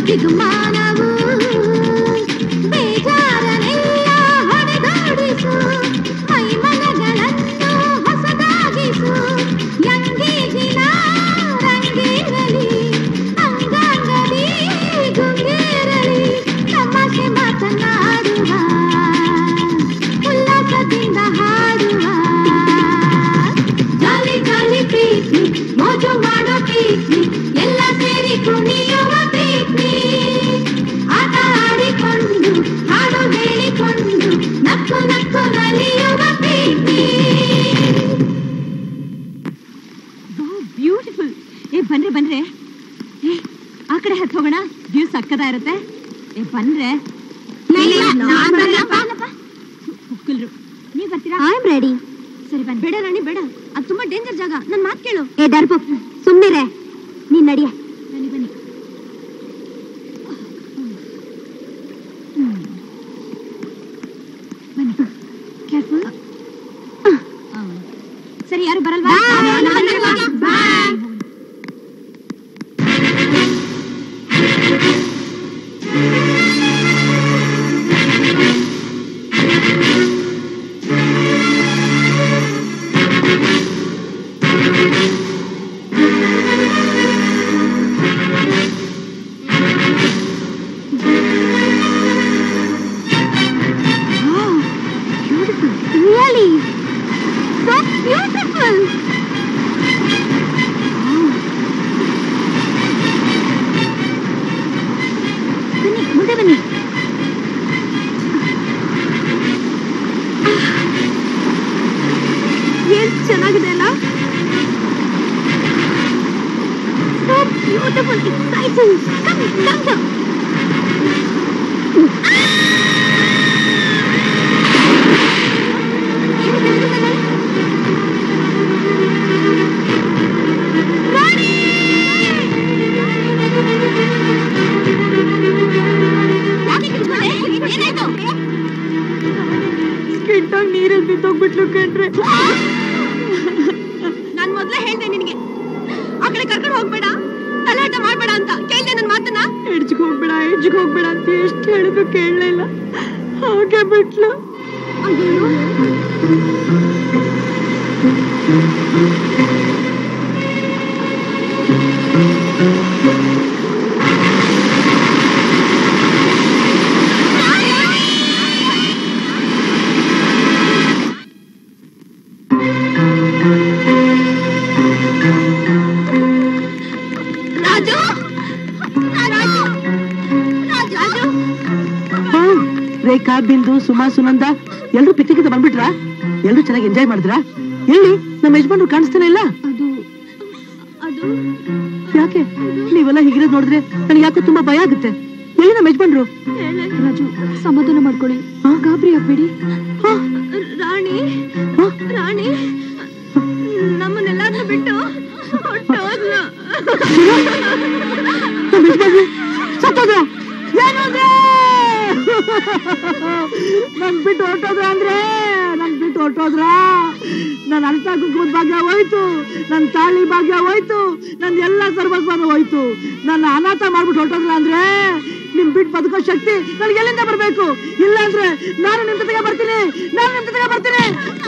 ದಿಗ್ಮಾನವು ಬೇಜಾರನೆಲ್ಲ ಹೊಡೆದಾಡಿಸು ಮೈಮನಗಳನ್ನು ಹೊಸದಾಗಿಸು ಯಂಗೀಜಿನ ರಂಗೇರಲಿ ಅಂಗಾಂಗಲಿ ಗುಂಗೇರಲಿ ತಮಾಷೆ ಮಾತನಾಡುವ ಉಲ್ಲಾಸದಿಂದ ಹಾಡುವ ಜಾಲಿ ಜಾಲಿ ಪ್ರೀತಿ ಮೋಜು ಮಾಡೋ ಪ್ರೀತಿ ಎಲ್ಲ ಸೇರಿ ಕುಣಿಯುವ ಪ್ರೀತಿ ಆಟ ಆಡಿಕೊಂಡು ಹಾಡು ಹೇಳಿಕೊಂಡು ನಕ್ಕು ನಕ್ಕು ನಲಿಯುವ ಪ್ರೀತಿ ಬ್ಯೂಟಿಫುಲ್ ಏ ಬನ್ರಿ ಬನ್ರಿ ಏ ಆ ಕಡೆ ಹತ್ತು ಹೋಗೋಣ ವ್ಯೂ ಸಕ್ಕದ ಇರುತ್ತೆ ಏ ಬನ್ರೆ ಹುಕ್ಕಲ್ರು ನೀವ್ ಬರ್ತೀರಾ ಐ ಆಮ್ ರೆಡಿ ಸರಿ ಬನ್ನಿ ಬೇಡ ರಾಣಿ ಬೇಡ ಅದು ತುಂಬಾ ಡೇಂಜರ್ ಜಾಗ ನನ್ ಮಾತು ಕೇಳು ಏ ಡರ್ಪು ಸುಮ್ಮನಿರೆ ನೀನ್ ನಡಿಯ ಬನ್ನಿ ಬನ್ನಿ ಬನ್ನಿ ಕೇರ್ಫುಲ್ ಸರಿ ಯಾರು ಬರಲ್ವಾ Really? So beautiful. ಬನ್ನಿ ಮುಂದೆ ಬನ್ನಿ ಏನ್ ಚೆನ್ನಾಗಿದೆ ಅಲ್ಲ So beautiful, exciting. Come, come, come. ಸ್ಕಿಂಟಾಗ್ ನೀರಲ್ಲಿ ಬಿದ್ದೋಗ್ಬಿಟ್ಲು ಕಣ್ರೆ ನಾನ್ ಮೊದ್ಲೇ ಹೇಳ್ದೆ ನಿನಗೆ ಆ ಕಡೆ ಕರ್ಕೊಂಡು ಹೋಗ್ಬೇಡ ತಲಾಟ ಮಾಡ್ಬೇಡ ಅಂತ ಕೇಳ್ದೆ ನನ್ ಮಾತನ್ನ ಎಡ್ಜ್ಗೆ ಹೋಗ್ಬೇಡ ಎಡ್ಜ್ಗೆ ಹೋಗ್ಬೇಡ ಅಂತ ಎಷ್ಟು ಹೇಳಿದ್ರು ಕೇಳಲಿಲ್ಲ ಹಾಗೆ ಬಿಟ್ಲು ರಾಜು ರಾಜು ರಾಜು ರೇಖಾ ಬಿಂದು ಸುಮಾ ಸುನಂದ ಎಲ್ರು ಪಿಕ್ನಿಕ್ ಬಂದ್ಬಿಟ್ರಾ ಎಲ್ರು ಚೆನ್ನಾಗಿ ಎಂಜಾಯ್ ಮಾಡಿದ್ರಾ ಎಲ್ಲಿ ನಮ್ಮ ಯಜಮಾನ್ರು ಕಾಣಿಸ್ತಾನೆ ಇಲ್ಲ ಅದು ಅದು ಯಾಕೆ ನೀವೆಲ್ಲ ಹೀಗಿರೋದ್ ನೋಡಿದ್ರೆ ನನಗೆ ಯಾಕೋ ತುಂಬಾ ಭಯ ಆಗುತ್ತೆ ಎಲ್ಲಿ ನಮ್ಮ ಯಜಮಾನ್ರು ರಾಜು ಸಮಾಧಾನ ಮಾಡ್ಕೊಳ್ಳಿ ಗಾಬರಿ ಆಗ್ಬೇಡಿ ರಾಣಿ ರಾಣಿ ನಮ್ಮನ್ನೆಲ್ಲಾದ್ರೂ ಬಿಟ್ಟು ಹೊರ್ಟೋದ್ಲು. ನಮ್ಮ ಯಜಮಾನ್ರು ಸತ್ತೋದ್ರ ಏನು ಅಂದ್ರೆ? ನನ್ ಬಿಟ್ಟು ಹೊರಟೋದ್ರ ಅಂದ್ರೆ ನನ್ ಬಿಟ್ಟು ಹೊರಟೋದ್ರ ನನ್ನ ಅರ್ಥ ಕುಂಕುಮದ ಭಾಗ್ಯ ಹೋಯ್ತು ನನ್ನ ತಾಳಿ ಭಾಗ್ಯ ಹೋಯ್ತು ನನ್ನ ಎಲ್ಲ ಸರ್ವಸ್ವನು ಹೋಯ್ತು ನನ್ನ ಅನಾಥ ಮಾಡ್ಬಿಟ್ಟು ಹೊರಟೋದ್ರ ಅಂದ್ರೆ ನಿಮ್ ಬಿಟ್ಟು ಬದುಕೋ ಶಕ್ತಿ ನನಗೆ ಎಲ್ಲಿಂದ ಬರ್ಬೇಕು ಇಲ್ಲ ಅಂದ್ರೆ ನಾನು ನಿಮ್ ಜೊತೆಗೆ ಬರ್ತೀನಿ ನಾನು ನಿಮ್ ಜೊತೆಗೆ ಬರ್ತೀನಿ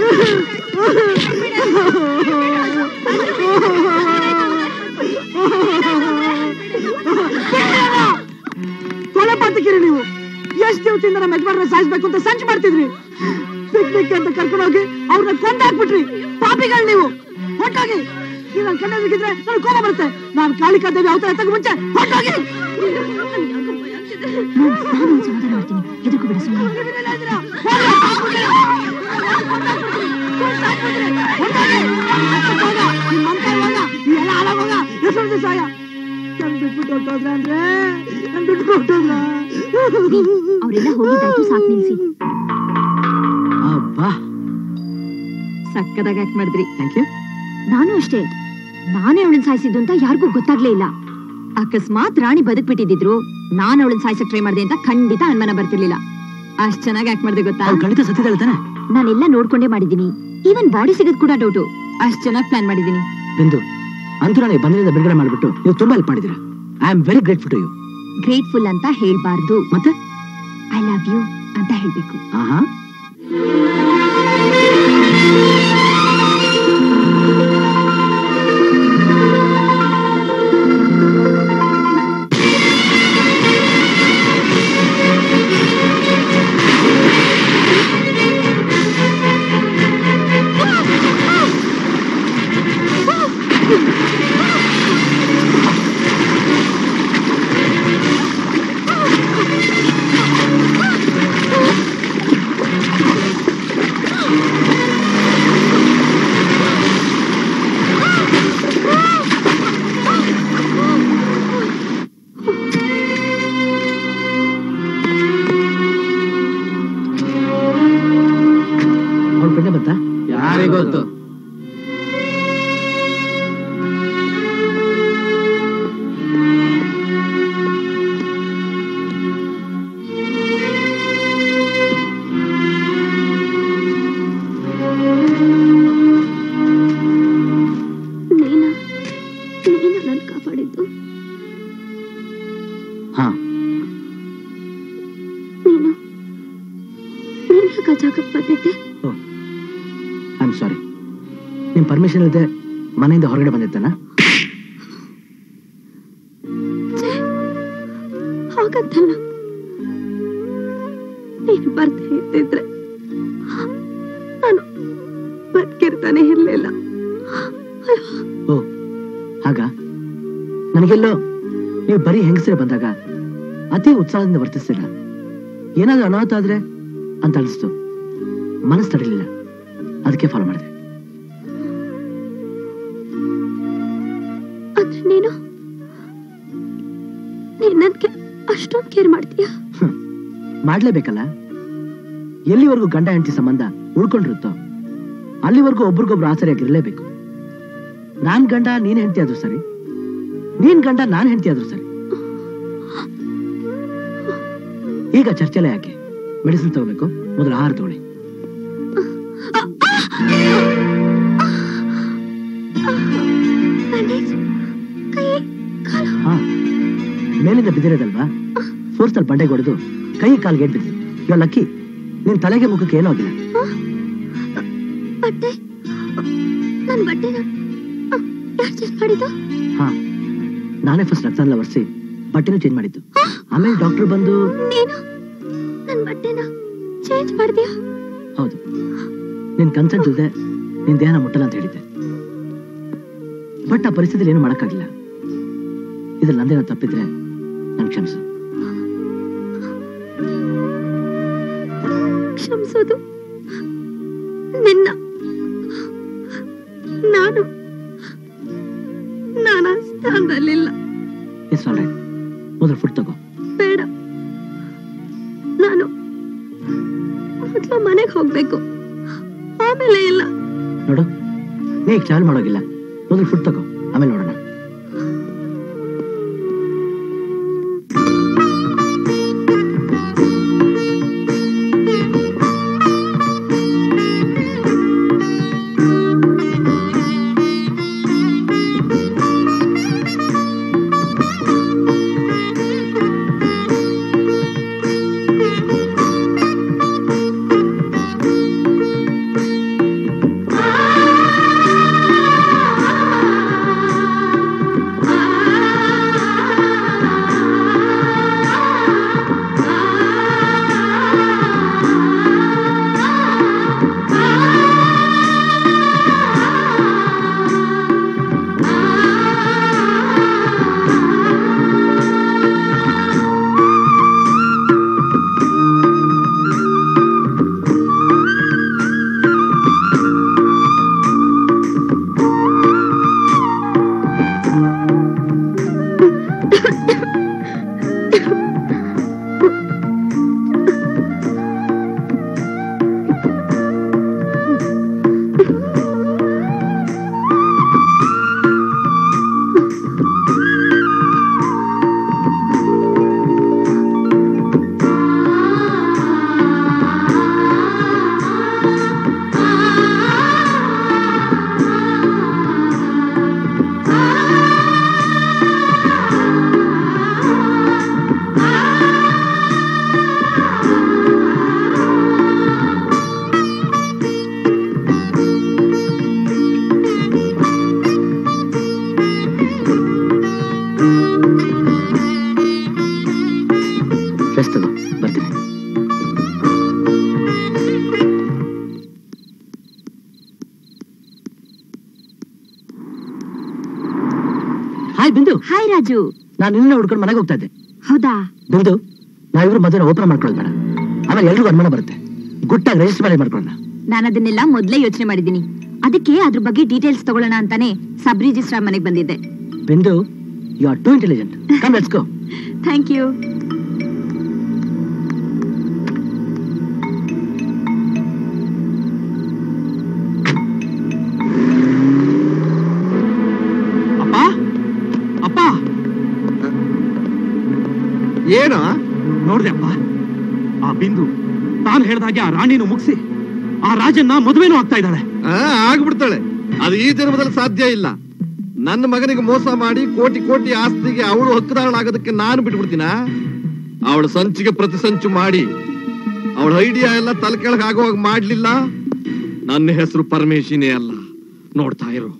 ಕೊಲೆ ಪಾತಕಿರಿ ನೀವು ಎಷ್ಟು ದಿವಸದಿಂದ ನಮ್ಮ ಯಜಮಾನ್ರನ್ನ ಸಾಯಿಸ್ಬೇಕು ಅಂತ ಸಂಚು ಮಾಡ್ತಿದ್ರಿ ಪಿಕ್ನಿಕ್ ಅಂತ ಕರ್ಕೊಂಡು ಹೋಗಿ ಅವ್ರನ್ನ ಕೊಂದಾಕ್ಬಿಟ್ರಿ ಪಾಪಿಗಳು ನೀವು ಹೊಟ್ಟೋಗಿ ನೀವು ನನ್ನ ಕಣ್ಣ ಬಿಗಿದ್ರೆ ನನಗೆ ಕೋಪ ಬರುತ್ತೆ ನಾನು ಕಾಳಿಕಾ ದೇವಿ ಅವತಾರ ಎತ್ತಕ್ಕೆ ಮುಂಚೆ ಹೊಟ್ಟೋಗಿ ನಾನು ಒಂದ್ ಸಮಾಧಾನ ಮಾಡ್ತೀನಿ ಹೆದರ್ಕೋಬೇಡ ಸುಮ್ಮನೆ ನನ್ ಬಿಟ್ಬಿಟ್ಟು ಹೊಟ್ಟೋದ್ರ ಅಂದ್ರೆ ನನ್ ಬಿಟ್ಬಿಟ್ಟು ಹೊಟ್ಟೋದ್ರ ಅವರೆಲ್ಲ ಹೋಗಿದ್ದಾಯ್ತು ಸಾಕ್ ನಿಲ್ಸಿ ಅಬ್ಬಾ ಸಕ್ಕದಾಗ ಆಕ್ಟ್ ಮಾಡಿದ್ರಿ ಥ್ಯಾಂಕ್ ಯು ನಾನು ಅಷ್ಟೇ ನಾನೇ ಅವಳನ್ನ ಸಾಯಿಸಿದ್ದು ಅಂತ ಯಾರಿಗೂ ಗೊತ್ತಾಗ್ಲೇ ಇಲ್ಲ ಅಕಸ್ಮಾತ್ ರಾಣಿ ಬದುಕ್ಬಿಟ್ಟಿದ್ರು ನಾನು ಅವಳನ್ನ ಸಾಯಿಸಕ್ ಟ್ರೈ ಮಾಡಿದೆ ಅಂತ ಖಂಡಿತ ಅನುಮಾನ ಬರ್ತಿರ್ಲಿಲ್ಲ ಅಷ್ಟ್ ಚೆನ್ನಾಗಿ ಆಕ್ಟ್ ಮಾಡಿದೆ ಗೊತ್ತಾ ಅವ್ಳು ಖಂಡಿತ ಸತ್ತಿದ್ದಾಳೆ ತಾನೆ ನಾನೆಲ್ಲ ನೋಡ್ಕೊಂಡೇ ಮಾಡಿದೀನಿ ಈವನ್ ಬಾಡಿ ಸಿಗದ್ ಕೂಡ ಡೌಟು ಅಷ್ಟ್ ಚೆನ್ನಾಗಿ ಪ್ಲಾನ್ ಮಾಡಿದೀನಿ ಬಿಂದು ಅಂತೂ ನನಗೆ ಬಂದರಿಂದ ಬಿಡುಗಡೆ ಮಾಡಿಬಿಟ್ಟು ನೀವು ತುಂಬಾ ಹೆಲ್ಪ್ ಮಾಡಿದ್ದೀರಾ I am very grateful to you grateful ಅಂತ ಹೇಳ್ಬಾರ್ದು ಮತ್ತೆ ಐ ಲವ್ ಯು ಅಂತ ಹೇಳ್ಬೇಕು ಆಹಾ ಅವ್ಳ ಪೆಣ್ಣೆ ಬಂತಾ ಯಾರಿಗೊತ್ತು ನೀನ ನೀನ ನನ್ ಕಾಪಾಡಿದ್ದು ಹಾ ನೀನು ನೀನ್ ಯಾಕೆ ಜಾಗಕ್ಕೆ ಬಂದಿದ್ದೆ ಐ ಆಮ್ ಸಾರಿ ನಿಮ್ ಪರ್ಮಿಷನ್ ಇಲ್ಲದೆ ಮನೆಯಿಂದ ಹೊರಗಡೆ ಬಂದಿದ್ದಾನ ಹಾಗಂತಲ್ಲ ನೀನು ಬರ್ದೇ ಇದ್ದಿದ್ರೆ ನಾನು ಬದುಕಿರ್ತಾನೆ ಇರ್ಲಿಲ್ಲ ಓ ಹಾಗ ನನಗೆಲ್ಲೋ ನೀವು ಬರೀ ಹೆಂಗಸರೆ ಬಂದಾಗ ಅತಿ ಉತ್ಸಾಹದಿಂದ ವರ್ತಿಸ್ತೀರ ಏನಾದ್ರೂ ಅನಾಹುತ ಆದ್ರೆ ಅಂತ ಅನಿಸ್ತು ಮನಸ್ಸು ತಡಲಿಲ್ಲ ಅದಕ್ಕೆ ಫಾಲೋ ಮಾಡಿದೆ ಅಂದ್ರೆ ನೀನು ನೀನ್ ನನ್ಗೆ ಅಷ್ಟೊಂದು ಕೇರ್ ಮಾಡ್ತೀಯಾ ಮಾಡ್ಲೇಬೇಕಲ್ಲ ಎಲ್ಲಿವರೆಗೂ ಗಂಡ ಹೆಂಡತಿ ಸಂಬಂಧ ಉಳ್ಕೊಂಡಿರುತ್ತೋ ಅಲ್ಲಿವರೆಗೂ ಒಬ್ರಿಗೊಬ್ರು ಆಸರಿಯಾಗಿರ್ಲೇಬೇಕು ನಾನ್ ಗಂಡ ನೀನ್ ಹೆಂಡತಿ ಆದ್ರೂ ಸರಿ ನೀನ್ ಗಂಡ ನಾನ್ ಹೆಂಡತಿ ಆದ್ರೂ ಸರಿ ಈಗ ಚರ್ಚೆಲೆ ಯಾಕೆ ಮೆಡಿಸಿನ್ ತಗೋಬೇಕು ಮೊದಲು ಆಹಾರ ತಗೊಳ್ಳಿ ಬ್ಯಾಂಡೇಜ್ ಕೈ ಕಾಲು ಹಾ ಮೇಲಿಂದ ಬಿದ್ದಿರೋದಲ್ವಾ ಫೋರ್ಸ್ ಅಲ್ಲಿ ಬಂಡೆ ಹೊಡೆದು ಕೈ ಕಾಲ್ಗೆ ಏಟ್ ಬಿದ್ದಿದೆ ಇವಾಗ ಲಕ್ಕಿ ನಿನ್ ತಲೆಗೆ ಮುಖಕ್ಕೆ ಏನೂ ಆಗಿಲ್ಲ ಬಟ್ಟೆ ನನ್ ಬಟ್ಟೆನ ಯಾರು ಚೇಂಜ್ ಮಾಡಿದ್ದು ಹಾ ನಾನೇ ಫಸ್ಟ್ ರಕ್ತ ಎಲ್ಲ ಒರೆಸಿ ಬಟ್ಟೆನೂ ಚೇಂಜ್ ಮಾಡಿದ್ದು ಆಮೇಲೆ ಡಾಕ್ಟರ್ ಬಂದು ನೀನು ನನ್ ಬಟ್ಟೆನ ಚೇಂಜ್ ಮಾಡಿದ್ಯಾ ಹೌದು ನಿನ್ ಕನ್ಸೆಂಟ್ ಇಲ್ಲದೆ ನಿನ್ ದೇಹನ ಮುಟ್ಟಲ್ಲ ಅಂತ ಹೇಳಿದ್ದೆ ಬಟ್ ಆ ಪರಿಸ್ಥಿತಿಲಿ ಏನು ಮಾಡಕ್ಕಾಗಿಲ್ಲ ಇದ್ರಲ್ಲಿ ನಂದೇನ ತಪ್ಪಿದ್ರೆ ನನ್ ಕ್ಷಮಿಸು ಕ್ಷಮಿಸೋದು ನಿನ್ನ ನಾನು ನಾನು ಆ ಸ್ಥಾನದಲ್ಲಿಲ್ಲ ಇಟ್ಸ್ ಆಲ್ ರೈಟ್ ಮೊದಲು ಫುಡ್ ತಗೋ ಬೇಡ ನಾನು ಮೊದಲು ಮನೆಗೆ ಹೋಗ್ಬೇಕು ಆಮೇಲೆ ಇಲ್ಲ ನೋಡು ನೀ ಈಗ ಟ್ರಾವೆಲ್ ಮಾಡೋಗಿಲ್ಲ ಮೊದಲು ಫುಡ್ ತಗೋ ಆಮೇಲೆ ನೋಡೋಣ ಆ ಹಾಯ್ ಬಿಂದು ಹಾಯ್ ರಾಜು ನಾನು ನಿನ್ನೆ ಹುಡ್ಕೊಂಡು ಮನೆಗೆ ಹೋಗ್ತಾ ಇದ್ದೆ ಹೌದಾ ಬಿಂದು ನಾವಿಬ್ರು ಮದುವೆ ಓಪನ್ ಮಾಡ್ಕೊಳ್ಳೋದು ಬೇಡ ಆಮೇಲೆ ಎಲ್ರಿಗೂ ಅನುಮಾನ ಬರುತ್ತೆ ಗುಟ್ಟಾಗಿ ರಿಜಿಸ್ಟರ್ ಮ್ಯಾರೇಜ್ ಮಾಡ್ಕೊಳ್ಳೋಣ ನಾನು ಅದನ್ನೆಲ್ಲ ಮೊದ್ಲೇ ಯೋಚನೆ ಮಾಡಿದ್ದೀನಿ ಅದಕ್ಕೆ ಅದ್ರ ಬಗ್ಗೆ ಡೀಟೇಲ್ಸ್ ತಗೊಳ್ಳೋಣ ಅಂತಾನೆ ಸಬ್ ರಿಜಿಸ್ಟ್ರಾರ್ ಮನೆಗೆ ಬಂದಿದ್ದೆ Bindu you are too intelligent come let's go thank you ಅಪ್ಪ ಅಪ್ಪ ಏನ ನೋಡ್ದೆ ಅಪ್ಪ ಆ ಬಿಂದು ತಾನು ಹೇಳ್ದಾಗೆ ಆ ರಾಣಿನ ಮುಗಿಸಿ ಆ ರಾಜನ್ನ ಮದುವೆನೂ ಆಗ್ತಾ ಇದ್ದಾಳೆ ಆಗ್ಬಿಡ್ತಾಳೆ ಅದು ಈ ಜನ್ಮದಲ್ಲಿ ಸಾಧ್ಯ ಇಲ್ಲ ನನ್ನ ಮಗನಿಗೆ ಮೋಸ ಮಾಡಿ ಕೋಟಿ ಕೋಟಿ ಆಸ್ತಿಗೆ ಅವಳು ಹಕ್ಕುದಾರಳಾಗೋದಕ್ಕೆ ನಾನು ಬಿಟ್ಬಿಡ್ತೀನ ಅವಳ ಸಂಚಿಗೆ ಪ್ರತಿ ಸಂಚು ಮಾಡಿ ಅವಳ ಐಡಿಯಾ ಎಲ್ಲ ತಲೆ ಕೆಳಗೆ ಆಗುವಾಗ ಮಾಡ್ಲಿಲ್ಲ ನನ್ನ ಹೆಸರು ಪರಮೇಶಿನೇ ಅಲ್ಲ ನೋಡ್ತಾ ಇರು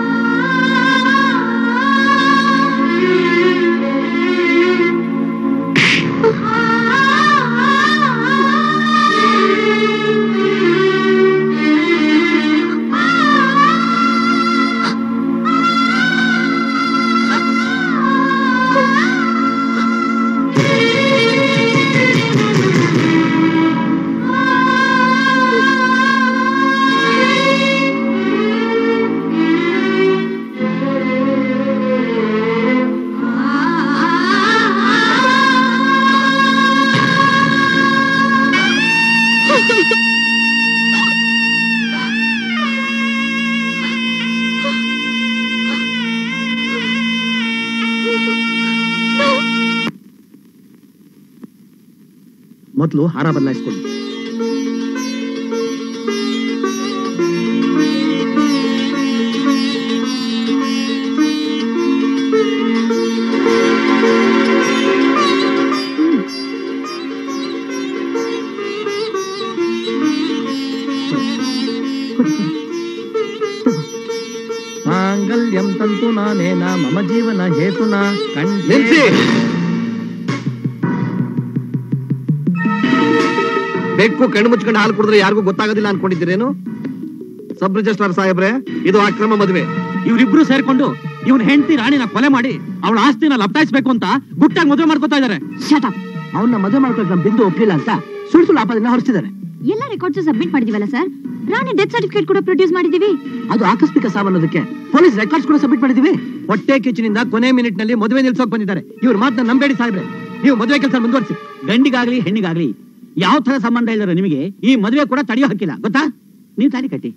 ಮೊದಲು ಹಾರ ಬದಲಾಯಿಸ್ಕೊಂಡು ಮಾಂಗಲ್ಯಂ ತಂತು ನಾನೇನ ಮಮ ಜೀವನ ಹೇತುನ ನಿಲ್ಸಿ ಬೆಕ್ಕು ಕಣ್ಣು ಮುಚ್ಕೊಂಡು ಹಾಲು ಕುಡಿದ್ರೆ ಯಾರಿಗೂ ಗೊತ್ತಾಗೋದಿಲ್ಲ ಅನ್ಕೊಂಡಿದ್ದೀರೇನು ಸಬ್ ರಿಜಿಸ್ಟ್ರಾರ್ ಸಾಹೇಬ್ರೆ ಇದು ಅಕ್ರಮ ಮದುವೆ ಇವರಿಬ್ರು ಸೇರ್ಕೊಂಡು ಇವನ್ ಹೆಂಡತಿ ರಾಣಿನ ಕೊಲೆ ಮಾಡಿ ಅವಳ ಆಸ್ತಿನ ಲಪ್ಟಾಯಿಸ್ಬೇಕು ಅಂತ ಗುಟ್ಟಾಗಿ ಮದುವೆ ಮಾಡ್ಕೊತಾ ಇದಾರೆ ಅವನ್ನ ಮದುವೆ ಮಾಡ್ಕೊಳಕ್ ನಮ್ ಬಿಂದು ಒಪ್ಲಿಲ್ಲ ಅಂತ ಸುಳ್ಳು ಸುಳ್ಳು ಆಪಾದನೆ ಹೊರಿಸಿದ್ದಾರೆ ಎಲ್ಲ ರೆಕಾರ್ಡ್ಸ್ ಸಬ್ಮಿಟ್ ಮಾಡಿದೀವಲ್ಲ ಸರ್ ರಾಣಿ ಡೆತ್ ಸರ್ಟಿಫಿಕೇಟ್ ಕೂಡ ಪ್ರೊಡ್ಯೂಸ್ ಮಾಡಿದೀವಿ ಅದು ಆಕಸ್ಮಿಕ ಸಾವನ್ನೋದಕ್ಕೆ ಪೊಲೀಸ್ ರೆಕಾರ್ಡ್ಸ್ ಕೂಡ ಸಬ್ಮಿಟ್ ಮಾಡಿದೀವಿ ಹೊಟ್ಟೆ ಕಿಚ್ಚಿನಿಂದ ಕೊನೆ ಮಿನಿಟ್ ನಲ್ಲಿ ಮದುವೆ ನಿಲ್ಸೋಕ್ ಬಂದಿದ್ದಾರೆ ಇವ್ರ ಮಾತನ್ನ ನಂಬೇಡಿ ಸಾಹೇಬ್ರೆ ನೀವು ಮದುವೆ ಕೆಲಸ ಮುಂದುವರಿಸಿ ಗಂಡಿಗಾಗ್ಲಿ ಹೆಣ್ಣಿಗಾಗ್ಲಿ ಯಾವ ತರ ಸಂಬಂಧ ಇದ್ದಾರೆ ನಿಮಗೆ ಈ ಮದುವೆ ಕೂಡ ತಡೆಯೋ ಹಾಕಿಲ್ಲ ಗೊತ್ತಾ ನೀವು ತಾಳಿ ಕಟ್ಟಿ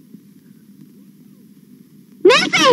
ನಿಲ್ಸಿ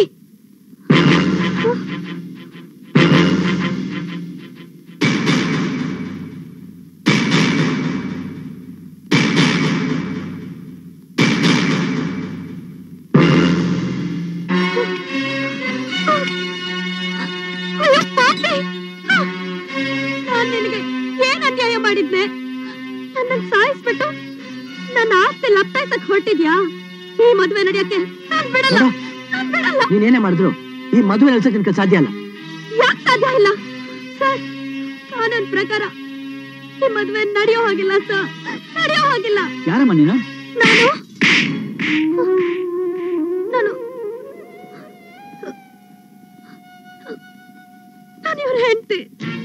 ಅಯ್ಯೋ, ಪಾಪಿ! ನಾನ್ ನಿನಗೆ ಏನ್ ಅನ್ಯಾಯ ಮಾಡಿದ್ನೆ ನನ್ನ ಸಾಯಿಸ್ಬಿಟ್ಟು ನನ್ನ ಆಸ್ತಿ ಲಪ್ಟಾಯ್ಸಕ್ ಹೊರಟಿದ್ಯಾ ಈ ಮದ್ವೆ ನಡೆಯಕ್ಕೆ ನಾನ್ ಬಿಡಲ್ಲ ನಾನ್ ಬಿಡಲ್ಲ ನೀನೇನೇ ಮಾಡಿದ್ರು ಈ ಮದುವೆ ನಿಲ್ಸಕ್ಕೆ ನಿನ್ಗೆ ಸಾಧ್ಯ ಅಲ್ಲ ಯಾಕೆ ಸಾಧ್ಯ ಇಲ್ಲ ಸರ್ ಕಾನೂನ್ ಪ್ರಕಾರ ಈ ಮದ್ವೆ ನಡೆಯೋ ಹಾಗಿಲ್ಲ ಸರ್ ನಡೆಯೋ ಹಾಗಿಲ್ಲ ಯಾರಮ್ಮ ನೀನು ನಾನು ನಾನು ನಾನು ಇವ್ರ ಹೆಂಡತಿ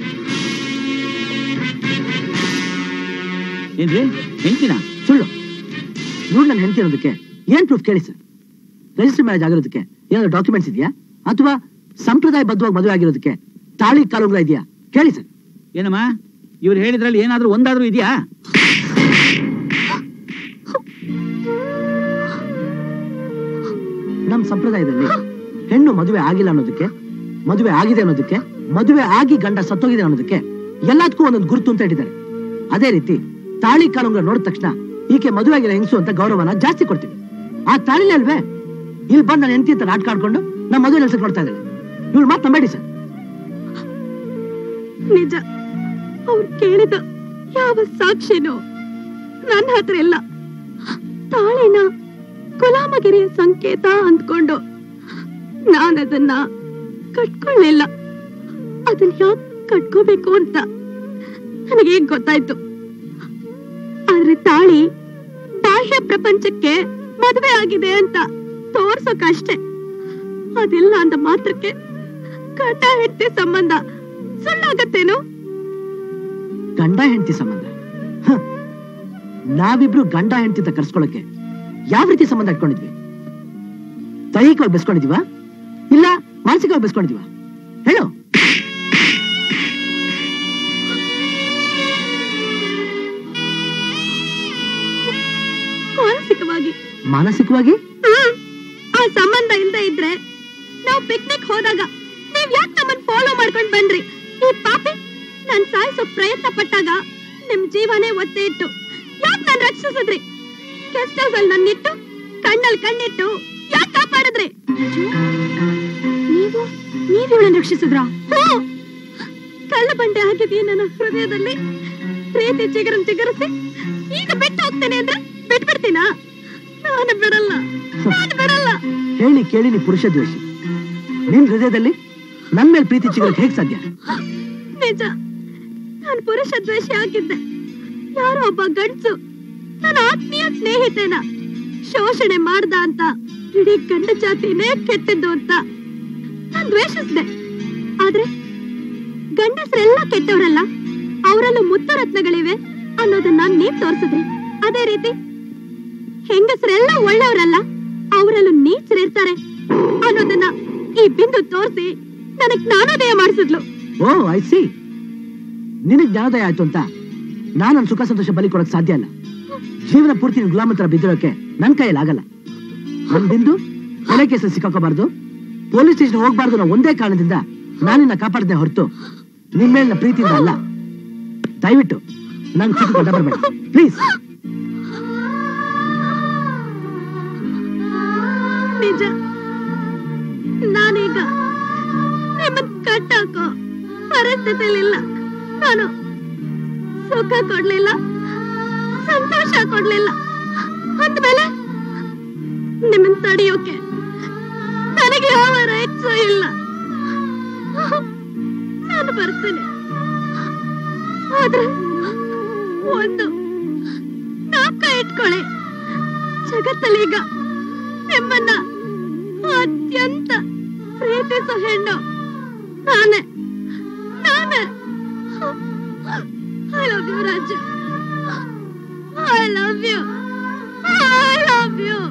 ಏನ್ರಿ ಹೆಂಡ್ತಿನ ಸುಳ್ಳು ಇವ್ರು ನನ್ನ ಹೆಂಡತಿ ಅನ್ನೋದಕ್ಕೆ ಏನ್ ಪ್ರೂಫ್ ಕೇಳಿ ಸರ್ ರಿಜಿಸ್ಟರ್ ಮ್ಯಾರೇಜ್ ಆಗಿರೋದಕ್ಕೆ ಏನಾದ್ರು ಡಾಕ್ಯುಮೆಂಟ್ಸ್ ಇದೆಯಾ ಅಥವಾ ಸಂಪ್ರದಾಯಬದ್ಧವಾಗಿ ಮದುವೆ ಆಗಿರೋದಕ್ಕೆ ತಾಳಿ ಕಾಲುಗಳ ಇದೆಯಾ ಕೇಳಿ ಸರ್ ಏನಮ್ಮ ಇವ್ರು ಹೇಳಿದ್ರಲ್ಲಿ ಏನಾದ್ರೂ ಒಂದಾದ್ರೂ ಇದೆಯಾ ನಮ್ಮ ಸಂಪ್ರದಾಯದಲ್ಲಿ ಹೆಣ್ಣು ಮದುವೆ ಆಗಿಲ್ಲ ಅನ್ನೋದಕ್ಕೆ ಮದುವೆ ಆಗಿದೆ ಅನ್ನೋದಕ್ಕೆ ಮದುವೆ ಆಗಿ ಗಂಡ ಸತ್ತೋಗಿದೆ ಅನ್ನೋದಕ್ಕೆ ಎಲ್ಲದಕ್ಕೂ ಒಂದೊಂದು ಗುರುತು ಅಂತ ಇಟ್ಟಿದ್ದಾರೆ ಅದೇ ರೀತಿ ತಾಳಿ ಕಾಲುಂಗ್ರ ನೋಡಿದ ತಕ್ಷಣ ಈಕೆ ಮದುವೆ ಆಗಿಲ್ಲ ಹೆಂಗಸು ಅಂತ ಗೌರವನ ಜಾಸ್ತಿ ಕೊಡ್ತೀವಿ ಆ ತಾಳಿಲೇ ಅಲ್ವೇ ಇಲ್ಲಿ ಬಂದು ನನ್ನ ಹೆಂಡತಿ ಅಂತ ನಾಟಕ ಆಡ್ಕೊಂಡು ನಮ್ಮ ಮದುವೆ ನೆಲ್ಸಕ್ಕೆ ನೋಡ್ತಾ ಇದ್ದಾಳೆ ಇವಳು ಮಾತು ನಂಬೇಡಿ ಸರ್ ನಿಜ ಅವ್ರು ಕೇಳಿದ ಯಾವ ಸಾಕ್ಷಿನೂ ನನ್ನ ಹತ್ರ ಇಲ್ಲ ತಾಳಿನ ಗುಲಾಮಗಿರಿಯ ಸಂಕೇತ ಅಂದ್ಕೊಂಡು ನಾನದನ್ನ ಕಟ್ಕೊಳ್ಳಿಲ್ಲ ಅದನ್ನ ಯಾಕೆ ಕಟ್ಕೋಬೇಕು ಅಂತ ನನಗೆ ಗೊತ್ತಾಯ್ತು ಆದ್ರೆ ತಾಳಿ ಬಾಹ್ಯ ಪ್ರಪಂಚಕ್ಕೆ ಮದುವೆ ಆಗಿದೆ ಅಂತ ತೋರ್ಸೋಕಷ್ಟೇ ಅದಿಲ್ಲ ಅಂದ ಮಾತ್ರಕ್ಕೆ ಗಂಡ ಹೆಂಡತಿ ಸಂಬಂಧ ಸುಳ್ಳಾಗತ್ತೇನು ಗಂಡ ಹೆಂಡತಿ ಸಂಬಂಧ ಹ. ನಾವಿಬ್ರು ಗಂಡ ಹೆಂಡತಿ ಅಂತ ಕರ್ಸ್ಕೊಳಕ್ಕೆ ಯಾವ ರೀತಿ ಸಂಬಂಧ ಇಟ್ಕೊಂಡಿದ್ವಿ ದೈಹಿಕವಾಗಿ ಬೆಸ್ಕೊಂಡಿದೀವ ಇಲ್ಲ ಮಾನಸಿಕವಾಗಿ ಬೆಸ್ಕೊಂಡಿದೀವ ಹೇಳು ಮಾನಸಿಕವಾಗಿ ಮಾನಸಿಕವಾಗಿ ಹ್ಮ್. ಆ ಸಂಬಂಧ ಇಲ್ದೇ ಇದ್ರೆ ನಾವು ಪಿಕ್ನಿಕ್ ಹೋದಾಗ ನೀವ್ ಯಾಕೆ ನಮ್ಮನ್ ಫಾಲೋ ಮಾಡ್ಕೊಂಡ್ ಬಂದ್ರಿ ಈ ಪಾಪಿ ನಾನ್ ಸಾಯಿಸೋಕ್ ಪ್ರಯತ್ನ ಪಟ್ಟಾಗ ನಿಮ್ ಜೀವನೇ ಒತ್ತೆ ಇಟ್ಟು ಯಾಕೆ ನಾನ್ ರಕ್ಷಿಸಿದ್ರಿ ಗೆಸ್ಟ್ ಹೌಸ್ ಅಲ್ಲಿ ನನ್ನಿಟ್ಟು ಕಣ್ಣಲ್ಲಿ ಕಣ್ಣಿಟ್ಟು ಯಾಕೆ ಕಾಪಾಡಿದ್ರಿ ನೀವು ನೀವ್ ಇವಳನ್ನ ರಕ್ಷಿಸಿದ್ರಾ ಕಳ್ಳ ಬಂಡೆ ಆಗಿದೆಯೇ ನನ್ನ ಹೃದಯದಲ್ಲಿ ಪ್ರೀತಿ ಚಿಗುರನ್ ಚಿಗುರಿಸಿ ಈಗ ಬಿಟ್ಟು ಹೋಗ್ತೇನೆ ಅಂದ್ರೆ ಬಿಟ್ಬಿಡ್ತೀನಾ ನಾನು ಬಿಡಲ್ಲ ನಾನು ಬಿಡಲ್ಲ ಹೇಳಿ ಕೇಳಿ ನೀ ಪುರುಷ ದ್ವೇಷಿ ನಿನ್ ಹೃದಯದಲ್ಲಿ ನನ್ ಮೇಲೆ ಪ್ರೀತಿ ಚಿಗುರಕ್ಕೆ ಹೇಗ್ ಸಾಧ್ಯ ನಿಜ ನಾನು ಪುರುಷ ದ್ವೇಷಿ ಆಗಿದ್ದೆ ಯಾರೋ ಒಬ್ಬ ಗಂಡ್ಸು ನನ್ನ ಆತ್ಮೀಯ ಸ್ನೇಹಿತನ ಶೋಷಣೆ ಮಾಡ್ದ ಅಂತ ಇಡೀ ಗಂಡ ಜಾತಿನೇ ಕೆಟ್ಟದ್ದು ಅಂತ ನಾನ್ ದ್ವೇಷಿಸ್ದೆ ಆದ್ರೆ ಗಂಡಸರೆಲ್ಲ ಕೆಟ್ಟವರಲ್ಲ ಅವರಲ್ಲೂ ಮುತ್ತು ರತ್ನಗಳಿವೆ ಅನ್ನೋದನ್ನ ನೀವ್ ತೋರ್ಸಿದ್ರಿ ಅದೇ ರೀತಿ ಹೆಂಗಸರೆಲ್ಲ ಒಳ್ಳೆಯವರಲ್ಲ ಅವರಲ್ಲೂ ನೀಚರಿರ್ತಾರೆ ಅನ್ನೋದನ್ನ ಈ ಬಿಂದು ತೋರಿಸಿ ನನಗ್ ಜ್ಞಾನೋದಯ ಮಾಡಿಸಿದ್ಲು ಓ ಐ ಸಿ ನಿನಗ್ ಜ್ಞಾನೋದಯ ಆಯ್ತು ಅಂತ ನಾನು ನನ್ನ ಸುಖ ಸಂತೋಷ ಬಲಿ ಕೊಡಕ್ ಸಾಧ್ಯ ಇಲ್ಲ ಜೀವನ ಪೂರ್ತಿ ನೀನ್ ಗುಲಾಮ ತರ ಬಿದ್ದಿರೋಕೆ ನನ್ ಕೈಯಲ್ಲಿ ಆಗಲ್ಲ ನನ್ ಬಿಂದು ಕೊಲೆ ಕೇಸಲ್ಲಿ ಸಿಕ್ಕಾಕೋಬಾರ್ದು ಪೊಲೀಸ್ ಸ್ಟೇಷನ್ ಹೋಗ್ಬಾರ್ದು ಅನ್ನೋ ಒಂದೇ ಕಾರಣದಿಂದ ನಾನಿನ್ನ ಕಾಪಾಡದೆ ಹೊರತು ನಿನ್ ಮೇಲಿನ ಪ್ರೀತಿಯಿಂದ ಅಲ್ಲ ದಯವಿಟ್ಟು ನನ್ ಚಿಕ್ಕ ಕೊಟ್ಟ ಬರಬೇಡ ಪ್ಲೀಸ್ ನಿಜ ನಾನೀಗ ನಿಮ್ಮನ್ ಕಟ್ಟಾಕೋ ಪರಿಸ್ಥಿತಿಲಿಲ್ಲ ನಾನು ಸುಖ ಕೊಡ್ಲಿಲ್ಲ ಸಂತೋಷ ಕೊಡ್ಲಿಲ್ಲ ಅಂದ್ಮೇಲೆ ನಿಮ್ಮನ್ ತಡೆಯೋಕೆ ನನಗೆ ಯಾವ ರೈಟ್ಸು ಇಲ್ಲ ನಾನು ಬರ್ತೀನಿ ಆದ್ರೆ ಒಂದು ನಾಪಕ ಇಟ್ಕೊಳ್ಳಿ ಜಗತ್ತಲ್ಲಿ ಈಗ ನಿಮ್ಮನ್ನ ಅತ್ಯಂತ ಪ್ರೀತಿಸೋ ಹೆಣ್ಣು ನಾನೇ ನಾನೇ I love you Raju I love you I love you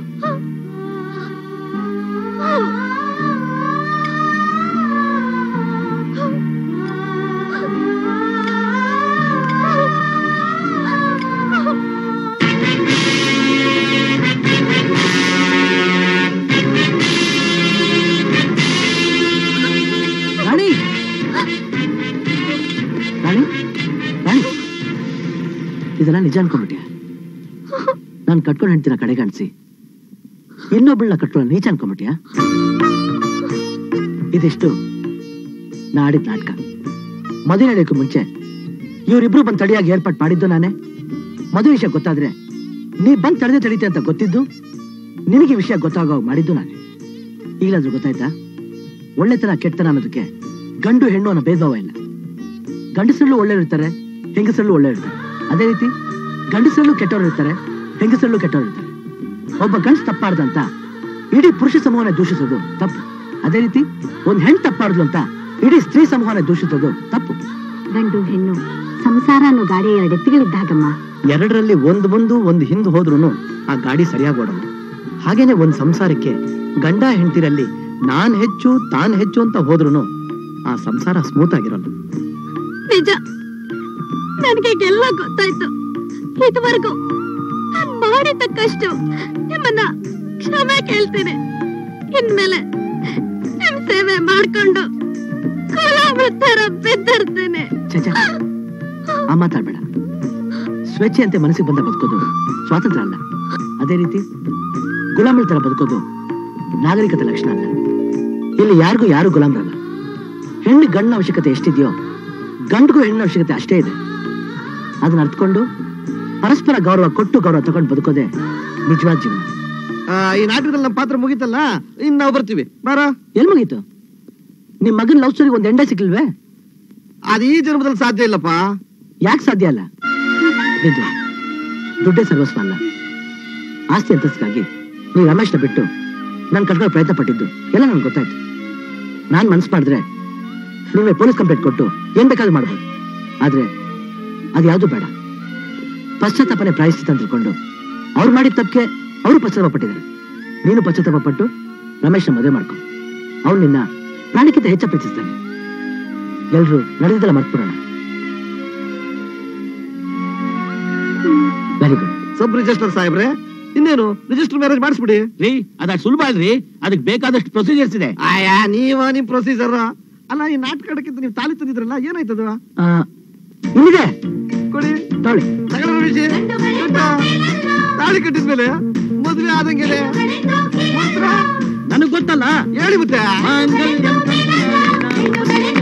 Rani Rani Rani ಇದೆಲ್ಲ ನಿಜ ಅನ್ಕೊಂಡ್ಬಿಟ್ಯಾ ನಾನು ಕಟ್ಕೊಂಡು ಹೆಂಡ್ತಿನ ಕಡೆ ಕಾಣಿಸಿ ಇನ್ನೊಬ್ಬಳನ್ನ ಕಟ್ಕೊಳ್ಳೋ ನೀಚ ಅನ್ಕೊಂಡ್ಬಿಟ್ಯಾ ಇದಿಷ್ಟು ನಾ ಆಡಿದ ನಾಟಕ ಮದುವೆ ನಡೆಯೋಕೆ ಮುಂಚೆ ಇವರಿಬ್ರು ಬಂದು ತಡಿಯಾಗಿ ಏರ್ಪಾಟ್ ಮಾಡಿದ್ದು ನಾನೇ ಮದುವೆ ವಿಷಯ ಗೊತ್ತಾದ್ರೆ ನೀ ಬಂದ್ ತಡೆದೇ ತಡೀತೆ ಅಂತ ಗೊತ್ತಿದ್ದು ನಿನಗೆ ವಿಷಯ ಗೊತ್ತಾಗೋ ಹಾಗ್ ಮಾಡಿದ್ದು ನಾನೇ ಈಗಲಾದ್ರೂ ಗೊತ್ತಾಯ್ತಾ ಒಳ್ಳೆತನ ಕೆಟ್ಟತನ ಅನ್ನೋದಕ್ಕೆ ಗಂಡು ಹೆಣ್ಣು ಅನ್ನೋ ಭೇದಭಾವ ಇಲ್ಲ ಗಂಡಸರಲ್ಲೂ ಒಳ್ಳೆ ಇರ್ತಾರೆ ಹೆಂಗಸರಲ್ಲೂ ಒಳ್ಳೆ ಇರ್ತಾರೆ ಅದೇ ರೀತಿ ಗಂಡಸರಲ್ಲೂ ಕೆಟ್ಟವ್ರು ಇರ್ತಾರೆ ಹೆಂಗಸರಲ್ಲೂ ಕೆಟ್ಟವ್ರು ಇರ್ತಾರೆ ಒಬ್ಬ ಗಂಡಸ್ ತಪ್ಪಾಡ್ದ ಅಂತ ಇಡೀ ಪುರುಷ ಸಮೂಹನ ದೂಷಿಸೋದು ತಪ್ಪು ಅದೇ ರೀತಿ ಒಂದ್ ಹೆಣ್ಣು ತಪ್ಪಾಡ್ದು ಅಂತ ಇಡೀ ಸ್ತ್ರೀ ಸಮೂಹನ ದೂಷಿಸೋದು ತಪ್ಪು ಗಂಡು ಹೆಣ್ಣು ಸಂಸಾರ ಅನ್ನೋ ಗಾಡಿ ಎರಡು ಎತ್ತುಗಳಿದ್ದಾಗಮ್ಮ ಎರಡರಲ್ಲಿ ಒಂದು ಮುಂದು ಒಂದು ಹಿಂದೆ ಹೋದ್ರೂ ಆ ಗಾಡಿ ಸರಿಯಾಗಿ ಓಡಲ್ಲ ಹಾಗೇನೆ ಒಂದ್ ಸಂಸಾರಕ್ಕೆ ಗಂಡ ಹೆಂಡತಿರಲ್ಲಿ ನಾನ್ ಹೆಚ್ಚು ತಾನ್ ಹೆಚ್ಚು ಅಂತ ಹೋದ್ರೂ ಆ ಸಂಸಾರ ಸ್ಮೂತ್ ಆಗಿರಲ್ಲ ನಿಜ ನನಗೆ ಎಲ್ಲ ಗೊತ್ತಾಯ್ತು ಇದುವರೆಗೂ ನಾನ್ ಮಾಡಿದ್ದಕ್ಕಷ್ಟು ನಿಮ್ಮನ್ನ ಕ್ಷಮೆ ಕೇಳ್ತೀನಿ ಇನ್ಮೇಲೆ ನಿಮ್ ಸೇವೆ ಮಾಡ್ಕೊಂಡು ಕುಲಾಮೃತರ ಬಿದ್ದಿರ್ತೀನಿ ಛೆ, ಛೆ. ಆ ಮಾತಾಡ್ಬೇಡ ಸ್ವೇಚ್ಛೆಯಂತೆ ಮನಸ್ಸಿಗೆ ಬಂದ ಬದುಕೋದು ಸ್ವಾತಂತ್ರ್ಯ ಅಲ್ಲ ಅದೇ ರೀತಿ ಗುಲಾಮರ ತರ ಬದುಕೋದು ನಾಗರಿಕತೆ ಲಕ್ಷಣ ಅಲ್ಲ ಇಲ್ಲಿ ಯಾರಿಗೂ ಯಾರು ಗುಲಾಮರಲ್ಲ ಹೆಣ್ಣು ಗಂಡಿನ ಅವಶ್ಯಕತೆ ಎಷ್ಟಿದೆಯೋ ಗಂಡಿಗೂ ಹೆಣ್ಣಿನ ಅವಶ್ಯಕತೆ ಅಷ್ಟೇ ಇದೆ ಅದನ್ನ ಅರ್ಥಕೊಂಡು ಪರಸ್ಪರ ಗೌರವ ಕೊಟ್ಟು ಗೌರವ ತಗೊಂಡು ಬದುಕೋದೆ ನಿಜವಾದ ಜೀವನ ಈ ನಾಟಕದಲ್ಲಿ ನಮ್ಮ ಪಾತ್ರ ಮುಗೀತಲ್ಲ ಇನ್ ನಾವು ಬರ್ತೀವಿ ಬಾರ ಎಲ್ ಮುಗೀತು ನಿಮ್ ಮಗನ್ ಲವ್ ಸ್ಟೋರಿ ಒಂದ್ ಎಂಡೆ ಸಿಕ್ಕಿಲ್ವೇ ಅದು ಈ ಜನ್ಮದಲ್ಲಿ ಸಾಧ್ಯ ಇಲ್ಲಪ್ಪ ಯಾಕೆ ಸಾಧ್ಯ ಅಲ್ಲ ಬಿಂದು ದುಡ್ಡೇ ಸರ್ವಸ್ವ ಅಲ್ಲ ಆಸ್ತಿ ಅಂತಸ್ತಿಗಾಗಿ ನೀವು ರಮೇಶ್ನ ಬಿಟ್ಟು ನಾನು ಕಟ್ಕೊಳ್ಳೋ ಪ್ರಯತ್ನ ಪಟ್ಟಿದ್ದು ಎಲ್ಲ ನನ್ಗೆ ಗೊತ್ತಾಯ್ತು ನಾನ್ ಮನ್ಸು ಮಾಡಿದ್ರೆ ನೀವೇ ಪೊಲೀಸ್ ಕಂಪ್ಲೇಂಟ್ ಕೊಟ್ಟು ಏನ್ ಬೇಕಾದ್ರೂ ಮಾಡ್ಬೋದು ಆದ್ರೆ ಅದ್ಯಾವುದು ಬೇಡ ಪಶ್ಚಾತ್ತಾಪನೆ ಪ್ರಾಯಶ್ಚಿತ ಅಂತ ತಿಳ್ಕೊಂಡು ಅವ್ರು ಮಾಡಿದ ತಪ್ಪಿಗೆ ಅವರು ಪಶ್ಚಾತ್ತಾಪ ಪಟ್ಟಿದ್ದಾರೆ ನೀನು ಪಶ್ಚಾತ್ತಾಪ ಪಟ್ಟು ರಮೇಶ್ನ ಮದುವೆ ಮಾಡ್ಕೊ ಅವ್ನು ನಿನ್ನ ಪ್ರಾಣಕ್ಕಿಂತ ಹೆಚ್ಚು ಪ್ರೀತಿಸ್ತಾನೆ ಎಲ್ರು ನಡೆದಿದ್ದಲ್ಲ ಮರ್ತ್ಬಿಡೋಣ ವೆರಿ ಗುಡ್ ಸಬ್ ರಿಜಿಸ್ಟರ್ ಸಾಹೇಬ್ರೆ ಇನ್ನೇನು ರಿಜಿಸ್ಟರ್ ಮ್ಯಾರೇಜ್ ಮಾಡಿಸ್ಬಿಡಿ ರೀ ಅದ ಸುಲಭ ಅಲ್ರಿ ಅದಕ್ಕೆ ಬೇಕಾದಷ್ಟು ಪ್ರೊಸೀಜರ್ಸ್ ಇದೆ ಆಯಾ ನೀವ ನಿಮ್ ಪ್ರೊಸೀಜರ್ ಅಲ್ಲ ಈ ನಾಟಕ ಆಡಕ್ಕಿಂತ ನೀವು ತಾಲಿ ತಂದಿದ್ರಲ್ಲ ಏನಾಯ್ತದ ಇಲ್ಲಿದೆ ಕೊಡಿ ತಾಳಿ ತಗೊಳ್ಳಿ ರಮೇಶಿ. ಕಟ್ಟು. ತಾಳಿ ಕಟ್ಟಿದ್ಮೇಲೆ ಮದುವೆ ಆದಂಗೆಲೆ ಮಂತ್ರ ನನಗ್ ಗೊತ್ತಲ್ಲ ಹೇಳಿ ಮತ್ತೆ ಮಾಂಗಲ್ಯಂ ತಂತು ನಾನೇನ